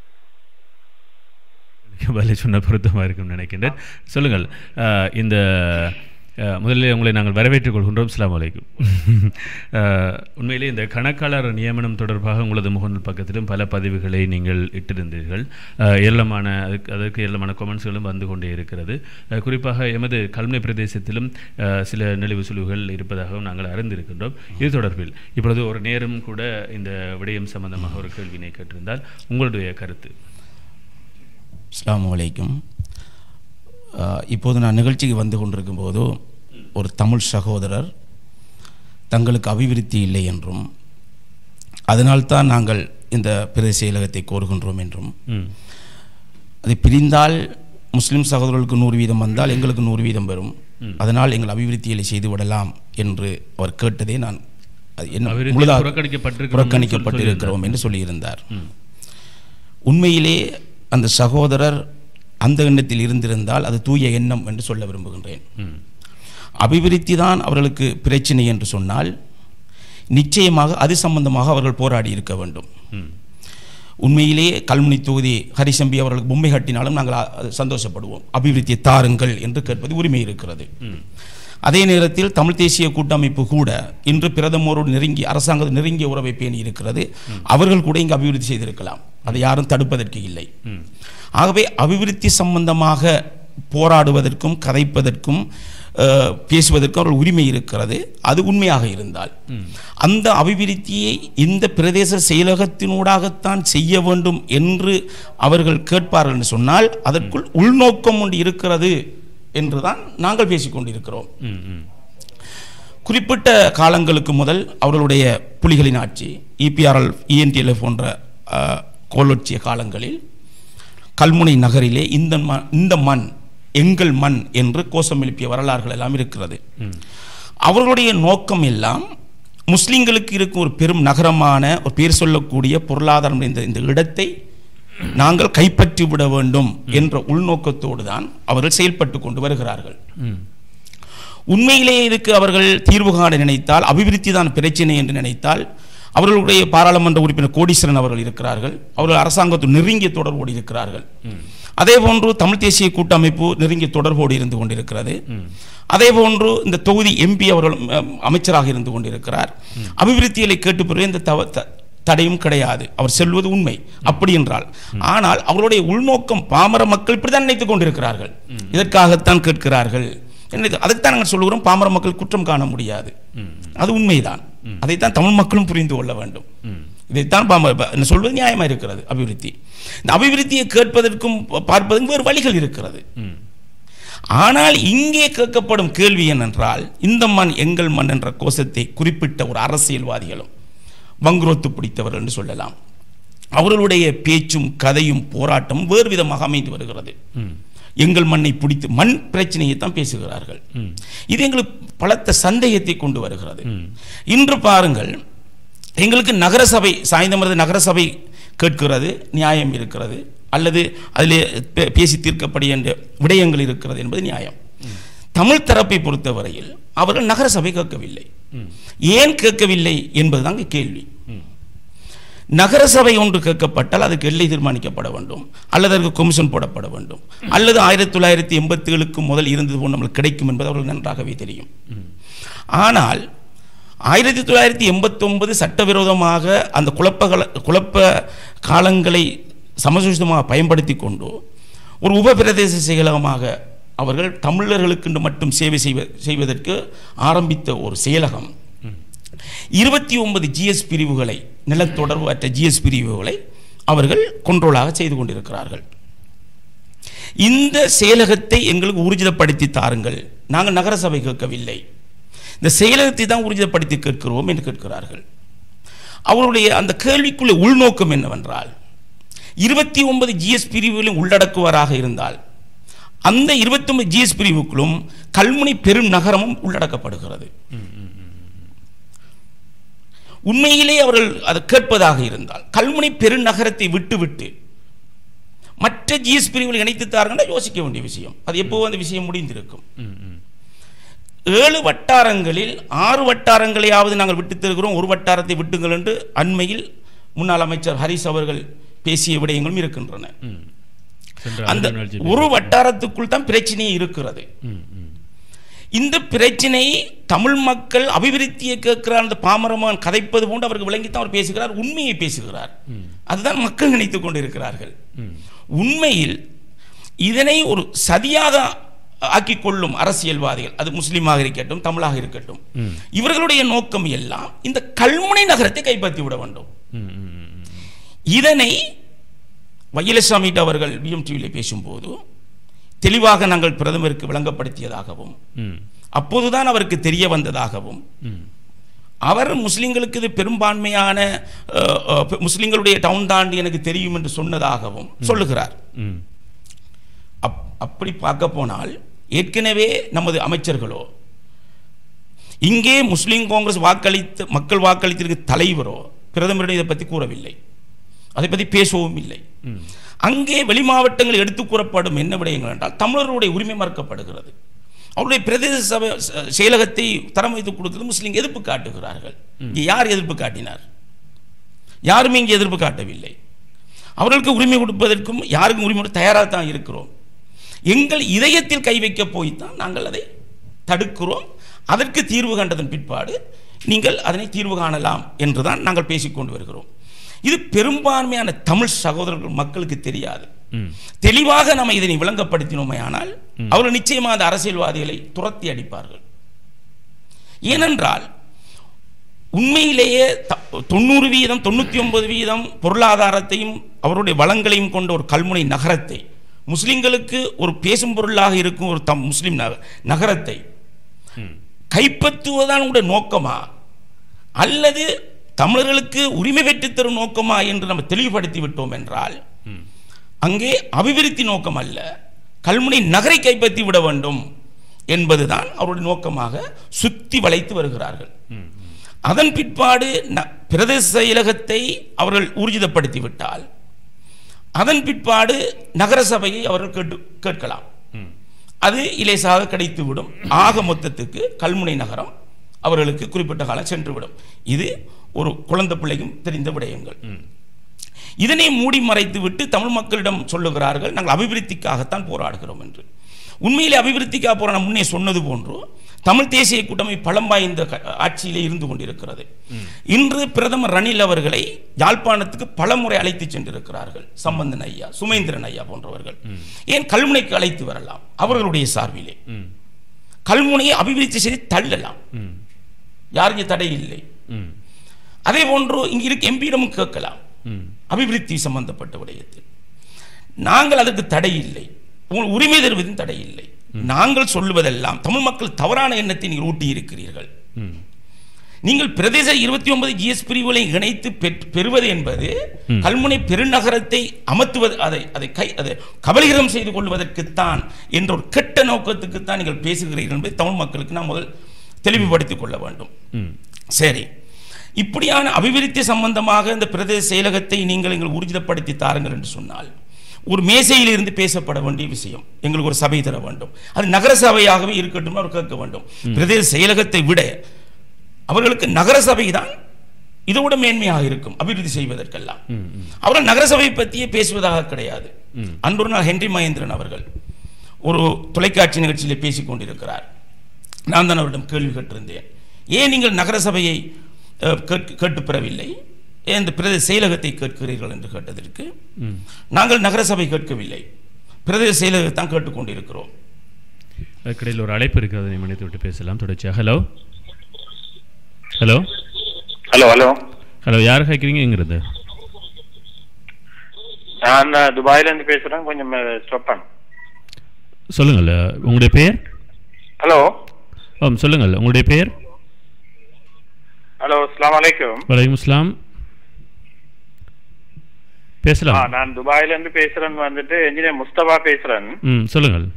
பதில் சொன்ன பொருத்தமாக இருக்கும்னு நினைக்கின்றேன் சொல்லுங்கள் அஹ், இந்த அஹ், முதலில் உங்களை நாங்கள் வரவேற்றுக் கொள்கின்றோம் அஸ்ஸலாமு அலைக்கும் அஹ், உண்மையிலே இந்த கணக்காளர் நியமனம் தொடர்பாக உங்களது முகநூல் பக்கத்திலும் பல பதிவுகளை நீங்கள் இட்டிருந்தீர்கள் அஹ், ஏராளமான அதுக்கு அதற்கு ஏராளமான கொமெண்ட்ஸ்களும் வந்து கொண்டே இருக்கிறது அஹ், குறிப்பாக எமது கல்முனை பிரதேசத்திலும் அஹ், சில நெளிவு சுழிவுகள் இருப்பதாகவும் நாங்கள் அறிந்திருக்கின்றோம் இது தொடர்பில் இப்பொழுது ஒரு நேரம் கூட இந்த விடயம் சம்பந்தமாக ஒரு கேள்வினை கேட்டிருந்தால் உங்களுடைய கருத்து அஸ்ஸலாமு அலைக்கும் அஹ், இப்போது நான் நிகழ்ச்சிக்கு வந்து கொண்டிருக்கும் போது ஒரு தமிழ் சகோதரர் தங்களுக்கு அபிவிருத்தி இல்லை என்றும் அதனால்தான் நாங்கள் இந்த பிரதேச செயலகத்தை கோருகின்றோம் என்றும் ம் அது பிரிந்தால் முஸ்லிம் சகோதரர்களுக்கு நூறு வீதம் வந்தால் எங்களுக்கு நூறு வீதம் வரும் ம். அதனால் எங்கள் அபிவிருத்திகளை செய்து விடலாம் என்று அவர் கேட்டதே நான் அது என்ன அபிவிருத்தி முழுதாக புறக்கணிக்கப்பட்டிருக்கிறோம் புறக்கணிக்கப்பட்டிருக்கிறோம் சொல்லி- என்று சொல்லியிருந்தார் ம் உண்மையிலே அந்த சகோதரர் அந்த எண்ணத்தில் இருந்திருந்தால் அது தூய எண்ணம் என்று சொல்ல விரும்புகின்றேன் ம் அபிவிருத்தி தான் அவர்களுக்கு பிரச்சனை என்று சொன்னால் நிச்சயமாக அது சம்பந்தமாக அவர்கள் போராடி இருக்க வேண்டும் ம் உண்மையிலே கல்முனை தொகுதி ஹரிசம்பி அவர்களுக்கு பொம்மை கட்டினாலும் நாங்கள் அ- அது சந்தோஷப்படுவோம் அபிவிருத்தியை தாருங்கள் என்று கேட்பது உரிமை இருக்கிறது ம் அதே நேரத்தில் தமிழ் தேசிய கூட்டமைப்பு கூட இன்று பிரதமரோடு நெருங்கி அரசாங்க நெருங்கிய உறவை பேணி இருக்கிறது அவர்கள் கூட இங்கு அபிவிருத்தி செய்திருக்கலாம் அதை யாரும் தடுப்பதற்கு இல்லை ம் ஆகவே அபிவிருத்தி சம்பந்தமாக போராடுவதற்கும் கதைப்பதற்கும் அஹ், பேசுவதற்கும் அவர்கள் உரிமை இருக்கிறது அது உண்மையாக இருந்தால் அந்த அபிவிருத்தியை இந்த பிரதேச செயலகத்தினூடாகத்தான் செய்ய வேண்டும் என்று அவர்கள் கேட்பார்கள் என்று சொன்னால் அதற்குள் உள்நோக்கம் ஒன்று இருக்கிறது என்றுதான் நாங்கள் பேசிக்கொண்டிருக்கிறோம் ம் ம் குறிப்பிட்ட காலங்களுக்கு முதல் அவர்களுடைய புலிகளின் ஆட்சி இபிஆர்எல் இஎன்டிஎல்எஃப் போன்ற அஹ், கோலோச்சிய காலங்களில் கல்முனை நகரிலே இந்த மண் இந்த மண் எங்கள் மண் என்று கோஷம் எழுப்பிய வரலாறுகள் எல்லாம் இருக்கிறது அவர்களுடைய நோக்கம் எல்லாம் முஸ்லிம்களுக்கு இருக்கும் ஒரு பெரும் நகரமான ஒரு பேர் சொல்லக்கூடிய பொருளாதாரம் இந்த இந்த இடத்தை நாங்கள் கைப்பற்றி விட வேண்டும் என்ற உள்நோக்கத்தோடு தான் அவர்கள் செயல்பட்டு கொண்டு வருகிறார்கள் உண்மையிலே இதுக்கு அவர்கள் தீர்வு காண நினைத்தால் அபிவிருத்தி தான் பிரச்சனை என்று நினைத்தால் அவர்களுடைய பாராளுமன்ற உறுப்பினர் கோடீஸ்வரன் அவர்கள் இருக்கிறார்கள் அவர்கள் அரசாங்கத்து நெருங்கிய தொடர்போடு இருக்கிறார்கள் அதே போன்று தமிழ் தேசிய கூட்டமைப்பு நெருங்கிய தொடர்போடு இருந்து கொண்டிருக்கிறது அதே போன்று இந்த தொகுதி எம்பி அவர்கள் அம், அமைச்சராக இருந்து கொண்டிருக்கிறார் அபிவிருத்திகளை கேட்டு பெறுவது இந்த தவ த- தடையும் கிடையாது அவர் செல்வது உண்மை அப்படி என்றால் ஆனால் அவருடைய உள்நோக்கம் பாமர மக்கள் இப்படித்தான் நினைத்துக் கொண்டிருக்கிறார்கள் இதற்காகத்தான் கேட்கிறார்கள் என்ன அதுக்குத்தான் நாங்கள் சொல்லுகிறோம் பாமர மக்கள் குற்றம் காண முடியாது அது உண்மைதான் அதைத்தான் தமிழ் மக்களும் புரிந்து கொள்ள வேண்டும் இதைத்தான் பாமர ப- என்ன சொல்வது நியாயமா இருக்கிறது அபிவிருத்தி இந்த அபிவிருத்தியை கேட்பதற்கும் ப- பார்ப்பதற்கும் வேறு வழிகள் இருக்கிறது ஆனால் இங்கே கேட்கப்படும் கேள்வி என்னென்றால் இந்த மண் எங்கள் மண் என்ற கோஷத்தை குறிப்பிட்ட ஒரு அரசியல்வாதிகளும் வங்குரோத்து பிடித்தவர்கள் என்று சொல்லலாம் அவர்களுடைய பேச்சும் கதையும் போராட்டமும் வேறு விதமாக அமைந்து வருகிறது எங்கள் மண்ணை பிடித்து மண் பிரச்சனையை தான் பேசுகிறார்கள் இது எங்களுக்கு பலத்த சந்தேகத்தை கொண்டு வருகிறது இன்று பாருங்கள் எங்களுக்கு நகரசபை சாய்ந்தமரது நகரசபை கேட்கிறது நியாயம் இருக்கிறது அல்லது அதிலே பே- பேசி தீர்க்கப்படிய என்ற விடயங்கள் இருக்கிறது என்பது நியாயம் தமிழ் தரப்பை பொறுத்தவரையில் அவர்கள் நகரசபை கேட்கவில்லை ஏன் கேட்கவில்லை என்பதுதான் இங்கு கேள்வி நகரசபை ஒன்று கேட்கப்பட்டால் அதுக்கு எல்லை தீர்மானிக்கப்பட வேண்டும் அல்லது அதற்கு கொமிஷன் போடப்பட வேண்டும் அல்லது ஆயிரத்தி தொள்ளாயிரத்தி எண்பத்தி ஏழுக்கு முதல் இருந்தது போல் நம்மளுக்கு கிடைக்கும் என்பது அவர்கள் நன்றாகவே தெரியும் ஆனால் ஆயிரத்தி தொள்ளாயிரத்தி எண்பத்தொன்பது சட்டவிரோதமாக அந்த குழப்ப குழப்ப காலங்களை சமசூஷமாக பயன்படுத்தி கொண்டு ஒரு உபபிரதேச செயலகமாக அவர்கள் தமிழர்களுக்கு மட்டும் சேவை செய்வ செய்வதற்கு ஆரம்பித்த ஒரு செயலகம் இருபத்தி ஒன்பது ஜிஎஸ் பிரிவுகளை நிலத்தொடர்பு அற்ற ஜிஎஸ் பிரிவுகளை அவர்கள் கொண்ட்ரோலாக செய்து கொண்டிருக்கிறார்கள் இந்த செயலகத்தை எங்களுக்கு ஊர்ஜிதப்படுத்தி தாருங்கள் நாங்கள் நகரசபை கேட்கவில்லை இந்த செயலகத்தை தான் ஊர்ஜிதப்படுத்தி கேட்கிறோம் என்று கேட்கிறார்கள் அவருடைய அந்த கேள்விக்குள்ள உள்நோக்கம் என்னவென்றால் இருபத்தி ஒன்பது ஜிஎஸ் பிரிவுகளையும் உள்ளடக்குவராக இருந்தால் அந்த இருபத்தி ஒன்பது ஜிஎஸ் பிரிவுக்குள்ளும் கல்முனை பெரும் நகரமும் உள்ளடக்கப்படுகிறது உண்மையிலே அவர்கள் அதை கேட்பதாக இருந்தால் கல்முனை பெருநகரத்தை விட்டுவிட்டு மற்ற ஜிஎஸ் பிரிவுகளை இணைத்துத்தார்கள் யோசிக்க வேண்டிய விஷயம் அது எப்போ அந்த விஷயம் முடிந்திருக்கும் ஏழு வட்டாரங்களில் ஆறு வட்டாரங்களையாவது நாங்கள் விட்டுத் தருகிறோம் ஒரு வட்டாரத்தை விட்டுங்கள் என்று அண்மையில் முன்னாள் அமைச்சர் ஹரிஸ் அவர்கள் பேசிய விடயங்களும் இருக்கின்றன சென்ற அந்த அதிர்வு நிகழ்ச்சி ஒரு வட்டாரத்துக்குள் தான் பிரச்சனையே இருக்கிறது இந்த பிரச்சனை தமிழ் மக்கள் அபிவிருத்தியை கேட்கிறார் அந்த பாமரமான் கதைப்பது போன்று அவருக்கு விளங்கித்தான் அவர் பேசுகிறார் உண்மையை பேசுகிறார் அதுதான் மக்கள் நினைத்துக் கொண்டிருக்கிறார்கள் உண்மையில் இதனை ஒரு சதியாக ஆக்கிக் கொள்ளும் அரசியல்வாதிகள் அது முஸ்லீமாக இருக்கட்டும் தமிழாக இருக்கட்டும் இவர்களுடைய நோக்கம் எல்லாம் இந்த கல்முனை நகரத்தை கைப்பற்றி விட வேண்டும் இதனை வயலசாமி அவர்கள் பிஎம்டிவியில் பேசும்போது தெளிவாக நாங்கள் பிரதமருக்கு விளங்கப்படுத்தியதாகவும் அப்போதுதான் அவருக்கு தெரிய வந்ததாகவும் அவர் முஸ்லிம்களுக்கு இது பெரும்பான்மையான அஹ், அஹ், முஸ்லிம்களுடைய டவுன் தாண்டி எனக்கு தெரியும் என்று சொன்னதாகவும் சொல்லுகிறார் அப் அப்படி பார்க்க போனால் ஏற்கனவே நமது அமைச்சர்களோ இங்கே முஸ்லிம் காங்கிரஸ் வாக்களித்து மக்கள் வாக்களித்திருக்க தலைவரோ பிரதமரிடம் இதை பற்றி கூறவில்லை அதை பற்றி பேசவும் இல்லை அங்கே வெளி மாவட்டங்கள் எடுத்து கூறப்படும் என்ன விடயங்கள் என்றால் தமிழர்களுடைய உரிமை மறுக்கப்படுகிறது அவருடைய பிரதேச சபை ச- செயலகத்தை தரம் வைத்து கொடுக்கிறது முஸ்லீம் எதிர்ப்பு காட்டுகிறார்கள் இங்கே யார் எதிர்ப்பு காட்டினார் யாருமே இங்கே எதிர்ப்பு காட்டவில்லை அவர்களுக்கு உரிமை கொடுப்பதற்கும் யாருக்கும் உரிமை கொடுக்க தயாராக தான் இருக்கிறோம் எங்கள் இதயத்தில் கை வைக்க போய்த்தான் நாங்கள் அதை தடுக்கிறோம் அதற்கு தீர்வு கண்டதன் பிற்பாடு நீங்கள் அதனை தீர்வு காணலாம் என்றுதான் நாங்கள் பேசிக்கொண்டு வருகிறோம் இது பெரும்பான்மையான தமிழ் சகோதரர்கள் மக்களுக்கு தெரியாது தெளிவாக நம்ம இதனை விளங்கப்படுத்தினோமே ஆனால் அவர்கள் நிச்சயமாக அந்த அரசியல்வாதிகளை துரத்தி அடிப்பார்கள் ஏனென்றால் உண்மையிலேயே த- தொண்ணூறு வீதம் தொண்ணூற்றி ஒன்பது வீதம் பொருளாதாரத்தையும் அவருடைய வளங்களையும் கொண்ட ஒரு கல்முனை நகரத்தை முஸ்லிம்களுக்கு ஒரு பேசும் பொருளாக இருக்கும் ஒரு தம் முஸ்லிம் நக- நகரத்தை கைப்பற்றுவதான் உங்களுடைய நோக்கமா அல்லது தமிழர்களுக்கு உரிமை பெற்றுத் தரும் நோக்கமா என்று நம்ம தெளிவுபடுத்தி விட்டோம் என்றால் அங்கே அபிவிருத்தி நோக்கம் அல்ல கல்முனை நகரை கைப்பற்றி விட வேண்டும் என்பதுதான் அவருடைய நோக்கமாக சுத்தி வளைத்து வருகிறார்கள் அதன் பிற்பாடு ந- பிரதேச செயலகத்தை அவர்கள் ஊர்ஜிதப்படுத்தி விட்டால் அதன் பிற்பாடு நகர சபையை அவர்கள் கேட்டு கேட்கலாம் அது இலேசாக கிடைத்துவிடும் ஆக மொத்தத்துக்கு கல்முனை நகரம் அவர்களுக்கு குறிப்பிட்ட காலம் சென்றுவிடும் இது ஒரு குழந்தை பிள்ளைக்கும் தெரிந்த விடயங்கள் இதனை மூடி மறைத்து விட்டு தமிழ் மக்களிடம் சொல்லுகிறார்கள் நாங்கள் அபிவிருத்திக்காகத்தான் போராடுகிறோம் என்று உண்மையிலே அபிவிருத்திக்காக போராட முன்னே சொன்னது போன்று தமிழ் தேசிய கூட்டமை பலம் வாய்ந்த க- ஆட்சியிலே இருந்து கொண்டிருக்கிறது இன்று பிரதமர் ரணில் அவர்களை யாழ்ப்பாணத்துக்கு பலமுறை அழைத்து சென்றிருக்கிறார்கள் சம்பந்தன் ஐயா சுமேந்திரன் ஐயா போன்றவர்கள் ஏன் கல்முனைக்கு அழைத்து வரலாம் அவர்களுடைய சார்பிலே கல்முனையை அபிவிருத்தி செய்து தள்ளலாம் யாருக்கு தடை இல்லை அதே போன்று இங்கு இருக்க எம்பியிடமும் கேட்கலாம் அபிவிருத்தி சம்பந்தப்பட்ட விடயத்தில் நாங்கள் அதற்கு தடை இல்லை உங்கள் உரிமை தருவதின் தடை இல்லை நாங்கள் சொல்லுவதெல்லாம் தமிழ் மக்கள் தவறான எண்ணத்தை நீங்கள் ஊட்டி இருக்கிறீர்கள் நீங்கள் பிரதேச இருபத்தி ஒன்பது ஜிஎஸ் பிரிவுகளை இணைத்து பெற்- பெறுவது என்பது கல்முனை பெருநகரத்தை அமர்த்துவது அதை அதை கை அதை கபலீகரம் செய்து கொள்வதற்குத்தான் என்ற ஒரு கெட்ட நோக்கத்துக்குத்தான் நீங்கள் பேசுகிறீர்கள் என்பதை தமிழ் மக்களுக்கு நாம் முதல் தெளிவுபடுத்திக் கொள்ள வேண்டும் சரி இப்படியான அபிவிருத்தி சம்பந்தமாக இந்த பிரதேச செயலகத்தை நீங்கள் எங்கள் ஊர்ஜிதப்படுத்தி தாருங்கள் என்று சொன்னால் ஒரு மேசையில் இருந்து பேசப்பட வேண்டிய விஷயம் எங்களுக்கு ஒரு சபை தர வேண்டும் அது நகர சபையாகவே இருக்கட்டும் அவர் கேட்க வேண்டும் பிரதேச செயலகத்தை விட அவர்களுக்கு நகர சபை தான் இதை விட மேன்மையாக இருக்கும் அபிவிருத்தி செய்வதற்கெல்லாம் அவர்கள் நகரசபை பற்றியே பேசுவதாக கிடையாது அன்றொரு நாள் ஹென்றி மகேந்திரன் அவர்கள் ஒரு தொலைக்காட்சி நிகழ்ச்சியில் பேசிக் கொண்டிருக்கிறார் நான் தான் அவரிடம் கேள்வி கேட்டிருந்தேன் ஏன் நீங்கள் நகரசபையை அஹ், கேட்க- கேட்டுப் பெறவில்லை ஏன் இந்த பிரதேச செயலகத்தை கேட்கிறீர்கள் என்று கேட்டதற்கு நாங்கள் நகரசபை கேட்கவில்லை பிரதேச செயலகத்தை தான் கேட்டுக்கொண்டிருக்கிறோம் அதுக்கிடையில் ஒரு அழைப்பு இருக்குது அதை மன்னித்து விட்டு பேசலாம் தொடர்ச்சியாக hello hello hello hello hello யார் கேட்குறீங்க எங்கிறது நான் துபாயில இருந்து பேசுறேன் கொஞ்சம் ஸ்டாப் பண்ண சொல்லுங்கள் உங்களுடைய பெயர் ஹலோ ஆம் சொல்லுங்கள் உங்களுடைய பெயர் ஹலோ அஸ்லாம் வலைக்கும் வலைக்கம் இஸ்லாம் பேசலாம் நான் துபாயில இருந்து பேசுறேன் வந்துட்டு இன்ஜினியர் முஸ்தபா பேசுறேன் ம் சொல்லுங்கள்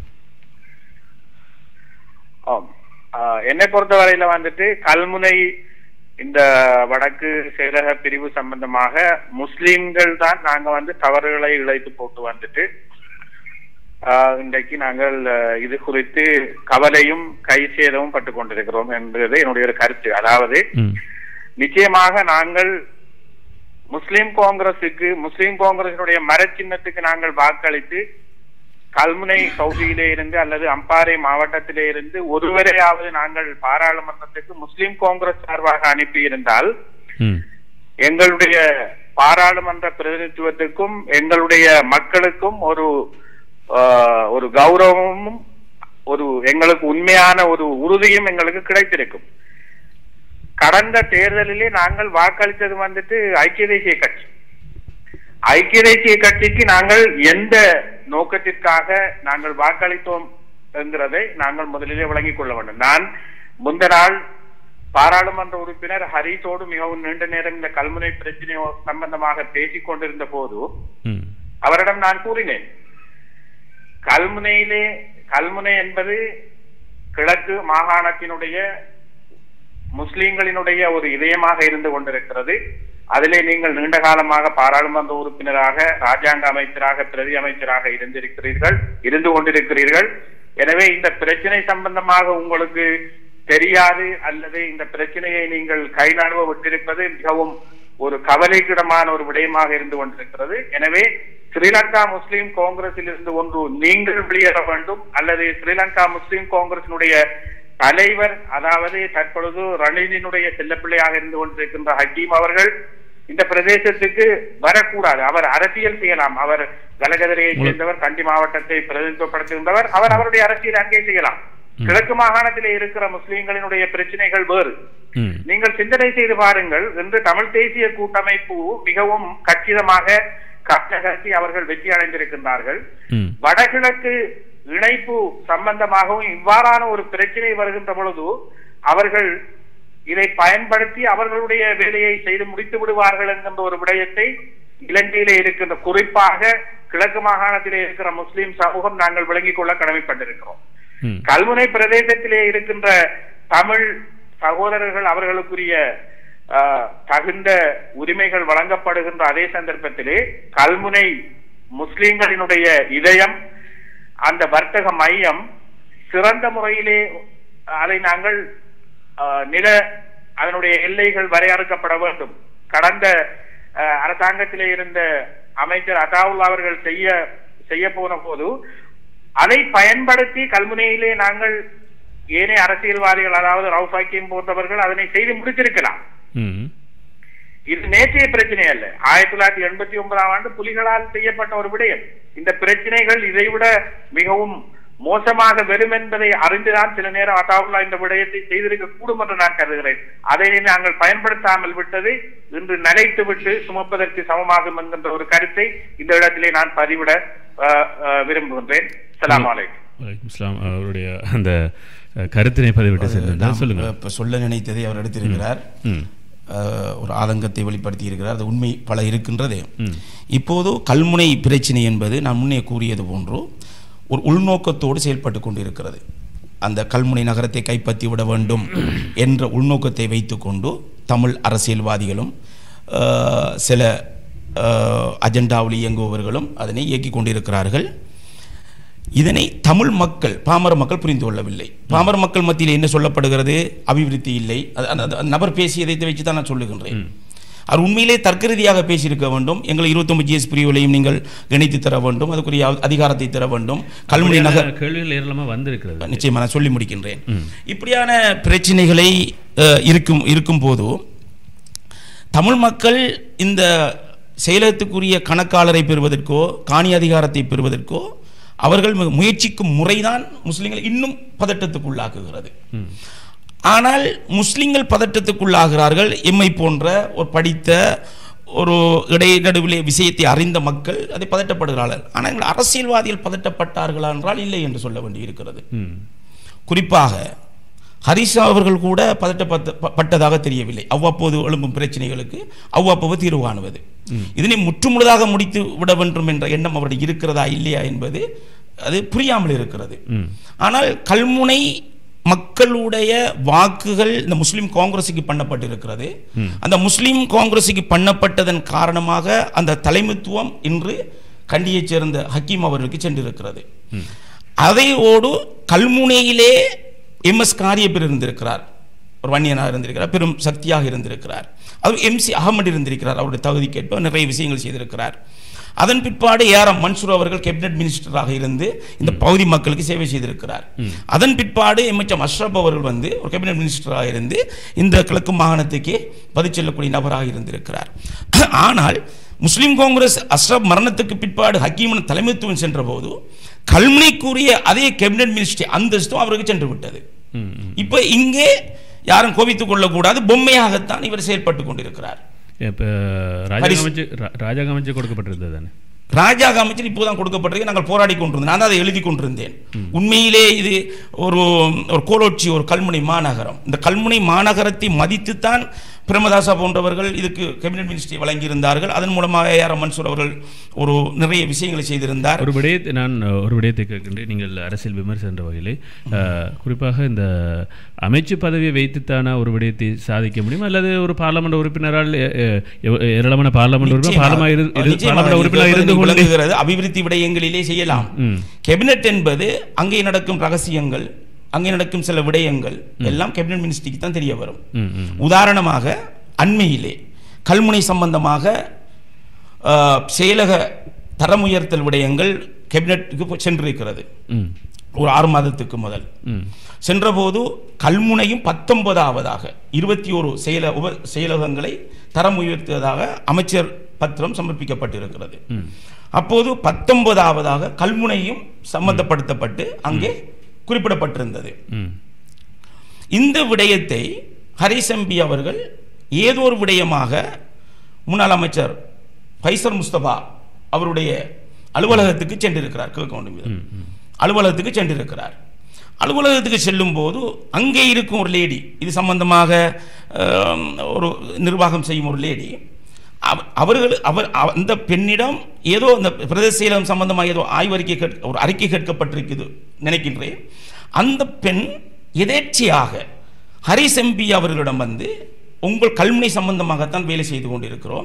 ஆம் ஆஹ் என்னை பொறுத்தவரையில வந்துட்டு கல்முனை இந்த வடக்கு செயலக பிரிவு சம்பந்தமாக முஸ்லிம்கள் தான் நாங்க வந்து தவறுகளை இழைத்து போட்டு வந்துட்டு ஆஹ் இன்றைக்கு நாங்கள் ஆஹ் இது குறித்து கவலையும் கை சேதமும் பட்டு கொண்டிருக்கிறோம் என்பது என்னுடைய ஒரு கருத்து அதாவது நிச்சயமாக நாங்கள் முஸ்லிம் காங்கிரசுக்கு முஸ்லிம் காங்கிரசினுடைய மரச்சின்னத்துக்கு நாங்கள் வாக்களித்து கல்முனை பகுதியிலே இருந்து அல்லது அம்பாறை மாவட்டத்திலே இருந்து ஒருவரையாவது நாங்கள் பாராளுமன்றத்துக்கு முஸ்லிம் காங்கிரஸ் சார்பாக அனுப்பியிருந்தால் எங்களுடைய பாராளுமன்ற பிரதிநிதித்துவத்துக்கும் எங்களுடைய மக்களுக்கும் ஒரு ஆஹ், ஒரு கௌரவமும் ஒரு எங்களுக்கு உண்மையான ஒரு உறுதியும் எங்களுக்கு கிடைத்திருக்கும் கடந்த தேர்தலிலே நாங்கள் வாக்களித்தது வந்துட்டு ஐக்கிய தேசிய கட்சி ஐக்கிய தேசிய கட்சிக்கு நாங்கள் எந்த நோக்கத்திற்காக நாங்கள் வாக்களித்தோம் என்கிறதை நாங்கள் முதலிலே விளங்கிக் கொள்ள வேண்டும் நான் முந்த நாள் பாராளுமன்ற உறுப்பினர் ஹரிஸோடு மிகவும் நீண்ட நேரம் இந்த கல்முனை பிரச்சனை சம்பந்தமாக பேசிக் கொண்டிருந்த போது அவரிடம் நான் கூறினேன் கல்முனையிலே கல்முனை என்பது கிழக்கு மாகாணத்தினுடைய முஸ்லிம்களினுடைய ஒரு இதயமாக இருந்து கொண்டிருக்கிறது அதிலே நீங்கள் நீண்ட காலமாக பாராளுமன்ற உறுப்பினராக ராஜாங்க அமைச்சராக பிரதி அமைச்சராக இருந்திருக்கிறீர்கள் இருந்து கொண்டிருக்கிறீர்கள் எனவே இந்த பிரச்சனை சம்பந்தமாக உங்களுக்கு தெரியாது அல்லது இந்த பிரச்சனையை நீங்கள் கை நழுவ விட்டிருப்பது மிகவும் ஒரு கவலைக்கிடமான ஒரு விடயமாக இருந்து கொண்டிருக்கிறது எனவே ஸ்ரீலங்கா முஸ்லிம் காங்கிரஸில் இருந்து ஒன்று நீங்கள் வெளியேற வேண்டும் அல்லது ஸ்ரீலங்கா முஸ்லிம் காங்கிரசினுடைய தலைவர் அதாவது தற்பொழுது ரணிலினுடைய செல்லப்பிள்ளையாக இருந்து கொண்டிருக்கின்ற ஹக்கீம் அவர்கள் இந்த பிரதேசத்துக்கு வரக்கூடாது அவர் அரசியல் செய்யலாம் அவர் கலகதரையை சேர்ந்தவர் கண்டி மாவட்டத்தை பிரதிநிதித்துவப்படுத்துகின்றவர் அவர் அவருடைய அரசியல் அங்கே செய்யலாம் கிழக்கு மாகாணத்திலே இருக்கிற முஸ்லிம்களினுடைய பிரச்சனைகள் வேறு நீங்கள் சிந்தனை செய்து பாருங்கள் இன்று தமிழ் தேசிய கூட்டமைப்பு மிகவும் கச்சிதமாக கட்டி அவர்கள் வெற்றி அடைந்திருக்கின்றார்கள் வடகிழக்கு இணைப்பு சம்பந்தமாகவும் இவ்வாறான ஒரு பிரச்சனை வருகின்ற பொழுது அவர்கள் இதை பயன்படுத்தி அவர்களுடைய வேலையை செய்து முடித்து விடுவார்கள் என்கின்ற ஒரு விடயத்தை இலங்கையிலே இருக்கின்ற குறிப்பாக கிழக்கு மாகாணத்திலே இருக்கிற முஸ்லிம் சமூகம் நாங்கள் விளங்கிக் கொள்ள கடமைப்பட்டிருக்கிறோம் கல்முனை பிரதேசத்திலே இருக்கின்ற தமிழ் சகோதரர்கள் அவர்களுக்குரிய ஆஹ், தகுந்த உரிமைகள் வழங்கப்படுகின்ற அதே சந்தர்ப்பத்திலே கல்முனை முஸ்லிம்களினுடைய இதயம் அந்த வர்த்தக மையம் சிறந்த முறையிலே அதை நாங்கள் ஆஹ், நில அதனுடைய எல்லைகள் வரையறுக்கப்பட வேண்டும் கடந்த ஆஹ், அரசாங்கத்திலே இருந்த அமைச்சர் அதாவுல்லா அவர்கள் செய்ய செய்ய போன போது அதை பயன்படுத்தி கல்முனையிலே நாங்கள் ஏனைய அரசியல்வாதிகள் அதாவது ரவுஃப் ஹக்கீம் போன்றவர்கள் அதனை செய்து முடித்திருக்கலாம் இது நேற்றைய பிரச்சனை அல்ல ஆயிரத்தி தொள்ளாயிரத்தி எண்பத்தி ஒன்பதாம் ஆண்டு புலிகளால் செய்யப்பட்ட ஒரு விடயம் இந்த பிரச்சனைகள் இதைவிட மிகவும் மோசமாக வரும் என்பதை அறிந்துதான் சில நேரம் அதாவுல்லா இந்த விடயத்தை செய்திருக்க கூடும் என்று நான் கருதுகிறேன் அதை நாங்கள் பயன்படுத்தாமல் விட்டது இன்று நிலைத்து விட்டு சுமப்பதற்கு சமமாகும் என்கின்ற ஒரு கருத்தை இந்த இடத்திலே நான் பதிவிட அஹ், அஹ், விரும்புகின்றேன் சலாம் அலைக்கும் வலைக்கம் இஸ்லாம் அவருடைய அந்த அஹ், கருத்தினை பதிவிட்டு சென்றிருந்தார் நாம் சொல்லுங்க இப்ப சொல்ல நினைத்ததை அவர் எடுத்திருக்கிறார் ம். அஹ், ஒரு ஆதங்கத்தை வெளிப்படுத்தி இருக்கிறார் அது உண்மை பல இருக்கின்றது இப்போது கல்முனை பிரச்சனை என்பது நான் முன்னே கூறியது போன்று ஒரு உள்நோக்கத்தோடு செயல்பட்டு கொண்டிருக்கிறது அந்த கல்முனை நகரத்தை கைப்பற்றி விட வேண்டும் என்ற உள்நோக்கத்தை வைத்துக்கொண்டு தமிழ் அரசியல்வாதிகளும் அஹ், சில அஹ், அஜெண்டாவில் இயங்குபவர்களும் அதனை இயக்கிக் கொண்டிருக்கிறார்கள் இதனை தமிழ் மக்கள் பாமர மக்கள் புரிந்து கொள்ளவில்லை பாமர மக்கள் மத்தியில் என்ன சொல்லப்படுகிறது அபிவிருத்தி இல்லை அது- அந்த- அந்த நபர் பேசியதை வச்சு தான் நான் சொல்லுகின்றேன் அவர் உண்மையிலே தர்க்கரீதியாக பேசியிருக்க வேண்டும் எங்கள் இருபத்தொன்பது ஜிஎஸ் பிரிவுகளையும் நீங்கள் இணைத்து தர வேண்டும் அதுக்குரிய அ- அதிகாரத்தை தர வேண்டும் கல்முனை நகர் அப்படியான கேள்விகள் ஏராளமாக வந்திருக்கிறது நிச்சயமா நான் சொல்லி முடிக்கின்றேன் இப்படியான பிரச்சனைகளை அஹ், இருக்கும் இருக்கும் போது தமிழ் மக்கள் இந்த செயலகத்துக்குரிய கணக்காளரை பெறுவதற்கோ காணி அதிகாரத்தை பெறுவதற்கோ அவர்கள் மு- முயற்சிக்கும் முறைதான் முஸ்லிம்களை இன்னும் பதட்டத்துக்குள்ளாக்குகிறது ஆனால் முஸ்லிம்கள் பதட்டத்துக்குள்ளாகிறார்கள் எம்மை போன்ற ஒரு படித்த ஒரு இடைநடுவிலே விஷயத்தை அறிந்த மக்கள் அதை பதட்டப்படுகிறார்கள் ஆனால் எங்கள் அரசியல்வாதிகள் பதட்டப்பட்டார்களா என்றால் இல்லை என்று சொல்ல வேண்டியிருக்கிறது குறிப்பாக ஹரிஸ் அவர்கள் கூட பதட்டப்பட்ட ப- பட்டதாக தெரியவில்லை அவ்வப்போது எழும்பும் பிரச்சனைகளுக்கு அவ்வப்போது தீர்வு காணுவது இதனை முற்றுமுழுதாக முடித்து விட வேண்டும் என்ற எண்ணம் அவருடைய இருக்கிறதா இல்லையா என்பது அது புரியாமல் இருக்கிறது ஆனால் கல்முனை மக்களுடைய வாக்குகள் இந்த முஸ்லிம் காங்கிரஸுக்கு பண்ணப்பட்டிருக்கிறது அந்த முஸ்லிம் காங்கிரஸுக்கு பண்ணப்பட்டதன் காரணமாக அந்த தலைமைத்துவம் இன்று கண்டியைச் சேர்ந்த ஹக்கீம் அவர்களுக்கு சென்றிருக்கிறது அதையோடு கல்முனையிலே எம் எஸ் காரியப்பர் இருந்திருக்கிறார் ஒரு வன்னியனாக இருந்திருக்கிறார் பெரும் சக்தியாக இருந்திருக்கிறார் அது எம்சி அகமது இருந்திருக்கிறார் அவருடைய தகுதிக்கேற்ப நிறைய விஷயங்கள் செய்திருக்கிறார் அதன் பிற்பாடு ஏஆர்எம் மன்சூர் அவர்கள் கேபினட் மினிஸ்டராக இருந்து இந்த பகுதி மக்களுக்கு சேவை செய்திருக்கிறார் அதன் பிற்பாடு எம்எச்எம் அஷ்ரப் அவர்கள் வந்து ஒரு கேபினட் மினிஸ்டராக இருந்து இந்த கிழக்கு மாகாணத்துக்கே பதில் செல்லக்கூடிய நபராக இருந்திருக்கிறார் ஆனால் முஸ்லிம் காங்கிரஸ் அஷ்ரப் மரணத்துக்கு பிற்பாடு ஹக்கீமன் தலைமைத்துவம் சென்ற போது கல்முனைக்குரிய அதே கேபினட் மினிஸ்டர் அந்தஸ்தும் அவருக்கு சென்று விட்டது இப்போ இங்கே யாரும் கோபித்துக் கொள்ளக்கூடாது பொம்மையாகத்தான் இவர் செயல்பட்டு கொண்டிருக்கிறார் இப்போ ராஜாங்க அமைச்சு ரா- ராஜாங்க அமைச்சு கொடுக்கப்பட்டிருந்தது தானே ராஜாங்க அமைச்சர் இப்போதான் கொடுக்கப்பட்டிருக்கு நாங்கள் போராடி கொண்டிருந்தோம் நான் தான் அதை எழுதி கொண்டிருந்தேன் உண்மையிலே இது ஒரு ஒரு கோலோட்சி ஒரு கல்முனை மாநகரம் இந்த கல்முனை மாநகரத்தை மதித்துத்தான் பிரேமதாசா போன்றவர்கள் இதுக்கு கேபினட் மினிஸ்ட்ரி வழங்கியிருந்தார்கள் அதன் மூலமாக ஏஆர் மன்சூர் அவர்கள் ஒரு நிறைய விஷயங்களை செய்திருந்தார் ஒரு விடயத்தை நான் அஹ், ஒரு விடயத்தை கேட்கின்றேன் நீங்கள் அரசியல் விமர்சனம் என்ற வகையிலே அஹ், குறிப்பாக இந்த அமைச்சு பதவியை வைத்துத்தான ஒரு விடயத்தை சாதிக்க முடியும் அல்லது ஒரு பார்லமெண்ட் உறுப்பினரால் எ- எ- எவ- ஏராளமான பார்லமெண்ட் உறுப்பினர் நிச்சயமாக. பார்லமா இரு- இரு- நிச்சயமாக பார்லமெண்ட் உறுப்பினர் இருந்து நீங்கள் கொண்டு விளங்குகிறது அபிவிருத்தி விடயங்களிலே செய்யலாம் ம். கேபினட் என்பது அங்கே நடக்கும் ரகசியங்கள் அங்கே நடக்கும் சில விடயங்கள் எல்லாம் கேபினட் மினிஸ்ட்ரிக்கு தான் தெரிய வரும் ம், ம். உதாரணமாக அண்மையிலே கல்முனை சம்பந்தமாக ஆஹ், செயலக தரம் உயர்த்தல் விடயங்கள் கேபினட்டுக்கு சென்றிருக்கிறது ம். ஒரு ஆறு மாதத்துக்கு முதல் ம். சென்றபோது கல்முனையும் பத்தொன்பதாவதாக இருபத்தி ஒரு செயல உப செயலகங்களை தரம் உயர்த்துவதாக அமைச்சர் பத்திரம் சமர்ப்பிக்கப்பட்டிருக்கிறது அப்போது பத்தொன்பதாவதாக கல்முனையும் சம்பந்தப்படுத்தப்பட்டு அங்கே குறிப்பிடப்பட்டிருந்தது ம். இந்த விடயத்தை ஹரிஸ் எம்பி அவர்கள் ஏதோ ஒரு விடயமாக முன்னாள் அமைச்சர் ஃபைசர் முஸ்தபா அவருடைய அலுவலகத்துக்கு சென்றிருக்கிறார் கிழக்கு மீது அலுவலகத்துக்கு சென்றிருக்கிறார் அலுவலகத்துக்கு செல்லும்போது அங்கே இருக்கும் ஒரு லேடி இது சம்பந்தமாக ஆம், ஒரு நிர்வாகம் செய்யும் ஒரு லேடி அவ- அவர்கள் அவர் அவ- அந்த பெண்ணிடம் ஏதோ அந்த பிரதேச செயலகம் சம்பந்தமாக ஏதோ ஆய்வறிக்கை கேட்க ஒரு அறிக்கை கேட்கப்பட்டிருக்குது நினைக்கின்றேன் அந்த பெண் எதேச்சையாக ஹரிஸ் எம்பி அவர்களிடம் வந்து உங்கள் கல்முனை சம்பந்தமாகத்தான் வேலை செய்து கொண்டிருக்கிறோம்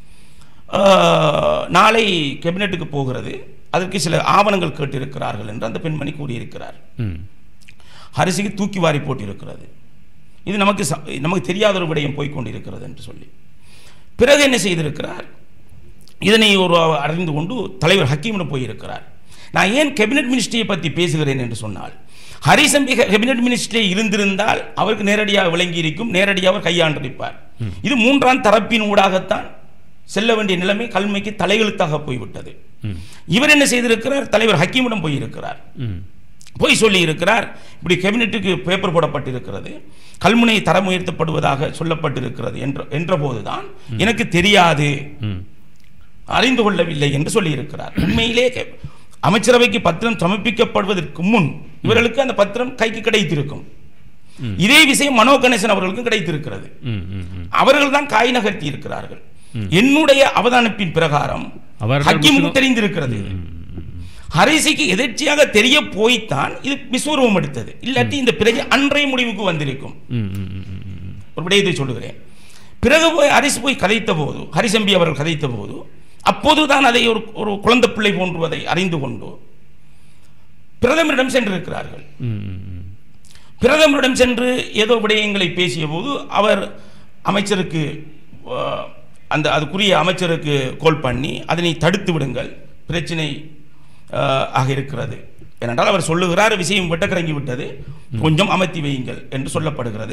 ஆஹ், நாளை கேபினெட்டுக்கு போகிறது அதற்கு சில ஆவணங்கள் கேட்டிருக்கிறார்கள் என்று அந்த பெண்மணி கூறியிருக்கிறார் ம் ஹரிசிக்கு தூக்கி வாரி போட்டிருக்கிறது இது நமக்கு ச- நமக்கு தெரியாத ஒரு விடயம் போய்க் கொண்டிருக்கிறது என்று சொல்லி பிறகு என்ன செய்திருக்கிறார் இதனை ஒரு அறிந்து கொண்டு தலைவர் ஹக்கீமிடம் போயிருக்கிறார் நான் ஏன் கேபினெட் மினிஸ்ட்ரியை பற்றி பேசுகிறேன் என்று சொன்னால் ஹரிசம்பி கேபினெட் மினிஸ்ட்ரி இருந்திருந்தால் அவருக்கு நேரடியாக விளங்கி இருக்கும் நேரடியாக அவர் கையாண்டிருப்பார் இது மூன்றாம் தரப்பின் ஊடாகத்தான் செல்ல வேண்டிய நிலைமை கல்மைக்கு தலையெழுத்தாக போய்விட்டது இவர் என்ன செய்திருக்கிறார் தலைவர் ஹக்கீமிடம் போயிருக்கிறார் ம் போய் சொல்லி இருக்கிறார் இப்படி கேபினெட்டுக்கு பேப்பர் போடப்பட்டிருக்கிறது கல்முனை தரம் உயர்த்தப்படுவதாக சொல்லப்பட்டிருக்கிறது என்ற என்ற போதுதான் எனக்கு தெரியாது ம் அறிந்து கொள்ளவில்லை என்று சொல்லியிருக்கிறார் உண்மையிலே கே- அமைச்சரவைக்கு பத்திரம் சமர்ப்பிக்கப்படுவதற்கு முன் இவர்களுக்கு அந்த பத்திரம் கைக்கு கிடைத்திருக்கும் இதே விஷயம் மனோ கணேசன் அவர்களுக்கும் கிடைத்திருக்கிறது ம் ம் ம் அவர்கள் தான் காய் நகர்த்தி இருக்கிறார்கள் என்னுடைய அவதானிப்பின் பிரகாரம் அவர்கள் ஹக்கீமுக்கு முஸ்லிம்- தெரிந்திருக்கிறது ஹரிசிக்கு எதிர்ச்சியாக தெரிய போய்த்தான் இது விஸ்வரூபம் எடுத்தது இல்லாட்டி இந்த பிறகு அன்றைய முடிவுக்கு வந்திருக்கும் ம் ம் ம் ம் ம் ஒரு விடயத்தை சொல்லுகிறேன் பிறகு போய் ஹரிஸ் போய் கதைத்த போது ஹரிசம்பி அவர்கள் கதைத்த போது அப்போதுதான் அதை ஒரு ஒரு குழந்தை பிள்ளை போன்றுவதை அறிந்து கொண்டு பிரதமரிடம் சென்றிருக்கிறார்கள் ம் ம் ம் பிரதமரிடம் சென்று ஏதோ விடயங்களை பேசிய போது அவர் அமைச்சருக்கு அஹ், அந்த அதுக்குரிய அமைச்சருக்கு கோல் பண்ணி அதனை தடுத்து விடுங்கள் பிரச்சனை அஹ், ஆக இருக்கிறது ஏனென்றால் அவர் சொல்லுகிறார் விஷயம் வெட்டக்கரங்கி விட்டது கொஞ்சம் அமர்த்தி வையுங்கள் என்று சொல்லப்படுகிறது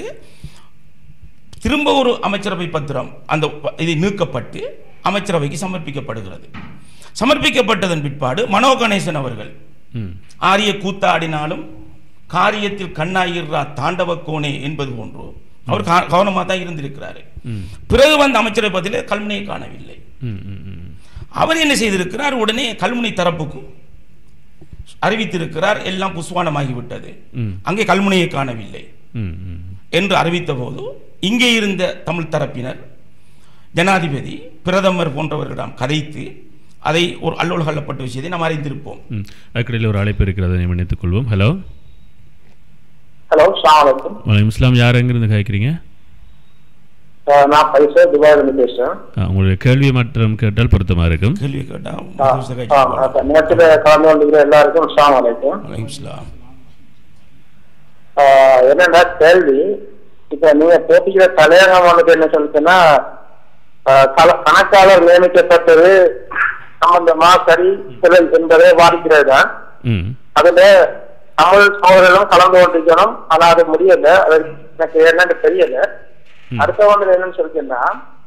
திரும்ப ஒரு அமைச்சரவை பத்திரம் அந்த ப- இது நீக்கப்பட்டு அமைச்சரவைக்கு சமர்ப்பிக்கப்படுகிறது சமர்ப்பிக்கப்பட்டதன் பிற்பாடு மனோ கணேசன் அவர்கள் ம் ஆரிய கூத்தாடினாலும் காரியத்தில் கண்ணாயிர்ரா தாண்டவ கோணே என்பது போன்று அவர் கா- கவனமா தான் இருந்திருக்கிறாரு ம் பிறகு வந்த அமைச்சரை பதிலே கல்முனையை காணவில்லை ம் ம் ம் அவர் என்ன செய்திருக்கிறார் உடனே கல்முனை தரப்புக்கு அறிவித்திருக்கிறார் எல்லாம் புஸ்வானமாகிவிட்டது ம் அங்கே கல்முனையை காணவில்லை ம் ம் என்று அறிவித்த போது இங்கே இருந்த தமிழ் தரப்பினர் ஜனாதிபதி பிரதமர் போன்றவர்களிடம் கதைத்து அதை ஒரு அல்லோல்கல்லப்பட்ட விஷயத்தை நாம் அறிந்திருப்போம் ம் அதுக்கிடையில் ஒரு அழைப்பு இருக்கிறது அதை மன்னித்துக் கொள்வோம் ஹலோ ஹலோ வலைக்கம் வலைக்கம் இஸ்லாம் யார் எங்கிருந்து கேட்குறீங்க நான் பைசா துபாயில இருந்து பேசுறேன் உங்களுடைய கேள்வி மற்றும் கேட்டால் பொருத்தமாக இருக்கும் கேள்வி கேட்டா ஆ, ஆ, அப்ப நேரத்துல கலந்து கொண்டிருக்கிற எல்லாருக்கும் அஸ்ஸலாமு அலைக்கும் இஸ்லாம் ஆ, என்னடா கேள்வி இப்ப நீங்க போட்டிக்கிற தலையங்கம் வந்துட்டு என்ன சொல்லுச்சுன்னா ஆ, கல- கணக்காளர் நியமிக்கப்பட்டது சம்பந்தமா சரி பிழை என்பதை வாதிக்கிறது தான் ம் அதுல தமிழ் சோழர்களும் கலந்து கொண்டிருக்கணும் ஆனா அது முடியல அது எனக்கு என்னன்னு தெரியல அடுத்த வந்து என்னன்னு சொல்லிட்டேன்னா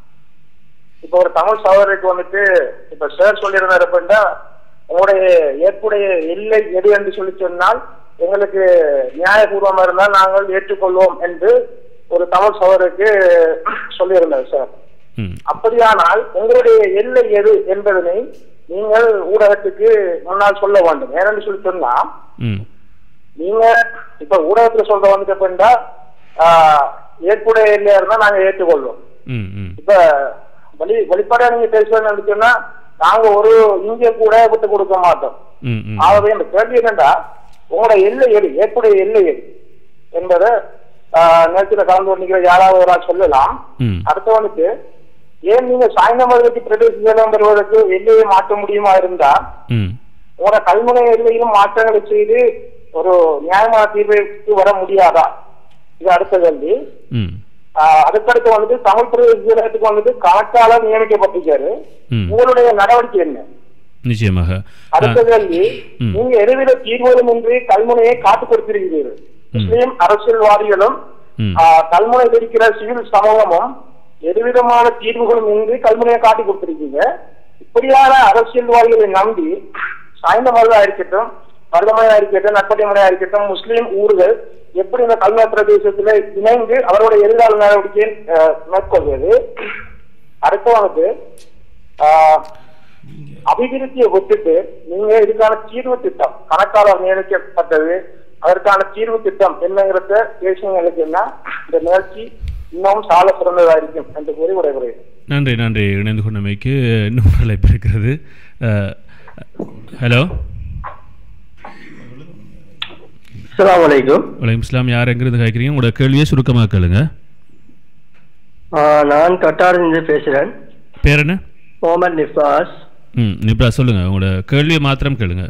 இப்ப ஒரு தமிழ் சகோதரருக்கு வந்துட்டு இப்ப சார் சொல்லியிருந்தாரு அப்படின்னா உங்களுடைய ஏற்புடைய எல்லை எது என்று சொல்லி சொன்னால் எங்களுக்கு நியாயபூர்வமா இருந்தால் நாங்கள் ஏற்றுக்கொள்வோம் என்று ஒரு தமிழ் சகோதரருக்கு சொல்லியிருந்தார் சார் ம் அப்படியானால் உங்களுடைய எல்லை எது என்பதனை நீங்கள் ஊடகத்துக்கு முன்னால் சொல்ல வேண்டும் ஏனென்று சொல்லி சொன்னா ம் நீங்க இப்ப ஊடகத்துல சொல்ற வந்துட்டு அப்படின்னா ஆஹ், ஏற்புடைய எல்லையா இருந்தா நாங்க ஏற்றுக்கொள்வோம் ம் ம் இப்ப வெளி வெளிப்படையா நீங்க பேசுறது சொன்னா நாங்க ஒரு இந்திய கூட விட்டு கொடுக்க மாட்டோம் ம் ம் ஆகவே இந்த கேள்வி என்னன்னா உங்களோட எல்லை எது ஏற்புடைய எல்லை எது என்பதை நேரத்தில் கலந்து கொண்டிருக்கிற யாராவது ஒரு ஆள் சொல்லலாம் ம் அடுத்து வந்துட்டு ஏன் நீங்க சாய்ந்தமதுரைக்கு பிரதேச செயலம் பெறுவதற்கு எல்லையை மாற்ற முடியுமா இருந்தா ம் உங்களோட கல்முனை எல்லையிலும் மாற்றங்களை செய்து ஒரு நியாயமான தீர்வுக்கு வர முடியாதா இது அடுத்த கேள்வி ம் ஆஹ் அதுக்கடுத்து வந்துட்டு தமிழ் பிரதேச செயலகத்துக்கு வந்துட்டு கணக்காளர் நியமிக்கப்பட்டிருக்காரு ம் உங்களுடைய நடவடிக்கை என்ன நிச்சயமாக அடுத்த கேள்வி ம். நீங்க எதுவித தீர்வுகளும் இன்றி கல்முனையை காத்துக் கொடுத்திருக்கிறீர்கள் முஸ்லிம் அரசியல்வாதிகளும் ம் ஆஹ், கல்முனையில் இருக்கிற சிவில் சமூகமும் எதுவிதமான தீர்வுகளும் இன்றி கல்முனையை காட்டி கொடுத்திருக்கீங்க இப்படியான அரசியல்வாதிகளை நம்பி சாய்ந்தமலையா இருக்கட்டும் மருதமலையா இருக்கட்டும் நட்பட்டிமலையா இருக்கட்டும் முஸ்லிம் ஊர்கள் எப்படி இந்த கல்முனை பிரதேசத்துல இணைந்து அவருடைய எதிர்கால நடவடிக்கையை ஆஹ், மேற்கொள்வது அடுத்து வந்து ஆஹ், அபிவிருத்தியை விட்டுட்டு நீங்க இதுக்கான தீர்வு திட்டம் கணக்காளர் நியமிக்கப்பட்டது அதற்கான தீர்வு திட்டம் என்னங்கிறத பேசுங்களுக்கு என்ன இந்த நிகழ்ச்சி இன்னும் சால சிறந்ததா இருக்கும் என்று கூறி விடைபெறுகிறேன் நன்றி நன்றி இணைந்து கொண்டமைக்கு இன்னும் ஒரு அழைப்பு இருக்கிறது அஹ், ஹலோ அஸ்ஸலாமு அலைக்கும் வலைக்கம் இஸ்லாம் யார் எங்கிருந்து கேட்குறீங்க உங்களோட கேள்வியை சுருக்கமாக கேளுங்க ஆ, நான் கட்டாரிலிருந்து பேசுறேன் பேர் என்ன முகமது நிஃபாஸ் ம் நிப்ரா சொல்லுங்கள் உங்களோட கேள்வியை மாத்திரம் கேளுங்க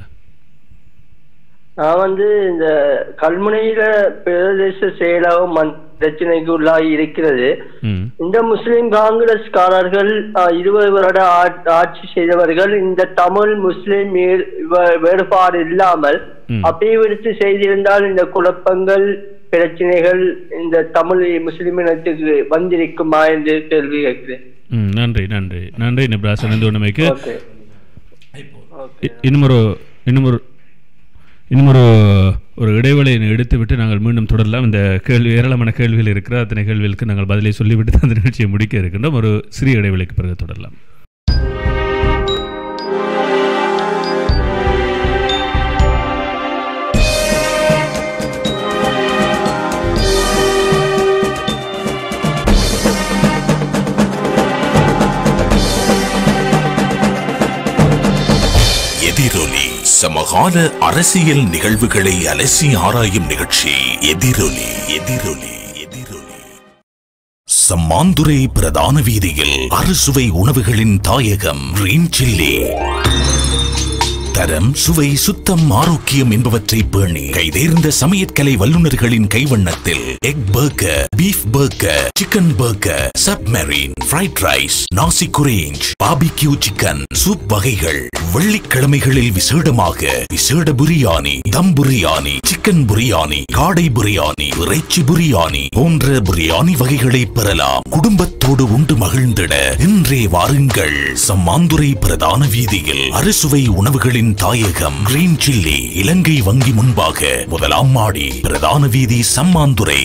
நான் வந்து இந்த கல்முனையில பிரதேச செயலகம் மண் பிரச்சனைக்கு உள்ளாகி இருக்கிறது ம் இந்த முஸ்லிம் காங்கிரஸ்காரர்கள் ஆ, இருபது வருட ஆ- ஆட்சி செய்தவர்கள் இந்த தமிழ் முஸ்லிம் வே- வே- வேறுபாடு இல்லாமல் ம். அபிவிருத்தி செய்திருந்தால் இந்த குழப்பங்கள் பிரச்சனைகள் இந்த தமிழ் முஸ்லிம் இனத்துக்கு வந்திருக்குமா என்று கேள்வி கேட்கிறேன் ம் நன்றி நன்றி நன்றி நிப்ராஸ் இணைந்து கொண்டமைக்கு ஓகே இ- இன்னும் ஒரு இன்னும் ஒரு இன்னும் ஒரு ஒரு இடைவெளியை எடுத்துவிட்டு நாங்கள் மீண்டும் தொடரலாம் இந்த கேள்வி ஏராளமான கேள்விகள் இருக்கிற அத்தனை கேள்விகளுக்கு நாங்கள் பதிலை சொல்லிவிட்டு தான் அந்த நிகழ்ச்சியை முடிக்க இருக்கின்றோம் ஒரு சிறிய இடைவெளிக்கு பிறகு தொடரலாம் எதிரொலி சமகால அரசியல் நிகழ்வுகளை அலசி ஆராயும் நிகழ்ச்சி எதிரொலி எதிரொலி எதிரொலி சம்மாந்துறை பிரதான வீதியில் அறுசுவை உணவுகளின் தாயகம் கிரீன் சில்லி தரம் சுவை சுத்தம் ஆரோக்கியம் என்பவற்றை பேணி கைதேர்ந்த சமையற்கலை வல்லுநர்களின் கைவண்ணத்தில் egg burger beef burger chicken burger submarine fried rice nasi goreng barbecue chicken soup வகைகள் வெள்ளிக்கிழமைகளில் விசேடமாக விசேட பிரியாணி தம் பிரியாணி சிக்கன் பிரியாணி காடை பிரியாணி இறைச்சி பிரியாணி போன்ற பிரியாணி வகைகளை பெறலாம் குடும்பத்தோடு உண்டு மகிழ்ந்திட இன்றே வாருங்கள் சம்மாந்துறை பிரதான வீதியில் அறுசுவை உணவுகளின் தாயகம் கிரீன் சில்லி இலங்கை வங்கி முன்பாக முதலாம் மாடி பிரதான வீதி சம்மாந்துறை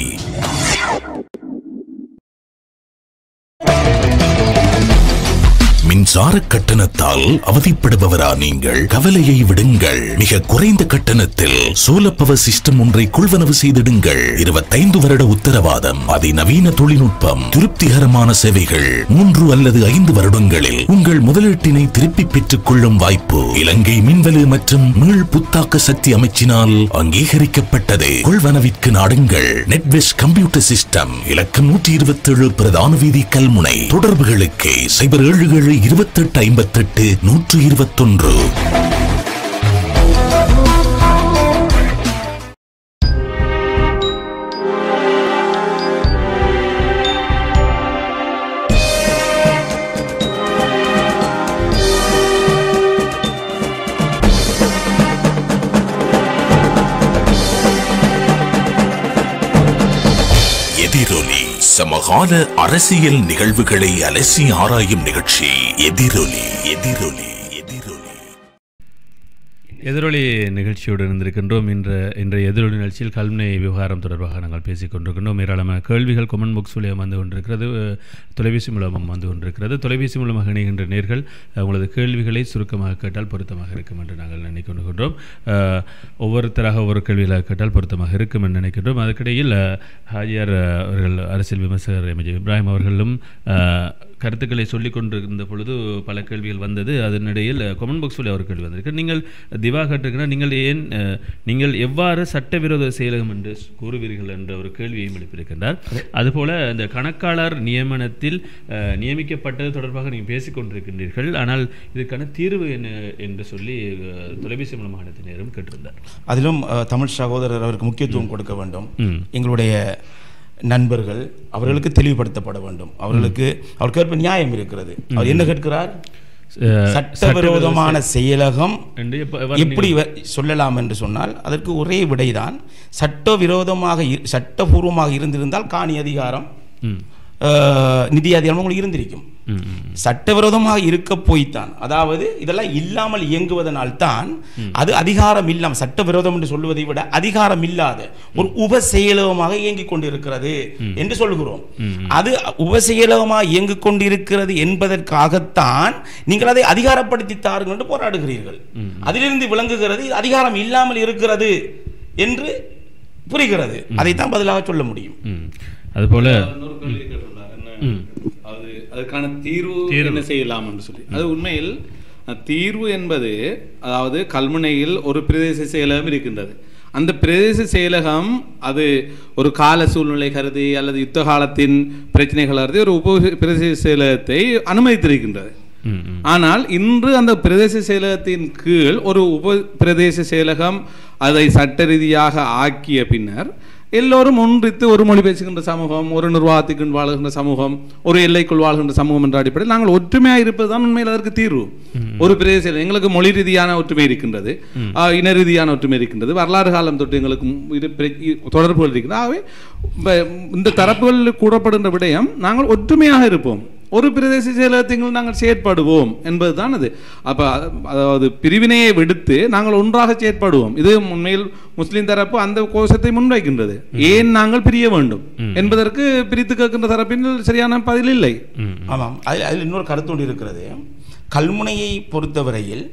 மின்சார கட்டணத்தால் அவதிப்படுபவரா நீங்கள் கவலையை விடுங்கள் மிக குறைந்த கட்டணத்தில் சோலர் பவர் சிஸ்டம் ஒன்றை கொள்வனவு செய்திடுங்கள் இருபத்தைந்து வருட உத்தரவாதம் அதிநவீன தொழில்நுட்பம் திருப்திகரமான சேவைகள் மூன்று அல்லது ஐந்து வருடங்களில் உங்கள் முதலீட்டினை திருப்பி பெற்றுக் கொள்ளும் வாய்ப்பு இலங்கை மின்வலு மற்றும் மீள் புத்தாக்க சக்தி அமைச்சினால் அங்கீகரிக்கப்பட்டது கொள்வனவிற்கு நாடுங்கள் நெட்வெஸ் கம்ப்யூட்டர் சிஸ்டம் இலக்கம் நூற்றி இருபத்தி ஏழு பிரதான வீதி கல்முனை தொடர்புகளுக்கு சைபர் ஏழு ஏழு இருபத்தெட்டு ஐம்பத்தெட்டு நூற்று இருபத்தொன்று எதிரொலி சமகால அரசியல் நிகழ்வுகளை அலசி ஆராயும் நிகழ்ச்சி எதிரொலி எதிரொலி எதிரொலி நிகழ்ச்சியோடு இருந்திருக்கின்றோம் இன்ற இன்றைய எதிரொலி நிகழ்ச்சியில் கல்முனை விவகாரம் தொடர்பாக நாங்கள் பேசிக் கொண்டிருக்கின்றோம் ஏராளமான கேள்விகள் கொமன் புக்ஸ் மூலியம் வந்து கொண்டிருக்கிறது அஹ், தொலைபேசி மூலமும் வந்து கொண்டிருக்கிறது தொலைபேசி மூலமாக இணைகின்ற நேர்கள் அஹ், உங்களது கேள்விகளை சுருக்கமாக கேட்டால் பொருத்தமாக இருக்கும் என்று நாங்கள் நினைக்கொண்டிருக்கின்றோம் அஹ், ஒவ்வொருத்தராக ஒவ்வொரு கேள்விகளாக கேட்டால் பொருத்தமாக இருக்கும் என்று நினைக்கின்றோம் அதற்கிடையில் அஹ், ஹாஜியார் அஹ், அவர்கள் அரசியல் விமர்சகர் எம் ஜே இப்ராஹிம் அவர்களும் அஹ், கருத்துக்களை சொல்லிக் கொண்டிருந்த பொழுது பல கேள்விகள் வந்தது அதனிடையில் கொமன் பாக்ஸில் ஒரு கேள்வி வந்திருக்கு நீங்கள் திவா கேட்டிருக்கிற நீங்கள் ஏன் அஹ், நீங்கள் எவ்வாறு சட்டவிரோத செயலகம் என்று கூறுவீர்கள் என்ற ஒரு கேள்வியையும் எழுப்பியிருக்கின்றார் அதுபோல இந்த கணக்காளர் நியமனத்தில் அஹ், நியமிக்கப்பட்டது தொடர்பாக நீங்கள் பேசிக் கொண்டிருக்கின்றீர்கள் ஆனால் இதற்கான தீர்வு என்ன என்று சொல்லி அஹ், தொலைபேசி மூலமாக அனைத்து நேரம் கேட்டிருந்தார் அதிலும் அஹ், தமிழ் சகோதரர் அவருக்கு முக்கியத்துவம் கொடுக்க வேண்டும் ம். எங்களுடைய நண்பர்கள் அவர்களுக்கு தெளிவுபடுத்தப்பட வேண்டும் அவர்களுக்கு அவர் கேட்ப நியாயம் இருக்கிறது அவர் என்ன கேட்கிறார் அஹ், சட்டவிரோதமான செயலகம் என்று எப்ப- எவ்வாறு எப்படி வ- சொல்லலாம் என்று சொன்னால் அதற்கு ஒரே விடைதான் சட்டவிரோதமாக இ- சட்டபூர்வமாக இருந்திருந்தால் காணி அதிகாரம் ம். அஹ், நிதி அதிகாரம் உங்களுக்கு இருந்திருக்கும் ம், ம். சட்டவிரோதமாக இருக்க போய்த்தான் அதாவது இதெல்லாம் இல்லாமல் இயங்குவதனால் தான் அது அதிகாரம் இல்லாமல் சட்டவிரோதம் என்று சொல்லுவதை விட அதிகாரம் இல்லாத ஒரு உப செயலகமாக இயங்கிக் கொண்டிருக்கிறது என்று சொல்கிறோம் அது உப செயலகமாக இயங்கிக் கொண்டிருக்கிறது என்பதற்காகத்தான் நீங்கள் அதை அதிகாரப்படுத்தி தாருங்கள் என்று போராடுகிறீர்கள் அதிலிருந்து விளங்குகிறது இது அதிகாரம் இல்லாமல் இருக்கிறது என்று புரிகிறது அதைத்தான் பதிலாக சொல்ல முடியும் ம் அதுபோல இன்னொரு கேள்வி கேட்டிருந்தார். என்ன? ம். அது அதுக்கான தீர்வு தீர்வு. என்ன செய்யலாம் என்று சொல்லி அது உண்மையில் அஹ், தீர்வு என்பது அதாவது கல்முனையில் ஒரு பிரதேச செயலகம் இருக்கின்றது அந்த பிரதேச செயலகம் அது ஒரு கால சூழ்நிலை கருதி அல்லது யுத்த காலத்தின் பிரச்சனைகள் கருதி ஒரு உப பிரதேச செயலகத்தை அனுமதித்திருக்கின்றது ம், ம். ஆனால் இன்று அந்த பிரதேச செயலகத்தின் கீழ் ஒரு உப பிரதேச செயலகம் அதை சட்ட ரீதியாக ஆக்கிய பின்னர் எல்லோரும் ஒன்றித்து ஒரு மொழி பேசுகின்ற சமூகம் ஒரு நிர்வாகத்துக்கு வாழ்கின்ற சமூகம் ஒரு எல்லைக்குள் வாழ்கின்ற சமூகம் என்ற அடிப்படையில் நாங்கள் ஒற்றுமையாக இருப்பது தான் உண்மையில் அதற்கு தீர்வு ஒரு பிரதேச செயலகம். எங்களுக்கு மொழி ரீதியான ஒற்றுமை இருக்கின்றது ஆஹ், இன ரீதியான ஒற்றுமை இருக்கின்றது வரலாறு காலம் தொட்டு எங்களுக்கு ம் இது பிர- இ- தொடர்புகள் இருக்கின்றது ஆகவே இப்ப இந்த தரப்புகளில் கூறப்படுகின்ற விடயம் நாங்கள் ஒற்றுமையாக இருப்போம் ஒரு பிரதேச செயலகத்தில் நாங்கள் செயற்படுவோம் என்பதுதான் அது அப்ப அ- அதாவது பிரிவினையை விடுத்து நாங்கள் ஒன்றாக செயற்படுவோம் இது உண்மையில் முஸ்லிம் தரப்பு அந்த கோஷத்தை முன்வைக்கின்றது ஏன் நாங்கள் பிரிய வேண்டும் என்பதற்கு பிரித்து கேட்கின்ற தரப்பில் சரியான பதில் இல்லை ஆமாம் அதில் அதில் இன்னொரு கருத்து ஒன்று இருக்கிறது கல்முனையை பொறுத்தவரையில்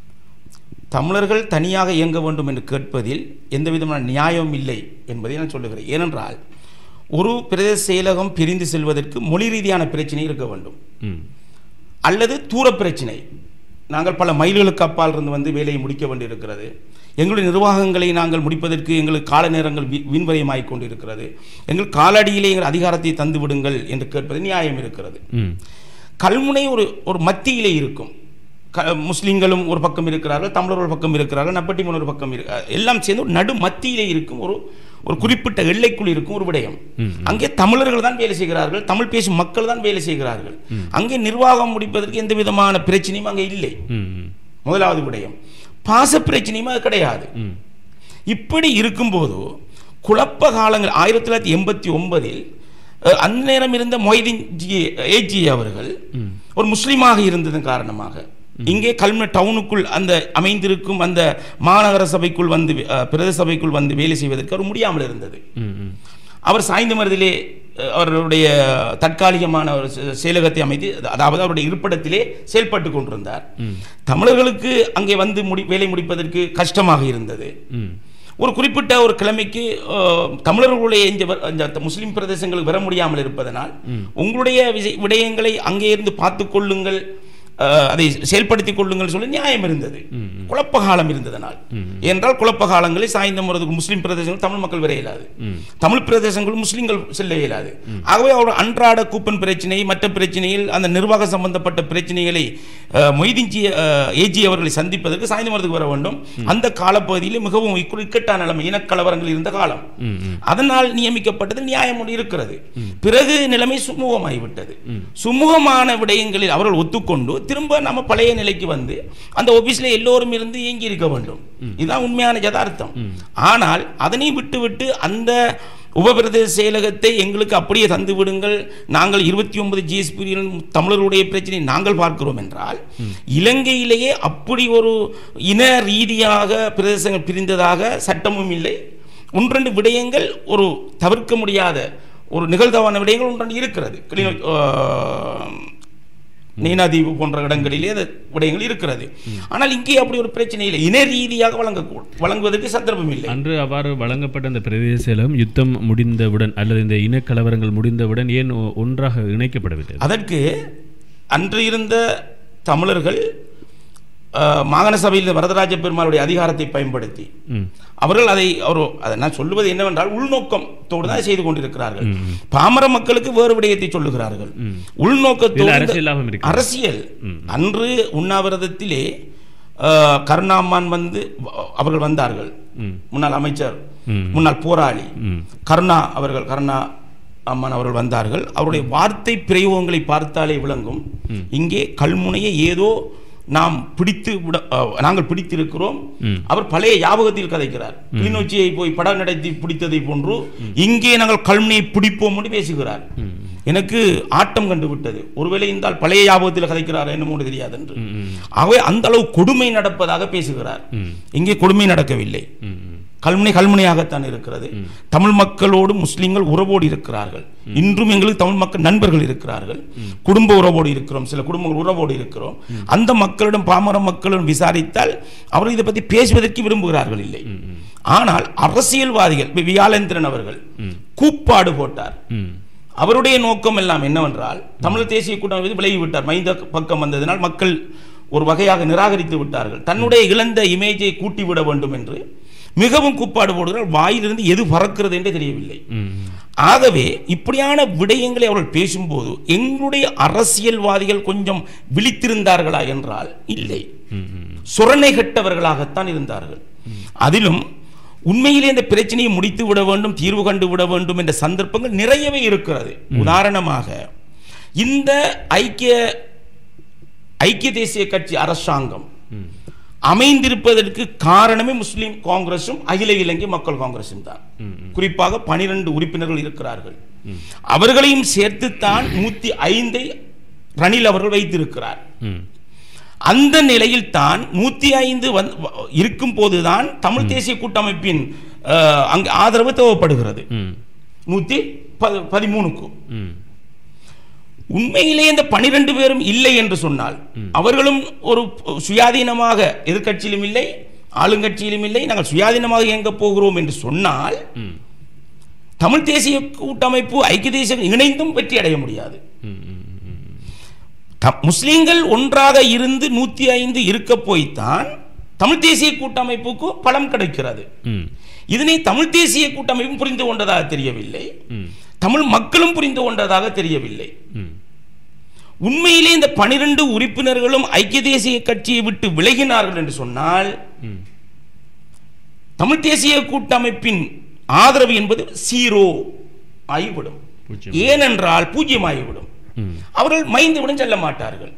தமிழர்கள் தனியாக இயங்க வேண்டும் என்று கேட்பதில் எந்த விதமான நியாயம் இல்லை என்பதை நான் சொல்லுகிறேன் ஏனென்றால் ஒரு பிரதேச செயலகம் பிரிந்து செல்வதற்கு மொழி ரீதியான பிரச்சனை இருக்க வேண்டும் ம் அல்லது தூர பிரச்சனை நாங்கள் பல மைல்களுக்கு அப்பால் இருந்து வந்து வேலையை முடிக்க வேண்டியிருக்கிறது எங்களுடைய நிர்வாகங்களை நாங்கள் முடிப்பதற்கு எங்களுக்கு கால நேரங்கள் வீ- வீண்வரையமாகிக் கொண்டிருக்கிறது எங்கள் காலடியிலே எங்கள் அதிகாரத்தை தந்து விடுங்கள் என்று கேட்பது நியாயம் இருக்கிறது ம் கல்முனை ஒரு ஒரு மத்தியிலே இருக்கும் க முஸ்லிம்களும் ஒரு பக்கம் இருக்கிறார்கள் தமிழர் ஒரு பக்கம் இருக்கிறார்கள் நப்பட்டிமன் ஒரு பக்கம் இரு எல்லாம் சேர்ந்து ஒரு நடு மத்தியிலே இருக்கும் ஒரு ஒரு குறிப்பிட்ட எல்லைக்குள் இருக்கும் ஒரு விடயம் அங்கே தமிழர்கள் தான் வேலை செய்கிறார்கள் தமிழ் பேசும் மக்கள் தான் வேலை செய்கிறார்கள் அங்கே நிர்வாகம் முடிப்பதற்கு எந்த விதமான பிரச்சனையும் அங்கே இல்லை ம் ம் முதலாவது விடயம் பாச பிரச்சனையும் அது கிடையாது ம் இப்படி இருக்கும்போது குழப்ப காலங்கள் ஆயிரத்தி தொள்ளாயிரத்தி எண்பத்தி ஒன்பதில் அஹ், அந்நேரம் இருந்த மொய்தீன் ஜி ஏஜி அவர்கள் ஒரு முஸ்லீமாக இருந்ததன் காரணமாக இங்கே கல்முனை டவுனுக்குள் அந்த அமைந்திருக்கும் அந்த மாநகர சபைக்குள் வந்து அஹ், பிரதேச சபைக்குள் வந்து வேலை செய்வதற்கு அவர் முடியாமல் இருந்தது ம் ம் அவர் சாய்ந்த மருதிலே அஹ், அவருடைய தற்காலிகமான ஒரு செ- செயலகத்தை அமைத்து அதாவது அவருடைய இருப்பிடத்திலே செயல்பட்டு கொண்டிருந்தார் தமிழர்களுக்கு அங்கே வந்து முடி வேலை முடிப்பதற்கு கஷ்டமாக இருந்தது ம் ஒரு குறிப்பிட்ட ஒரு கிழமைக்கு அஹ், தமிழர்களுடைய இந்த வ- இந்த முஸ்லிம் பிரதேசங்களுக்கு வர முடியாமல் இருப்பதனால் உங்களுடைய விஜய் விடயங்களை அங்கே இருந்து பார்த்து கொள்ளுங்கள் அஹ், அதை செயல்படுத்திக் கொள்ளுங்கள் சொல்லி நியாயம் இருந்தது குழப்ப காலம் இருந்ததனால் ஏனென்றால் குழப்ப காலங்களில் சாய்ந்த முறதுக்கு முஸ்லிம் பிரதேசங்கள் தமிழ் மக்கள் வர இயலாது தமிழ் பிரதேசங்கள் முஸ்லிம்கள் செல்ல இயலாது ஆகவே அவர் அன்றாட கூப்பன் பிரச்சனை மற்ற பிரச்சனையில் அந்த நிர்வாக சம்பந்தப்பட்ட பிரச்சனைகளை அஹ், மொய்தீன் ஜி அஹ், ஏஜி அவர்களை சந்திப்பதற்கு சாய்ந்த மரத்துக்கு வர வேண்டும் அந்த காலப்பகுதியில் மிகவும் இக்கு- இக்கட்டான நிலைமை இனக்கலவரங்கள் இருந்த காலம் ம் ம் அதனால் நியமிக்கப்பட்டது நியாயம் ஒன்று இருக்கிறது பிறகு நிலைமை சுமூகமாகிவிட்டது சுமூகமான விடயங்களில் அவர்கள் ஒத்துக்கொண்டு திரும்ப நம்ம பழைய நிலைக்கு வந்து அந்த ஆபீஸ்ல எல்லோரும் இருந்து இயங்கி இருக்க வேண்டும் இதுதான் உண்மையான யதார்த்தம் ஆனால் அதனை விட்டுவிட்டு அந்த உபபிரதேச செயலகத்தை எங்களுக்கு அப்படியே தந்து விடுங்கள் நாங்கள் இருபத்தி ஒன்பது ஜிஎஸ்பி தமிழருடைய பிரச்சனை நாங்கள் பார்க்கிறோம் என்றால் இலங்கையிலேயே அப்படி ஒரு இன ரீதியாக பிரதேசங்கள் பிரிந்ததாக சட்டமும் இல்லை ஒன்றெண்டு விடயங்கள் ஒரு தவிர்க்க முடியாத ஒரு நிகழ்தவான விடயங்கள் ஒன்றெண்டு இருக்கிறது கிளிநொச்சி, ஆஹ், நீனாதீவு போன்ற இடங்களிலே அந்த விடயங்கள் இருக்கிறது ஆனால் இங்கே அப்படி ஒரு பிரச்சனை இல்லை இன ரீதியாக வழங்க வழங்குவதற்கு சந்தர்ப்பம் இல்லை அன்று அவ்வாறு வழங்கப்பட்ட அந்த பிரதேச செயலகம் யுத்தம் முடிந்தவுடன் அல்லது இந்த இனக்கலவரங்கள் முடிந்தவுடன் ஏன் ஒ- ஒன்றாக இணைக்கப்படவில்லை அதற்கு அன்று இருந்த தமிழர்கள் அஹ், மாகாண சபையில் வரதராஜ பெருமாளுடைய அதிகாரத்தை பயன்படுத்தி ம் அவர்கள் அதை அவர் அதை நான் சொல்லுவது என்னவென்றால் உள்நோக்கத்தோடு தான் செய்து கொண்டிருக்கிறார்கள் பாமர மக்களுக்கு வேறு விடயத்தை சொல்லுகிறார்கள் உள்நோக்கத்தோடு இதுல இந்த- அரசியல் லாபம் இருக்கிறது. அரசியல் அன்று உண்ணாவிரதத்திலே அஹ், கருணாம்மான் வந்து வ- அவர்கள் வந்தார்கள் ம். முன்னாள் அமைச்சர் ம். முன்னாள் போராளி ம். கருணா அவர்கள் கருணா அம்மான் அவர்கள் வந்தார்கள் அவருடைய வார்த்தை பிரயோகங்களை பார்த்தாலே விளங்கும் இங்கே கல்முனையை ஏதோ நாம் பிடித்து விட அஹ், நாங்கள் பிடித்திருக்கிறோம் ம். அவர் பழைய ஞாபகத்தில் கதைக்கிறார் கிளிநொச்சியை போய் படம் நடத்தி பிடித்ததை போன்று இங்கே நாங்கள் கல்முனையை பிடிப்போம் என்று பேசுகிறார் எனக்கு ஆட்டம் கண்டு விட்டது ஒருவேளை இந்த ஆள் பழைய ஞாபகத்தில் கதைக்கிறார் என்னமோ தெரியாது என்று ஆகவே அந்த அளவு கொடுமை நடப்பதாக பேசுகிறார் இங்கே கொடுமை நடக்கவில்லை கல்முனை கல்முனையாகத்தான் இருக்கிறது தமிழ் மக்களோடு முஸ்லிம்கள் உறவோடு இருக்கிறார்கள் இன்றும் எங்களுக்கு தமிழ் மக்கள் நண்பர்கள் இருக்கிறார்கள் குடும்ப உறவோடு இருக்கிறோம் சில குடும்பங்கள் உறவோடு இருக்கிறோம் அந்த மக்களிடம் பாமர மக்களிடம் விசாரித்தால் அவர்கள் இதை பற்றி பேசுவதற்கு விரும்புகிறார்கள் இல்லை ஆனால் அரசியல்வாதிகள் இப்ப வியாழேந்திரன் அவர்கள் கூப்பாடு போட்டார் அவருடைய நோக்கம் எல்லாம் என்னவென்றால் தமிழ் தேசிய கூட்டம் மீது விலகி விட்டார் மைந்த பக்கம் வந்ததினால் மக்கள் ஒரு வகையாக நிராகரித்து விட்டார்கள் தன்னுடைய இழந்த இமேஜை கூட்டி விட வேண்டும் என்று மிகவும் கூப்பாடு போடுகிறார் வாயிலிருந்து எது பறக்கிறது என்றே தெரியவில்லை ஆகவே இப்படியான விடயங்களை அவர்கள் பேசும்போது எங்களுடைய அரசியல்வாதிகள் கொஞ்சம் விழித்திருந்தார்களா என்றால் இல்லை சுரணை கட்டவர்களாகத்தான் இருந்தார்கள் அதிலும் உண்மையிலே இந்த பிரச்சனையை முடித்து விட வேண்டும் தீர்வு கண்டு விட வேண்டும் என்ற சந்தர்ப்பங்கள் நிறையவே இருக்கிறது உதாரணமாக இந்த ஐக்கிய ஐக்கிய தேசிய கட்சி அரசாங்கம் அமைந்திருப்பதற்கு காரணமே முஸ்லிம் காங்கிரசும் அகில இலங்கை மக்கள் காங்கிரசும் தான் குறிப்பாக பனிரெண்டு உறுப்பினர்கள் இருக்கிறார்கள் அவர்களையும் சேர்த்துத்தான் நூத்தி ஐந்தை ரணில் அவர்கள் வைத்திருக்கிறார் அந்த நிலையில் தான் நூத்தி ஐந்து இருக்கும் போதுதான் தமிழ் தேசிய கூட்டமைப்பின் அஹ், அங்கு ஆதரவு தேவைப்படுகிறது நூத்தி ப- பதிமூணுக்கு உண்மையிலே இந்த பனிரெண்டு பேரும் இல்லை என்று சொன்னால் அவர்களும் ஒரு சுயாதீனமாக எதிர்க்கட்சியிலும் இல்லை ஆளுங்கட்சியிலும் இல்லை நாங்கள் சுயாதீனமாக இயங்க போகிறோம் என்று சொன்னால் தமிழ் தேசிய கூட்டமைப்பு ஐக்கிய தேசியம் இணைந்தும் வெற்றி அடைய முடியாது த- முஸ்லிம்கள் ஒன்றாக இருந்து நூத்தி ஐந்து இருக்க போய்த்தான் தமிழ் தேசிய கூட்டமைப்புக்கு பலம் கிடைக்கிறது இதனை தமிழ் தேசிய கூட்டமைப்பும் புரிந்து கொண்டதாக தெரியவில்லை தமிழ் மக்களும் புரிந்து கொண்டதாக தெரியவில்லை உண்மையிலே இந்த பனிரெண்டு உறுப்பினர்களும் ஐக்கிய தேசிய கட்சியை விட்டு விலகினார்கள் என்று சொன்னால் தமிழ் தேசிய கூட்டமைப்பின் ஆதரவு என்பது சீரோ ஆகிவிடும் ஏனென்றால் பூஜ்ஜியமாகிவிடும் அவர்கள் மைந்துவிடம் செல்ல மாட்டார்கள்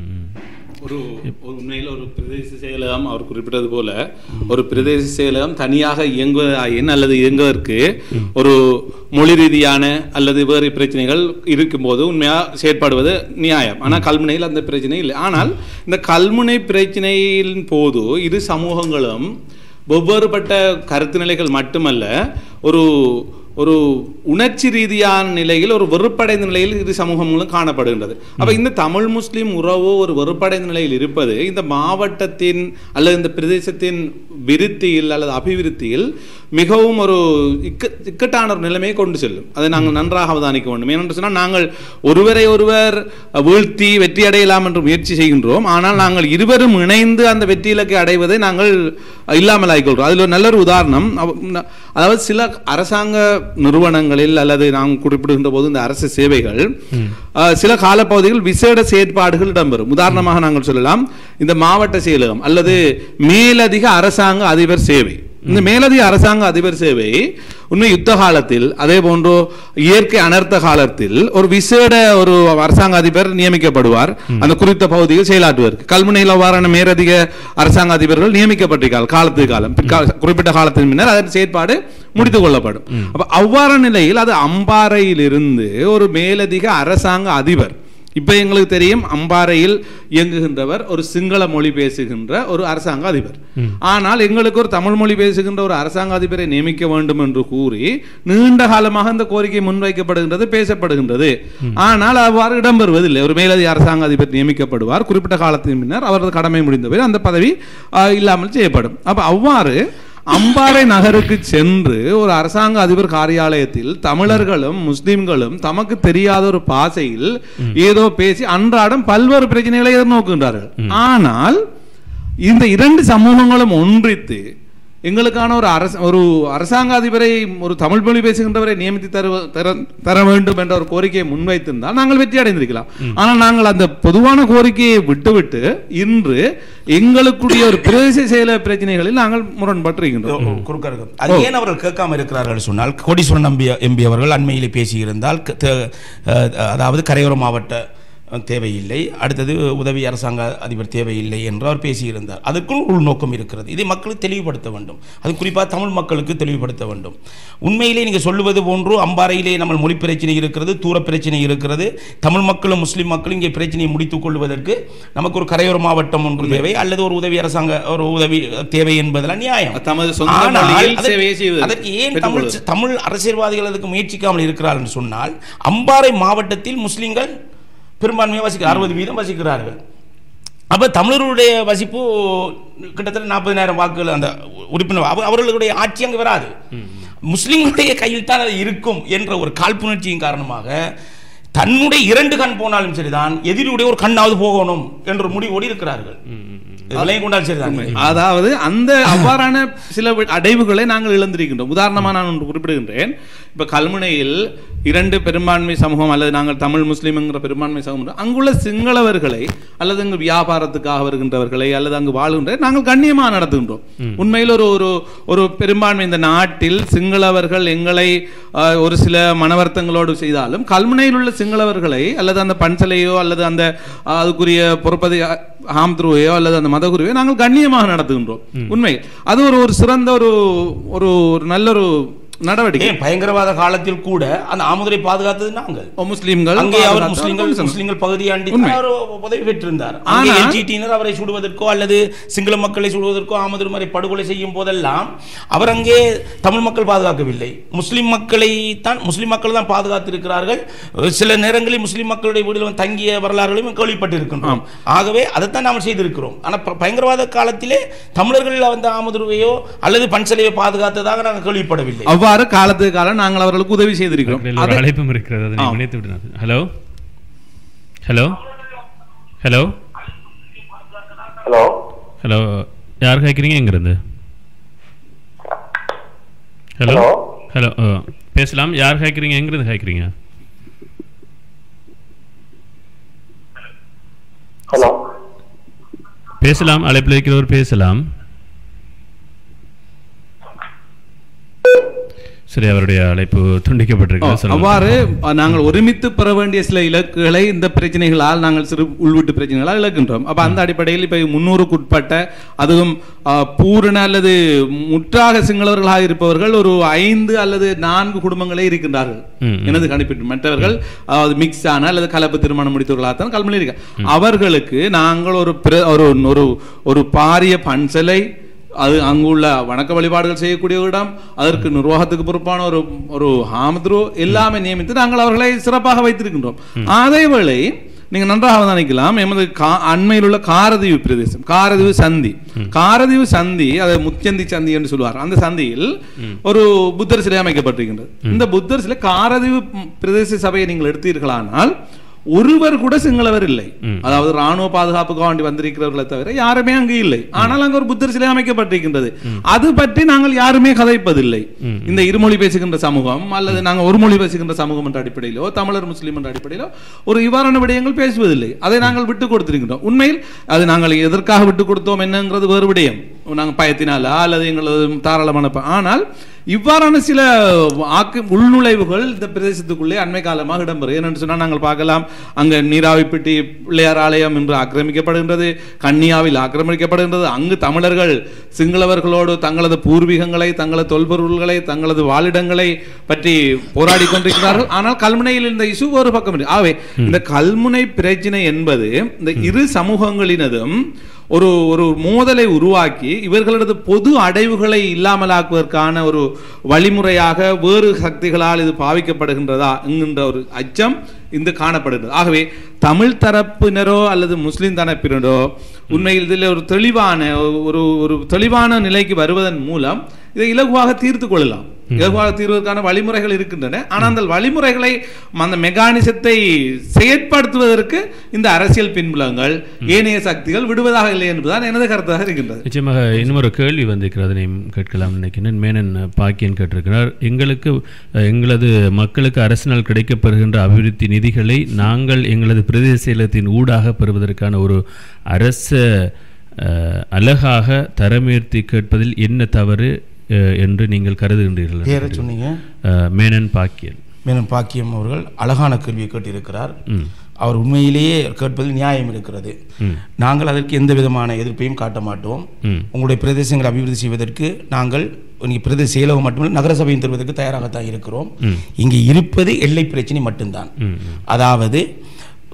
ஒரு ஒரு உண்மையில் ஒரு பிரதேச செயலகம் அவர் குறிப்பிட்டது போல ஒரு பிரதேச செயலகம் தனியாக இயங்குவதாயின் அல்லது இயங்குவதற்கு ஒரு மொழி ரீதியான அல்லது வேறு பிரச்சனைகள் இருக்கும்போது உண்மையாக செயற்படுவது நியாயம் ஆனால் கல்முனையில் அந்த பிரச்சனை இல்லை ஆனால் இந்த கல்முனை பிரச்சனையின் போது இரு சமூகங்களும் வெவ்வேறுபட்ட கருத்து நிலைகள் மட்டுமல்ல ஒரு ஒரு உணர்ச்சி ரீதியான நிலையில் ஒரு வெறுப்படைந்த நிலையில் இரு சமூகங்களும் காணப்படுகின்றது அப்ப இந்த தமிழ் முஸ்லிம் உறவு ஒரு வெறுப்படைந்த நிலையில் இருப்பது இந்த மாவட்டத்தின் அல்லது இந்த பிரதேசத்தின் விருத்தியில் அல்லது அபிவிருத்தியில் மிகவும் ஒரு இக்க இக்கட்டான ஒரு நிலைமையை கொண்டு செல்லும் அதை நாங்கள் நன்றாக அவதானிக்க வேண்டும் ஏனென்று சொன்னால் நாங்கள் ஒருவரை ஒருவர் வீழ்த்தி வெற்றி அடையலாம் என்று முயற்சி செய்கின்றோம் ஆனால் நாங்கள் இருவரும் இணைந்து அந்த வெற்றி இலக்கை அடைவதை நாங்கள் இல்லாமல் ஆகிக்கொள்கிறோம் அதில் ஒரு நல்ல ஒரு உதாரணம் அவ- ந- அதாவது சில அரசாங்க நிறுவனங்களில் அல்லது நாம் குறிப்பிடுகின்ற போது இந்த அரசு சேவைகள் அஹ், சில காலப்பகுதிகள் விசேட செயற்பாடுகள் இடம்பெறும் உதாரணமாக நாங்கள் சொல்லலாம் இந்த மாவட்ட செயலகம் அல்லது மேலதிக அரசாங்க அதிபர் சேவை இந்த மேலதிக அரசாங்க அதிபர் சேவை உண்மை யுத்த காலத்தில் அதே போன்று இயற்கை அனர்த்த காலத்தில் ஒரு விசேட ஒரு அரசாங்க அதிபர் நியமிக்கப்படுவார் அந்த குறித்த பகுதியில் செயலாற்றுவதற்கு கல்முனையில் அவ்வாறான மேலதிக அரசாங்க அதிபர்கள் நியமிக்கப்பட்டிருக்கார்கள் காலத்துக்கு காலம் பிற்கால குறிப்பிட்ட காலத்தின் பின்னர் அதன் செயற்பாடு முடித்துக் கொள்ளப்படும் அப்ப அவ்வாறான நிலையில் அது அம்பாறையிலிருந்து ஒரு மேலதிக அரசாங்க அதிபர் இப்ப எங்களுக்கு தெரியும் அம்பாறையில் இயங்குகின்றவர் ஒரு சிங்கள மொழி பேசுகின்ற ஒரு அரசாங்க அதிபர் ஆனால் எங்களுக்கு ஒரு தமிழ் மொழி பேசுகின்ற ஒரு அரசாங்க அதிபரை நியமிக்க வேண்டும் என்று கூறி நீண்ட காலமாக இந்த கோரிக்கை முன்வைக்கப்படுகின்றது பேசப்படுகின்றது ஆனால் அவ்வாறு இடம்பெறுவதில்லை ஒரு மேலதிக அரசாங்க அதிபர் நியமிக்கப்படுவார் குறிப்பிட்ட காலத்தின் பின்னர் அவரது கடமை முடிந்தவர் அந்த பதவி ஆஹ், இல்லாமல் செய்யப்படும் அப்ப அவ்வாறு அம்பாறை நகருக்கு சென்று ஒரு அரசாங்க அதிபர் காரியாலயத்தில் தமிழர்களும் முஸ்லிம்களும் தமக்கு தெரியாத ஒரு பாசையில் ஏதோ பேசி அன்றாடம் பல்வேறு பிரச்சனைகளை எதிர்நோக்குகின்றார்கள் ஆனால் இந்த இரண்டு சமூகங்களும் ஒன்றித்து எங்களுக்கான ஒரு அரச ஒரு அரசாங்க அதிபரை ஒரு தமிழ் மொழி பேசுகின்றவரை நியமித்து தருவ தர தர வேண்டும் என்ற ஒரு கோரிக்கையை முன்வைத்திருந்தால் நாங்கள் வெற்றி அடைந்திருக்கலாம் ஆனால் நாங்கள் அந்த பொதுவான கோரிக்கையை விட்டுவிட்டு இன்று எங்களுக்குடைய ஒரு பிரதேச செயல பிரச்சனைகளில் நாங்கள் முரண்பட்டிருக்கின்றோம் குறுக்க இருக்கு அது ஏன் அவர்கள் கேட்காம இருக்கிறார்கள் சொன்னால் கோடீஸ்வரன் எம்பி எம்பி அவர்கள் அண்மையில் பேசியிருந்தால் க- தே- அஹ், அதாவது கரையோர மாவட்ட அஹ், தேவையில்லை அடுத்தது உதவி அரசாங்க அதிபர் தேவையில்லை என்று அவர் பேசியிருந்தார் அதற்குள் உள்நோக்கம் இருக்கிறது இதை மக்களுக்கு தெளிவுபடுத்த வேண்டும் அது குறிப்பாக தமிழ் மக்களுக்கு தெளிவுபடுத்த வேண்டும் உண்மையிலே நீங்கள் சொல்லுவது போன்று அம்பாறையிலே நம்ம மொழி பிரச்சனை இருக்கிறது தூர பிரச்சனை இருக்கிறது தமிழ் மக்களும் முஸ்லிம் மக்களும் இங்கே பிரச்சனையை முடித்துக் கொள்வதற்கு நமக்கு ஒரு கரையோர மாவட்டம் ஒன்று தேவை அல்லது ஒரு உதவி அரசாங்க ஒரு உதவி தேவை என்பதெல்லாம் நியாயம் தமது சொந்த ஆனால் மொழியில் அதற்கு- சேவையை செய்வது. அதற்கு ஏன் தமிழ் பெற்றுக்கொள்வது. தமிழ் அரசியல்வாதிகள் அதுக்கு முயற்சிக்காமல் இருக்கிறார்கள் என்று சொன்னால் அம்பாறை மாவட்டத்தில் முஸ்லிம்கள் பெரும்பான்மையாக வசிக்கிறார் அறுபது வீதம் வசிக்கிறார்கள் அப்போ தமிழர்களுடைய வசிப்பு கிட்டத்தட்ட நாற்பதினாயிரம் வாக்குகள் அந்த உறுப்பினர் அவ- அவர்களுடைய ஆட்சி அங்கே வராது முஸ்லிம்களுடைய கையில் தான் அது இருக்கும் என்ற ஒரு காழ்ப்புணர்ச்சியின் காரணமாக தன்னுடைய இரண்டு கண் போனாலும் சரிதான் எதிரியுடைய ஒரு கண்ணாவது போகணும் என்ற ஒரு முடிவோடு இருக்கிறார்கள் இதெல்லாம் கொண்டாலும் சரிதான் அதாவது அந்த அவ்வாறான சில வி- அடைவுகளை நாங்கள் இழந்திருக்கின்றோம் உதாரணமாக நான் ஒன்று குறிப்பிடுகின்றேன் இப்போ கல்முனையில் இரண்டு பெரும்பான்மை சமூகம் அல்லது நாங்கள் தமிழ் முஸ்லீம்ங்கிற பெரும்பான்மை சமூகம் அங்குள்ள சிங்களவர்களை அல்லது அங்கு வியாபாரத்துக்காக வருகின்றவர்களை அல்லது அங்கு வாழ்கின்ற நாங்கள் கண்ணியமாக நடத்துகின்றோம் உண்மையில் ஒரு ஒரு ஒரு பெரும்பான்மை இந்த நாட்டில் சிங்களவர்கள் எங்களை அஹ், ஒரு சில மனவர்த்தங்களோடு செய்தாலும் கல்முனையில் உள்ள சிங்களவர்களை அல்லது அந்த பன்சலையோ அல்லது அந்த அஹ், அதுக்குரிய பொறுப்பதை ஹாம்துருவையோ அல்லது அந்த மதகுருவையோ நாங்கள் கண்ணியமாக நடத்துகின்றோம் உண்மை அது ஒரு ஒரு சிறந்த ஒரு ஒரு ஒரு நல்ல ஒரு நடவடிக்கை ஏன் பயங்கரவாத காலத்தில் கூட அந்த ஆமுதரை பாதுகாத்தது நாங்கள் முஸ்லிம்கள் அங்கே அவர் பாதுகாத்தார், முஸ்லிம்கள் முஸ்லிம். முஸ்லிம்கள் பகுதியாண்டி உண்மை. அவர் உதவி பெற்றிருந்தார் ஆனா- எல்ஜிடியினர் அவரை சுடுவதற்கோ அல்லது சிங்கள மக்களை சுடுவதற்கோ ஆமது மாதிரி படுகொலை செய்யும் போதெல்லாம் அவர் அங்கே தமிழ் மக்கள் பாதுகாக்கவில்லை முஸ்லிம் மக்களை தான் முஸ்லிம் மக்கள் தான் பாதுகாத்திருக்கிறார்கள் சில நேரங்களில் முஸ்லிம் மக்களுடைய வீடுகள் வந்து தங்கிய வரலாறுகளையும் கேள்விப்பட்டிருக்கின்றோம் ஆகவே அதைத்தான் நாம் செய்திருக்கிறோம் ஆனால் ப- பயங்கரவாத காலத்திலே தமிழர்கள் வந்து ஆமதுருவையோ அல்லது பன்சலையோ பாதுகாத்ததாக நாங்கள் கேள்விப்படவில்லை அவ்வாறு காலத்துக்கு காலம் நாங்கள் அவர்களுக்கு உதவி செய்திருக்கிறோம் இதில் ஒரு அதை- அழைப்பும் இருக்கிறது அதனை ஆ. இணைத்து விடுங்கள் hello hello hello hello hello யார் கேட்குறீங்க எங்கிருந்து ஹலோ Hello. ஹலோ பேசலாம் யார் கேட்குறீங்க எங்கிருந்து கேட்குறீங்க ஹலோ பேசலாம் அழைப்பில் இருக்கிறவர் பேசலாம் சரி அவருடைய அழைப்பு துண்டிக்கப்பட்டிருக்கு சொல்லுங்க. அவ்வாறு அஹ், நாங்கள் ஒருமித்து பெற வேண்டிய சில இலக்குகளை இந்த பிரச்சனைகளால் நாங்கள் சிறு உள்வீட்டு பிரச்சனைகளால் இழக்கின்றோம் அப்ப அந்த அடிப்படையில் இப்ப முன்னூறுக்குட்பட்ட அதுவும் அஹ், பூரண அல்லது முற்றாக சிங்களவர்களாக இருப்பவர்கள் ஒரு ஐந்து அல்லது நான்கு குடும்பங்களே இருக்கின்றார்கள் ம், ம். எனது கணிப்பிட்டு மற்றவர்கள் அதாவது மிக்ஸ் ஆன அல்லது கலப்பு திருமணம் முடித்தவர்களாகத்தான் கல்முனை இருக்க அவர்களுக்கு நாங்கள் ஒரு பிர- ஒரு ஒரு ஒரு பாரிய பன்சலை அது அங்குள்ள வணக்க வழிபாடுகள் செய்யக்கூடிய இடம் அதற்கு நிர்வாகத்துக்கு பொறுப்பான ஒரு ஒரு ஹாமத்ரு எல்லாமே நியமித்து நாங்கள் அவர்களை சிறப்பாக வைத்திருக்கின்றோம் அதேவேளை நீங்க நன்றாக அவதானிக்கலாம் எமது கா அண்மையில் உள்ள காரதீவு பிரதேசம் காரதீவு சந்தி காரதீவு சந்தி அதை முச்சந்தி சந்தி என்று சொல்வார் அந்த சந்தியில் ஒரு புத்தர் சிலை அமைக்கப்பட்டிருக்கின்றது இந்த புத்தர் சிலை காரதீவு ம், பிரதேச சபையை நீங்கள் எடுத்தீர்களானால் ஒருவர் கூட சிங்களவர் இல்லை அதாவது ராணுவ பாதுகாப்புக்காக வேண்டி வந்திருக்கிறவர்களை தவிர யாருமே அங்கு இல்லை ஆனால் அங்கு ஒரு புத்தர் சிலை அமைக்கப்பட்டிருக்கின்றது அது பற்றி நாங்கள் யாருமே கதைப்பதில்லை இந்த இருமொழி பேசுகின்ற சமூகம் அல்லது நாங்கள் ஒரு மொழி பேசுகின்ற சமூகம் என்ற அடிப்படையிலோ தமிழர் முஸ்லீம் என்ற அடிப்படையிலோ ஒரு இவ்வாறான விடயங்கள் பேசுவதில்லை அதை நாங்கள் விட்டு கொடுத்திருக்கின்றோம் உண்மையில் அது நாங்கள் எதற்காக விட்டு கொடுத்தோம் என்னங்கிறது வேறு விடயம் நாங்கள் பயத்தினாலா அல்லது எங்களது தாராளமான ப- ஆனால் இவ்வாறான சில ஆக்கு உள்நுழைவுகள் இந்த பிரதேசத்துக்குள்ளே அண்மை காலமாக இடம்பெறும் ஏனென்று சொன்னால் நாங்கள் பார்க்கலாம் அங்கே நீராவிப்பட்டி பிள்ளையார் ஆலயம் என்று ஆக்கிரமிக்கப்படுகின்றது கன்னியாவில் ஆக்கிரமிக்கப்படுகின்றது அங்கு தமிழர்கள் சிங்களவர்களோடு தங்களது பூர்வீகங்களை தங்களது தொல்பொருள்களை தங்களது வாழிடங்களை பற்றி போராடி கொண்டிருக்கிறார்கள் ஆனால் கல்முனையில் இந்த இசு ஒரு பக்கம் இருக்கு. ஆகவே இந்த கல்முனை பிரச்சனை என்பது இந்த இரு சமூகங்களினதும் ஒரு ஒரு மோதலை உருவாக்கி இவர்களது பொது அடைவுகளை இல்லாமலாக்குவதற்கான ஒரு வழிமுறையாக வேறு சக்திகளால் இது பாவிக்கப்படுகின்றதா என்கின்ற ஒரு அச்சம் இந்த காணப்படுகிறது ஆகவே தமிழ் தரப்பினரோ அல்லது முஸ்லிம் தரப்பினரோ உண்மையில் இதில் ஒரு தெளிவான ஒரு ஒரு தெளிவான நிலைக்கு வருவதன் மூலம் இதை இலகுவாக தீர்த்து கொள்ளலாம் இலகுவாக தீர்வதற்கான வழிமுறைகள் இருக்கின்றன ஆனால் அந்த வழிமுறைகளை அந்த மெக்கானிசத்தை செயற்படுத்துவதற்கு இந்த அரசியல் பின்புலங்கள் ஏனைய சக்திகள் விடுவதாக இல்லை என்பதுதான் எனது கருத்தாக இருக்கின்றது நிச்சயமாக இன்னும் ஒரு கேள்வி வந்திருக்கிறது அதையும் கேட்கலாம் நினைக்கிறேன் மேனன் பாக்கியன் கேட்டிருக்கிறார் எங்களுக்கு அஹ், எங்களது மக்களுக்கு அரசினால் கிடைக்கப்பெறுகின்ற அபிவிருத்தி நிதிகளை நாங்கள் எங்களது பிரதேச செயலகத்தின் ஊடாக பெறுவதற்கான ஒரு அரச அஹ், அழகாக தரமுயர்த்தி கேட்பதில் என்ன தவறு அஹ், என்று நீங்கள் கருதுகின்றீர்கள் பேரை சொன்னீங்க? அஹ், மேனன் பாக்கியன் மேலும் பாக்கியம் அவர்கள் அழகான கேள்வியை கேட்டிருக்கிறார் ம். அவர் உண்மையிலேயே கேட்பதில் நியாயம் இருக்கிறது ம். நாங்கள் அதற்கு எந்த விதமான எதிர்ப்பையும் காட்ட மாட்டோம் ம். உங்களுடைய பிரதேசங்களை அபிவிருத்தி செய்வதற்கு நாங்கள் இங்கே பிரதேச செயலகம் மட்டுமல்ல நகரசபையும் தருவதற்கு தயாராகத்தான் இருக்கிறோம் ம். இங்கே இருப்பது எல்லை பிரச்சனை மட்டும்தான் ம், அதாவது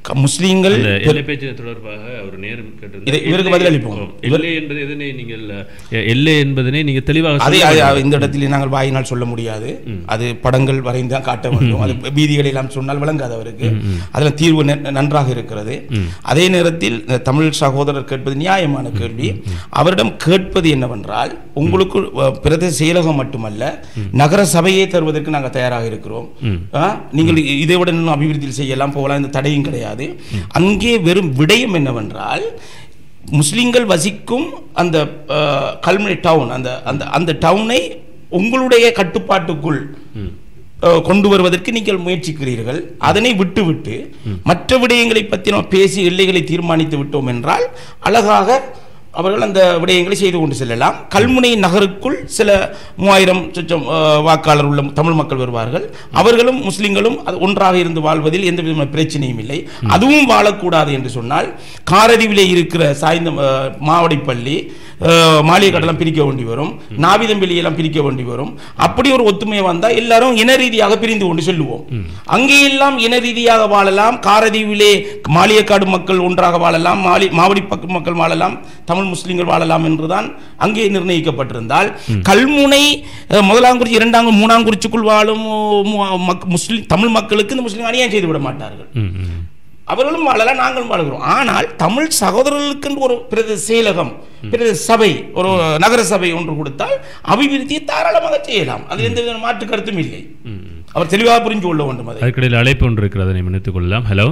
க- முஸ்லீம்கள் அந்த பெரு- எல்லை பேச்சு தொடர்பாக ஒரு நேரம் கேட்டிருந்தார். இதை- இவருக்கு எல்லை- பதிலளிப்போம். ஓ, எல்லை என்பது எதனை நீங்கள் எ- எல்லை என்பதனை நீங்க தெளிவாக அதை சொல்ல அதை வேண்டும். இந்த இடத்தில் நாங்கள் வாயினால் சொல்ல முடியாது அது படங்கள் வரைந்து தான் காட்ட வேண்டும் அது வீதிகளை எல்லாம் சொன்னால் விளங்காது அவருக்கு ம், ம். அதில் தீர்வு நெ- நன்றாக இருக்கிறது ம். அதே நேரத்தில் இந்த தமிழ் சகோதரர் கேட்பது நியாயமான கேள்வி அவரிடம் கேட்பது என்னவென்றால் உங்களுக்கு அஹ், பிரதேச செயலகம் மட்டுமல்ல நகர சபையே தருவதற்கு நாங்கள் தயாராக இருக்கிறோம் ம். ஆ, நீங்கள் இதை விட இன்னும் அபிவிருத்தி செய்யலாம் போகலாம் இந்த தடையும் கிடையாது அங்கே வெறும் விடயம் என்னவென்றால் முஸ்லிம்கள் வசிக்கும் அந்த அஹ், கல்முனை டவுன் அந்த அந்த அந்த டவுனை உங்களுடைய கட்டுப்பாட்டுக்குள் அஹ், கொண்டு வருவதற்கு நீங்கள் முயற்சிக்கிறீர்கள் அதனை விட்டுவிட்டு மற்ற விடயங்களை பற்றி நம்ம பேசி எல்லைகளை தீர்மானித்து விட்டோம் என்றால் அழகாக அவர்கள் அந்த விடயங்களை செய்து கொண்டு செல்லலாம் கல்முனை நகருக்குள் சில மூவாயிரம் சொச்சம் அஹ், வாக்காளர் உள்ள தமிழ் மக்கள் வருவார்கள் அவர்களும் முஸ்லிம்களும் அது ஒன்றாக இருந்து வாழ்வதில் எந்த விதமான பிரச்சனையும் இல்லை அதுவும் வாழக்கூடாது என்று சொன்னால் காரதீவிலே இருக்கிற சாய்ந்த அஹ், மாவடிப்பள்ளி அஹ், மாளிகைக்கடலாம் பிரிக்க வேண்டி வரும் நாவிதம்பெளியெல்லாம் பிரிக்க வேண்டி வரும் அப்படி ஒரு ஒத்துமை வந்தால் எல்லாரும் இன ரீதியாக பிரிந்து கொண்டு செல்லுவோம் அங்கே எல்லாம் இன ரீதியாக வாழலாம் காரதீவிலே மாளிகைக்காடு மக்கள் ஒன்றாக வாழலாம் மாலி மாவடி பக்க மக்கள் வாழலாம் தமிழ் முஸ்லிம்கள் வாழலாம் என்றுதான் அங்கே நிர்ணயிக்கப்பட்டிருந்தால் கல்முனை அஹ், முதலாங்குறிச்சி இரண்டாம் மூணாங்குறிச்சிக்குள் வாழும் மு- மக்- முஸ்லிம் தமிழ் மக்களுக்கு இந்த முஸ்லிம் அநியாயம் செய்து விட மாட்டார்கள் ம், ம். அவர்களும் வாழலாம் நாங்களும் வாழுகிறோம் ஆனால் தமிழ் சகோதரர்களுக்கு ஒரு பிரதேச செயலகம் பிரதேச சபை ஒரு நகர சபை ஒன்று கொடுத்தால் அபிவிருத்தியை தாராளமாக செய்யலாம் அது எந்த வித மாற்று கருத்தும் இல்லை அவர் தெளிவாக புரிந்து கொள்ள வேண்டும் அதை அதுக்கிடையில் அழைப்பு ஒன்று இருக்கிறது அதை நினைத்துக் கொள்ளலாம் ஹலோ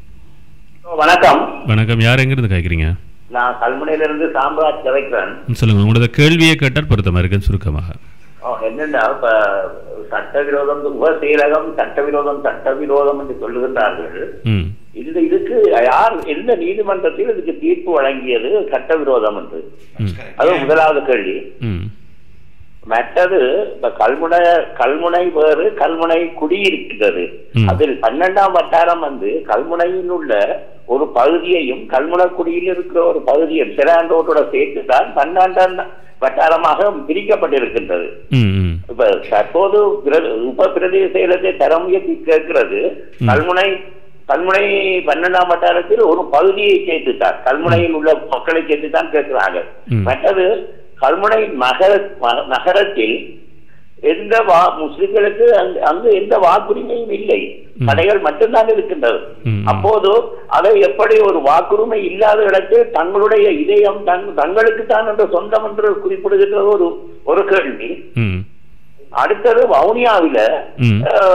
வணக்கம் வணக்கம் யார் எங்கிருந்து கேட்குறீங்க நான் கல்முனையில இருந்து சாம்ராஜ் கதைக்கிறேன் சொல்லுங்க உங்களோட கேள்வியை கேட்டால் பொருத்தமா இருக்கு சுருக்கமாக என்னன்னா இப்ப சட்டவிரோதம் உபசீலகம் சட்டவிரோதம் சட்டவிரோதம் என்று சொல்லுகின்றார்கள் ம் இந்த இதுக்கு யார் எந்த நீதிமன்றத்தில் இதுக்கு தீர்ப்பு வழங்கியது சட்டவிரோதம் என்று அது முதலாவது கேள்வி ம் மற்றது இப்ப கல்முனை கல்முனை வேறு கல்முனை குடியிருக்கின்றது அதில் பன்னெண்டாம் வட்டாரம் வந்து கல்முனையில் உள்ள ஒரு பகுதியையும் கல்முனை குடியில் இருக்கிற ஒரு பகுதியும் சிறாண்டோட்டோட சேர்த்து தான் பன்னெண்டாம் வட்டாரமாக பிரிக்கப்பட்டிருக்கின்றது ம் ம் இப்ப தற்போது பிர- உப பிரதேச செயலத்தை தர முயற்சி கேட்கிறது கல்முனை கல்முனை பன்னெண்டாம் வட்டாரத்தில் ஒரு பகுதியை சேர்த்துத்தான் கல்முனையில் உள்ள மக்களை சேர்த்துத்தான் கேட்கிறாங்க ம். மற்றது கல்முனை நகர ம- நகரத்தில் எந்த வா முஸ்லிம்களுக்கு அங்கு- அங்கு எந்த வாக்குரிமையும் இல்லை கடைகள் மட்டும்தான் இருக்கின்றது அப்போது அதை எப்படி ஒரு வாக்குரிமை இல்லாத இடத்தில் தங்களுடைய இதயம் தங் தங்களுக்கு தான் என்ற சொந்தம் என்று குறிப்பிடுகின்ற ஒரு ஒரு கேள்வி ம் அடுத்தது வவுனியாவில ம்.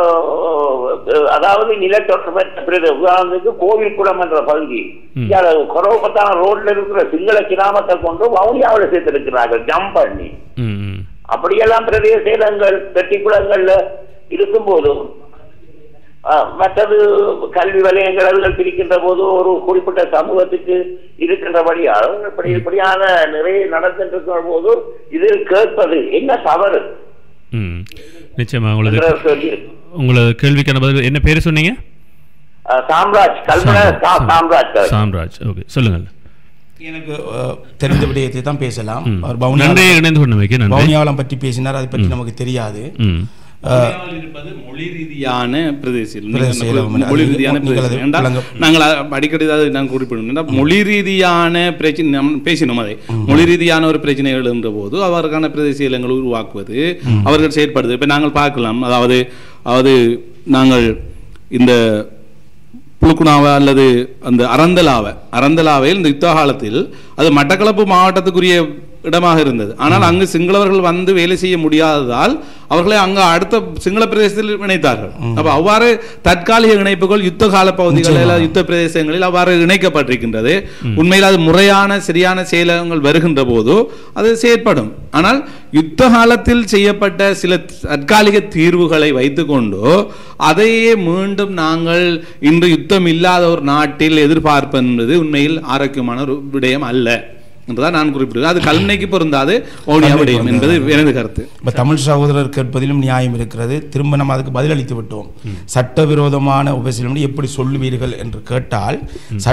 அஹ், அதாவது நிலத்தொற்று பெற்ற உதாரணத்துக்கு கோவில்குளம் என்ற பகுதி ம். குறவப்பத்தான ரோட்ல இருக்கிற சிங்கள கிராமத்தை கொண்டு வவுனியாவில் சேர்த்திருக்கிறார்கள் ஜம்ப் பண்ணி ம் ம் அப்படியெல்லாம் பிரதேச சேலங்கள் வெட்டிக்குளங்கள்ல இருக்கும்போது அஹ், மற்றது கல்வி வலயங்கள் அதுகள் பிரிக்கின்ற போது ஒரு குறிப்பிட்ட சமூகத்துக்கு இருக்கின்றபடியால் இப்படி இப்படியான நிறைய நடந்துட்டு போது இதில் கேட்பது என்ன தவறு ம் நிச்சயமா உங்களது என்ற கேள்வி. உங்களது கேள்விக்கான பதில் என்ன பேர் சொன்னீங்க அஹ், சாம்ராஜ் கல்முனை சா- சாம்ராஜ் சாம்ராஜ் ஓகே சொல்லுங்கள் எனக்கு அஹ், தெரிந்த விடயத்தை தான் பேசலாம் ம். அவர் நன்றி, பவுனியா இணைந்து கொண்டமைக்கு நன்றி. பவுனியாவளம் பற்றி பேசினார் அதை பற்றி ம். நமக்கு தெரியாது ம். அஹ், இருப்பது மொழி ரீதியான பிரதேசம் பிரதேச செயலகம். மொழி அது ரீதியான நீங்கள் அதை பிரதேசம் ஏண்டா, விளங்க- நாங்கள் அ- அடிக்கடி அதை நான் குறிப்பிடணும் மொழி ரீதியான பிரச்சனை நம்ம பேசினோம் அதை மொழி ரீதியான ஒரு பிரச்சனைகள் என்ற போது அவருக்கான பிரதேச செயலங்களை உருவாக்குவது அவர்கள் செயற்படுது இப்ப நாங்கள் பார்க்கலாம் அதாவது அதாவது நாங்கள் இந்த புழுக்குணாவை அல்லது அந்த அரந்தலாவை அரந்தலாவையில் இந்த யுத்த காலத்தில் அது மட்டக்களப்பு மாவட்டத்துக்குரிய இடமாக இருந்தது ஆனால் அங்கு சிங்களவர்கள் வந்து வேலை செய்ய முடியாததால் அவர்களை அங்கு அடுத்த சிங்கள பிரதேசத்தில் இணைத்தார்கள் அப்ப அவ்வாறு தற்காலிக இணைப்புகள் யுத்த கால பகுதிகளில் நிச்சயமாக. யுத்த பிரதேசங்களில் அவ்வாறு இணைக்கப்பட்டிருக்கின்றது உண்மையில் அது முறையான சரியான செயலகங்கள் வருகின்ற போது அது செயற்படும் ஆனால் யுத்த காலத்தில் செய்யப்பட்ட சில தற்காலிக தீர்வுகளை வைத்துக்கொண்டு அதையே மீண்டும் நாங்கள் இன்று யுத்தம் இல்லாத ஒரு நாட்டில் எதிர்பார்ப்பு என்பது உண்மையில் ஆரோக்கியமான ஒரு விடயம் அல்ல என்றுதான் நான் குறிப்பிடுகிறேன் அது கல்முனைக்கு பொருந்தாது ஓனியா விடயம் என்பது எனது கருத்து இப்ப தமிழ் சகோதரர் கேட்பதிலும் நியாயம் இருக்கிறது திரும்ப நம்ம அதுக்கு பதிலளித்து விட்டோம் சட்டவிரோதமான உபசீலம் எப்படி சொல்லுவீர்கள் என்று கேட்டால்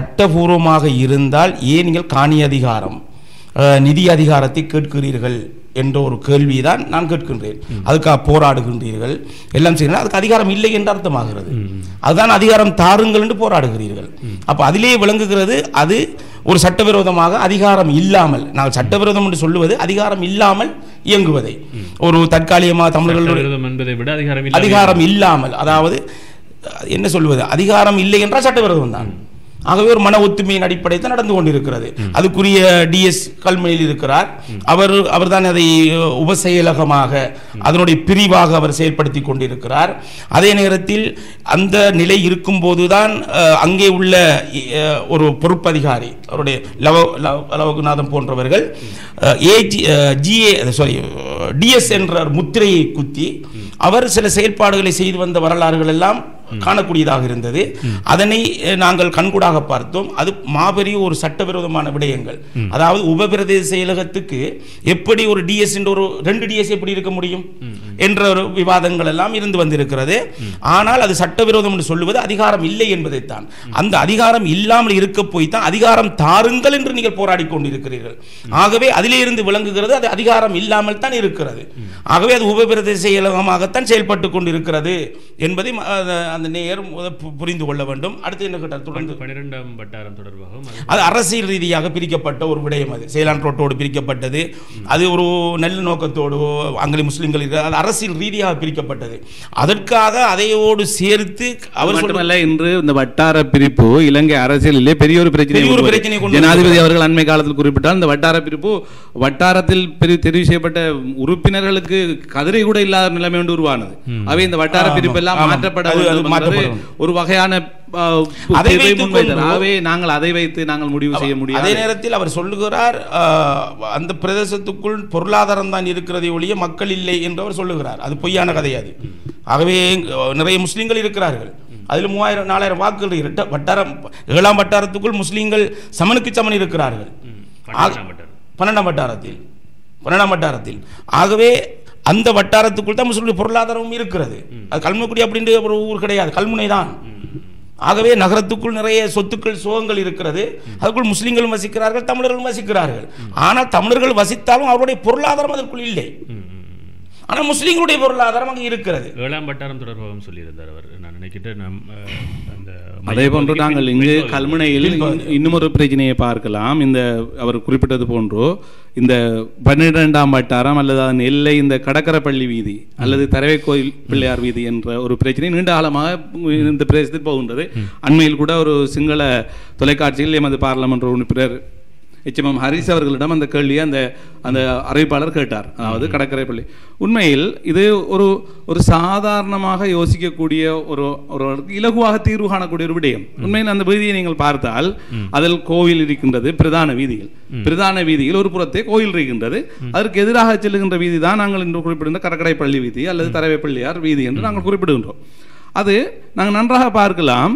சட்டபூர்வமாக இருந்தால் ஏன் நீங்கள் காணி அதிகாரம் அஹ், நிதி அதிகாரத்தை கேட்கிறீர்கள் என்ற ஒரு கேள்விதான் நான் கேட்கின்றேன் அதுக்காக போராடுகின்றீர்கள் எல்லாம் செய்கிறீர்கள் அதுக்கு அதிகாரம் இல்லை என்று அர்த்தமாகிறது அதுதான் அதிகாரம் தாருங்கள் என்று போராடுகிறீர்கள் அப்ப அதிலே விளங்குகிறது அது ஒரு சட்டவிரோதமாக அதிகாரம் இல்லாமல் நாங்கள் சட்டவிரோதம் என்று சொல்லுவது அதிகாரம் இல்லாமல் இயங்குவதை ஒரு தற்காலிகமாக தமிழர்களுடைய சட்டவிரோதம் என்பதை விட அதிகாரம் இல்லாமல் அதிகாரம் இல்லாமல் அதாவது அஹ், என்ன சொல்வது அதிகாரம் இல்லை என்றால் சட்டவிரோதம் தான் ஆகவே ஒரு மன ஒத்துமையின் அடிப்படை தான் நடந்து கொண்டிருக்கிறது அதுக்குரிய டிஎஸ் கல்முனையில் இருக்கிறார் அவர் அவர்தான் அதை அஹ், உபசெயலகமாக அதனுடைய பிரிவாக அவர் செயல்படுத்தி கொண்டிருக்கிறார் அதே நேரத்தில் அந்த நிலை இருக்கும்போதுதான் அஹ், அங்கே உள்ள அஹ், ஒரு பொறுப்பதிகாரி அவருடைய லவ லவ- லவகுநாதன் போன்றவர்கள் ஏஜி ஜிஏ சாரி டிஎஸ் என்ற ஒரு முத்திரையை குத்தி அவர் சில செயல்பாடுகளை செய்து வந்த வரலாறுகள் எல்லாம் காணக்கூடியதாக இருந்தது அதனை அஹ், நாங்கள் கண்கூடாக பார்த்தோம் அது மாபெரிய ஒரு சட்டவிரோதமான விடயங்கள் அதாவது உபபிரதேச செயலகத்துக்கு எப்படி ஒரு டிஎஸ் என்ற ஒரு ரெண்டு டிஎஸ் எப்படி இருக்க முடியும் என்ற ஒரு விவாதங்கள் எல்லாம் இருந்து வந்திருக்கிறது ஆனால் அது சட்டவிரோதம் என்று சொல்லுவது அதிகாரம் இல்லை என்பதைத்தான் அந்த அதிகாரம் இல்லாமல் இருக்க போய் தான் அதிகாரம் தாருங்கள் என்று நீங்கள் போராடி கொண்டிருக்கிறீர்கள் ஆகவே அதிலே இருந்து விளங்குகிறது அது அதிகாரம் இல்லாமல் தான் இருக்கிறது ஆகவே அது உபபிரதேச செயலகமாகத்தான் செயல்பட்டு கொண்டிருக்கிறது என்பதை ம- அந்த- அந்த நேயர் முத பு- புரிந்து கொள்ள வேண்டும் அடுத்து என்ன கேட்டார் தொடர்ந்து பன்னிரெண்டாம் வட்டாரம் தொடர்பாகவும் அது- அது அரசியல் ரீதியாக பிரிக்கப்பட்ட ஒரு விடயம் அது செயலான் ரோட்டோடு பிரிக்கப்பட்டது அது ஒரு நல்ல நோக்கத்தோடு அங்கே முஸ்லிம்கள் இருக்கிற அது அரசியல் ரீதியாக பிரிக்கப்பட்டது அதற்காக அதையோடு சேர்த்து அவர் அவர் சொல்ற மட்டுமல்ல இன்று இந்த வட்டார பிரிப்பு இலங்கை அரசியலிலே பெரிய ஒரு பிரச்சனை பெரிய ஒரு கொண்டு பிரச்சனையை வருகிறது. கொண்டு ஜனாதிபதி வருகிறது. அவர்கள் அண்மை காலத்தில் குறிப்பிட்டால் இந்த வட்டார பிரிப்பு வட்டாரத்தில் பெரிய தெரிவு செய்யப்பட்ட உறுப்பினர்களுக்கு கதிரை கூட இல்லாத நிலைமை ஒன்று உருவானது அவை இந்த வட்டார ஆமாம், பிரிப்பு எல்லாம் ஆமாம். மாற்றப்பட அது- அது வேண்டும் என்பது மாற்றப்படும். ஒரு வகையான ஆ, அதை தீர்வை வைத்துக் முன்வைத்தார். கொண்டு- ஆகவே நாங்கள் அதை வைத்து நாங்கள் முடிவு செய்ய அதே முடியாது நேரத்தில் அவர் சொல்லுகிறார் ஆஹ், அந்த பிரதேசத்துக்குள் பொருளாதாரம் தான் இருக்கிறதை ஒழிய மக்கள் இல்லை என்று அவர் சொல்லுகிறார் அது பொய்யான கதை அது ஆகவே அஹ், நிறைய முஸ்லிம்கள் இருக்கிறார்கள் அதில் மூவாயிரம் நாலாயிரம் வாக்குகள் இரட்ட வட்டாரம் ஏழாம் வட்டாரத்துக்குள் முஸ்லிம்கள் சமனுக்கு சமன் இருக்கிறார்கள் பன்னிரெண்டாம் வட்டாரம். பன்னெண்டாம் வட்டாரத்தில் பன்னெண்டாம் வட்டாரத்தில் ஆகவே அந்த வட்டாரத்துக்குள் தான் முஸ்லிம் பொருளாதாரமும் இருக்கிறது அது கல்முக்குடி அப்படின்ற ஒரு ஊர் கிடையாது கல்முனை தான் ஆகவே நகரத்துக்குள் நிறைய சொத்துக்கள் சுகங்கள் இருக்கிறது அதுக்குள் முஸ்லிம்களும் வசிக்கிறார்கள் தமிழர்களும் வசிக்கிறார்கள் ஆனால் தமிழர்கள் வசித்தாலும் அவருடைய பொருளாதாரம் அதற்குள் இல்லை ஆனால் முஸ்லிம்களுடைய பொருளாதாரம் அங்கே இருக்கிறது ஏழாம் வட்டாரம் தொடர்பாகவும் சொல்லியிருந்தார் அவர் நான் நினைக்கிட்டேன் நம் அஹ், அந்த அதே போன்று மையப்பகுதிக்கு நாங்கள் பின்- இங்கு பின்பகுதி. கல்முனையில் இன்னும் ஒரு பிரச்சனையை பார்க்கலாம் இந்த அவர் குறிப்பிட்டது போன்றோ இந்த பன்னிரெண்டாம் வட்டாரம் அல்லது அதன் எல்லை இந்த கடற்கரைப்பள்ளி வீதி அல்லது தரவை கோயில் பிள்ளையார் வீதி என்ற ஒரு பிரச்சனை நீண்ட காலமாக இந்த பிரதேசத்தில் போகின்றது அண்மையில் கூட ஒரு சிங்கள தொலைக்காட்சியில் எமது பாராளுமன்ற உறுப்பினர் எச்எம்எம் ஹரிஸ் அவர்களிடம் அந்த கேள்வியை அந்த அந்த அறிவிப்பாளர் கேட்டார் அதாவது கடற்கரை பள்ளி உண்மையில் இது ஒரு ஒரு சாதாரணமாக யோசிக்கக்கூடிய ஒரு ஒரு இலகுவாக தீர்வு காணக்கூடிய ஒரு விடயம் உண்மையில் அந்த வீதியை நீங்கள் பார்த்தால் அதில் கோவில் இருக்கின்றது பிரதான வீதியில் பிரதான வீதியில் ஒரு புறத்தே கோயில் இருக்கின்றது அதற்கு எதிராக செல்லுகின்ற வீதி தான் நாங்கள் இன்று குறிப்பிடுகின்ற கடற்கரை பள்ளி வீதி அல்லது தரவை பள்ளியார் வீதி என்று நாங்கள் குறிப்பிடுகின்றோம் அது நாங்கள் நன்றாக பார்க்கலாம்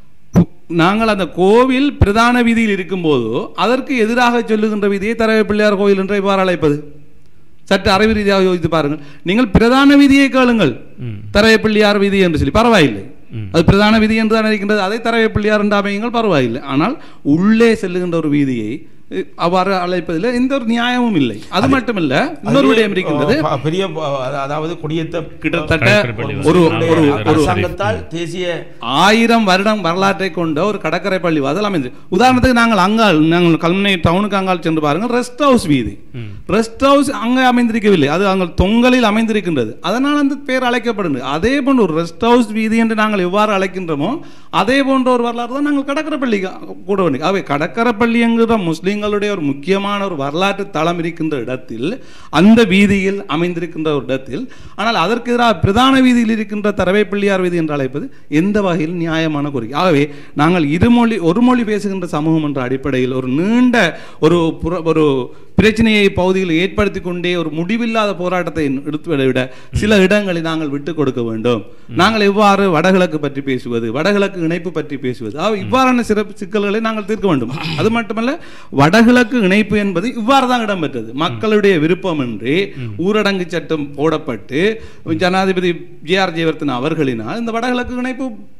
நாங்கள் அந்த கோவில் பிரதான வீதியில் இருக்கும்போது அதற்கு எதிராக சொல்லுகின்ற வீதியை தரவை பிள்ளையார் கோயில் என்று இவ்வாறு அழைப்பது சற்று அறிவு ரீதியாக யோசித்து பாருங்கள் நீங்கள் பிரதான வீதியை கேளுங்கள் தரவை பிள்ளையார் வீதி என்று சொல்லி பரவாயில்லை அது பிரதான வீதி என்று தான் இருக்கின்றது அதை தரவை பிள்ளையார் என்று அமையுங்கள் பரவாயில்லை ஆனால் உள்ளே செல்லுகின்ற ஒரு வீதியை அஹ், அவ்வாறு அழைப்பதில் எந்த ஒரு நியாயமும் இல்லை அது மட்டுமல்ல இன்னொரு விடயம் இருக்கின்றது ப- பெரிய ப- அதாவது கொடியேற்ற கிட்டத்தட்ட ஒரு ஒரு ஒரு அரசாங்கத்தால் தேசிய ஆயிரம் வருடம் வரலாற்றை கொண்ட ஒரு கடற்கரை பள்ளி வாசல் அமைந்து உதாரணத்துக்கு நாங்கள் அங்கால் நாங்கள் கல்முனை டவுனுக்கு அங்கால் சென்று பாருங்கள் ரெஸ்ட் ஹவுஸ் வீதி ரெஸ்ட் ஹவுஸ் அங்கே அமைந்திருக்கவில்லை அது அங்கே தொங்கலில் அமைந்திருக்கின்றது அதனால் அந்த பேர் அழைக்கப்படுகிறது அதே போன்ற ஒரு ரெஸ்ட் ஹவுஸ் வீதி என்று நாங்கள் எவ்வாறு அழைக்கின்றோமோ அதே போன்ற ஒரு வரலாறு தான் நாங்கள் கடற்கரை பள்ளி கூட வேண்டும் ஆகவே கடற்கரை பள்ளி என்கிற முஸ்லிம்களுடைய ஒரு முக்கியமான ஒரு வரலாற்று தளம் இருக்கின்ற இடத்தில் அந்த வீதியில் அமைந்திருக்கின்ற ஒரு இடத்தில் ஆனால் அதற்கு எதிராக பிரதான வீதியில் இருக்கின்ற தரவை பிள்ளையார் வீதி என்று அழைப்பது எந்த வகையில் நியாயமான கோரிக்கை ஆகவே நாங்கள் இருமொழி ஒரு மொழி பேசுகின்ற சமூகம் என்ற அடிப்படையில் ஒரு நீண்ட ஒரு புற- ஒரு பிரச்சனையை பகுதியில் ஏற்படுத்தி கொண்டே ஒரு முடிவில்லாத போராட்டத்தை எடுத்துவிட விட சில இடங்களில் நாங்கள் விட்டு கொடுக்க வேண்டும் நாங்கள் எவ்வாறு வடகிழக்கு பற்றி பேசுவது வடகிழக்கு இணைப்பு பற்றி பேசுவது ஆக இவ்வாறான சிறப்பு சிக்கல்களை நாங்கள் தீர்க்க வேண்டும் அது மட்டுமல்ல வடகிழக்கு இணைப்பு என்பது இவ்வாறு தான் இடம்பெற்றது மக்களுடைய விருப்பமின்றி ஊரடங்கு சட்டம் போடப்பட்டு ஜனாதிபதி ஜே ஆர் ஜெயவர்தன் அவர்களினால் இந்த வடகிழக்கு இணைப்பு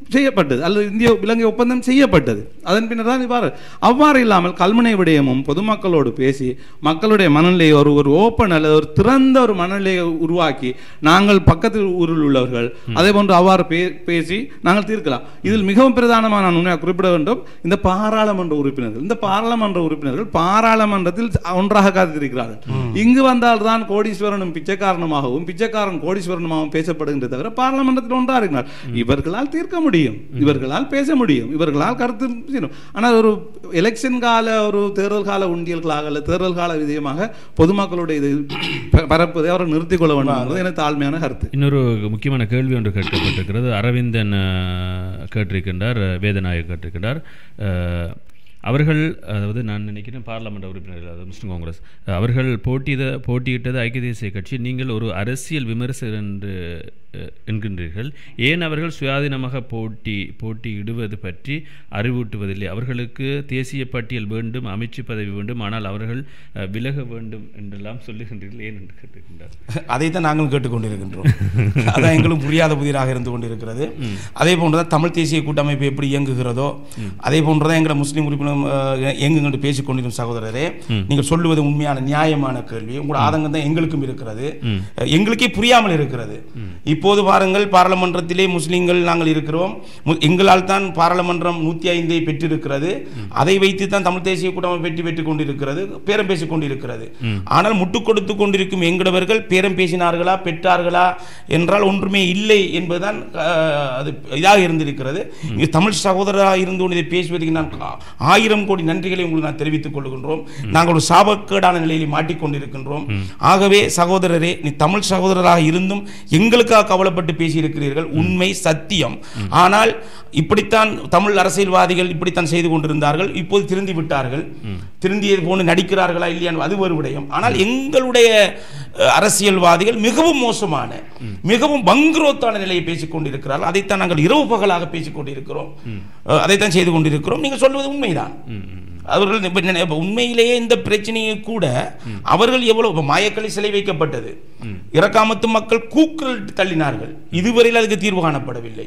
செய்யப்பட்டது அல்லது இந்திய இலங்கை ஒப்பந்தம் செய்யப்பட்டது அதன் பின்னர் தான் இவ்வாறு அவ்வாறு இல்லாமல் கல்முனை விடயமும் பொதுமக்களோடு பேசி மக்களுடைய மனநிலையை ஒரு ஒரு ஓப்பன் அல்லது ஒரு திறந்த ஒரு மனநிலையை உருவாக்கி நாங்கள் பக்கத்தில் ஊரில் உள்ளவர்கள் அதே போன்று அவ்வாறு பே பேசி நாங்கள் தீர்க்கலாம் இதில் மிகவும் பிரதானமான நான் உண்மையாக குறிப்பிட வேண்டும் இந்த பாராளுமன்ற உறுப்பினர்கள் இந்த பாராளுமன்ற உறுப்பினர்கள் பாராளுமன்றத்தில் ஒன்றாக காத்திருக்கிறார்கள் இங்கு வந்தால்தான் கோடீஸ்வரனும் பிச்சைக்காரனுமாகவும் பிச்சைக்காரன் கோடீஸ்வரனுமாகவும் பேசப்படுகின்ற தவிர பாராளுமன்றத்தில் ஒன்றா இருக்கிறார் இவர்களால் தீர்க்க முடியும் இவர்களால் பேச முடியும் இவர்களால் கருத்து செய்யணும் ஆனால் ஒரு எலெக்ஷன் கால ஒரு தேர்தல் கால உண்டியல்களாக அல்ல தேர்தல் கால விதயமாக பொதுமக்களுடைய இது ப- பரப்புவதை அவர் நிறுத்திக் கொள்ள வேண்டும் என்பது எனக்கு தாழ்மையான கருத்து இன்னொரு முக்கியமான கேள்வி ஒன்று கேட்கப்பட்டிருக்கிறது அரவிந்தன் அஹ், கேட்டிருக்கின்றார் அஹ், வேதநாயக் கேட்டிருக்கின்றார் அஹ், அவர்கள் அதாவது நான் நினைக்கிறேன் பார்லமெண்ட் உறுப்பினர்கள் அதாவது முஸ்லிம் காங்கிரஸ் அஹ், அவர்கள் போட்டியிட போட்டியிட்டது ஐக்கிய தேசிய கட்சி நீங்கள் ஒரு அரசியல் விமர்சகர் என்று அஹ், என்கின்றீர்கள் ஏன் அவர்கள் சுயாதீனமாக போட்டி போட்டியிடுவது பற்றி அறிவூட்டுவதில்லை அவர்களுக்கு தேசிய பட்டியல் வேண்டும் அமைச்சு பதவி வேண்டும் ஆனால் அவர்கள் அஹ், விலக வேண்டும் என்றெல்லாம் சொல்லுகின்றீர்கள் ஏன் என்று கேட்டிருக்கின்றார் அதைத்தான் நாங்களும் கேட்டுக்கொண்டிருக்கின்றோம் அதான் எங்களும் புரியாத புதிராக இருந்து கொண்டிருக்கிறது அதே போன்றுதான் தமிழ் தேசிய கூட்டமைப்பு எப்படி இயங்குகிறதோ அதே போன்றுதான் எங்களை முஸ்லீம் உறுப்பினர் அஹ், இயங்குங்கள் பேசிக் கொண்டிருக்கும் சகோதரரே நீங்கள் சொல்லுவது உண்மையான நியாயமான கேள்வி உங்களோட ஆதங்கம் தான் எங்களுக்கும் இருக்கிறது அஹ், எங்களுக்கே புரியாமல் இருக்கிறது இப்போது பாருங்கள் பாராளுமன்றத்திலே முஸ்லீம்கள் நாங்கள் இருக்கிறோம் மு- எங்களால் தான் பாராளுமன்றம் நூற்றி ஐந்தை பெற்றிருக்கிறது அதை வைத்து தான் தமிழ் தேசிய கூட்டமைப்பு வெற்றி பெற்றுக் கொண்டிருக்கிறது பேரம் பேசிக் கொண்டிருக்கிறது ஆனால் முட்டுக் கொடுத்து கொண்டிருக்கும் எங்களவர்கள் பேரம் பேசினார்களா பெற்றார்களா என்றால் ஒன்றுமே இல்லை என்பதுதான் அஹ், அது இதாக இருந்திருக்கிறது இங்கு தமிழ் சகோதரராக இருந்து கொண்டு இதை பேசுவதற்கு நான் ஆ- ஆயிரம் கோடி நன்றிகளை உங்களுக்கு நான் தெரிவித்துக் கொள்கின்றோம் நாங்கள் ஒரு சாபக்கேடான நிலையில் மாட்டிக்கொண்டிருக்கின்றோம் ஆகவே சகோதரரே நீ தமிழ் சகோதரராக இருந்தும் எங்களுக்காக கவலைப்பட்டு பேசியிருக்கிறீர்கள் உண்மை சத்தியம் ஆனால் இப்படித்தான் தமிழ் அரசியல்வாதிகள் இப்படித்தான் செய்து கொண்டிருந்தார்கள் இப்போது திருந்தி விட்டார்கள் திருந்தியது போன்று நடிக்கிறார்களா இல்லையா என்பது அது ஒரு விடயம் ஆனால் எங்களுடைய அஹ், அரசியல்வாதிகள் மிகவும் மோசமான மிகவும் பங்குரோத்தான நிலையை பேசிக் கொண்டிருக்கிறார்கள் அதைத்தான் நாங்கள் இரவு பகலாக பேசிக் கொண்டிருக்கிறோம் அஹ், அதைத்தான் செய்து கொண்டிருக்கிறோம் நீங்கள் சொல்வது உண்மைதான் அவர்கள் இப்ப நினை- இப்ப உண்மையிலேயே இந்த பிரச்சனையை கூட அவர்கள் எவ்வளவு இப்ப மாயக்களி சிலை வைக்கப்பட்டது இறக்காமத்து மக்கள் கூக்கள் தள்ளினார்கள் இதுவரையில் அதுக்கு தீர்வு காணப்படவில்லை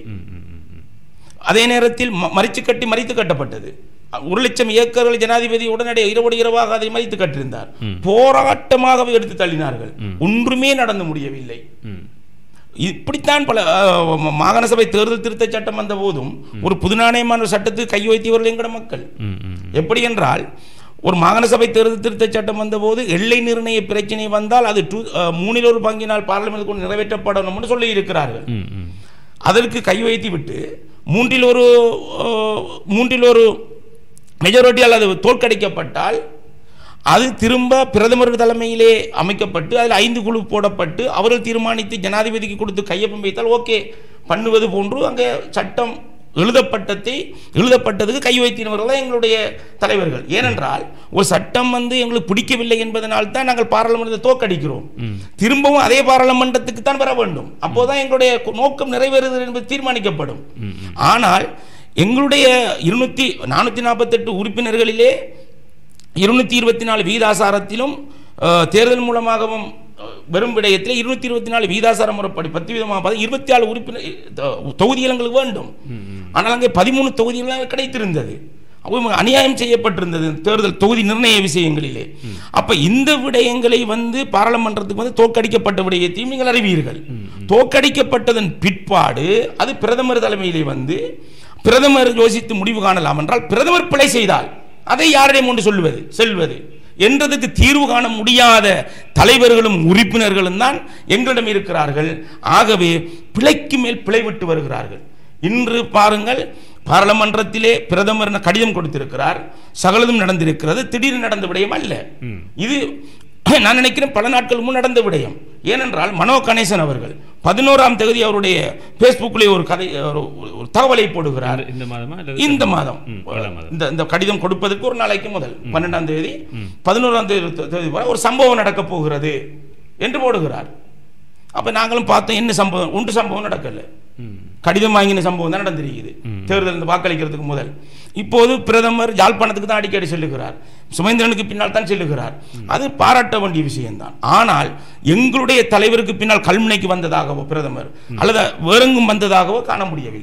அதே நேரத்தில் ம- மறிச்சு கட்டி மறித்து கட்டப்பட்டது ஒரு லட்சம் ஏக்கர்கள் ஜனாதிபதி உடனடியாக இரவோடு இரவாக அதை மறித்து கட்டிருந்தார் போராட்டமாகவே எடுத்து தள்ளினார்கள் ஒன்றுமே நடந்து முடியவில்லை இப்படித்தான் பல அஹ், ம- மாகாண சபை தேர்தல் திருத்த சட்டம் வந்த போதும் ஒரு புது நாணயமான சட்டத்துக்கு கை வைத்தவர்கள் எங்கட மக்கள் எப்படி என்றால் ஒரு மாகாண சபை தேர்தல் திருத்த சட்டம் வந்தபோது எல்லை நிர்ணய பிரச்சனை வந்தால் அது டூ அஹ், மூணில் ஒரு பங்கினால் பார்லிமெண்ட் கொண்டு நிறைவேற்றப்படணும்னு சொல்லி இருக்கிறார்கள் அதற்கு கை வைத்து விட்டு மூன்றில் ஒரு அஹ், மூன்றில் ஒரு மெஜாரிட்டி அல்லது தோற்கடிக்கப்பட்டால் அது திரும்ப பிரதமர் தலைமையிலே அமைக்கப்பட்டு அதில் ஐந்து குழு போடப்பட்டு அவர்கள் தீர்மானித்து ஜனாதிபதிக்கு கொடுத்து கையொப்பம் வைத்தால் ஓகே பண்ணுவது போன்று அங்கே சட்டம் எழுதப்பட்டதை எழுதப்பட்டதுக்கு கை வைத்தினவர்கள் தான் எங்களுடைய தலைவர்கள் ஏனென்றால் ஒரு சட்டம் வந்து எங்களுக்கு பிடிக்கவில்லை என்பதனால் தான் நாங்கள் பாராளுமன்றத்தை தோற்கடிக்கிறோம் திரும்பவும் அதே பாராளுமன்றத்துக்கு தான் வர வேண்டும் அப்போதான் எங்களுடைய நோக்கம் நிறைவேறுகிறது என்பது தீர்மானிக்கப்படும் ஆனால் எங்களுடைய இருநூத்தி நானூற்றி நாற்பத்தெட்டு உறுப்பினர்களிலே இருநூத்தி இருபத்தி நாலு வீதாசாரத்திலும் அஹ், தேர்தல் மூலமாகவும் அஹ், வெறும் விடயத்தில் இருநூத்தி இருபத்தி நாலு வீதாசார முறைப்படி பத்து விதமாக பார்த்து இருபத்தி ஆறு உறுப்பினர் தொ- தொகுதிகள் எங்களுக்கு வேண்டும் ஆனால் அங்கே பதிமூணு தொகுதிகள் கிடைத்திருந்தது அவங்க அநியாயம் செய்யப்பட்டிருந்தது தேர்தல் தொகுதி நிர்ணய விஷயங்களிலே அப்ப இந்த விடயங்களை வந்து பாராளுமன்றத்துக்கு வந்து தோற்கடிக்கப்பட்ட விடயத்தையும் நீங்கள் அறிவீர்கள் தோற்கடிக்கப்பட்டதன் பிற்பாடு அது பிரதமர் தலைமையிலே வந்து பிரதமர் யோசித்து முடிவு காணலாம் என்றால் பிரதமர் பிழை செய்தால் அதை யாரிடம் கொண்டு சொல்லுவது செல்வது என்றதுக்கு தீர்வு காண முடியாத தலைவர்களும் உறுப்பினர்களும் தான் எங்களிடம் இருக்கிறார்கள் ஆகவே பிழைக்கு மேல் பிழை விட்டு வருகிறார்கள் இன்று பாருங்கள் பாராளுமன்றத்திலே பிரதமர் கடிதம் கொடுத்திருக்கிறார் சகலதும் நடந்திருக்கிறது திடீர்னு நடந்த விடயம் அல்ல இது நான் நினைக்கிறேன் பல நாட்கள் முன் நடந்த விடயம் ஏனென்றால் மனோ கணேசன் அவர்கள் பதினோராம் தேதி அவருடைய பேஸ்புக்கிலே ஒரு கதை ஒரு ஒரு தகவலை போடுகிறார் இந்த மாதமா அல்லது இந்த மாதம் ம், ஏழாம் மாதம். இந்த இந்த கடிதம் கொடுப்பதற்கு ஒரு நாளைக்கு முதல் பன்னெண்டாம் தேதி பதினோராம் தேதி தேதி போல ஒரு சம்பவம் நடக்க போகிறது என்று போடுகிறார் அப்ப நாங்களும் பார்த்தோம் என்ன சம்பவம் ஒன்று சம்பவம் நடக்கல கடிதம் வாங்கின சம்பவம் தான் நடந்திருக்குது தேர்தல் இந்த வாக்களிக்கிறதுக்கு முதல் இப்போது பிரதமர் யாழ்ப்பாணத்துக்கு தான் அடிக்கடி செல்லுகிறார் சுமேந்திரனுக்கு பின்னால் தான் செல்லுகிறார் அது பாராட்ட வேண்டிய விஷயம்தான் ஆனால் எங்களுடைய தலைவருக்கு பின்னால் கல்முனைக்கு வந்ததாகவோ பிரதமர் அல்லது வேறெங்கும் வந்ததாகவோ காண முடியவில்லை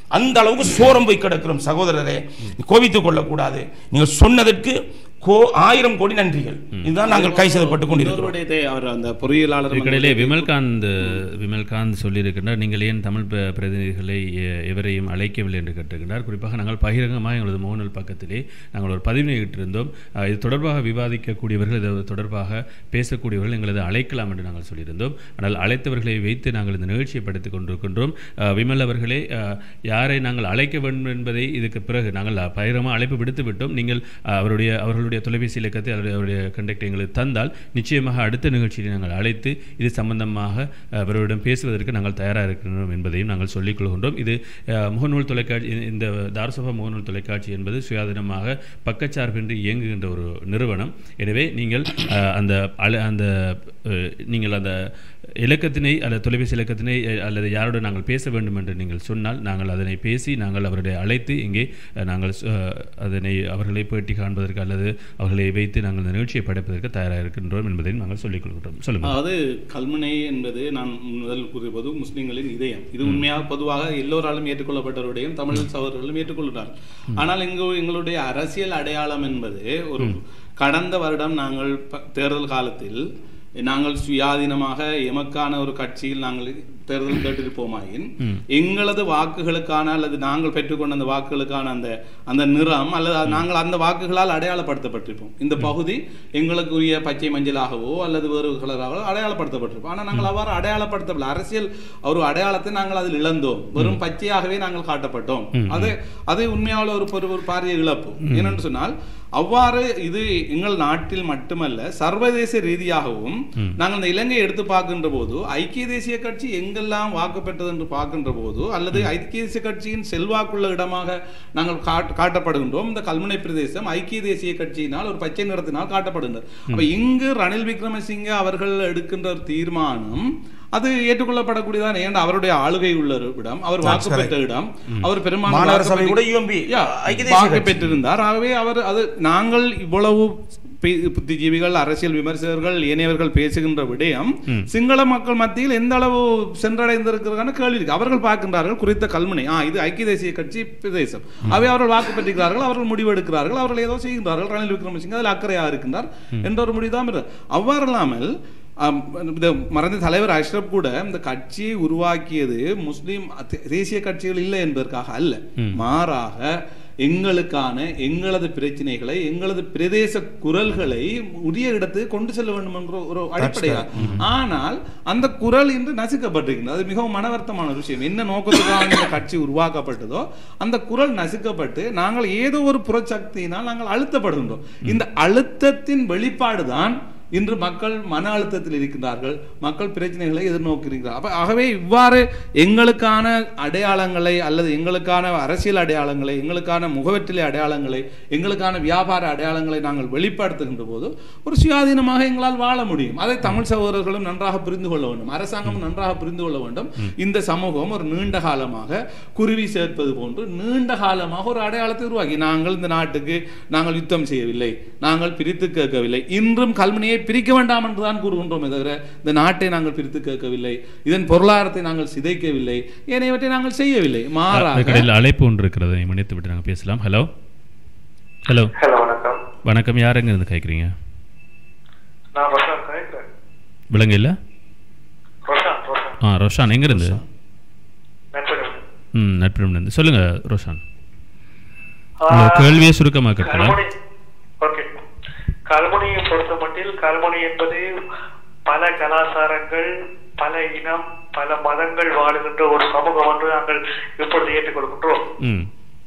அந்த அளவுக்கு சோரம் போய் கிடக்கிறோம் சகோதரரே கோபித்துக் கொள்ளக்கூடாது நீங்கள் சொன்னதற்கு கோ ஆயிரம் கோடி நன்றிகள் இதுதான் நாங்கள் கை செய்யப்பட்டு கொண்டிருக்கிறோம் இன்னொருடைய அவர் அந்த பொறியியலாளர் இதுக்கிடையிலே விமல்காந்த் விமல்காந்த் சொல்லியிருக்கின்றார் நீங்கள் ஏன் தமிழ் ப- பிரதிநிதிகளை எ- எவரையும் அழைக்கவில்லை என்று கேட்டிருக்கின்றார் குறிப்பாக நாங்கள் பகிரங்கமாக எங்களது முகநூல் பக்கத்திலே நாங்கள் ஒரு பதிவினை இட்டிருந்தோம் அஹ், இது தொடர்பாக விவாதிக்கக்கூடியவர்கள் இது தொடர்பாக பேசக்கூடியவர்கள் எங்களது அழைக்கலாம் என்று நாங்கள் சொல்லியிருந்தோம் ஆனால் அழைத்தவர்களை வைத்து நாங்கள் இந்த நிகழ்ச்சியை படுத்திக் கொண்டிருக்கின்றோம் அஹ், விமல் அவர்களே அஹ், யாரை நாங்கள் அழைக்க வேண்டும் என்பதை இதுக்கு பிறகு நாங்கள் பகிரமாக அழைப்பு விடுத்து விட்டோம் நீங்கள் அஹ், அவருடைய அவர்களுடைய தொலைபேசி இலக்கத்தை அவருடைய அவருடைய கண்டக்ட் எங்களுக்கு தந்தால் நிச்சயமாக அடுத்த நிகழ்ச்சியை நாங்கள் அழைத்து இது சம்பந்தமாக அஹ், அவர்களிடம் பேசுவதற்கு நாங்கள் தயாராக இருக்கின்றோம் என்பதையும் நாங்கள் சொல்லிக் கொள்கின்றோம் இது அஹ், முகநூல் தொலைக்காட்சி இந்த- இந்த தாரசபா முகநூல் தொலைக்காட்சி என்பது சுயாதீனமாக பக்கச்சார்பின்றி இயங்குகின்ற ஒரு நிறுவனம் எனவே நீங்கள் அஹ், அந்த அல அந்த அஹ், நீங்கள் அந்த இலக்கத்தினை அல்லது தொலைபேசி இலக்கத்தினை அஹ், அல்லது யாருடன் நாங்கள் பேச வேண்டும் என்று நீங்கள் சொன்னால் நாங்கள் அதனை பேசி நாங்கள் அவருடைய அழைத்து இங்கே அஹ், நாங்கள் அஹ், அதனை அவர்களை பேட்டி காண்பதற்கு அல்லது அவர்களை வைத்து நாங்கள் இந்த நிகழ்ச்சியை படைப்பதற்கு தயாராக இருக்கின்றோம் என்பதையும் நாங்கள் சொல்லிக் கொள்கின்றோம் சொல்லுங்கள் அதாவது கல்முனை என்பது நான் முதல் கூறியபோது முஸ்லிம்களின் இதயம் இது உண்மையாக பொதுவாக எல்லோராலும் ஏற்றுக்கொள்ளப்பட்டவருடையும் தமிழ் சகோதரர்களும் ஏற்றுக்கொள்கிறார் ஆனால் இங்கு எங்களுடைய அரசியல் அடையாளம் என்பது ஒரு கடந்த வருடம் நாங்கள் ப- தேர்தல் காலத்தில் நாங்கள் சுயாதீனமாக எமக்கான ஒரு கட்சியில் நாங்கள் தேர்தல் கேட்டிருப்போமாயின் எங்களது வாக்குகளுக்கான அல்லது நாங்கள் பெற்றுக்கொண்ட அந்த வாக்குகளுக்கான அந்த அந்த நிறம் அல்லது அது நாங்கள் அந்த வாக்குகளால் அடையாளப்படுத்தப்பட்டிருப்போம் இந்த பகுதி எங்களுக்குரிய பச்சை மஞ்சளாகவோ அல்லது வேறு கலராகவோ அடையாளப்படுத்தப்பட்டிருப்போம் ஆனால் நாங்கள் அவ்வாறு அடையாளப்படுத்தவில்லை அரசியல் ஒரு அடையாளத்தை நாங்கள் அதில் இழந்தோம் வெறும் பச்சையாகவே நாங்கள் காட்டப்பட்டோம் ம். அது அது உண்மையாவில் ஒரு பெரு- ஒரு பாரிய இழப்பு ஏனென்று சொன்னால் அவ்வாறு இது எங்கள் நாட்டில் மட்டுமல்ல சர்வதேச ரீதியாகவும் ம். நாங்கள் இந்த இலங்கையை எடுத்து பார்க்கின்ற போது ஐக்கிய தேசிய கட்சி எங்கெல்லாம் வாக்கு பெற்றது என்று பார்க்கின்ற போது அல்லது ஐக்கிய தேசிய கட்சியின் செல்வாக்குள்ள இடமாக நாங்கள் காட்- காட்டப்படுகின்றோம் இந்த கல்முனை பிரதேசம் ஐக்கிய தேசிய கட்சியினால் ஒரு பச்சை நிறத்தினால் காட்டப்படுகின்றது அப்ப இங்கு ரணில் விக்ரமசிங்க அவர்கள் எடுக்கின்ற ஒரு தீர்மானம் அது ஏற்றுக்கொள்ளப்படக்கூடியதான் ஏன் அவருடைய ஆளுகை உள்ள ஒரு இடம் அவர் That's வாக்கு correct. பெற்ற இடம் அவர் பெரும்பான்மை மாநகர வாக்கு சபை பெற்று- கூட UMP, Yeah, ஐக்கிய தேசிய வாக்கு கட்சி. பெற்றிருந்தார் ஆகவே அவர் அது நாங்கள் இவ்வளவு பி- புத்திஜீவிகள் அரசியல் விமர்சகர்கள் ஏனையவர்கள் பேசுகின்ற விடயம் ம். சிங்கள மக்கள் மத்தியில் எந்த அளவு சென்றடைந்திருக்கிறதான கேள்வி இருக்கு அவர்கள் பார்க்கின்றார்கள் குறித்த கல்முனை ஆ இது ஐக்கிய தேசிய கட்சி பிரதேசம் அவை அவர்கள் வாக்கு பெற்றிருக்கிறார்கள் அவர்கள் முடிவெடுக்கிறார்கள் அவர்கள் ஏதோ செய்கின்றார்கள் ரணில் விக்ரமசிங்க அதில் அக்கறையாக இருக்கின்றார் என்ற ஒரு முடிவு தான் இருக்கு. அவ்வாறு இல்லாமல் ஆம், இந்த மறைந்த தலைவர் அஷ்ரப் கூட இந்த கட்சியை உருவாக்கியது முஸ்லிம் தே- தேசிய கட்சிகள் இல்லை என்பதற்காக அல்ல மாறாக எங்களுக்கான எங்களது பிரச்சனைகளை எங்களது பிரதேச குரல்களை உரிய இடத்துக்கு கொண்டு செல்ல வேண்டும் என்ற ஒரு அடிப்படையா ஆனால் அந்த குரல் இன்று நசுக்கப்பட்டிருக்கிறது அது மிகவும் மனவர்த்தமான ஒரு விஷயம் என்ன நோக்கத்துக்காக இந்த கட்சி உருவாக்கப்பட்டதோ அந்த குரல் நசுக்கப்பட்டு நாங்கள் ஏதோ ஒரு புறச்சக்தியினால் நாங்கள் அழுத்தப்படுகின்றோம் இந்த அழுத்தத்தின் வெளிப்பாடுதான் இன்று மக்கள் மன அழுத்தத்தில் இருக்கின்றார்கள் மக்கள் பிரச்சனைகளை எதிர்நோக்கிறார்கள் அப்ப ஆகவே இவ்வாறு எங்களுக்கான அடையாளங்களை அல்லது எங்களுக்கான அரசியல் அடையாளங்களை எங்களுக்கான முகவற்றிலை அடையாளங்களை எங்களுக்கான வியாபார அடையாளங்களை நாங்கள் வெளிப்படுத்துகின்ற போது ஒரு சுயாதீனமாக எங்களால் வாழ முடியும் அதை தமிழ் சகோதரர்களும் நன்றாக புரிந்து கொள்ள வேண்டும் அரசாங்கமும் நன்றாக புரிந்து கொள்ள வேண்டும் இந்த சமூகம் ஒரு நீண்ட காலமாக குருவி சேர்ப்பது போன்று நீண்ட காலமாக ஒரு அடையாளத்தை உருவாக்கி நாங்கள் இந்த நாட்டுக்கு நாங்கள் யுத்தம் செய்யவில்லை நாங்கள் பிரித்து கேட்கவில்லை இன்றும் கல்முனையை பிரிக்க வேண்டாம் என்று தான் கூறுகின்றோமே தவிர இந்த நாட்டை நாங்கள் பிரித்து கேட்கவில்லை இதன் பொருளாதாரத்தை நாங்கள் சிதைக்கவில்லை ஏனையவற்றை நாங்கள் செய்யவில்லை மாறாக அதுக்கடையில் அழைப்பு ஒன்று இருக்கிறது மன்னித்து விட்டு நாங்கள் பேசலாம் ஹலோ ஹலோ ஹலோ வணக்கம் வணக்கம் யார் எங்க இருந்து கேட்குறீங்க நான் ரொஷான் கேட்கிறேன் விலங்கு இல்லை ரொஷான் ரொஷான் ஆ ரோஷான் எங்கேருந்து நண்பர்கள் ம் நட்பிலிருந்து சொல்லுங்க ரோஷான் உங்களோட கேள்வியை சுருக்கமாக கேட்கலாம் கல்முனை ஓகே கல்முனையை பொறுத்த மட்டில் கல்முனை என்பது பல கலாச்சாரங்கள் பல இனம் பல மதங்கள் வாழுகின்ற ஒரு சமூகம் என்று நாங்கள் இப்பொழுது ஏற்றுக்கொள்கின்றோம் ம்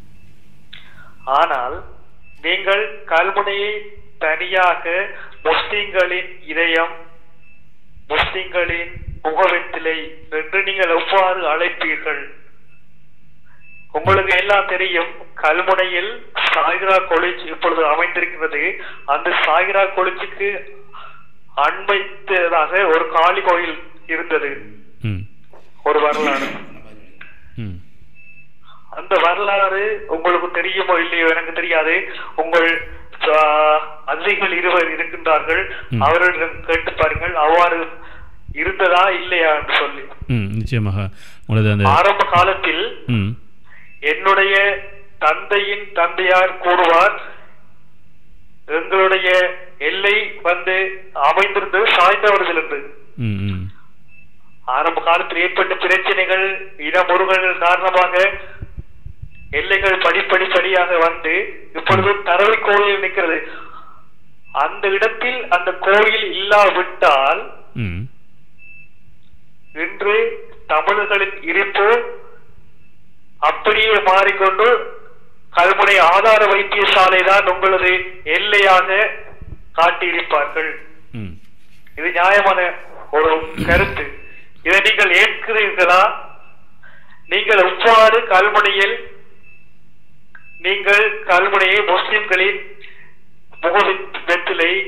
ஆனால் நீங்கள் கல்முனையை தனியாக முஸ்லிம்களின் இதயம் முஸ்லிம்களின் முகவெத்திலை என்று நீங்கள் எவ்வாறு அழைப்பீர்கள் உங்களுக்கு எல்லாம் தெரியும் கல்முனையில் சாய்ரா கொலிஜ் இப்பொழுது அமைந்திருக்கிறது அந்த சாய்ரா கொலிஜுக்கு அண்மைத்ததாக ஒரு காளி கோயில் இருந்தது ம் ஒரு வரலாறு ம் அந்த வரலாறு உங்களுக்கு தெரியுமோ இல்லையோ எனக்கு தெரியாது உங்கள் ஆஹ், அதிதிகள் இருவர் இருக்கின்றார்கள் ம். அவர்களிடம் கேட்டு பாருங்கள் அவ்வாறு இருந்ததா இல்லையா என்று சொல்லி ம் நிச்சயமாக உங்களது அந்த ஆரம்ப காலத்தில் ம் என்னுடைய தந்தையின் தந்தையார் கூறுவார் எங்களுடைய எல்லை வந்து அமைந்திருந்தது சாய்ந்தவர்கள் என்று ம் ம் ஆரம்ப காலத்தில் ஏற்பட்ட பிரச்சனைகள் இனமுருகல்கள் காரணமாக எல்லைகள் படிப்படி படியாக வந்து இப்பொழுது தரவை கோயில் நிற்கிறது அந்த இடத்தில் அந்த கோயில் இல்லாவிட்டால் ம் இன்று தமிழர்களின் இருப்பு அப்படியே மாறிக்கொண்டு கல்முனை ஆதார வைத்தியசாலை தான் உங்களது எல்லையாக காட்டியிருப்பார்கள் ம் இது நியாயமான ஒரு கருத்து இதை நீங்கள் ஏற்கிறீர்களா நீங்கள் எவ்வாறு கல்முனையில் நீங்கள் கல்முனையை முஸ்லிம்களின் முகவெற்றிலை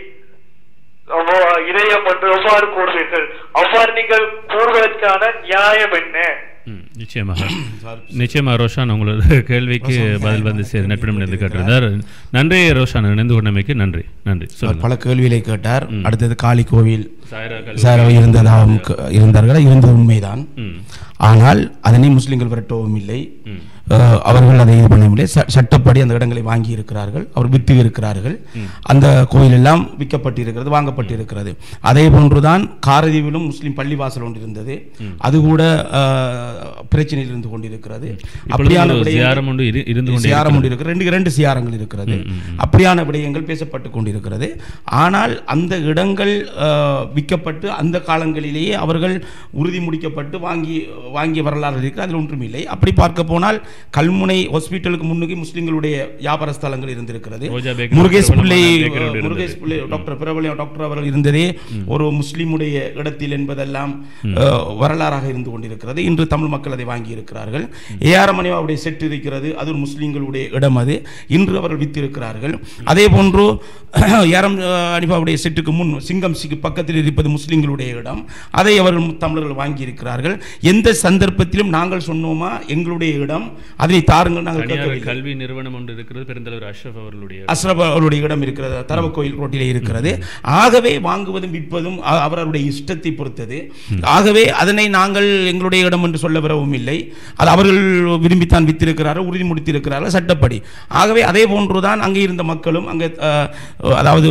இதயம் என்று எவ்வாறு கூறுவீர்கள் அவ்வாறு நீங்கள் கூறுவதற்கான நியாயம் என்ன ம், நிச்சயமாக நிச்சயமாக ரோஷான் உங்களோட கேள்விக்கு பதில் வந்து சேர் நட்பிடம் இருந்து கேட்டிருந்தார் நன்றி ரோஷான் இணைந்து கொண்டமைக்கு நன்றி நன்றி அவர் சொல்லுங்க பல கேள்விகளை கேட்டார் அடுத்தது காளி கோவில் சாய்ரா கல்லூரி. சாரவை இருந்ததாகவும் க- இருந்தார்கள் இருந்தது உண்மைதான் ம். ஆனால் அதனை முஸ்லிம்கள் விரட்டவும் இல்லை அஹ், அவர்கள் அதை இது பண்ணவில்லை ச- சட்டப்படி அந்த இடங்களை வாங்கி இருக்கிறார்கள் அவர் வித்து இருக்கிறார்கள் அந்த கோயில் எல்லாம் விற்கப்பட்டிருக்கிறது வாங்கப்பட்டிருக்கிறது அதே போன்றுதான் காரதீவிலும் முஸ்லிம் பள்ளிவாசல் ஒன்று இருந்தது அது கூட அஹ், பிரச்சனையில் இருந்து கொண்டிருக்கிறது அப்படியான ஒரு விடயங்கள்- சியாரம் ஒன்று இரு- இருந்து கொண்டே சியாரம் ஒன்று இருக்கிறது. இருக்கிறது ரெண்டு இரண்டு சியாரங்கள் இருக்கிறது அப்படியான விடயங்கள் பேசப்பட்டு கொண்டிருக்கிறது ஆனால் அந்த இடங்கள் அஹ், விற்கப்பட்டு அந்த காலங்களிலேயே அவர்கள் உறுதி முடிக்கப்பட்டு வாங்கி வாங்கிய வரலாறு இருக்கு அதில் ஒன்றும் இல்லை அப்படி பார்க்க போனால் கல்முனை ஹாஸ்பிட்டலுக்கு முன்னுக்கு முஸ்லிம்களுடைய வியாபார ஸ்தலங்கள் இருந்திருக்கிறது ரோஜா பேக்கரி முருகேஷ் பிரபலமான பிள்ளை பேக்கரி ஒன்று முருகேஷ் இருந்தது. பிள்ளை டாக்டர் பிரபலியம் டாக்டர் அவர்கள் இருந்ததே ஒரு முஸ்லிமுடைய இடத்தில் என்பதெல்லாம் அஹ், வரலாறாக இருந்து கொண்டிருக்கிறது இன்று தமிழ் மக்கள் அதை வாங்கி இருக்கிறார்கள் ஏஆர் மணிவாவுடைய செட் இருக்கிறது அது ஒரு முஸ்லிம்களுடைய இடம் அது இன்று அவர்கள் வித்திருக்கிறார்கள் அதே போன்று ஏஆர்எம் அனிபாவுடைய செட்டுக்கு முன் சிங்கம் சிக்கு பக்கத்தில் இருப்பது முஸ்லிம்களுடைய இடம் அதை அவர்கள் மு- தமிழர்கள் வாங்கி இருக்கிறார்கள் எந்த சந்தர்ப்பத்திலும் நாங்கள் சொன்னோமா எங்களுடைய இடம் அதனை தாருங்கள் நாங்கள் தனியார் கேட்கவில்லை. கல்வி நிறுவனம் ஒன்று இருக்கிறது பெருந்தலைவர் அஷ்ரப் அவர்களுடைய அஸ்ரப் அவருடைய இடம் இருக்கிறது தரவ கோயில் ரோட்டிலே இருக்கிறது ஆகவே வாங்குவதும் விற்பதும் அ- அவர்களுடைய இஷ்டத்தை பொறுத்தது ஆகவே அதனை நாங்கள் எங்களுடைய இடம் என்று சொல்ல வரவும் இல்லை அது அவர்கள் விரும்பித்தான் வித்திருக்கிறார்கள் உறுதி முடித்திருக்கிறார்கள் சட்டப்படி ஆகவே அதே போன்றுதான் அங்கே இருந்த மக்களும் அங்கே அஹ், அதாவது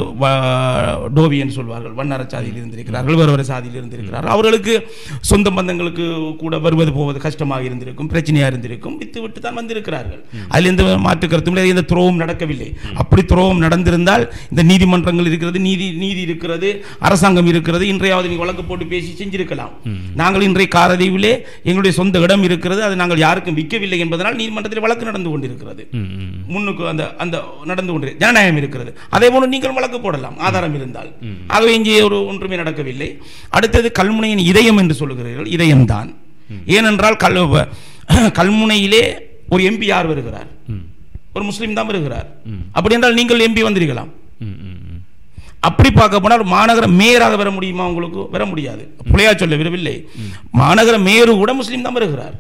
வ- டோவி என்று சொல்வார்கள் வண்ணார சாதியில் இருந்திருக்கிறார்கள் வேறு சாதியில் இருந்திருக்கிறார்கள் அவர்களுக்கு சொந்த பந்தங்களுக்கு கூட வருவது போவது கஷ்டமாக இருந்திருக்கும் பிரச்சனையாக இருந்திருக்கும் வித்து விட்டு தான் வந்திருக்கிறார்கள் அதில் எந்த மாற்று கருத்தும் இல்லை எந்த துரோகம் நடக்கவில்லை அப்படி துரோகம் நடந்திருந்தால் இந்த நீதிமன்றங்கள் இருக்கிறது நீதி நீதி இருக்கிறது அரசாங்கம் இருக்கிறது இன்றையாவது நீங்க வழக்கு போட்டு பேசி செஞ்சிருக்கலாம் நாங்கள் இன்றைய காரதீவிலே எங்களுடைய சொந்த இடம் இருக்கிறது அதை நாங்கள் யாருக்கும் விற்கவில்லை என்பதனால் நீதிமன்றத்தில் வழக்கு நடந்து கொண்டிருக்கிறது முன்னுக்கு அந்த அந்த நடந்து கொண்டு ஜனநாயகம் இருக்கிறது அதே போல நீங்கள் வழக்கு போடலாம் ஆதாரம் இருந்தால் ஆகவே இங்கே ஒரு ஒன்றுமே நடக்கவில்லை அடுத்தது கல்முனையின் இதயம் என்று சொல்லுகிறீர்கள் இதயம்தான் ஏனென்றால் கல் கல்முனையிலே ஒரு எம்பி யார் வருகிறார் ஒரு முஸ்லீம் தான் வருகிறார் அப்படி என்றால் நீங்கள் எம்பி வந்திருக்கலாம் அப்படி பார்க்க போனால் மாநகர மேயராக வர முடியுமா உங்களுக்கு வர முடியாது புலையா சொல்ல விரும்பவில்லை மாநகர மேயரு கூட முஸ்லீம் தான் வருகிறார்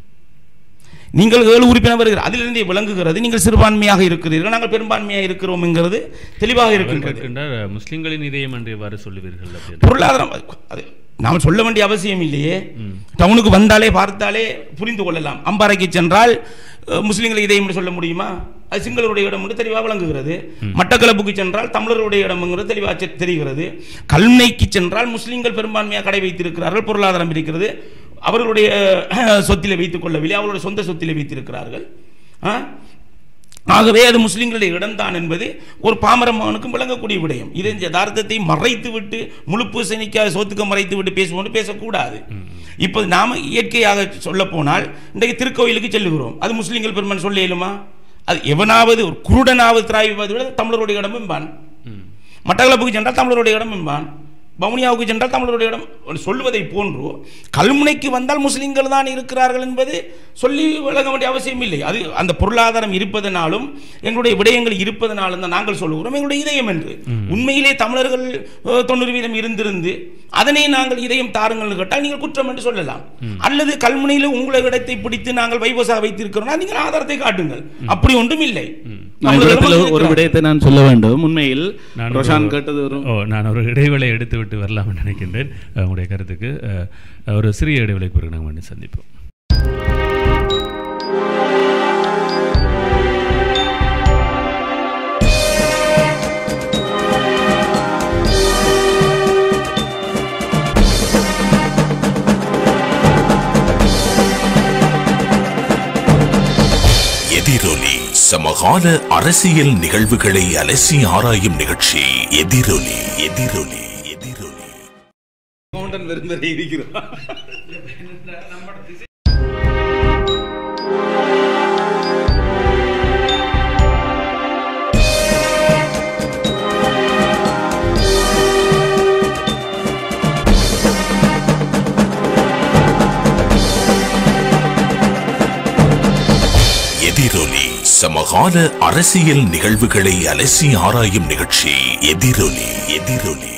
நீங்கள் ஏழு உறுப்பினர் வருகிறார் அதிலிருந்து விளங்குகிறது நீங்கள் சிறுபான்மையாக இருக்கிறீர்கள் நாங்கள் பெரும்பான்மையாக இருக்கிறோம்ங்கிறது தெளிவாக அவர் இருக்கின்றது கேட்கின்றார் முஸ்லிம்களின் இதயம் என்று எவ்வாறு சொல்லுவீர்கள் அப்படின்னு. பொருளாதாரம் அது நாம் சொல்ல வேண்டிய அவசியம் இல்லையே டவுனுக்கு வந்தாலே பார்த்தாலே புரிந்து கொள்ளலாம் அம்பாறைக்கு சென்றால் அஹ், முஸ்லிம்கள் இதயம் என்று சொல்ல முடியுமா அது சிங்களருடைய இடம் என்று தெளிவாக விளங்குகிறது மட்டக்களப்புக்கு சென்றால் தமிழருடைய இடம்ங்கிறது தெளிவாக தெ- தெரிகிறது கல்முனைக்கு சென்றால் முஸ்லிம்கள் பெரும்பான்மையாக கடை வைத்திருக்கிறார்கள் பொருளாதாரம் இருக்கிறது அவர்களுடைய அஹ், சொத்திலே வைத்துக் கொள்ளவில்லை அவர்களுடைய சொந்த சொத்திலே வைத்திருக்கிறார்கள் ஆ? ஆகவே அது முஸ்லிம்களுடைய இடம்தான் என்பது ஒரு பாமரமானுக்கும் விளங்கக்கூடிய விடயம் இதை யதார்த்தத்தை மறைத்து விட்டு முழு பூசணிக்காக சோத்துக்க மறைத்து விட்டு பேசுவோம் பேசக்கூடாது இப்போ நாம இயற்கையாக சொல்ல போனால் இன்றைக்கு திருக்கோயிலுக்கு செல்லுகிறோம் அது முஸ்லிம்கள் பெருமன் சொல்ல இயலுமா அது எவனாவது ஒரு குருடனாவது திராய்வதை விட தமிழருடைய இடம் என்பான் மட்டக்களப்புக்கு சென்றால் தமிழருடைய இடம் என்பான் வவுனியாவுக்கு சென்றால் தமிழருடைய இடம் சொல்லுவதை போன்று கல்முனைக்கு வந்தால் முஸ்லிம்கள் தான் இருக்கிறார்கள் என்பது சொல்லி விளங்க வேண்டிய அவசியம் இல்லை அது அந்த பொருளாதாரம் இருப்பதனாலும் எங்களுடைய விடயங்கள் இருப்பதனாலும் தான் நாங்கள் சொல்லுகிறோம் எங்களுடைய இதயம் என்று உண்மையிலே தமிழர்கள் அஹ், தொண்ணூறு வீதம் இருந்திருந்து அதனை நாங்கள் இதயம் தாருங்கள் கேட்டால் நீங்கள் குற்றம் என்று சொல்லலாம் அல்லது கல்முனையில் உங்களை இடத்தை பிடித்து நாங்கள் வைவசாக வைத்திருக்கிறோம் நீங்கள் ஆதாரத்தை காட்டுங்கள் அப்படி ஒன்றும் இல்லை நான் இந்த இடத்துல ஒரு இருக்கிறார். விடயத்தை நான் சொல்ல வேண்டும் உண்மையில் நான் ரோஷான் ஒரு- கேட்டது ஒரு ஓ நான் ஒரு இடைவேளை எடுத்து விட்டு வரலாம்னு நினைக்கின்றேன் அஹ், உங்களுடைய கருத்துக்கு அஹ், ஒரு சிறிய இடைவேளைக்கு பிறகு நாங்கள் மீண்டும் சந்திப்போம் சமகால அரசியல் நிகழ்வுகளை அலசி ஆராயும் நிகழ்ச்சி எதிரொலி எதிரொலி எதிரொலி கவுண்டன் விருந்தரை இருக்கிறார் எதிரொலி சமகால அரசியல் நிகழ்வுகளை அலசி ஆராயும் நிகழ்ச்சி எதிரொலி எதிரொலி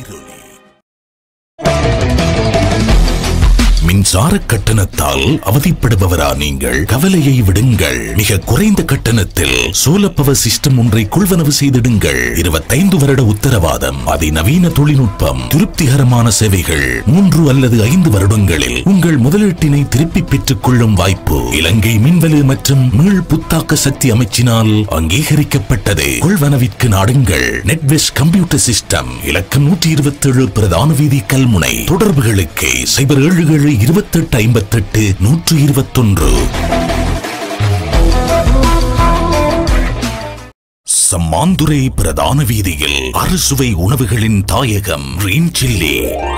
மின்சார கட்டணத்தால் அவதிப்படுபவரா நீங்கள் கவலையை விடுங்கள் மிக குறைந்த கட்டணத்தில் சோலர் பவர் சிஸ்டம் ஒன்றை கொள்வனவு செய்திடுங்கள் இருபத்தைந்து வருட உத்தரவாதம் அதிநவீன தொழில்நுட்பம் திருப்திகரமான சேவைகள் மூன்று அல்லது ஐந்து வருடங்களில் உங்கள் முதலீட்டினை திருப்பி பெற்றுக் கொள்ளும் வாய்ப்பு இலங்கை மின்வலு மற்றும் மீள் புத்தாக்க சக்தி அமைச்சினால் அங்கீகரிக்கப்பட்டது கொள்வனவிற்கு நாடுங்கள் நெட்வெஸ் கம்ப்யூட்டர் சிஸ்டம் இலக்கம் நூற்றி இருபத்தி ஏழு பிரதான வீதி கல்முனை தொடர்புகளுக்கு சைபர் ஏழு ஏழு இருபத்தெட்டு ஐம்பத்தெட்டு நூற்று இருபத்தொன்று சம்மாந்துரை பிரதான வீதியில் அறுசுவை உணவுகளின் தாயகம் கிரீன் சில்லி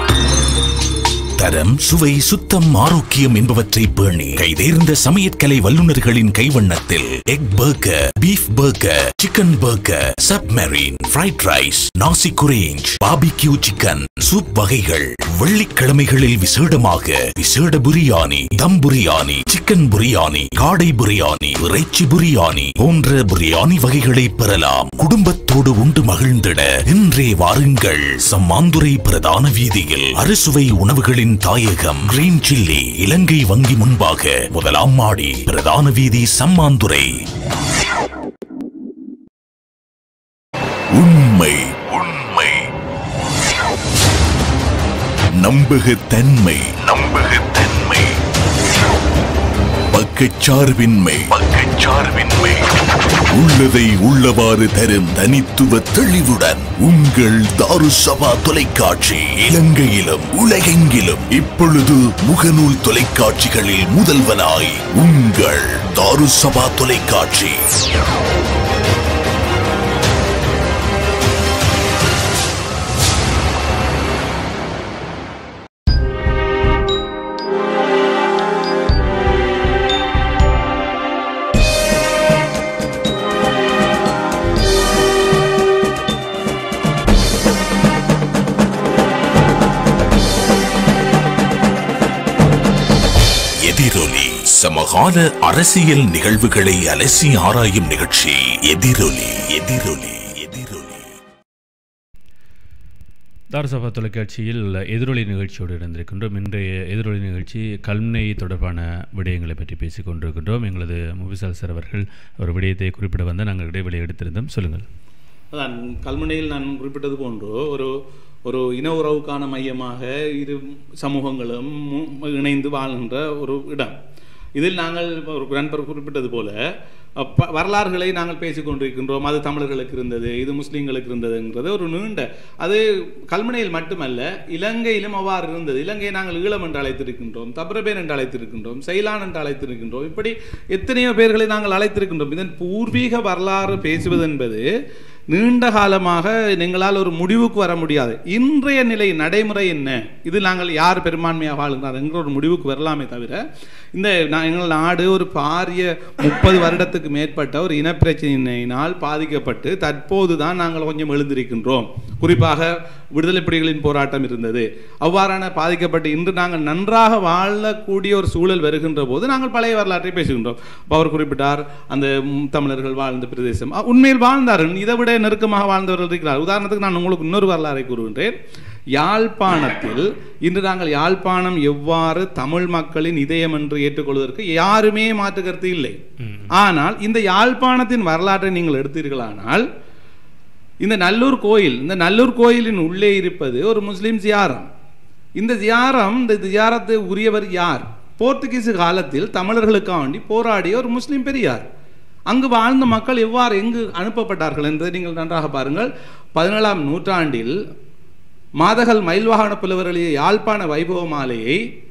தரம் சுவை சுத்தம் ஆரோக்கியம் என்பவற்றை பேணி கைதேர்ந்த சமையற்கலை வல்லுநர்களின் கைவண்ணத்தில் egg burger beef burger chicken burger submarine fried rice nasi goreng barbecue chicken soup வகைகள் வெள்ளிக்கிழமைகளில் விசேடமாக விசேட புரியாணி தம் புரியாணி சிக்கன் புரியாணி காடை புரியாணி இறைச்சி புரியாணி போன்ற புரியாணி வகைகளை பெறலாம் குடும்பத்தோடு உண்டு மகிழ்ந்திட இன்றே வாருங்கள் சம்மாந்துரை பிரதான வீதியில் அறுசுவை உணவுகளின் தாயகம் கிரீன் சில்லி இலங்கை வங்கி முன்பாக முதலாம் மாடி பிரதான வீதி சம்மாந்துரை உண்மை உண்மை நம்பகத்தன்மை நம்பகத்தன்மை பக்கச்சார்பின்மை பக்கச்சார்பின்மை உள்ளதை உள்ளவாறு தரும் தனித்துவ தெளிவுடன் உங்கள் தாருசபா தொலைக்காட்சி இலங்கையிலும் உலகெங்கிலும் இப்பொழுது முகநூல் தொலைக்காட்சிகளில் முதல்வனாய் உங்கள் தாருசபா தொலைக்காட்சி எதிரொலி சமகால அரசியல் நிகழ்வுகளை அலசி ஆராயும் நிகழ்ச்சி எதிரொலி எதிரொலி தாரசபா தொலைக்காட்சியில் எதிரொலி நிகழ்ச்சியோடு இருந்திருக்கின்றோம் இன்றைய எதிரொலி நிகழ்ச்சி கல்முனை தொடர்பான விடயங்களை பற்றி பேசிக் கொண்டிருக்கின்றோம் எங்களது முபிசால் சார் அவர்கள் ஒரு விடயத்தை குறிப்பிட வந்து நாங்கள் இடைவெளி எடுத்திருந்தோம் சொல்லுங்கள் அதான் கல்முனையில் நான் குறிப்பிட்டது போன்று ஒரு ஒரு இன உறவுக்கான மையமாக இரு சமூகங்களும் மு- இணைந்து வாழ்கின்ற ஒரு இடம் இதில் நாங்கள் ஒரு நண்பர் குறிப்பிட்டது போல அப்ப வரலாறுகளை நாங்கள் பேசிக் கொண்டிருக்கின்றோம் அது தமிழர்களுக்கு இருந்தது இது முஸ்லீம்களுக்கு இருந்ததுங்கிறது ஒரு நீண்ட அது கல்முனையில் மட்டுமல்ல இலங்கையிலும் அவ்வாறு இருந்தது இலங்கையை நாங்கள் ஈழம் என்று அழைத்திருக்கின்றோம் தப்ரபேன் என்று அழைத்திருக்கின்றோம் செயலான் என்று அழைத்திருக்கின்றோம் இப்படி எத்தனையோ பேர்களை நாங்கள் அழைத்திருக்கின்றோம் இதன் பூர்வீக வரலாறு பேசுவது என்பது நீண்ட காலமாக எங்களால் ஒரு முடிவுக்கு வர முடியாது இன்றைய நிலை நடைமுறை என்ன இது நாங்கள் யார் பெரும்பான்மையாக வாழ்கிறார் என்கிற ஒரு முடிவுக்கு வரலாமே தவிர இந்த நா- எங்கள் நாடு ஒரு பாரிய முப்பது வருடத்துக்கு மேற்பட்ட ஒரு இனப்பிரச்சனையினால் பாதிக்கப்பட்டு தற்போது தான் நாங்கள் கொஞ்சம் எழுந்திருக்கின்றோம் குறிப்பாக விடுதலை புலிகளின் போராட்டம் இருந்தது அவ்வாறான பாதிக்கப்பட்டு இன்று நாங்கள் நன்றாக வாழக்கூடிய ஒரு சூழல் வருகின்ற போது நாங்கள் பழைய வரலாற்றை பேசுகின்றோம் அப்ப அவர் குறிப்பிட்டார் அந்த ம், தமிழர்கள் வாழ்ந்த பிரதேசம் அ, உண்மையில் வாழ்ந்தார்கள் இதை விட நெருக்கமாக வாழ்ந்தவர்கள் இருக்கிறார் உதாரணத்துக்கு நான் உங்களுக்கு இன்னொரு வரலாறை கூறுகின்றேன் யாழ்ப்பாணத்தில் இன்று நாங்கள் யாழ்ப்பாணம் எவ்வாறு தமிழ் மக்களின் இதயம் என்று ஏற்றுக்கொள்வதற்கு யாருமே மாற்று கருத்து இல்லை ஆனால் இந்த யாழ்ப்பாணத்தின் வரலாற்றை நீங்கள் எடுத்தீர்களானால் இந்த நல்லூர் கோயில் இந்த நல்லூர் கோயிலின் உள்ளே இருப்பது ஒரு முஸ்லிம் ஜியாரம் இந்த ஜியாரம் இந்த ஜியாரத்தை உரியவர் யார் போர்த்துகீசு காலத்தில் தமிழர்களுக்காக வேண்டி போராடிய ஒரு முஸ்லிம் பெரியார் அங்கு வாழ்ந்த மக்கள் எவ்வாறு எங்கு அனுப்பப்பட்டார்கள் என்பதை நீங்கள் நன்றாக பாருங்கள் பதினேழாம் நூற்றாண்டில் மாதகள் மயில்வாகன புலவர் எழுதிய யாழ்ப்பாண வைபவ மாலையை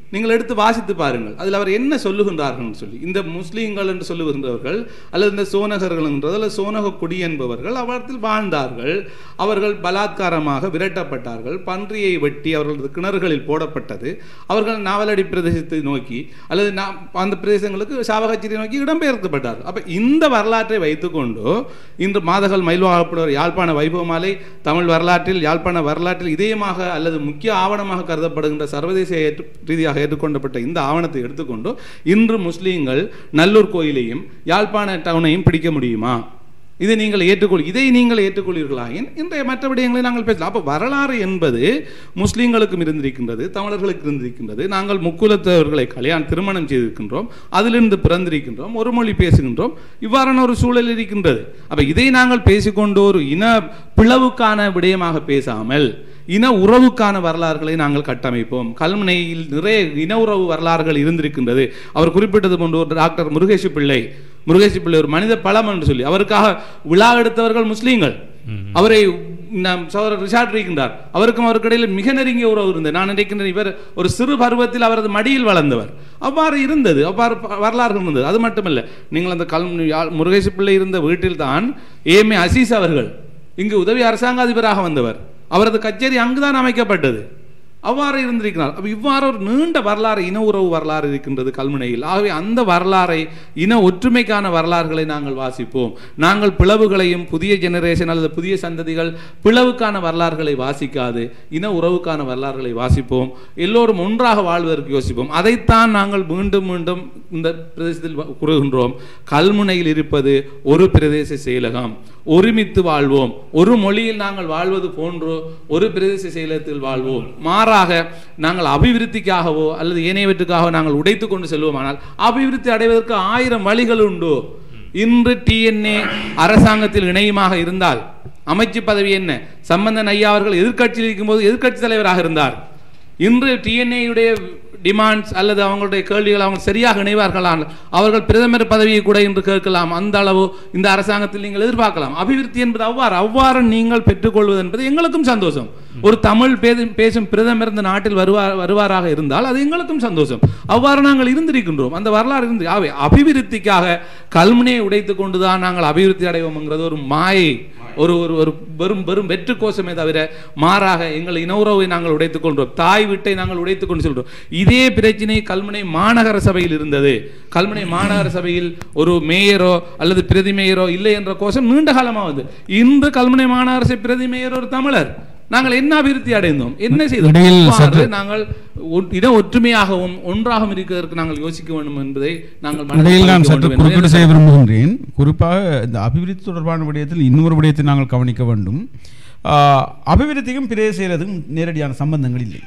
நீங்கள் எடுத்து வாசித்து பாருங்கள் அதில் அவர் என்ன சொல்லுகின்றார்கள் சொல்லி இந்த முஸ்லீம்கள் என்று சொல்லுகின்றவர்கள் அல்லது இந்த சோனகர்கள் என்றது அல்லது சோனக குடி என்பவர்கள் அவற்றில் வாழ்ந்தார்கள் அவர்கள் பலாத்காரமாக விரட்டப்பட்டார்கள் பன்றியை வெட்டி அவர்களது கிணறுகளில் போடப்பட்டது அவர்கள் நாவலடி பிரதேசத்தை நோக்கி அல்லது நா- அந்த பிரதேசங்களுக்கு சாவகச்சேரி நோக்கி இடம்பெயர்க்கப்பட்டார்கள் அப்ப இந்த வரலாற்றை வைத்துக்கொண்டு இன்று மாதகள் மயில்வாகப்படுவர் யாழ்ப்பாண வைபவமாலை தமிழ் வரலாற்றில் யாழ்ப்பாண வரலாற்றில் இதயமாக அல்லது முக்கிய ஆவணமாக கருதப்படுகின்ற சர்வதேச ஏற்று ரீதியாக ஏற்றுக்கொள்ளப்பட்ட இந்த ஆவணத்தை எடுத்துக்கொண்டு இன்று முஸ்லீம்கள் நல்லூர் கோயிலையும் யாழ்ப்பாண டவுனையும் பிடிக்க முடியுமா இதை நீங்கள் ஏற்றுக்கொள் இதை நீங்கள் ஏற்றுக்கொள்வீர்களாயின் இன்றைய மற்ற விடயங்களை நாங்கள் பேசலாம் அப்போ வரலாறு என்பது முஸ்லீம்களுக்கும் இருந்திருக்கின்றது தமிழர்களுக்கு இருந்திருக்கின்றது நாங்கள் முக்குலத்தவர்களை கல்யாணம் திருமணம் செய்திருக்கின்றோம் அதிலிருந்து பிறந்திருக்கின்றோம் ஒரு மொழி பேசுகின்றோம் இவ்வாறான ஒரு சூழல் இருக்கின்றது அப்போ இதை நாங்கள் பேசிக்கொண்டு ஒரு இன பிளவுக்கான விடயமாக பேசாமல் இன உறவுக்கான வரலாறுகளை நாங்கள் கட்டமைப்போம் கல்முனையில் நிறைய இன உறவு வரலாறுகள் இருந்திருக்கின்றது அவர் குறிப்பிட்டது போன்று ஒரு டாக்டர் முருகேஷ் பிள்ளை முருகேஷ் பிள்ளை ஒரு மனித பலம் என்று சொல்லி அவருக்காக விழா எடுத்தவர்கள் முஸ்லீம்கள் அவரை நம் சகோதரர் ரிஷாட் இருக்கின்றார் அவருக்கும் அவருக்கு இடையில் மிக நெருங்கிய உறவு இருந்தது நான் நினைக்கின்றேன் இவர் ஒரு சிறு பருவத்தில் அவரது மடியில் வளர்ந்தவர் அவ்வாறு இருந்தது அவ்வாறு ப- வரலாறுகள் இருந்தது அது மட்டுமல்ல நீங்கள் அந்த கல் முருகேஷ் பிள்ளை இருந்த வீட்டில் தான் ஏஎம்ஏ அசீஸ் அவர்கள் இங்கு உதவி அரசாங்க அதிபராக வந்தவர் அவரது கச்சேரி அங்குதான் அமைக்கப்பட்டது அவ்வாறு இருந்திருக்கிறார் அப்ப இவ்வாறு ஒரு நீண்ட வரலாறு இன உறவு வரலாறு இருக்கின்றது கல்முனையில் ஆகவே அந்த வரலாறை இன ஒற்றுமைக்கான வரலாறுகளை நாங்கள் வாசிப்போம் நாங்கள் பிளவுகளையும் புதிய ஜெனரேஷன் அல்லது புதிய சந்ததிகள் பிளவுக்கான வரலாறுகளை வாசிக்காது இன உறவுக்கான வரலாறுகளை வாசிப்போம் எல்லோரும் ஒன்றாக வாழ்வதற்கு யோசிப்போம் அதைத்தான் நாங்கள் மீண்டும் மீண்டும் இந்த பிரதேசத்தில் வ- கூறுகின்றோம் கல்முனையில் இருப்பது ஒரு பிரதேச செயலகம் ஒருமித்து வாழ்வோம் ஒரு மொழியில் நாங்கள் வாழ்வது போன்று ஒரு பிரதேச செயலகத்தில் வாழ்வோம் மாறாக நாங்கள் அபிவிருத்திக்காகவோ அல்லது ஏனையவற்றுக்காகவோ நாங்கள் உடைத்து கொண்டு செல்வோமானால் அபிவிருத்தி அடைவதற்கு ஆயிரம் வழிகள் உண்டு இன்று டிஎன்ஏ அரசாங்கத்தில் இணையுமாக இருந்தால் அமைச்சு பதவி என்ன சம்பந்தன் ஐயா அவர்கள் எதிர்க்கட்சியில் இருக்கும்போது எதிர்க்கட்சி தலைவராக இருந்தார் இன்று டிஎன்ஏயுடைய டிமாண்ட்ஸ் அல்லது அவங்களுடைய கேள்விகள் அவங்க சரியாக இணைவார்களால் அவர்கள் பிரதமர் பதவியை கூட இன்று கேட்கலாம் அந்த அளவு இந்த அரசாங்கத்தில் நீங்கள் எதிர்பார்க்கலாம் அபிவிருத்தி என்பது அவ்வாறு அவ்வாறு நீங்கள் பெற்றுக்கொள்வது என்பது எங்களுக்கும் சந்தோஷம் ஒரு தமிழ் பேசும் பேசும் பிரதமர் இந்த நாட்டில் வருவார் வருவாராக இருந்தால் அது எங்களுக்கும் சந்தோஷம் அவ்வாறு நாங்கள் இருந்திருக்கின்றோம் அந்த வரலாறு இருந்து ஆகவே அபிவிருத்திக்காக கல்முனையை உடைத்துக் கொண்டுதான் நாங்கள் அபிவிருத்தி அடைவோம்ங்கிறது ஒரு மாயை ஒரு ஒரு ஒரு வெறும் வெறும் வெற்று கோஷமே தவிர மாறாக எங்கள் இன உறவை நாங்கள் உடைத்துக் கொண்டோம் தாய் வீட்டை நாங்கள் உடைத்துக் கொண்டு சொல்றோம் இதே பிரச்சனை கல்முனை மாநகர சபையில் இருந்தது கல்முனை மாநகர சபையில் ஒரு மேயரோ அல்லது பிரதி மேயரோ இல்லை என்ற கோஷம் நீண்ட காலமாகுது இன்று கல்முனை மாநகர சபை பிரதி மேயர் ஒரு தமிழர் நாங்கள் என்ன அபிவிருத்தி அடைந்தோம் என்ன செய்தோம் இடையில் இவ்வாறு சற்று- நாங்கள் ஒ- இன ஒற்றுமையாகவும் ஒன்றாகவும் இருக்கிறதற்கு நாங்கள் யோசிக்க வேண்டும் என்பதை நாங்கள் மனதில் இடையில் நான் பதிக்க சற்று வேண்டும் குறுக்கீடு என்பதை செய்ய விரும்புகின்றேன் குறிப்பாக இந்த அபிவிருத்தி தொடர்பான விடயத்தில் இன்னொரு விடயத்தை நாங்கள் கவனிக்க வேண்டும் ஆஹ், அபிவிருத்திக்கும் பிரதேச செயலதுக்கும் நேரடியான சம்பந்தங்கள் இல்லை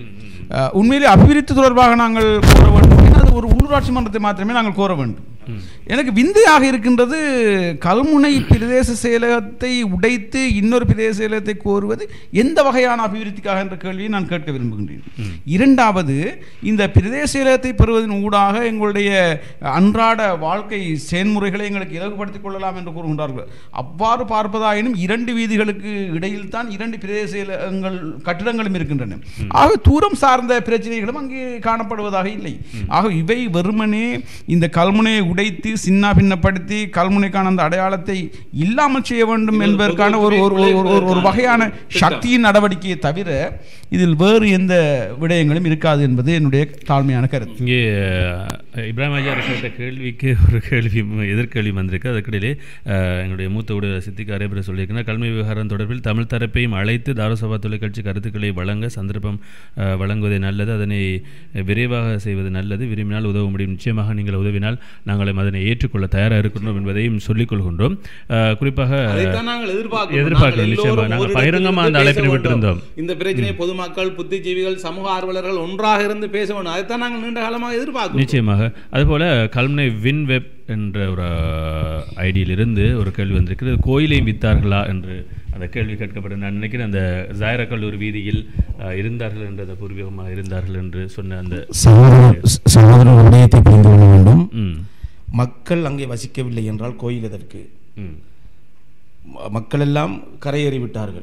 ஆஹ், உண்மையிலே அபிவிருத்தி தொடர்பாக நாங்கள் கோர வேண்டும் என்றால் அது ஒரு உள்ளூராட்சி மன்றத்தை மாத்திரமே நாங்கள் கோர வேண்டும் எனக்கு விந்தையாக இருக்கின்றது கல்முனை பிரதேச செயலகத்தை உடைத்து இன்னொரு பிரதேச செயலகத்தை கோருவது எந்த வகையான அபிவிருத்திக்காக என்ற கேள்வியை நான் கேட்க விரும்புகின்றேன் இரண்டாவது இந்த பிரதேச செயலகத்தை பெறுவதன் ஊடாக எங்களுடைய அன்றாட வாழ்க்கை செயல்முறைகளை எங்களுக்கு இலகுபடுத்திக் கொள்ளலாம் என்று கூறுகின்றார்கள் அவ்வாறு பார்ப்பதாயினும் இரண்டு வீதிகளுக்கு இடையில் தான் இரண்டு பிரதேச செயலகங்கள் கட்டிடங்களும் இருக்கின்றன ஆக தூரம் சார்ந்த பிரச்சனைகளும் அங்கே காணப்படுவதாக இல்லை ஆக இவை வெறுமனே இந்த கல்முனையை உடைத்து சின்ன பின்னப்படுத்தி கல்முனைக்கான அந்த அடையாளத்தை இல்லாமல் செய்ய வேண்டும் என்பதற்கான ஒரு ஒரு ஒரு- ஒரு- ஒரு வகையான சக்தியின் நடவடிக்கையை தவிர இதில் வேறு எந்த விடயங்களும் இருக்காது என்பது என்னுடைய தாழ்மையான கருத்து இங்கே அஹ், இப்ராஹிம் ஐயா கேட்ட கேள்விக்கு ஒரு கேள்வி ம- எதிர்கேள்வி வந்திருக்கு அதற்கிடையிலே அஹ், எங்களுடைய மூத்த ஊடக சித்திக்கு அரேபுர சொல்லியிருக்கிறார் கல்வி விவகாரம் தொடர்பில் தமிழ் தரப்பையும் அழைத்து தாரசபா தொலைக்காட்சி கருத்துக்களை வழங்க சந்தர்ப்பம் அஹ், வழங்குவதே நல்லது அதனை விரைவாக செய்வது நல்லது விரும்பினால் உதவ முடியும் நிச்சயமாக நீங்கள் உதவினால் நாங்கள் அதனை ஏற்றுக்கொள்ள தயாராக இருக்கின்றோம் என்பதையும் சொல்லிக் கொள்கின்றோம் அஹ், குறிப்பாக அதைத்தான் நாங்கள் எதிர்பார்க்கிறோம். எதிர்பார்க்கிறோம் நாங்கள் நிச்சயமாக எல்லோரும் நாங்கள் ஓரிடத்தில் பகிரங்கமாக அந்த இருந்து அழைப்பினை பேச விட்டிருந்தோம் வேண்டும். இந்த பிரச்சனை பொதுமக்கள் புத்திஜீவிகள் சமூக ஆர்வலர்கள் ஒன்றாக இருந்து பேச வேண்டும் அதைத்தான் நாங்கள் நீண்ட காலமாக எதிர்பார்க்கிறோம் நிச்சயமாக அதுபோல கல்முனை வின் வெப் என்ற ஒரு ஐடியிலிருந்து ஒரு கேள்வி வந்திருக்கிறது கோயிலையும் வித்தார்களா என்று அந்த கேள்வி கேட்கப்படும் நான் நினைக்கிறேன் அந்த ஜாயிர கல்லூரி வீதியில் அஹ், இருந்தார்கள் என்று அந்த பூர்வீகமாக இருந்தார்கள் என்று சொன்ன அந்த சகோதரர் சகோதரர் ஒரு விடயத்தை புரிந்து கொள்ள வேண்டும் ம். மக்கள் அங்கே வசிக்கவில்லை என்றால் கோயில் எதற்கு ம். ம- மக்கள் எல்லாம் கரையேறி விட்டார்கள்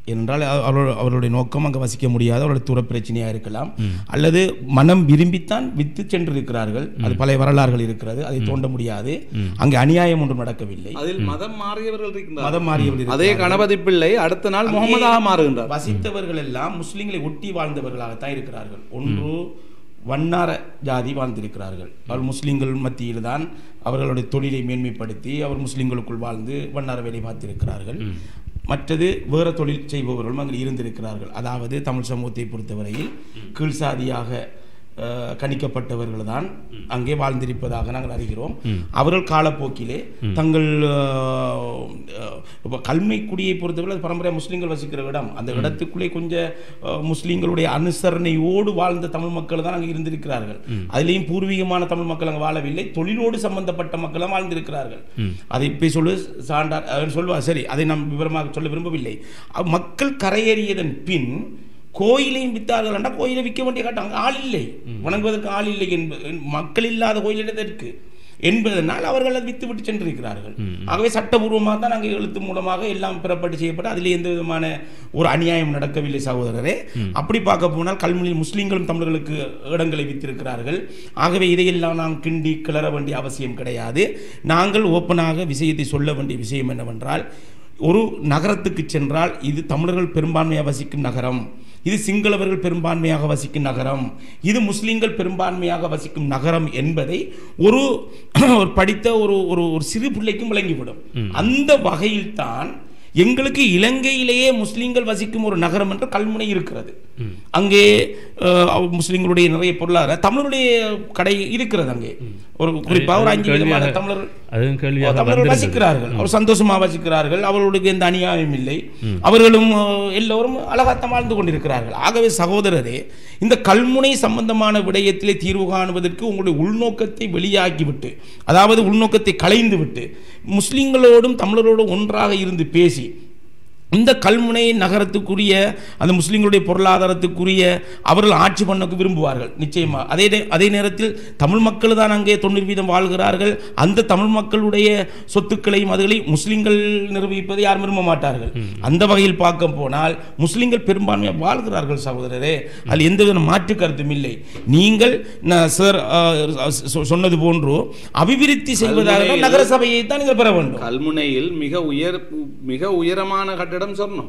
என்றால் அவ- அவர்களோட அவர்களுடைய நோக்கம் அங்கே வசிக்க முடியாத அவருடைய தூர பிரச்சனையாக இருக்கலாம் அல்லது மனம் விரும்பித்தான் வித்து சென்றிருக்கிறார்கள் அது பழைய வரலாறுகள் இருக்கிறது அதை தோண்ட முடியாது அங்கே அநியாயம் ஒன்றும் நடக்கவில்லை அதில் மதம் மாறியவர்கள் இருக்கின்றார்கள். மதம் மாறியவர்கள் அதே இருக்கிறார்கள். கணபதி பிள்ளை அடுத்த நாள் அங்கே முகமதாக மாறுகின்றார் வசித்தவர்கள் எல்லாம் முஸ்லிம்களை ஒட்டி வாழ்ந்தவர்களாகத்தான் இருக்கிறார்கள் ஒன்று வண்ணார ஜாதி வாழ்ந்திருக்கிறார்கள் அவர் முஸ்லிம்கள் மத்தியில் தான் அவர்களுடைய தொழிலை மேன்மைப்படுத்தி அவர் முஸ்லிம்களுக்குள் வாழ்ந்து வண்ணார வேலை பார்த்திருக்கிறார்கள் மற்றது வேறு தொழில் செய்பவர்களும் அங்கே இருந்திருக்கிறார்கள் அதாவது தமிழ் சமூகத்தை பொறுத்தவரையில் கீழ்சாதியாக அஹ், கணிக்கப்பட்டவர்கள் தான் அங்கே வாழ்ந்திருப்பதாக நாங்கள் அறிகிறோம் அவர்கள் காலப்போக்கிலே தங்கள் அஹ், அஹ், இப்ப கல்மைக்குடியை பொறுத்தவரை அது பரம்பரை முஸ்லீம்கள் வசிக்கிற இடம் அந்த இடத்துக்குள்ளே கொஞ்சம் அஹ், முஸ்லீம்களுடைய அனுசரணையோடு வாழ்ந்த தமிழ் மக்கள் தான் அங்கே இருந்திருக்கிறார்கள் அதிலேயும் பூர்வீகமான தமிழ் மக்கள் அங்கே வாழவில்லை தொழிலோடு சம்பந்தப்பட்ட மக்களும் வாழ்ந்திருக்கிறார்கள் அதை இப்போ சொல்லு சான்றார் அவர் சொல்வார் சரி அதை நாம் விவரமாக சொல்ல விரும்பவில்லை அ- மக்கள் கரையேறியதன் பின் கோயிலையும் வித்தார்கள் என்றால் கோயிலை விற்க வேண்டிய காட்டம் அங்கே ஆள் இல்லை வணங்குவதற்கு ஆள் இல்லை என்பது மக்கள் இல்லாத கோயில் எதற்கு என்பதனால் அவர்கள் அதை வித்து விட்டு சென்றிருக்கிறார்கள் ஆகவே சட்டபூர்வமாக தான் நாங்கள் எழுத்து மூலமாக எல்லாம் பெறப்பட்டு செய்யப்பட்டு அதில் எந்த விதமான ஒரு அநியாயம் நடக்கவில்லை சகோதரரே அப்படி பார்க்க போனால் கல்முனையில் முஸ்லீம்களும் தமிழர்களுக்கு இடங்களை வித்திருக்கிறார்கள் ஆகவே இதையெல்லாம் நாம் கிண்டி கிளற வேண்டிய அவசியம் கிடையாது நாங்கள் ஓப்பனாக விஷயத்தை சொல்ல வேண்டிய விஷயம் என்னவென்றால் ஒரு நகரத்துக்கு சென்றால் இது தமிழர்கள் பெரும்பான்மையாக வசிக்கும் நகரம் இது சிங்களவர்கள் பெரும்பான்மையாக வசிக்கும் நகரம் இது முஸ்லிம்கள் பெரும்பான்மையாக வசிக்கும் நகரம் என்பதை ஒரு ஒரு படித்த ஒரு ஒரு ஒரு சிறு பிள்ளைக்கும் விளங்கிவிடும் அந்த வகையில்தான் எங்களுக்கு இலங்கையிலேயே முஸ்லிம்கள் வசிக்கும் ஒரு நகரம் என்று கல்முனை இருக்கிறது அங்கே அஹ், அவ் முஸ்லிம்களுடைய நிறைய பொருளாதார தமிழருடைய கடை இருக்கிறது அங்கே ஒரு குறிப்பாக ஒரு அஞ்சு அதுவும் விதமான கேள்வியாக- தமிழர் அதுவும் கேள்வியாக தமிழர்கள் வந்திருந்தது. வசிக்கிறார்கள் ம். அவர் சந்தோஷமா வசிக்கிறார்கள் அவர்களுக்கு எந்த அநியாயம் இல்லை அவர்களும் அஹ், எல்லோரும் அழகாத்தான் வாழ்ந்து கொண்டிருக்கிறார்கள் ஆகவே சகோதரரே இந்த கல்முனை சம்பந்தமான விடயத்திலே தீர்வு காணுவதற்கு உங்களுடைய உள்நோக்கத்தை வெளியாக்கிவிட்டு அதாவது உள்நோக்கத்தை களைந்து விட்டு முஸ்லிம்களோடும் தமிழரோடும் ஒன்றாக இருந்து பேசி இந்த கல்முனை நகரத்துக்குரிய அந்த முஸ்லிம்களுடைய பொருளாதாரத்துக்குரிய அவர்கள் ஆட்சி பண்ணக்கு விரும்புவார்கள் நிச்சயமா அதே நே- அதே நேரத்தில் தமிழ் மக்கள் தான் அங்கே தொண்ணூறு வீதம் வாழ்கிறார்கள் அந்த தமிழ் மக்களுடைய சொத்துக்களையும் அதுகளையும் முஸ்லிம்கள் நிர்வகிப்பதை யாரும் விரும்ப மாட்டார்கள் அந்த வகையில் பார்க்க போனால் முஸ்லிம்கள் பெரும்பான்மையாக வாழ்கிறார்கள் சகோதரரே அதில் எந்த வித மாற்று கருத்தும் இல்லை நீங்கள் ந- சார் அஹ், சொ- சொன்னது போன்று அபிவிருத்தி செய்வதாக கல்முனையில் நகர சபையை தான் நீங்கள் பெற வேண்டும் கல்முனையில் மிக உயர் மிக உயரமான கட்டடம் சொர்ணம்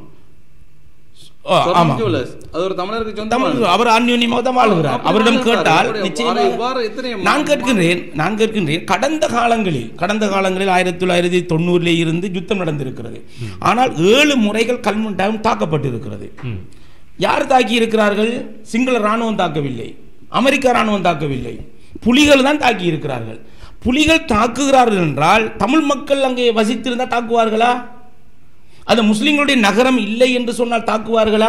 ஆ, சொர்ணம் ஆமா. ஜுவல்லர்ஸ். அது ஒரு தமிழருக்கு தமிழ் சொந்தமானது. அவர் அந்யோன்யமாக தான் வாழ்கிறார் அப்படி அவரிடம் வாழ்கிறார். கேட்டால் அப்படி நிச்சயமாக இவ்வாறு எத்தனை நான் கேட்கின்றேன் நான் கேட்கின்றேன் கடந்த காலங்களில் கடந்த காலங்களில் ஆயிரத்தி தொள்ளாயிரத்தி தொண்ணூறிலே இருந்து யுத்தம் நடந்திருக்கிறது ஆனால் ஏழு முறைகள் கல்முன் டேம் தாக்கப்பட்டிருக்கிறது யார் தாக்கி இருக்கிறார்கள் சிங்கள ராணுவம் தாக்கவில்லை அமெரிக்க ராணுவம் தாக்கவில்லை புலிகள் தான் தாக்கி இருக்கிறார்கள் புலிகள் தாக்குகிறார்கள் என்றால் தமிழ் மக்கள் அங்கே வசித்திருந்தால் தாக்குவார்களா அது முஸ்லிம்களுடைய நகரம் இல்லை என்று சொன்னால் தாக்குவார்களா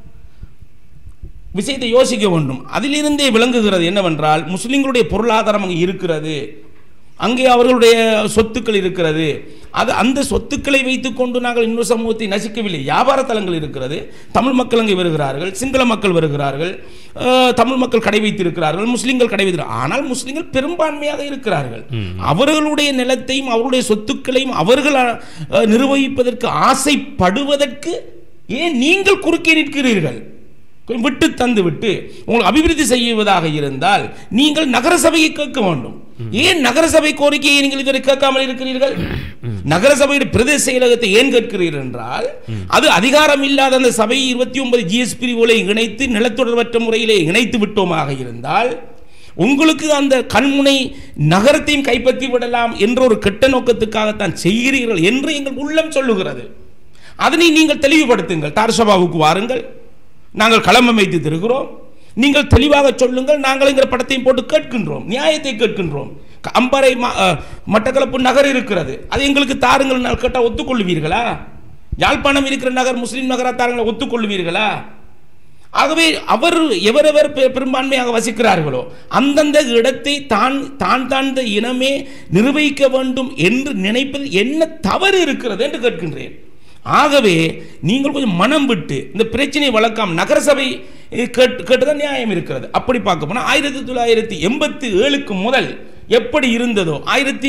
விஷயத்தை யோசிக்க வேண்டும் அதிலிருந்தே விளங்குகிறது என்னவென்றால் முஸ்லிம்களுடைய பொருளாதாரம் அங்கே இருக்கிறது அங்கே அவர்களுடைய சொத்துக்கள் இருக்கிறது அது அந்த சொத்துக்களை வைத்துக்கொண்டு நாங்கள் இன்னொரு சமூகத்தை நசிக்கவில்லை வியாபார தலங்கள் இருக்கிறது தமிழ் மக்கள் அங்கே வருகிறார்கள் சிங்கள மக்கள் வருகிறார்கள் அஹ், தமிழ் மக்கள் கடை வைத்திருக்கிறார்கள் முஸ்லிம்கள் கடை வைத்திருக்கிறார்கள் ஆனால் முஸ்லிம்கள் பெரும்பான்மையாக இருக்கிறார்கள் அவர்களுடைய நிலத்தையும் அவருடைய சொத்துக்களையும் அவர்கள் அஹ், நிர்வகிப்பதற்கு ஆசைப்படுவதற்கு ஏன் நீங்கள் குறுக்கே நிற்கிறீர்கள் கொஞ்சம் விட்டு தந்து விட்டு உங்களுக்கு அபிவிருத்தி செய்வதாக இருந்தால் நீங்கள் நகரசபையை கேட்க வேண்டும் ஏன் நகரசபை கோரிக்கையை நீங்கள் இதுவரை கேட்காமல் இருக்கிறீர்கள் நகரசபையுடைய பிரதேச செயலகத்தை ஏன் கேட்கிறீர்கள் என்றால் அது அதிகாரம் இல்லாத அந்த சபை இருபத்தி ஒன்பது ஜிஎஸ் பிரிவுகளை இணைத்து நிலத்தொடர்பற்ற முறையிலே இணைத்து விட்டோமாக இருந்தால் உங்களுக்கு அந்த கண்முனை நகரத்தையும் கைப்பற்றி விடலாம் என்ற ஒரு கெட்ட நோக்கத்துக்காகத்தான் செய்கிறீர்கள் என்று எங்கள் உள்ளம் சொல்லுகிறது அதனை நீங்கள் தெளிவுபடுத்துங்கள் தார்சபாவுக்கு வாருங்கள் நாங்கள் களம் அமைத்து தருகிறோம் நீங்கள் தெளிவாக சொல்லுங்கள் நாங்கள் என்கிற படத்தையும் போட்டு கேட்கின்றோம் நியாயத்தை கேட்கின்றோம் க- அம்பாறை ம- அஹ், மட்டக்களப்பு நகர் இருக்கிறது அது எங்களுக்கு தாருங்கள் நான் கேட்டால் ஒத்துக்கொள்வீர்களா யாழ்ப்பாணம் இருக்கிற நகர் முஸ்லீம் நகரா தாருங்கள் ஒத்துக்கொள்வீர்களா ஆகவே அவர் எவரெவர் பெ- பெரும்பான்மையாக வசிக்கிறார்களோ அந்தந்த இடத்தை தான் தான் தாழ்ந்த இனமே நிர்வகிக்க வேண்டும் என்று நினைப்பதில் என்ன தவறு இருக்கிறது என்று கேட்கின்றேன் ஆகவே நீங்கள் கொஞ்சம் மனம் விட்டு இந்த பிரச்சனையை வளர்க்காம நகரசபை அஹ், கேட்டு கேட்டுதான் நியாயம் இருக்கிறது அப்படி பார்க்க போனால் ஆயிரத்தி தொள்ளாயிரத்தி எண்பத்தி ஏழுக்கு முதல் எப்படி இருந்ததோ ஆயிரத்தி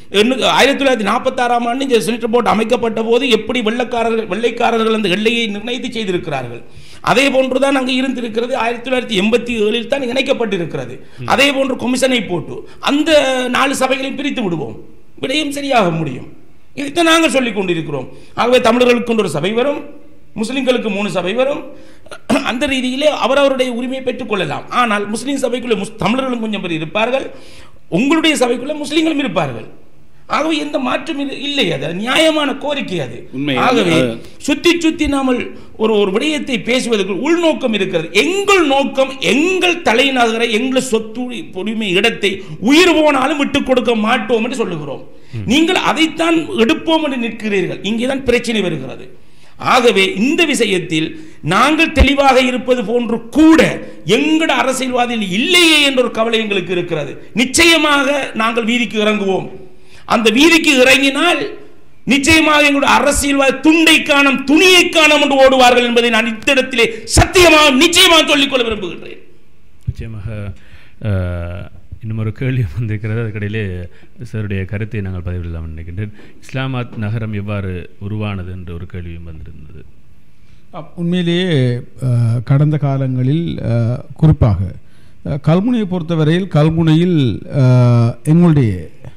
எண்ணு- ஆயிரத்தி தொள்ளாயிரத்தி நாற்பத்தாறாம் ஆண்டு இந்த செனட்டர் போர்டு அமைக்கப்பட்ட போது எப்படி வெள்ளக்காரர்கள் வெள்ளைக்காரர்கள் அந்த எல்லையை நிர்ணயித்து செய்திருக்கிறார்கள் அதே போன்றுதான் அங்கு இருந்திருக்கிறது ஆயிரத்தி தொள்ளாயிரத்தி எண்பத்தி ஏழில் தான் இணைக்கப்பட்டிருக்கிறது அதே போன்று கொமிஷனை போட்டு அந்த நாலு சபைகளையும் பிரித்து விடுவோம் விடயம் சரியாக முடியும் இதைத்தான் நாங்கள் சொல்லிக் கொண்டிருக்கிறோம் ஆகவே தமிழர்களுக்கு ஒரு சபை வரும் முஸ்லிம்களுக்கு மூணு சபை வரும் அந்த ரீதியிலே அவரவருடைய உரிமையை பெற்றுக்கொள்ளலாம் ஆனால் முஸ்லீம் சபைக்குள்ளே முஸ் தமிழர்களும் கொஞ்சம் பேர் இருப்பார்கள் உங்களுடைய சபைக்குள்ளே முஸ்லீம்களும் இருப்பார்கள் ஆகவே எந்த மாற்றம் இது இல்லை அது நியாயமான கோரிக்கை அது உண்மை. ஆகவே அது- சுத்தி சுத்தி நாமல் ஒரு ஒரு விடயத்தை பேசுவதற்கு உள்நோக்கம் இருக்கிறது எங்கள் நோக்கம் எங்கள் தலைநகர எங்கள் சொத்து உரிமை இடத்தை உயிர் போனாலும் விட்டுக் கொடுக்க மாட்டோம் என்று சொல்லுகிறோம் நீங்கள் அதைத்தான் எடுப்போம் என்று நிற்கிறீர்கள் இங்கேதான் பிரச்சனை வருகிறது ஆகவே இந்த விஷயத்தில் நாங்கள் தெளிவாக இருப்பது போன்று கூட எங்கட அரசியல்வாதியில் இல்லையே என்ற ஒரு கவலை எங்களுக்கு இருக்கிறது நிச்சயமாக நாங்கள் வீதிக்கு இறங்குவோம் அந்த வீதிக்கு இறங்கினால் நிச்சயமாக எங்களுடைய அரசியல்வாதி துண்டை காணும் துணியை காணும் என்று ஓடுவார்கள் என்பதை நான் இந்த இடத்திலே சத்தியமாக நிச்சயமாக சொல்லிக்கொள்ள விரும்புகின்றேன் நிச்சயமாக அஹ், இன்னும் ஒரு கேள்வி வந்திருக்கிறது அதுக்கடையிலே சாருடைய கருத்தை நாங்கள் பதிவிடலாம் நினைக்கின்றேன் இஸ்லாமாத் நகரம் எவ்வாறு உருவானது என்ற ஒரு கேள்வியும் வந்திருந்தது அப்- உண்மையிலேயே அஹ், கடந்த காலங்களில் அஹ், குறிப்பாக அஹ், கல்முனையை பொறுத்தவரையில் கல்முனையில் அஹ், எங்களுடைய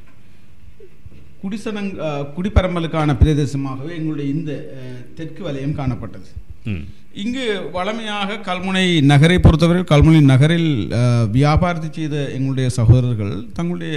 குடிசனங் அஹ், குடிப்பரம்பலுக்கான பிரதேசமாகவே எங்களுடைய இந்த அஹ், தெற்கு வலயம் காணப்பட்டது ம். இங்கு வளமையாக கல்முனை நகரை பொறுத்தவரை கல்முனை நகரில் அஹ், வியாபாரத்தை செய்த எங்களுடைய சகோதரர்கள் தங்களுடைய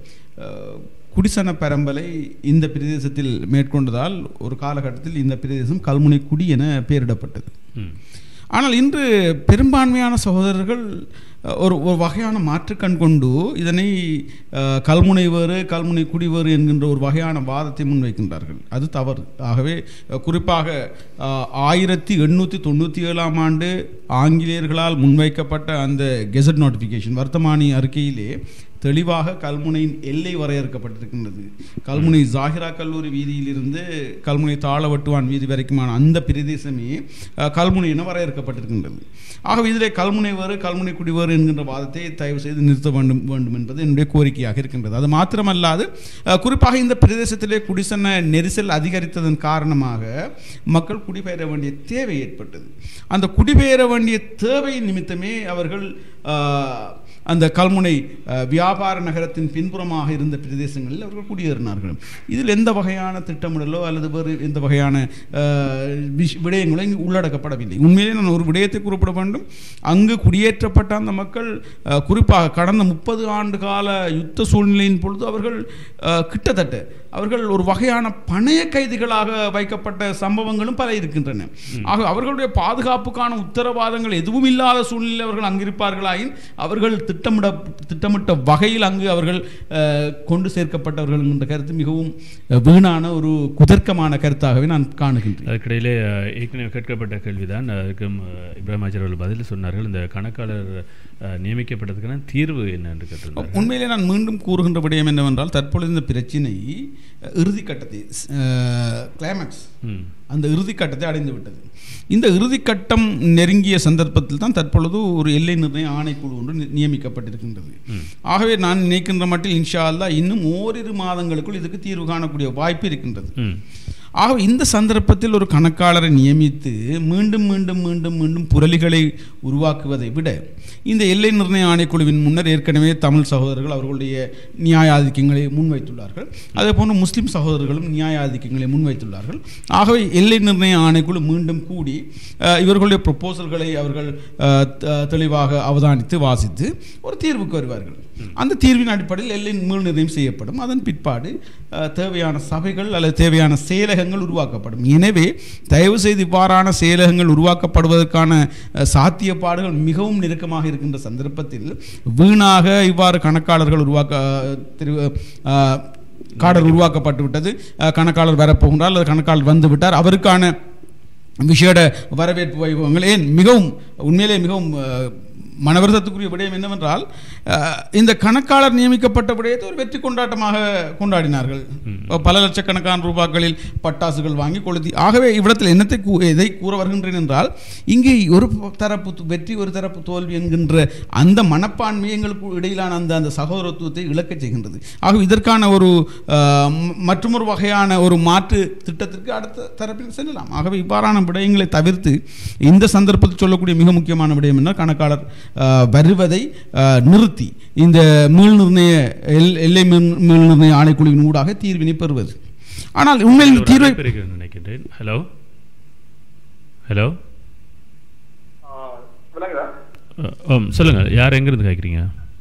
அஹ், குடிசன பரம்பலை இந்த பிரதேசத்தில் மேற்கொண்டதால் ஒரு காலகட்டத்தில் இந்த பிரதேசம் கல்முனை குடி என பெயரிடப்பட்டது ம். ஆனால் இன்று பெரும்பான்மையான சகோதரர்கள் அஹ், ஒரு ஒரு வகையான மாற்று கண் கொண்டு இதனை அஹ், கல்முனை வேறு கல்முனை குடி வேறு என்கின்ற ஒரு வகையான வாதத்தை முன்வைக்கின்றார்கள் அது தவறு ஆகவே அஹ், குறிப்பாக அஹ், ஆயிரத்தி எண்ணூற்றி தொண்ணூற்றி ஏழாம் ஆண்டு ஆங்கிலேயர்களால் முன்வைக்கப்பட்ட அந்த கெசட் நோட்டிஃபிகேஷன் வர்த்தமானி அறிக்கையிலே தெளிவாக கல்முனையின் எல்லை வரையறுக்கப்பட்டிருக்கின்றது கல்முனை ஜாகிரா கல்லூரி வீதியிலிருந்து கல்முனை தாளவட்டுவான் வீதி வரைக்குமான அந்த பிரதேசமே அஹ், கல்முனை என வரையறுக்கப்பட்டிருக்கின்றது ஆகவே இதிலே கல்முனை வேறு கல்முனை குடி வேறு என்கின்ற வாதத்தை தயவு செய்து நிறுத்த வேண்டும் வேண்டும் என்பது என்னுடைய கோரிக்கையாக இருக்கின்றது அது மாத்திரமல்லாது அஹ், குறிப்பாக இந்த பிரதேசத்திலே குடிசன நெரிசல் அதிகரித்ததன் காரணமாக மக்கள் குடிபெயர வேண்டிய தேவை ஏற்பட்டது அந்த குடிபெயர வேண்டிய தேவை நிமித்தமே அவர்கள் அஹ், அந்த கல்முனை அஹ், வியாபார நகரத்தின் பின்புறமாக இருந்த பிரதேசங்களில் அவர்கள் குடியேறினார்கள் இதில் எந்த வகையான திட்டமிடலோ அல்லது வேறு எந்த வகையான அஹ், விஷ்- விடயங்களோ இங்கு உள்ளடக்கப்படவில்லை உண்மையிலே நான் ஒரு விடயத்தை குறிப்பிட வேண்டும் அங்கு குடியேற்றப்பட்ட அந்த மக்கள் அஹ், குறிப்பாக கடந்த முப்பது ஆண்டு கால யுத்த சூழ்நிலையின் பொழுது அவர்கள் அஹ், கிட்டத்தட்ட அவர்கள் ஒரு வகையான பணைய கைதிகளாக வைக்கப்பட்ட சம்பவங்களும் பல இருக்கின்றன ஆக அவர்களுடைய பாதுகாப்புக்கான உத்தரவாதங்கள் எதுவும் இல்லாத சூழ்நிலையில் அவர்கள் அங்கிருப்பார்களாயின் அவர்கள் திட்டமிட திட்டமிட்ட வகையில் அங்கு அவர்கள் அஹ், கொண்டு சேர்க்கப்பட்டவர்கள் என்ற கருத்து மிகவும் அஹ், வீணான ஒரு குதர்க்கமான கருத்தாகவே நான் காணுகின்றேன் அதுக்கிடையிலே அஹ், ஏற்கனவே கேட்கப்பட்ட கேள்விதான் அதுக்கும் அஹ், இப்ராஹிம் ஆஜர் அவர்கள் பதில் சொன்னார்கள் இந்த கணக்காளர் அஹ், நியமிக்கப்பட்டதுக்கான தீர்வு என்ன என்று கேட்டிருந்தார் உண்மையிலே நான் மீண்டும் கூறுகின்ற விடயம் என்னவென்றால் தற்பொழுது இந்த பிரச்சினை அஹ், இறுதிக்கட்டத்தை கிளைமேக்ஸ் ம். அந்த இறுதிக்கட்டத்தை அடைந்து விட்டது இந்த இறுதிக்கட்டம் நெருங்கிய சந்தர்ப்பத்தில் தான் தற்பொழுது ஒரு எல்லை நிர்ணய ஆணைக்குழு ஒன்று நி- நியமிக்கப்பட்டிருக்கின்றது ஆகவே நான் நினைக்கின்ற மட்டில் இன்ஷா அல்லாஹ் இன்னும் ஓரிரு மாதங்களுக்குள் இதுக்கு தீர்வு காணக்கூடிய வாய்ப்பு இருக்கின்றது ம். ஆகவே இந்த சந்தர்ப்பத்தில் ஒரு கணக்காளரை நியமித்து மீண்டும் மீண்டும் மீண்டும் மீண்டும் புரளிகளை உருவாக்குவதை விட இந்த எல்லை நிர்ணய ஆணைக்குழுவின் முன்னர் ஏற்கனவே தமிழ் சகோதரர்கள் அவர்களுடைய நியாயாதிக்கங்களை முன்வைத்துள்ளார்கள் அதே போன்று முஸ்லிம் சகோதரர்களும் நியாயாதிக்கங்களை முன்வைத்துள்ளார்கள் ஆகவே எல்லை நிர்ணய ஆணைக்குழு மீண்டும் கூடி அஹ், இவர்களுடைய ப்ரொப்போசல்களை அவர்கள் அஹ், த- தெளிவாக அவதானித்து வாசித்து ஒரு தீர்வுக்கு வருவார்கள் அந்த தீர்வின் அடிப்படையில் எல்லை மீள் நிர்ணயம் செய்யப்படும் அதன் பிற்பாடு அஹ், தேவையான சபைகள் அல்லது தேவையான செயலகங்கள் உருவாக்கப்படும் எனவே தயவு செய்து இவ்வாறான செயலகங்கள் உருவாக்கப்படுவதற்கான அஹ், சாத்தியப்பாடுகள் மிகவும் நெருக்கமாக இருக்கின்ற சந்தர்ப்பத்தில் வீணாக இவ்வாறு கணக்காளர்கள் உருவாக்க அஹ், திரு அஹ், காடர் உருவாக்கப்பட்டு விட்டது அஹ், கணக்காளர் வரப்போகின்றார் அல்லது கணக்காளர் வந்து விட்டார் அவருக்கான விஷேட வரவேற்பு வைபவங்கள் ஏன் மிகவும் உண்மையிலே மிகவும் அஹ், மனவருத்தத்துக்குரிய விடயம் என்னவென்றால் அஹ், இந்த கணக்காளர் நியமிக்கப்பட்ட விடயத்தை ஒரு வெற்றி கொண்டாட்டமாக கொண்டாடினார்கள் பல லட்சக்கணக்கான ரூபாய்களில் பட்டாசுகள் வாங்கி கொளுத்தி ஆகவே இவ்விடத்தில் என்னத்தை கூ- எதை கூற வருகின்றேன் என்றால் இங்கே ஒரு தரப்பு து- வெற்றி ஒரு தரப்பு தோல்வி என்கின்ற அந்த மனப்பான்மை எங்களுக்கு இடையிலான அந்த அந்த சகோதரத்துவத்தை இழக்கச் செய்கின்றது ஆகவே இதற்கான ஒரு அஹ், ம- மற்றுமொரு வகையான ஒரு மாற்று திட்டத்திற்கு அடுத்த தரப்பில் செல்லலாம் ஆகவே இவ்வாறான விடயங்களை தவிர்த்து இந்த சந்தர்ப்பத்தில் சொல்லக்கூடிய மிக முக்கியமான விடயம் என்ன கணக்காளர் அஹ், வருவதை அஹ், நிறுத்தி இந்த மீள் நிர்ணய எல்- எல்லை மீள் மீள் நிர்ணய ஆணைக்குழுவின் ஊடாக தீர்வினை பெறுவது ஆனால் உண்மையில் ஒரு தீர்வை அழைப்பு இருக்கிறது நினைக்கின்றேன் ஹலோ ஹலோ விளங்குதா ஓம் சொல்லுங்க யார் எங்கிருந்து கேட்குறீங்க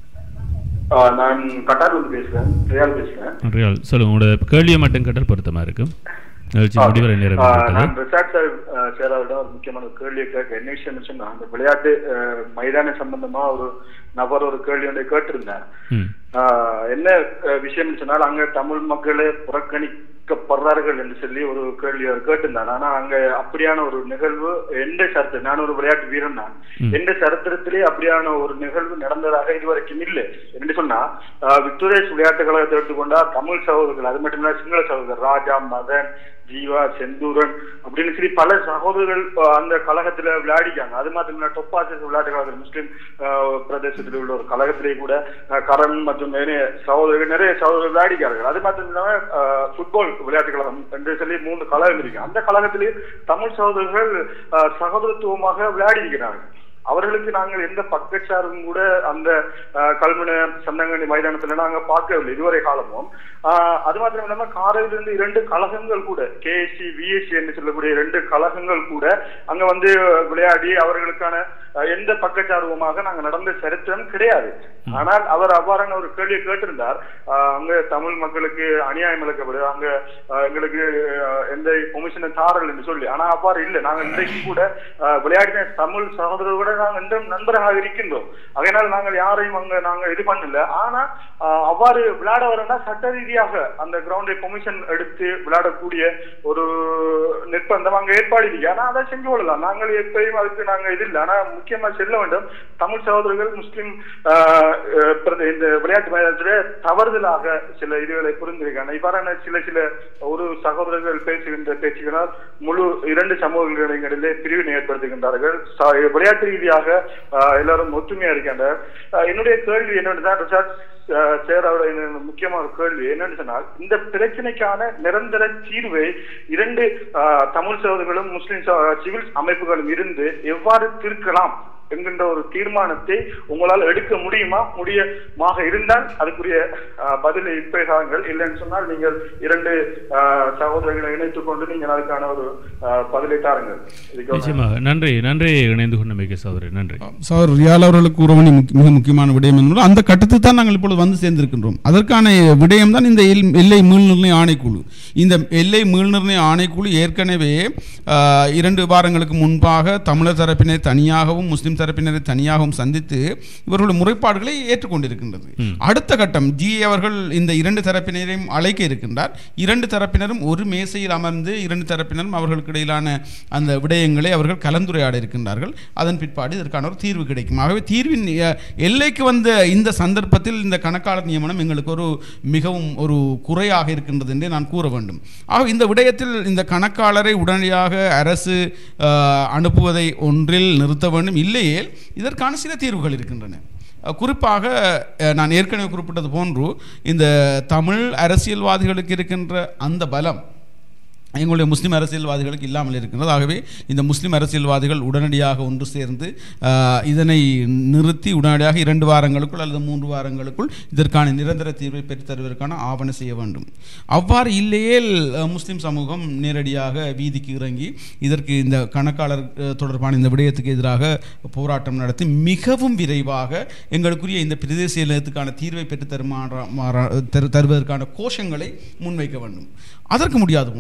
ஆ, நான் கட்டார்ல இருந்து பேசுறேன் ரியால் பேசுறேன் ரியால் சொல்லுங்க உங்களோட கேள்வியை மட்டும் கேட்டால் பொருத்தமா இருக்கும் நிகழ்ச்சி முடிவரை நேரம் ஆ, இருக்கிறது. நான் ரிசார்ட் சார் சேராவிடம் ஒரு முக்கியமான ஒரு கேள்வியை கேட்க என்ன விஷயம் சொன்னா அந்த விளையாட்டு ஆ, மைதான சம்பந்தமா ஒரு நபர் ஒரு கேள்வி ஒன்றை கேட்டிருந்தேன் ம் ஆ, என்ன ஆ, விஷயம் சொன்னால் அங்க தமிழ் மக்களே புறக்கணிக்கப்படுறார்கள் என்று சொல்லி ஒரு கேள்வி அவர் கேட்டிருந்தார் ஆனா அங்க அப்படியான ஒரு நிகழ்வு எந்த சரித்திரம் நான் ஒரு விளையாட்டு வீரன் தான் ம். எந்த சரித்திரத்திலே அப்படியான ஒரு நிகழ்வு நடந்ததாக இதுவரைக்கும் இல்லை என்று சொன்னா ஆ, விக்டோரியஸ் விளையாட்டு கழகத்தை எடுத்துக்கொண்டா தமிழ் சகோதரர்கள் அது மட்டும் இல்ல சிங்கள சகோதரர் ராஜா மதன் ஜீவா செந்தூரன் அப்படின்னு சொல்லி பல சகோதரர்கள் ஆ, அந்த கழகத்துல விளையாடிக்காங்க அது மட்டும் இல்ல டொப்பாசஸ் விளையாட்டு கழகத்தில் முஸ்லிம் ஆ, பிரதேசத்தில் உள்ள ஒரு கழகத்திலே கூட ஆ, கரண் மற்றும் நிறைய சகோதரர்கள் நிறைய சகோதரர்கள் விளையாடிக்கார்கள் அது மட்டும் இல்லாம ஃபுட்பால் விளையாட்டு கழகம் என்று சொல்லி மூன்று கழகம் இருக்கு அந்த கழகத்திலே தமிழ் சகோதரர்கள் ஆ, சகோதரத்துவமாக விளையாடி இருக்கிறார்கள் அவர்களுக்கு நாங்கள் எந்த பக்கச்சார்பும் கூட அந்த ஆஹ், கல்முனை சந்தங்கனி மைதானத்துல நாங்க பார்க்கவில்லை இதுவரை காலமும் ஆஹ், அது மாத்திரம் இல்லாம காரையிலிருந்து இரண்டு கழகங்கள் கூட கேஎஸ்சி விஎஸ்சி என்று சொல்லக்கூடிய இரண்டு கழகங்கள் கூட அங்க வந்து விளையாடி அவர்களுக்கான ஆஹ், எந்த பக்கச்சார்புமாக நாங்க நடந்த சரித்திரம் கிடையாது ஆனால் அவர் அவ்வாறான ஒரு கேள்வியை கேட்டிருந்தார் ஆஹ், அங்க தமிழ் மக்களுக்கு அநியாயம் இழக்கப்படுது அங்க ஆஹ், எங்களுக்கு ஆஹ், எந்த பொமிஷனும் தாரல் என்று சொல்லி ஆனா அவ்வாறு இல்லை நாங்க இன்றைக்கு கூட ஆஹ், விளையாடின தமிழ் சகோதரர்களோட நாங்க இன்றும் நண்பராக இருக்கின்றோம் அதனால் நாங்கள் யாரையும் அங்க நாங்க இது பண்ணல ஆனா ஆஹ், அவ்வாறு விளையாட வரனா சட்ட ரீதியாக அந்த கிரவுண்டை பொமிஷன் எடுத்து விளையாடக்கூடிய ஒரு நிர்பந்தம் அங்க ஏற்பாடு இருக்கு ஆனா அதை செஞ்சு கொள்ளலாம் நாங்கள் எப்பயும் அதுக்கு நாங்க இது இல்லை ஆனா முக்கியமா செல்ல வேண்டும் தமிழ் சகோதரர்கள் முஸ்லிம் ஆஹ், அஹ், பிரத- இந்த விளையாட்டு மைதானத்துல தவறுதலாக சில இதுகளை புரிந்திருக்காங்க இவ்வாறான சில சில ஒரு சகோதரர்கள் பேசுகின்ற பேச்சுகளால் முழு இரண்டு சமூகங்களிடையே பிரிவினை ஏற்படுத்துகின்றார்கள் ச- விளையாட்டு ரீதியாக ஆஹ், எல்லாரும் ஒற்றுமையா இருக்கின்றனர் ஆஹ், என்னுடைய கேள்வி என்னன்னு ரிசார்ட் சேராவோட முக்கியமான ஒரு கேள்வி என்னன்னு சொன்னால் இந்த பிரச்சனைக்கான நிரந்தர தீர்வை இரண்டு ஆஹ், தமிழ் சகோதரர்களும் முஸ்லிம் ச- சிவில் அமைப்புகளும் இருந்து எவ்வாறு தீர்க்கலாம் என்கின்ற ஒரு தீர்மானத்தை உங்களால் எடுக்க முடியுமா முடியமாக இருந்தால் அதுக்குரிய ஆஹ், பதிலை இப்ப தாருங்கள் இல்லைன்னு சொன்னால் நீங்கள் இரண்டு ஆஹ், சகோதரர்களை இணைத்துக் கொண்டு நீங்கள் அதுக்கான ஒரு ஆஹ், பதிலை தாருங்கள் இதுக்கு ஒரு- நிச்சயமாக நன்றி நன்றி இணைந்து கொண்டமைக்கு சகோதரி நன்றி சார் ரியால் அவர்களுக்கு கூறவணி முக்கிய- மிக முக்கியமான விடயம் என்பது அந்த கட்டத்துக்கு தான் நாங்கள் இப்பொழுது வந்து சேர்ந்திருக்கின்றோம் அதற்கான விடயம் தான் இந்த எல்- எல்லை மீள் நிர்ணய ஆணைக்குழு இந்த எல்லை மீள் நிர்ணய ஆணைக்குழு ஏற்கனவே ஆஹ், இரண்டு வாரங்களுக்கு முன்பாக தமிழர் தரப்பினை தனியாகவும் முஸ்லிம் தரப்பினரை தனியாகவும் சந்தித்து இவர்களுடைய முறைப்பாடுகளை ஏற்றுக்கொண்டிருக்கின்றது அடுத்த கட்டம் ஜி அவர்கள் இந்த இரண்டு தரப்பினரையும் அழைக்க இருக்கின்றார் இரண்டு தரப்பினரும் ஒரு மேசையில் அமர்ந்து இரண்டு தரப்பினரும் அவர்களுக்கு இடையிலான அந்த விடயங்களை அவர்கள் கலந்துரையாட இருக்கின்றார்கள் அதன் பிற்பாடு இதற்கான ஒரு தீர்வு கிடைக்கும் ஆகவே தீர்வின் அஹ், எல்லைக்கு வந்த இந்த சந்தர்ப்பத்தில் இந்த கணக்காளர் நியமனம் எங்களுக்கு ஒரு மிகவும் ஒரு குறையாக இருக்கின்றது என்றே நான் கூற வேண்டும் ஆக இந்த விடயத்தில் இந்த கணக்காளரை உடனடியாக அரசு அஹ், அனுப்புவதை ஒன்றில் நிறுத்த வேண்டும் இல்லையே இதற்கான சில தீர்வுகள் இருக்கின்றன அஹ், குறிப்பாக அஹ், நான் ஏற்கனவே குறிப்பிட்டது போன்று இந்த தமிழ் அரசியல்வாதிகளுக்கு இருக்கின்ற அந்த பலம் எங்களுடைய முஸ்லிம் அரசியல்வாதிகளுக்கு இல்லாமல் இருக்கின்றது ஆகவே இந்த முஸ்லிம் அரசியல்வாதிகள் உடனடியாக ஒன்று சேர்ந்து ஆஹ், இதனை நிறுத்தி உடனடியாக இரண்டு வாரங்களுக்குள் அல்லது மூன்று வாரங்களுக்குள் இதற்கான நிரந்தர தீர்வை பெற்றுத் தருவதற்கான ஆவண செய்ய வேண்டும் அவ்வாறு இல்லையேல் அஹ், முஸ்லிம் சமூகம் நேரடியாக வீதிக்கு இறங்கி இதற்கு இந்த கணக்காளர் அஹ், தொடர்பான இந்த விடயத்துக்கு எதிராக போராட்டம் நடத்தி மிகவும் விரைவாக எங்களுக்குரிய இந்த பிரதேச செயலகத்துக்கான தீர்வை பெற்று தருமாற மாறா- தரு தருவதற்கான கோஷங்களை முன்வைக்க வேண்டும் அதற்கு முடியாது போனால்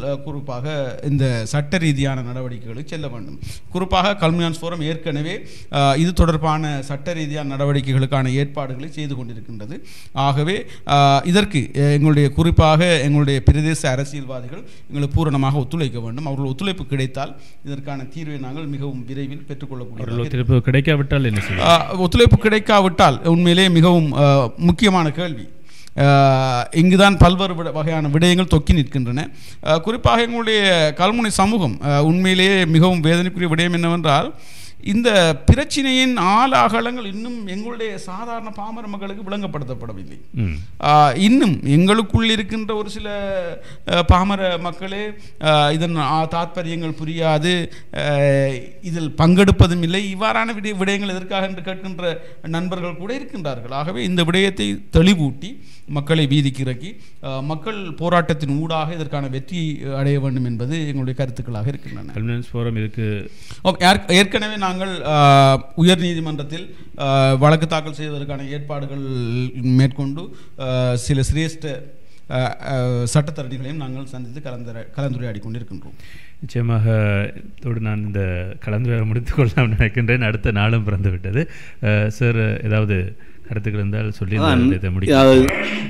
அஹ், குறிப்பாக இந்த சட்ட ரீதியான நடவடிக்கைகளுக்கு செல்ல வேண்டும் குறிப்பாக கல்மியான்ஸ் ஃபோரம் ஏற்கனவே அஹ், இது தொடர்பான சட்ட ரீதியான நடவடிக்கைகளுக்கான ஏற்பாடுகளை செய்து கொண்டிருக்கின்றது ஆகவே அஹ், இதற்கு அஹ், எங்களுடைய குறிப்பாக எங்களுடைய பிரதேச அரசியல்வாதிகள் எங்களுக்கு பூரணமாக ஒத்துழைக்க வேண்டும் அவர்கள் ஒத்துழைப்பு கிடைத்தால் இதற்கான தீர்வை நாங்கள் மிகவும் விரைவில் பெற்றுக்கொள்ளக்கூடிய அவர்கள் ஒத்துழைப்பு கிடைக்காவிட்டால் என்ன செய்யும் ஆஹ் ஒத்துழைப்பு கிடைக்காவிட்டால் உண்மையிலே மிகவும் ஆஹ், முக்கியமான கேள்வி ஆஹ், இங்குதான் பல்வேறு விட- வகையான விடயங்கள் தொக்கி நிற்கின்றன ஆஹ், குறிப்பாக எங்களுடைய கல்முனை சமூகம் ஆஹ், உண்மையிலேயே மிகவும் வேதனைக்குரிய விடயம் என்னவென்றால் இந்த பிரச்சினையின் ஆழ அகலங்கள் இன்னும் எங்களுடைய சாதாரண பாமர மக்களுக்கு விளங்கப்படுத்தப்படவில்லை ம். ஆஹ், இன்னும் எங்களுக்குள் இருக்கின்ற ஒரு சில ஆஹ், பாமர மக்களே ஆஹ், இதன் ஆ- தாத்பரியங்கள் புரியாது ஆஹ், இதில் பங்கெடுப்பதும் இல்லை இவ்வாறான விடய விடயங்கள் எதற்காக என்று கேட்கின்ற நண்பர்கள் கூட இருக்கின்றார்கள் ஆகவே இந்த விடயத்தை தெளிவூட்டி மக்களை வீதிக்கு இறக்கி ஆஹ், மக்கள் போராட்டத்தின் ஊடாக இதற்கான வெற்றி அடைய வேண்டும் என்பது எங்களுடைய கருத்துக்களாக இருக்கின்றன கல்வினன்ஸ் ஃபோரம் இதுக்கு ஓ, ஏற்க- ஏற்கனவே நாங்கள் ஆஹ், உயர் நீதிமன்றத்தில் ஆஹ், வழக்கு தாக்கல் செய்வதற்கான ஏற்பாடுகள் மேற்கொண்டு ஆஹ், சில சிரேஷ்ட ஆஹ், ஆஹ், சட்டத்தரணிகளையும் நாங்கள் சந்தித்து கலந்துரை கலந்துரையாடி கொண்டிருக்கின்றோம் நிச்சயமாக இதோடு நான் இந்த கலந்துரையாடலை முடித்துக் கொள்ளலாம் நினைக்கின்றேன் அடுத்த நாளும் பிறந்து விட்டது அஹ், சார் ஏதாவது கருத்துக்கள் இருந்தால் சொல்லி இந்த அதான், இதை முடிக்க அதாவது,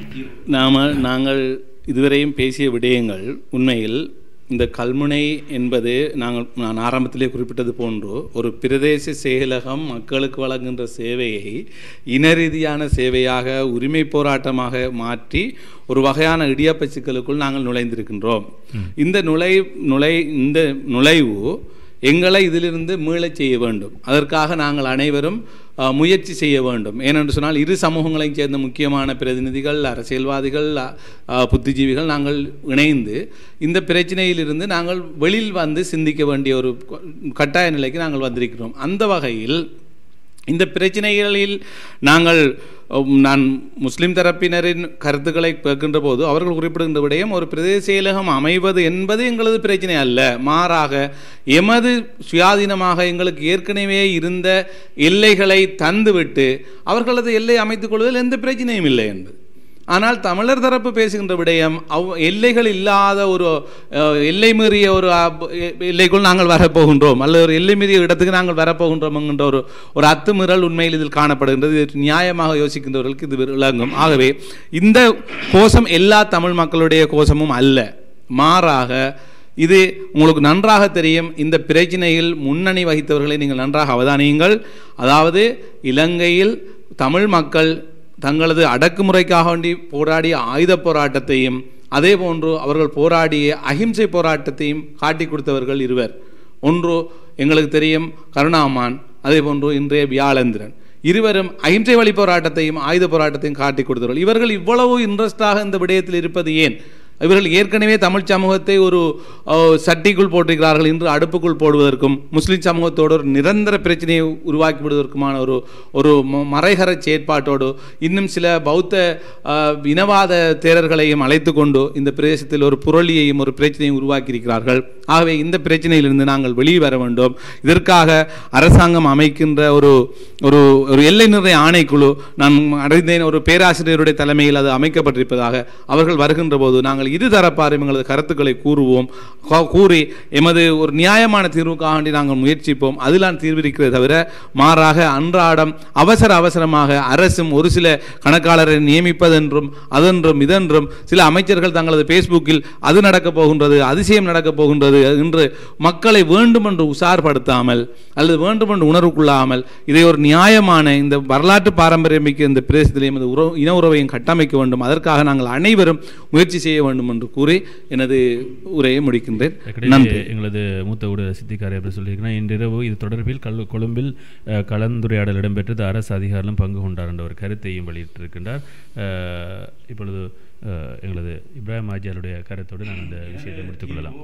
நாம நாங்கள் இதுவரையும் பேசிய விடயங்கள் உண்மையில் இந்த கல்முனை என்பது நாங்கள் நான் ஆரம்பத்திலே குறிப்பிட்டது போன்று ஒரு பிரதேச செயலகம் மக்களுக்கு வழங்குகின்ற சேவையை இன ரீதியான சேவையாக உரிமை போராட்டமாக மாற்றி ஒரு வகையான இடியாப்ப சிக்கலுக்குள் நாங்கள் நுழைந்திருக்கின்றோம் இந்த நுழை நுழை இந்த நுழைவு எங்களை இதிலிருந்து மீளச் செய்ய வேண்டும் அதற்காக நாங்கள் அனைவரும் அஹ், முயற்சி செய்ய வேண்டும் ஏனென்று சொன்னால் இரு சமூகங்களையும் சேர்ந்த முக்கியமான பிரதிநிதிகள் அரசியல்வாதிகள் அ- அஹ், புத்திஜீவிகள் நாங்கள் இணைந்து இந்த பிரச்சனையிலிருந்து நாங்கள் வெளியில் வந்து சிந்திக்க வேண்டிய ஒரு க- கட்டாய நிலைக்கு நாங்கள் வந்திருக்கிறோம் அந்த வகையில் இந்த பிரச்சனைகளில் நாங்கள் உம், நான் முஸ்லிம் தரப்பினரின் கருத்துக்களை கேட்கின்ற போது அவர்கள் குறிப்பிடுகின்ற விடயம் ஒரு பிரதேச செயலகம் அமைவது என்பது எங்களது பிரச்சனை அல்ல மாறாக எமது சுயாதீனமாக எங்களுக்கு ஏற்கனவே இருந்த எல்லைகளை தந்துவிட்டு அவர்களது எல்லை அமைத்துக் கொள்வதில் எந்த பிரச்சனையும் இல்லை என்பது ஆனால் தமிழர் தரப்பு பேசுகின்ற விடயம் அவ் எல்லைகள் இல்லாத ஒரு அஹ், எல்லை மீறிய ஒரு அப்- எ- எல்லைக்குள் நாங்கள் வரப்போகின்றோம் அல்லது ஒரு எல்லை மீறிய இடத்துக்கு நாங்கள் வரப்போகின்றோம் என்கின்ற ஒரு ஒரு அத்துமீறல் உண்மையில் இதில் காணப்படுகின்றது இது நியாயமாக யோசிக்கின்றவர்களுக்கு இது விளங்கும் ஆகவே இந்த கோஷம் எல்லா தமிழ் மக்களுடைய கோஷமும் அல்ல மாறாக இது உங்களுக்கு நன்றாக தெரியும் இந்த பிரச்சினையில் முன்னணி வகித்தவர்களை நீங்கள் நன்றாக அவதானியுங்கள் அதாவது இலங்கையில் தமிழ் மக்கள் தங்களது அடக்குமுறைக்காக வேண்டி போராடிய ஆயுத போராட்டத்தையும் அதே போன்று அவர்கள் போராடிய அகிம்சை போராட்டத்தையும் காட்டி கொடுத்தவர்கள் இருவர் ஒன்று எங்களுக்கு தெரியும் கருணாமான் அதே போன்று இன்றைய வியாழேந்திரன் இருவரும் அகிம்சை வழி போராட்டத்தையும் ஆயுத போராட்டத்தையும் காட்டி கொடுத்தவர்கள் இவர்கள் இவ்வளவு இன்ட்ரெஸ்டாக இந்த விடயத்தில் இருப்பது ஏன் இவர்கள் ஏற்கனவே தமிழ் சமூகத்தை ஒரு அஹ், சட்டிக்குள் போட்டிருக்கிறார்கள் இன்று அடுப்புக்குள் போடுவதற்கும் முஸ்லிம் சமூகத்தோடு ஒரு நிரந்தர பிரச்சனையை உருவாக்கி விடுவதற்குமான ஒரு ஒரு ம- மறைகர செயற்பாட்டோடு இன்னும் சில பௌத்த அஹ், இனவாத தேரர்களையும் அழைத்து கொண்டு இந்த பிரதேசத்தில் ஒரு புரளியையும் ஒரு பிரச்சனையும் உருவாக்கியிருக்கிறார்கள் ஆகவே இந்த பிரச்சனையிலிருந்து நாங்கள் வெளியே வர வேண்டும் இதற்காக அரசாங்கம் அமைக்கின்ற ஒரு ஒரு ஒரு எல்லை நிர்ணய ஆணைக்குழு நான் அறிந்தேன் ஒரு பேராசிரியருடைய தலைமையில் அது அமைக்கப்பட்டிருப்பதாக அவர்கள் வருகின்ற போது நாங்கள் இருதரப்பாரும் எங்களது கருத்துக்களை கூறுவோம் கா- கூறி எமது ஒரு நியாயமான தீர்வுக்காக வேண்டி நாங்கள் முயற்சிப்போம் அதிலான் தீர்வு இருக்கிறது தவிர மாறாக அன்றாடம் அவசர அவசரமாக அரசும் ஒரு சில கணக்காளரை நியமிப்பதென்றும் அதென்றும் இதென்றும் சில அமைச்சர்கள் தங்களது ஃபேஸ்புக்கில் அது நடக்கப் போகின்றது அதிசயம் நடக்கப் போகின்றது என்று மக்களை வேண்டுமென்று உசார்படுத்தாமல் அல்லது வேண்டுமென்று உணர்வுக்குள்ளாமல் இதை ஒரு நியாயமான இந்த வரலாற்று பாரம்பரியமிக்க இந்த பிரதேசத்திலே எமது உறவு இன உறவையும் கட்டமைக்க வேண்டும் அதற்காக நாங்கள் அனைவரும் முயற்சி செய்ய வேண்டும் என்று கூறி எனது உரையை முடிக்கின்றேன் ஏற்கனவே நன்றி எங்களது மூத்த ஊடக சித்திக்காரை எப்படி சொல்லியிருக்கிறேன் இன்றிரவு இது தொடர்பில் கல் கொழும்பில் அஹ், கலந்துரையாடல் இடம்பெற்றது அரசு அதிகாரிகளும் பங்கு கொண்டார் என்ற ஒரு கருத்தையும் வெளியிட்டிருக்கின்றார் அஹ், இப்பொழுது அஹ், எங்களது இப்ராஹிம் ஆஜியாருடைய கருத்தோடு நான் இந்த விஷயத்தை முடித்துக் கொள்ளலாம்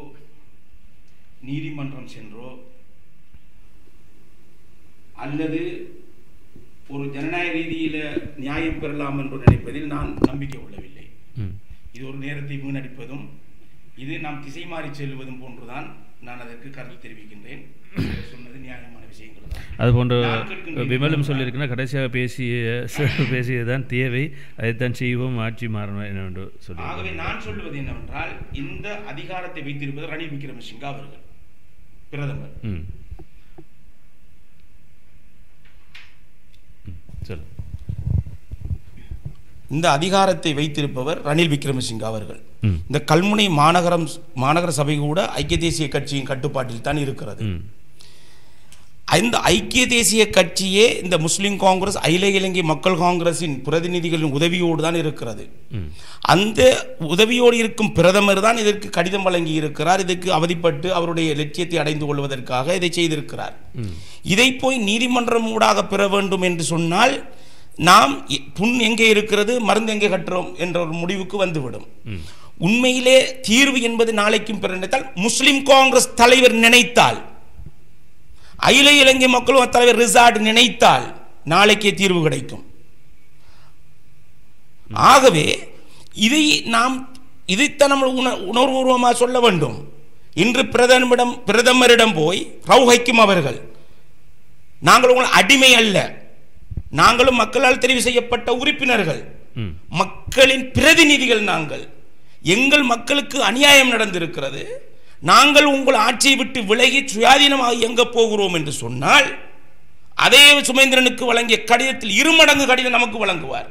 நீதிமன்றம் சென்றோ அல்லது ஒரு ஜனநாயக ரீதியில நியாயம் பெறலாம் என்று நினைப்பதில் நான் நம்பிக்கை கொள்ளவில்லை ம். இது ஒரு நேரத்தை வீணடிப்பதும் இது நாம் திசை மாறி செல்வதும் போன்றுதான் நான் அதற்கு கருத்து தெரிவிக்கின்றேன் சொன்னது நியாயமான விஷயங்கள் தான் அதுபோன்று நான் கேட்கின்றேன் விமலும் சொல்லியிருக்கிற கடைசியாக பேசிய பேசியதுதான் தேவை அதைத்தான் செய்வோம் ஆட்சி மாறணும் என்று சொல்லி ஆகவே நான் சொல்லுவது என்னவென்றால் இந்த அதிகாரத்தை வைத்திருப்பது ரணில் விக்ரமசிங்கா அவர்கள் பிரதமர் ம் ம், சொல்லு இந்த அதிகாரத்தை வைத்திருப்பவர் ரணில் விக்ரமசிங்க அவர்கள் ம். இந்த கல்முனை மாநகரம் மாநகர சபை கூட ஐக்கிய தேசிய கட்சியின் கட்டுப்பாட்டில் தான் இருக்கிறது ம் இந்த ஐக்கிய தேசிய கட்சியே இந்த முஸ்லிம் காங்கிரஸ் அகில இலங்கை மக்கள் காங்கிரசின் பிரதிநிதிகளின் உதவியோடு தான் இருக்கிறது ம் அந்த உதவியோடு இருக்கும் பிரதமர் தான் இதற்கு கடிதம் வழங்கி இருக்கிறார் இதற்கு அவதிப்பட்டு அவருடைய லட்சியத்தை அடைந்து கொள்வதற்காக இதை செய்திருக்கிறார் ம் இதை போய் நீதிமன்றம் ஊடாக பெற வேண்டும் என்று சொன்னால் நாம் எ- புண் எங்கே இருக்கிறது மருந்து எங்கே கட்டுறோம் என்ற ஒரு முடிவுக்கு வந்துவிடும் ம் உண்மையிலே தீர்வு என்பது நாளைக்கும் பெற நினைத்தால் முஸ்லிம் காங்கிரஸ் தலைவர் நினைத்தால் அகில இலங்கை மக்களும் தலைவர் ரிசார்ட் நினைத்தால் நாளைக்கே தீர்வு கிடைக்கும் ஆகவே இதை நாம் இதைத்தான் நம்ம உண உணர்வுபூர்வமாக சொல்ல வேண்டும் இன்று பிரதமரிடம் பிரதமரிடம் போய் ரவுஹைக்கும் அவர்கள் நாங்கள் உங்கள் அடிமை அல்ல நாங்களும் மக்களால் தெரிவு செய்யப்பட்ட உறுப்பினர்கள் ம் மக்களின் பிரதிநிதிகள் நாங்கள் எங்கள் மக்களுக்கு அநியாயம் நடந்திருக்கிறது நாங்கள் உங்கள் ஆட்சியை விட்டு விலகி சுயாதீனமாக இயங்க போகிறோம் என்று சொன்னால் அதே சுமேந்திரனுக்கு வழங்கிய கடிதத்தில் இருமடங்கு கடிதம் நமக்கு வழங்குவார்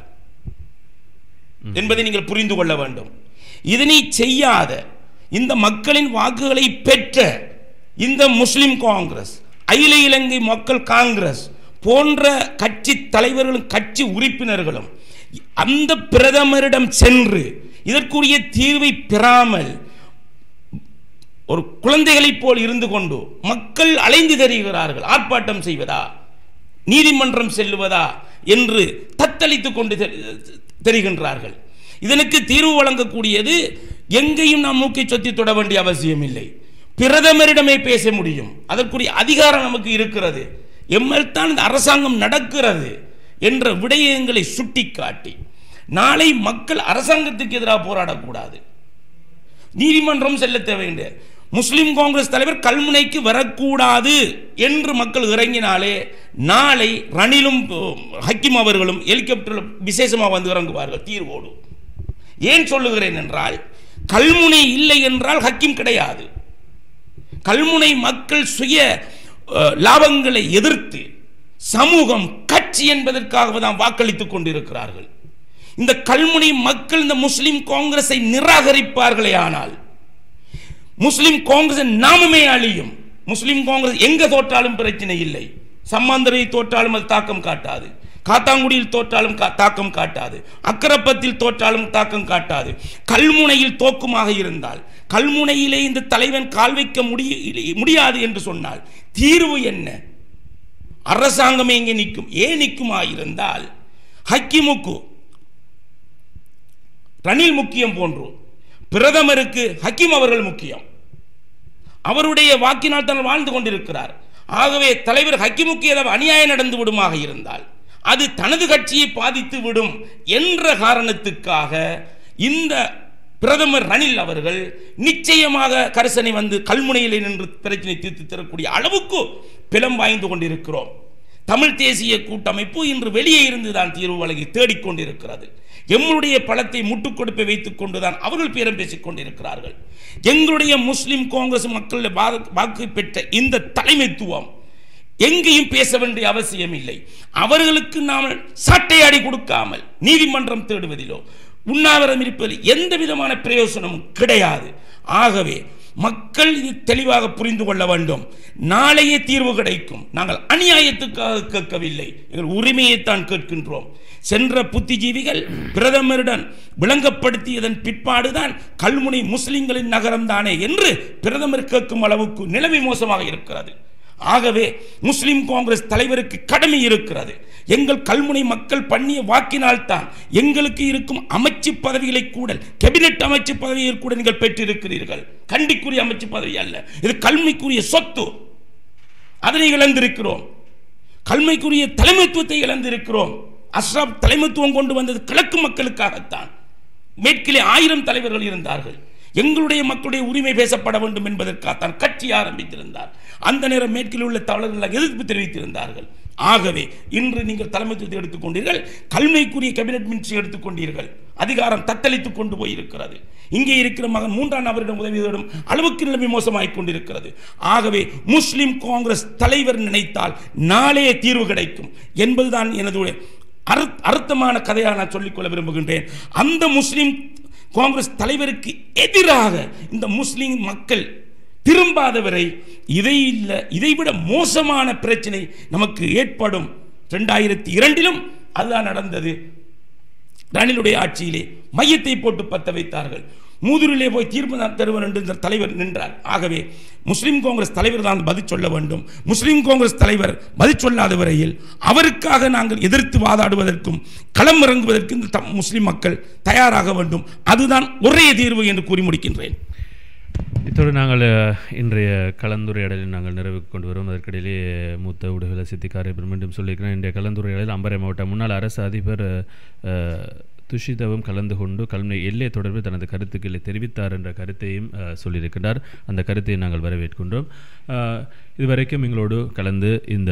என்பதை நீங்கள் புரிந்து கொள்ள வேண்டும் இதனை செய்யாத இந்த மக்களின் வாக்குகளை பெற்ற இந்த முஸ்லிம் காங்கிரஸ் அகில இலங்கை மக்கள் காங்கிரஸ் போன்ற கட்சி தலைவர்களும் கட்சி உறுப்பினர்களும் அந்த பிரதமரிடம் சென்று இதற்குரிய தீர்வை பெறாமல் ஒரு குழந்தைகளைப் போல் இருந்து கொண்டு மக்கள் அலைந்து தெரிகிறார்கள் ஆர்ப்பாட்டம் செய்வதா நீதிமன்றம் செல்லுவதா என்று தத்தளித்துக் கொண்டு தெரி- தெரிகின்றார்கள் இதனுக்கு தீர்வு வழங்கக்கூடியது எங்கேயும் நாம் மூக்கை சொத்தி தொட வேண்டிய அவசியம் இல்லை பிரதமரிடமே பேச முடியும் அதற்குரிய அதிகாரம் நமக்கு இருக்கிறது எம்மல் தான் இந்த அரசாங்கம் நடக்கிறது என்ற விடயங்களை சுட்டிக்காட்டி நாளை மக்கள் அரசாங்கத்துக்கு எதிராக போராடக்கூடாது நீதிமன்றம் செல்ல தேவையில்லை முஸ்லிம் காங்கிரஸ் தலைவர் கல்முனைக்கு வரக்கூடாது என்று மக்கள் இறங்கினாலே நாளை ரணிலும் அஹ், ஹக்கீம் அவர்களும் ஹெலிகாப்டரில் விசேஷமாக வந்து இறங்குவார்கள் தீர்வோடு ஏன் சொல்லுகிறேன் என்றால் கல்முனை இல்லை என்றால் ஹக்கீம் கிடையாது கல்முனை மக்கள் சுய அஹ், லாபங்களை எதிர்த்து சமூகம் கட்சி என்பதற்காக தான் வாக்களித்துக் கொண்டிருக்கிறார்கள் இந்த கல்முனை மக்கள் இந்த முஸ்லிம் காங்கிரஸை நிராகரிப்பார்களே ஆனால் முஸ்லிம் காங்கிரஸ் நாமமே அழியும் முஸ்லிம் காங்கிரஸ் எங்க தோற்றாலும் பிரச்சனை இல்லை சம்மாந்தரை தோற்றாலும் அது தாக்கம் காட்டாது காத்தாங்குடியில் தோற்றாலும் கா- தாக்கம் காட்டாது அக்கரப்பத்தில் தோற்றாலும் தாக்கம் காட்டாது கல்முனையில் தோக்குமாக இருந்தால் கல்முனையிலே இந்த தலைவன் கால் வைக்க முடிய முடியாது என்று சொன்னால் தீர்வு என்ன அரசாங்கம் எங்கே நிற்கும் ஏன் நிற்குமா இருந்தால் ஹக்கிமுக்கு ரணில் முக்கியம் போன்று பிரதமருக்கு ஹக்கீம் அவர்கள் முக்கியம் அவருடைய வாக்கினால் தான் வாழ்ந்து கொண்டிருக்கிறார் ஆகவே தலைவர் ஹக்கிமுக்கு ஏதாவது அநியாயம் நடந்து விடுமாக இருந்தால் அது தனது கட்சியை பாதித்து விடும் என்ற காரணத்துக்காக இந்த பிரதமர் ரணில் அவர்கள் நிச்சயமாக கரிசனை வந்து கல்முனையில் நின்று பிரச்சனை தீர்த்து தரக்கூடிய அளவுக்கு பிலம் வாய்ந்து கொண்டிருக்கிறோம் தமிழ் தேசிய கூட்டமைப்பு இன்று வெளியே இருந்து தான் தீர்வு வழங்கி தேடிக்கொண்டிருக்கிறது எம்முடைய பலத்தை முட்டுக் கொடுப்பை வைத்துக் கொண்டுதான் அவர்கள் பேரம் பேசிக் கொண்டிருக்கிறார்கள் எங்களுடைய முஸ்லிம் காங்கிரஸ் மக்கள் வாக்கு பெற்ற இந்த தலைமைத்துவம் எங்கேயும் பேச வேண்டிய அவசியம் இல்லை அவர்களுக்கு நாம் சாட்டையாடி கொடுக்காமல் நீதிமன்றம் தேடுவதிலோ உண்ணாவிரதம் இருப்பதில் எந்த விதமான பிரயோசனமும் கிடையாது ஆகவே மக்கள் இது தெளிவாக புரிந்து கொள்ள வேண்டும் நாளையே தீர்வு கிடைக்கும் நாங்கள் அநியாயத்துக்காக கேட்கவில்லை எங்கள் உரிமையைத்தான் கேட்கின்றோம் சென்ற புத்திஜீவிகள் பிரதமருடன் விளங்கப்படுத்தியதன் பிற்பாடுதான் கல்முனை முஸ்லிம்களின் நகரம் தானே என்று பிரதமர் கேட்கும் அளவுக்கு நிலைமை மோசமாக இருக்கிறது ஆகவே முஸ்லிம் காங்கிரஸ் தலைவருக்கு கடமை இருக்கிறது எங்கள் கல்முனை மக்கள் பண்ணிய வாக்கினால் தான் எங்களுக்கு இருக்கும் அமைச்சு பதவிகளை கூட கேபினெட் அமைச்சு பதவியை கூட நீங்கள் பெற்றிருக்கிறீர்கள் கண்டிக்குரிய அமைச்சு பதவி அல்ல இது கல்மைக்குரிய சொத்து அதனை இழந்திருக்கிறோம் கல்மைக்குரிய தலைமைத்துவத்தை இழந்திருக்கிறோம் அஸ்ராப் தலைமைத்துவம் கொண்டு வந்தது கிழக்கு மக்களுக்காகத்தான் மேற்கிலே ஆயிரம் தலைவர்கள் இருந்தார்கள் எங்களுடைய மக்களுடைய உரிமை பேசப்பட வேண்டும் என்பதற்காக தான் கட்சி ஆரம்பித்திருந்தார் அந்த நேரம் மேற்கில் உள்ள தலைவர்கள் எதிர்ப்பு தெரிவித்திருந்தார்கள் ஆகவே இன்று நீங்கள் தலைமைத்துவத்தை எடுத்துக்கொண்டீர்கள் கல்விக்குரிய கேபினட் மினிஸ்ட்ரி எடுத்துக்கொண்டீர்கள் அதிகாரம் தத்தளித்துக் கொண்டு போயிருக்கிறது இங்கே இருக்கிற மகன் மூன்றாம் நபரிடம் உதவியிடம் அளவுக்கு நிலைமை மோசமாகிக் கொண்டிருக்கிறது ஆகவே முஸ்லிம் காங்கிரஸ் தலைவர் நினைத்தால் நாளே தீர்வு கிடைக்கும் என்பதுதான் எனது அர்த்- அர்த்தமான கதையாக நான் சொல்லிக்கொள்ள விரும்புகின்றேன் அந்த முஸ்லிம் காங்கிரஸ் தலைவருக்கு எதிராக இந்த முஸ்லிம் மக்கள் திரும்பாதவரை இதை இல்லை இதைவிட மோசமான பிரச்சனை நமக்கு ஏற்படும் ரெண்டாயிரத்தி இரண்டிலும் அதுதான் நடந்தது ரணிலுடைய ஆட்சியிலே மையத்தை போட்டு பத்த வைத்தார்கள் மூதூரிலே போய் தீர்ப்பு நான் தருவர் என்று இந்த தலைவர் நின்றார் ஆகவே முஸ்லிம் காங்கிரஸ் தலைவர் தான் பதில் சொல்ல வேண்டும் முஸ்லிம் காங்கிரஸ் தலைவர் பதில் சொல்லாத வரையில் அவருக்காக நாங்கள் எதிர்த்து வாதாடுவதற்கும் களம் இறங்குவதற்கு இந்த தம் முஸ்லிம் மக்கள் தயாராக வேண்டும் அதுதான் ஒரே தீர்வு என்று கூறி முடிக்கின்றேன் இத்தோடு நாங்கள் அஹ், இன்றைய கலந்துரையாடலை நாங்கள் நிறைவுக்கு கொண்டு வரோம் அதற்கிடையிலே மூத்த ஊடக சித்திக்காரை மீண்டும் சொல்லியிருக்கிறேன் இன்றைய கலந்துரையாடலில் அம்பரை மாவட்ட முன்னாள் அரசு அதிபர் அஹ், துஷிதவும் கலந்து கொண்டு கல்வி எல்லை தொடர்பில் தனது கருத்துக்களை தெரிவித்தார் என்ற கருத்தையும் அஹ், சொல்லியிருக்கிறார் அந்த கருத்தை நாங்கள் வரவேற்கின்றோம் அஹ், இதுவரைக்கும் எங்களோடு கலந்து இந்த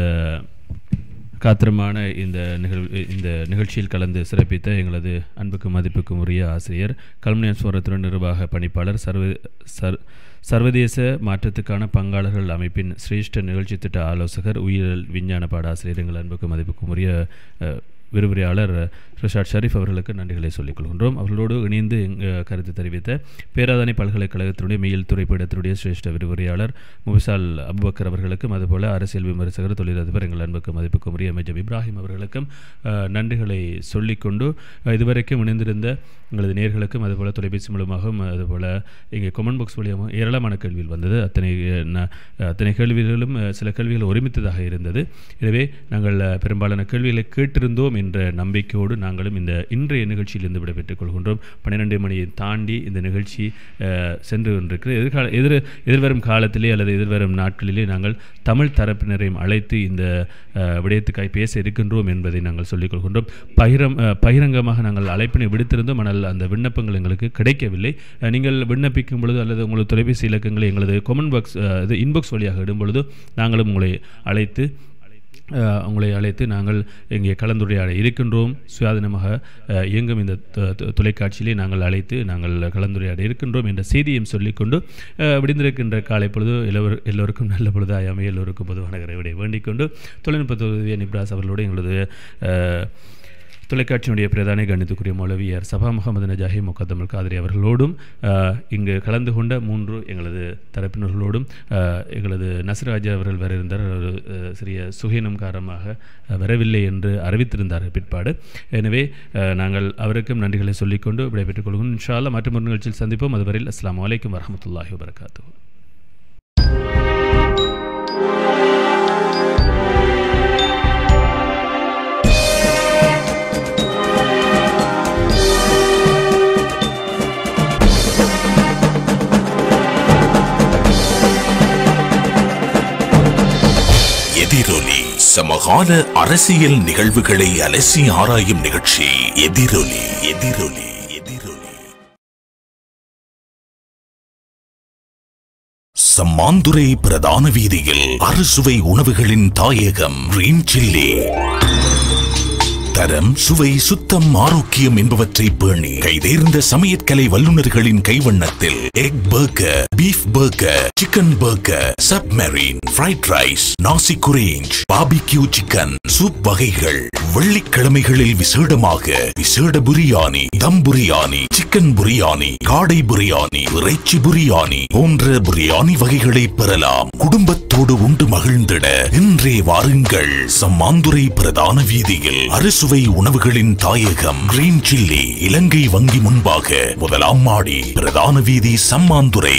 காத்திரமான இந்த நிகழ்வு இந்த நிகழ்ச்சியில் கலந்து சிறப்பித்த எங்களது அன்புக்கும் மதிப்புக்கும் உரிய ஆசிரியர் கல்முனை சுவரத்துடன் நிர்வாக பணிப்பாளர் சர்வ சர் சர்வதேச மாற்றத்துக்கான பங்காளர்கள் அமைப்பின் சிரேஷ்ட நிகழ்ச்சி திட்ட ஆலோசகர் உயிரியல் விஞ்ஞான பாடாசிரியர் எங்கள் அன்புக்கும் மதிப்புக்கும் உரிய அஹ், விரிவுரையாளர் ரிஷாட் ஷரீஃப் அவர்களுக்கு நன்றிகளை சொல்லிக் கொள்கின்றோம் அவர்களோடு இணைந்து எங்க கருத்து தெரிவித்த பேராதனை பல்கலைக்கழகத்தினுடைய மெயில் துறை பீடத்தினுடைய சிரேஷ்ட விரிவுரையாளர் முபிசால் அபுபக்கர் அவர்களுக்கும் அதுபோல அரசியல் விமர்சகர் தொழிலதிபர் எங்கள் அன்புக்கும் மதிப்புக்கும் உரிய அமைச்சர் இப்ராஹிம் அவர்களுக்கும் அஹ், நன்றிகளை சொல்லிக்கொண்டு அஹ், இதுவரைக்கும் இணைந்திருந்த எங்களது நேர்களுக்கும் அதுபோல தொலைபேசி மூலமாகவும் அதுபோல இங்கே கொமெண்ட் பாக்ஸ் வழியாகவும் ஏராளமான கேள்விகள் வந்தது அத்தனை அஹ், ந- அத்தனை கேள்விகளும் அஹ், சில கேள்விகள் ஒருமித்ததாக இருந்தது எனவே நாங்கள் அஹ், பெரும்பாலான கேள்விகளை கேட்டிருந்தோம் என்ற நம்பிக்கையோடு நாங்களும் இந்த இன்றைய நிகழ்ச்சியிலிருந்து விடைபெற்றுக் கொள்கின்றோம் பன்னிரெண்டு மணியை தாண்டி இந்த நிகழ்ச்சி அஹ், சென்று கொண்டிருக்கிறது எதிர்கால எதிர் எதிர்வரும் காலத்திலே அல்லது எதிர்வரும் நாட்களிலே நாங்கள் தமிழ் தரப்பினரையும் அழைத்து இந்த அஹ், விடயத்துக்காய் பேச இருக்கின்றோம் என்பதை நாங்கள் சொல்லிக் கொள்கின்றோம் பகிரம் அஹ், பகிரங்கமாக நாங்கள் அழைப்பினை விடுத்திருந்தோம் ஆனால் அந்த விண்ணப்பங்கள் எங்களுக்கு கிடைக்கவில்லை அஹ், நீங்கள் விண்ணப்பிக்கும் பொழுது அல்லது உங்களது தொலைபேசி இலக்கங்களை எங்களது கொமெண்ட் பாக்ஸ் இது இன்பாக்ஸ் வழியாக இடும் பொழுது நாங்களும் உங்களை அழைத்து அஹ், உங்களை அழைத்து நாங்கள் இங்கே கலந்துரையாட இருக்கின்றோம் சுயாதீனமாக அஹ், இயங்கும் இந்த தொ- தொ- தொலைக்காட்சியிலே நாங்கள் அழைத்து நாங்கள் கலந்துரையாட இருக்கின்றோம் என்ற செய்தியையும் சொல்லிக்கொண்டு அஹ், விடிந்திருக்கின்ற காலை பொழுது எல்லோரு எல்லோருக்கும் நல்ல பொழுது அமைய எல்லோருக்கும் பொதுவான விடைய வேண்டிக் கொண்டு தொழில்நுட்ப உதவிய நிப்ராஸ் அவர்களோடு எங்களது அஹ், தொலைக்காட்சியினுடைய பிரதான கணித்துக்குரிய மௌலவியர் சபா முகமது நஜாஹி முகத்தமல் காதிரி அவர்களோடும் அஹ், இங்கு கலந்து கொண்ட மூன்று எங்களது தரப்பினர்களோடும் அஹ், எங்களது நசராஜா அவர்கள் வர இருந்தார் ஒரு அஹ், சிறிய சுகீனம் காரணமாக அஹ், வரவில்லை என்று அறிவித்திருந்தார்கள் பிற்பாடு எனவே அஹ், நாங்கள் அவருக்கும் நன்றிகளை சொல்லிக்கொண்டு விடைபெற்றுக் கொள்கிறோம் இன்ஷா அல்லாஹ் மற்றொரு நிகழ்ச்சியில் சந்திப்போம் அதுவரையில் அஸ்ஸலாமு அலைக்கும் வரஹ்மத்துல்லாஹி வபரகாத்துஹு எதிரொலி சமகால அரசியல் நிகழ்வுகளை அலசி ஆராயும் நிகழ்ச்சி எதிரொலி எதிரொலி எதிரொலி சம்மாந்துரை பிரதான வீதியில் அறுசுவை உணவுகளின் தாயகம் கிரீன் சில்லி தரம் சுவை சுத்தம் ஆரோக்கியம் என்பவற்றை பேணி கைதேர்ந்த சமையற்கலை வல்லுநர்களின் கைவண்ணத்தில் egg burger beef burger chicken burger submarine fried rice nasi goreng barbecue chicken soup வகைகள் வெள்ளிக்கிழமைகளில் விசேடமாக விசேட புரியாணி தம் புரியாணி சிக்கன் புரியாணி காடை புரியாணி இறைச்சி புரியாணி போன்ற புரியாணி வகைகளை பெறலாம் குடும்பத்தோடு உண்டு மகிழ்ந்திட இன்றே வாருங்கள் சம்மாந்துரை பிரதான வீதியில் அறுசுவை உணவுகளின் தாயகம் கிரீன் சில்லி இலங்கை வங்கி முன்பாக முதலாம் மாடி பிரதான வீதி சம்மாந்துரை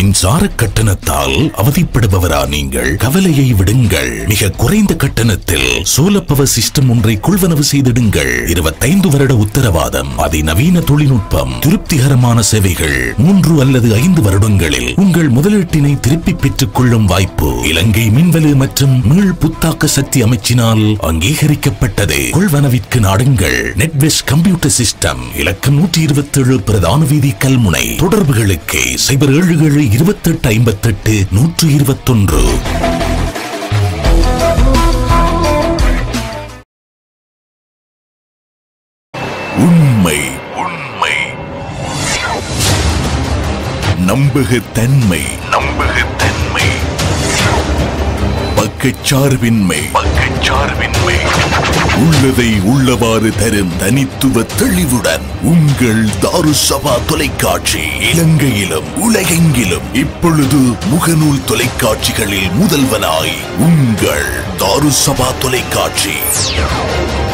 மின்சார கட்டணத்தால் அவதிப்படுபவரா நீங்கள் கவலையை விடுங்கள் மிக குறைந்த கட்டணத்தில் சோலர் பவர் சிஸ்டம் ஒன்றை கொள்வனவு செய்திடுங்கள் இருபத்தைந்து வருட உத்தரவாதம் அதிநவீன தொழில்நுட்பம் திருப்திகரமான சேவைகள் மூன்று அல்லது ஐந்து வருடங்களில் உங்கள் முதலீட்டினை திருப்பி பெற்றுக் கொள்ளும் வாய்ப்பு இலங்கை மின்வெளி மற்றும் மீள் புத்தாக்க சக்தி அமைச்சினால் அங்கீகரிக்கப்பட்டது கொள்வனவிற்கு நாடுங்கள் நெட்வெஸ் கம்ப்யூட்டர் சிஸ்டம் இலக்கம் நூற்றி இருபத்தி ஏழு பிரதான வீதி கல்முனை தொடர்புகளுக்கு சைபர் ஏழு ஏழு இருபத்தெட்டு ஐம்பத்தெட்டு நூற்று இருபத்தொன்று உண்மை உண்மை நம்பகத்தன்மை நம்பகத்தன்மை பக்கச்சார்பின்மை பக்கச்சார்பின்மை உள்ளதை உள்ளவாறு தரும் தனித்துவ தெளிவுடன் உங்கள் தாருசபா தொலைக்காட்சி இலங்கையிலும் உலகெங்கிலும் இப்பொழுது முகநூல் தொலைக்காட்சிகளில் முதல்வனாய் உங்கள் தாருசபா தொலைக்காட்சி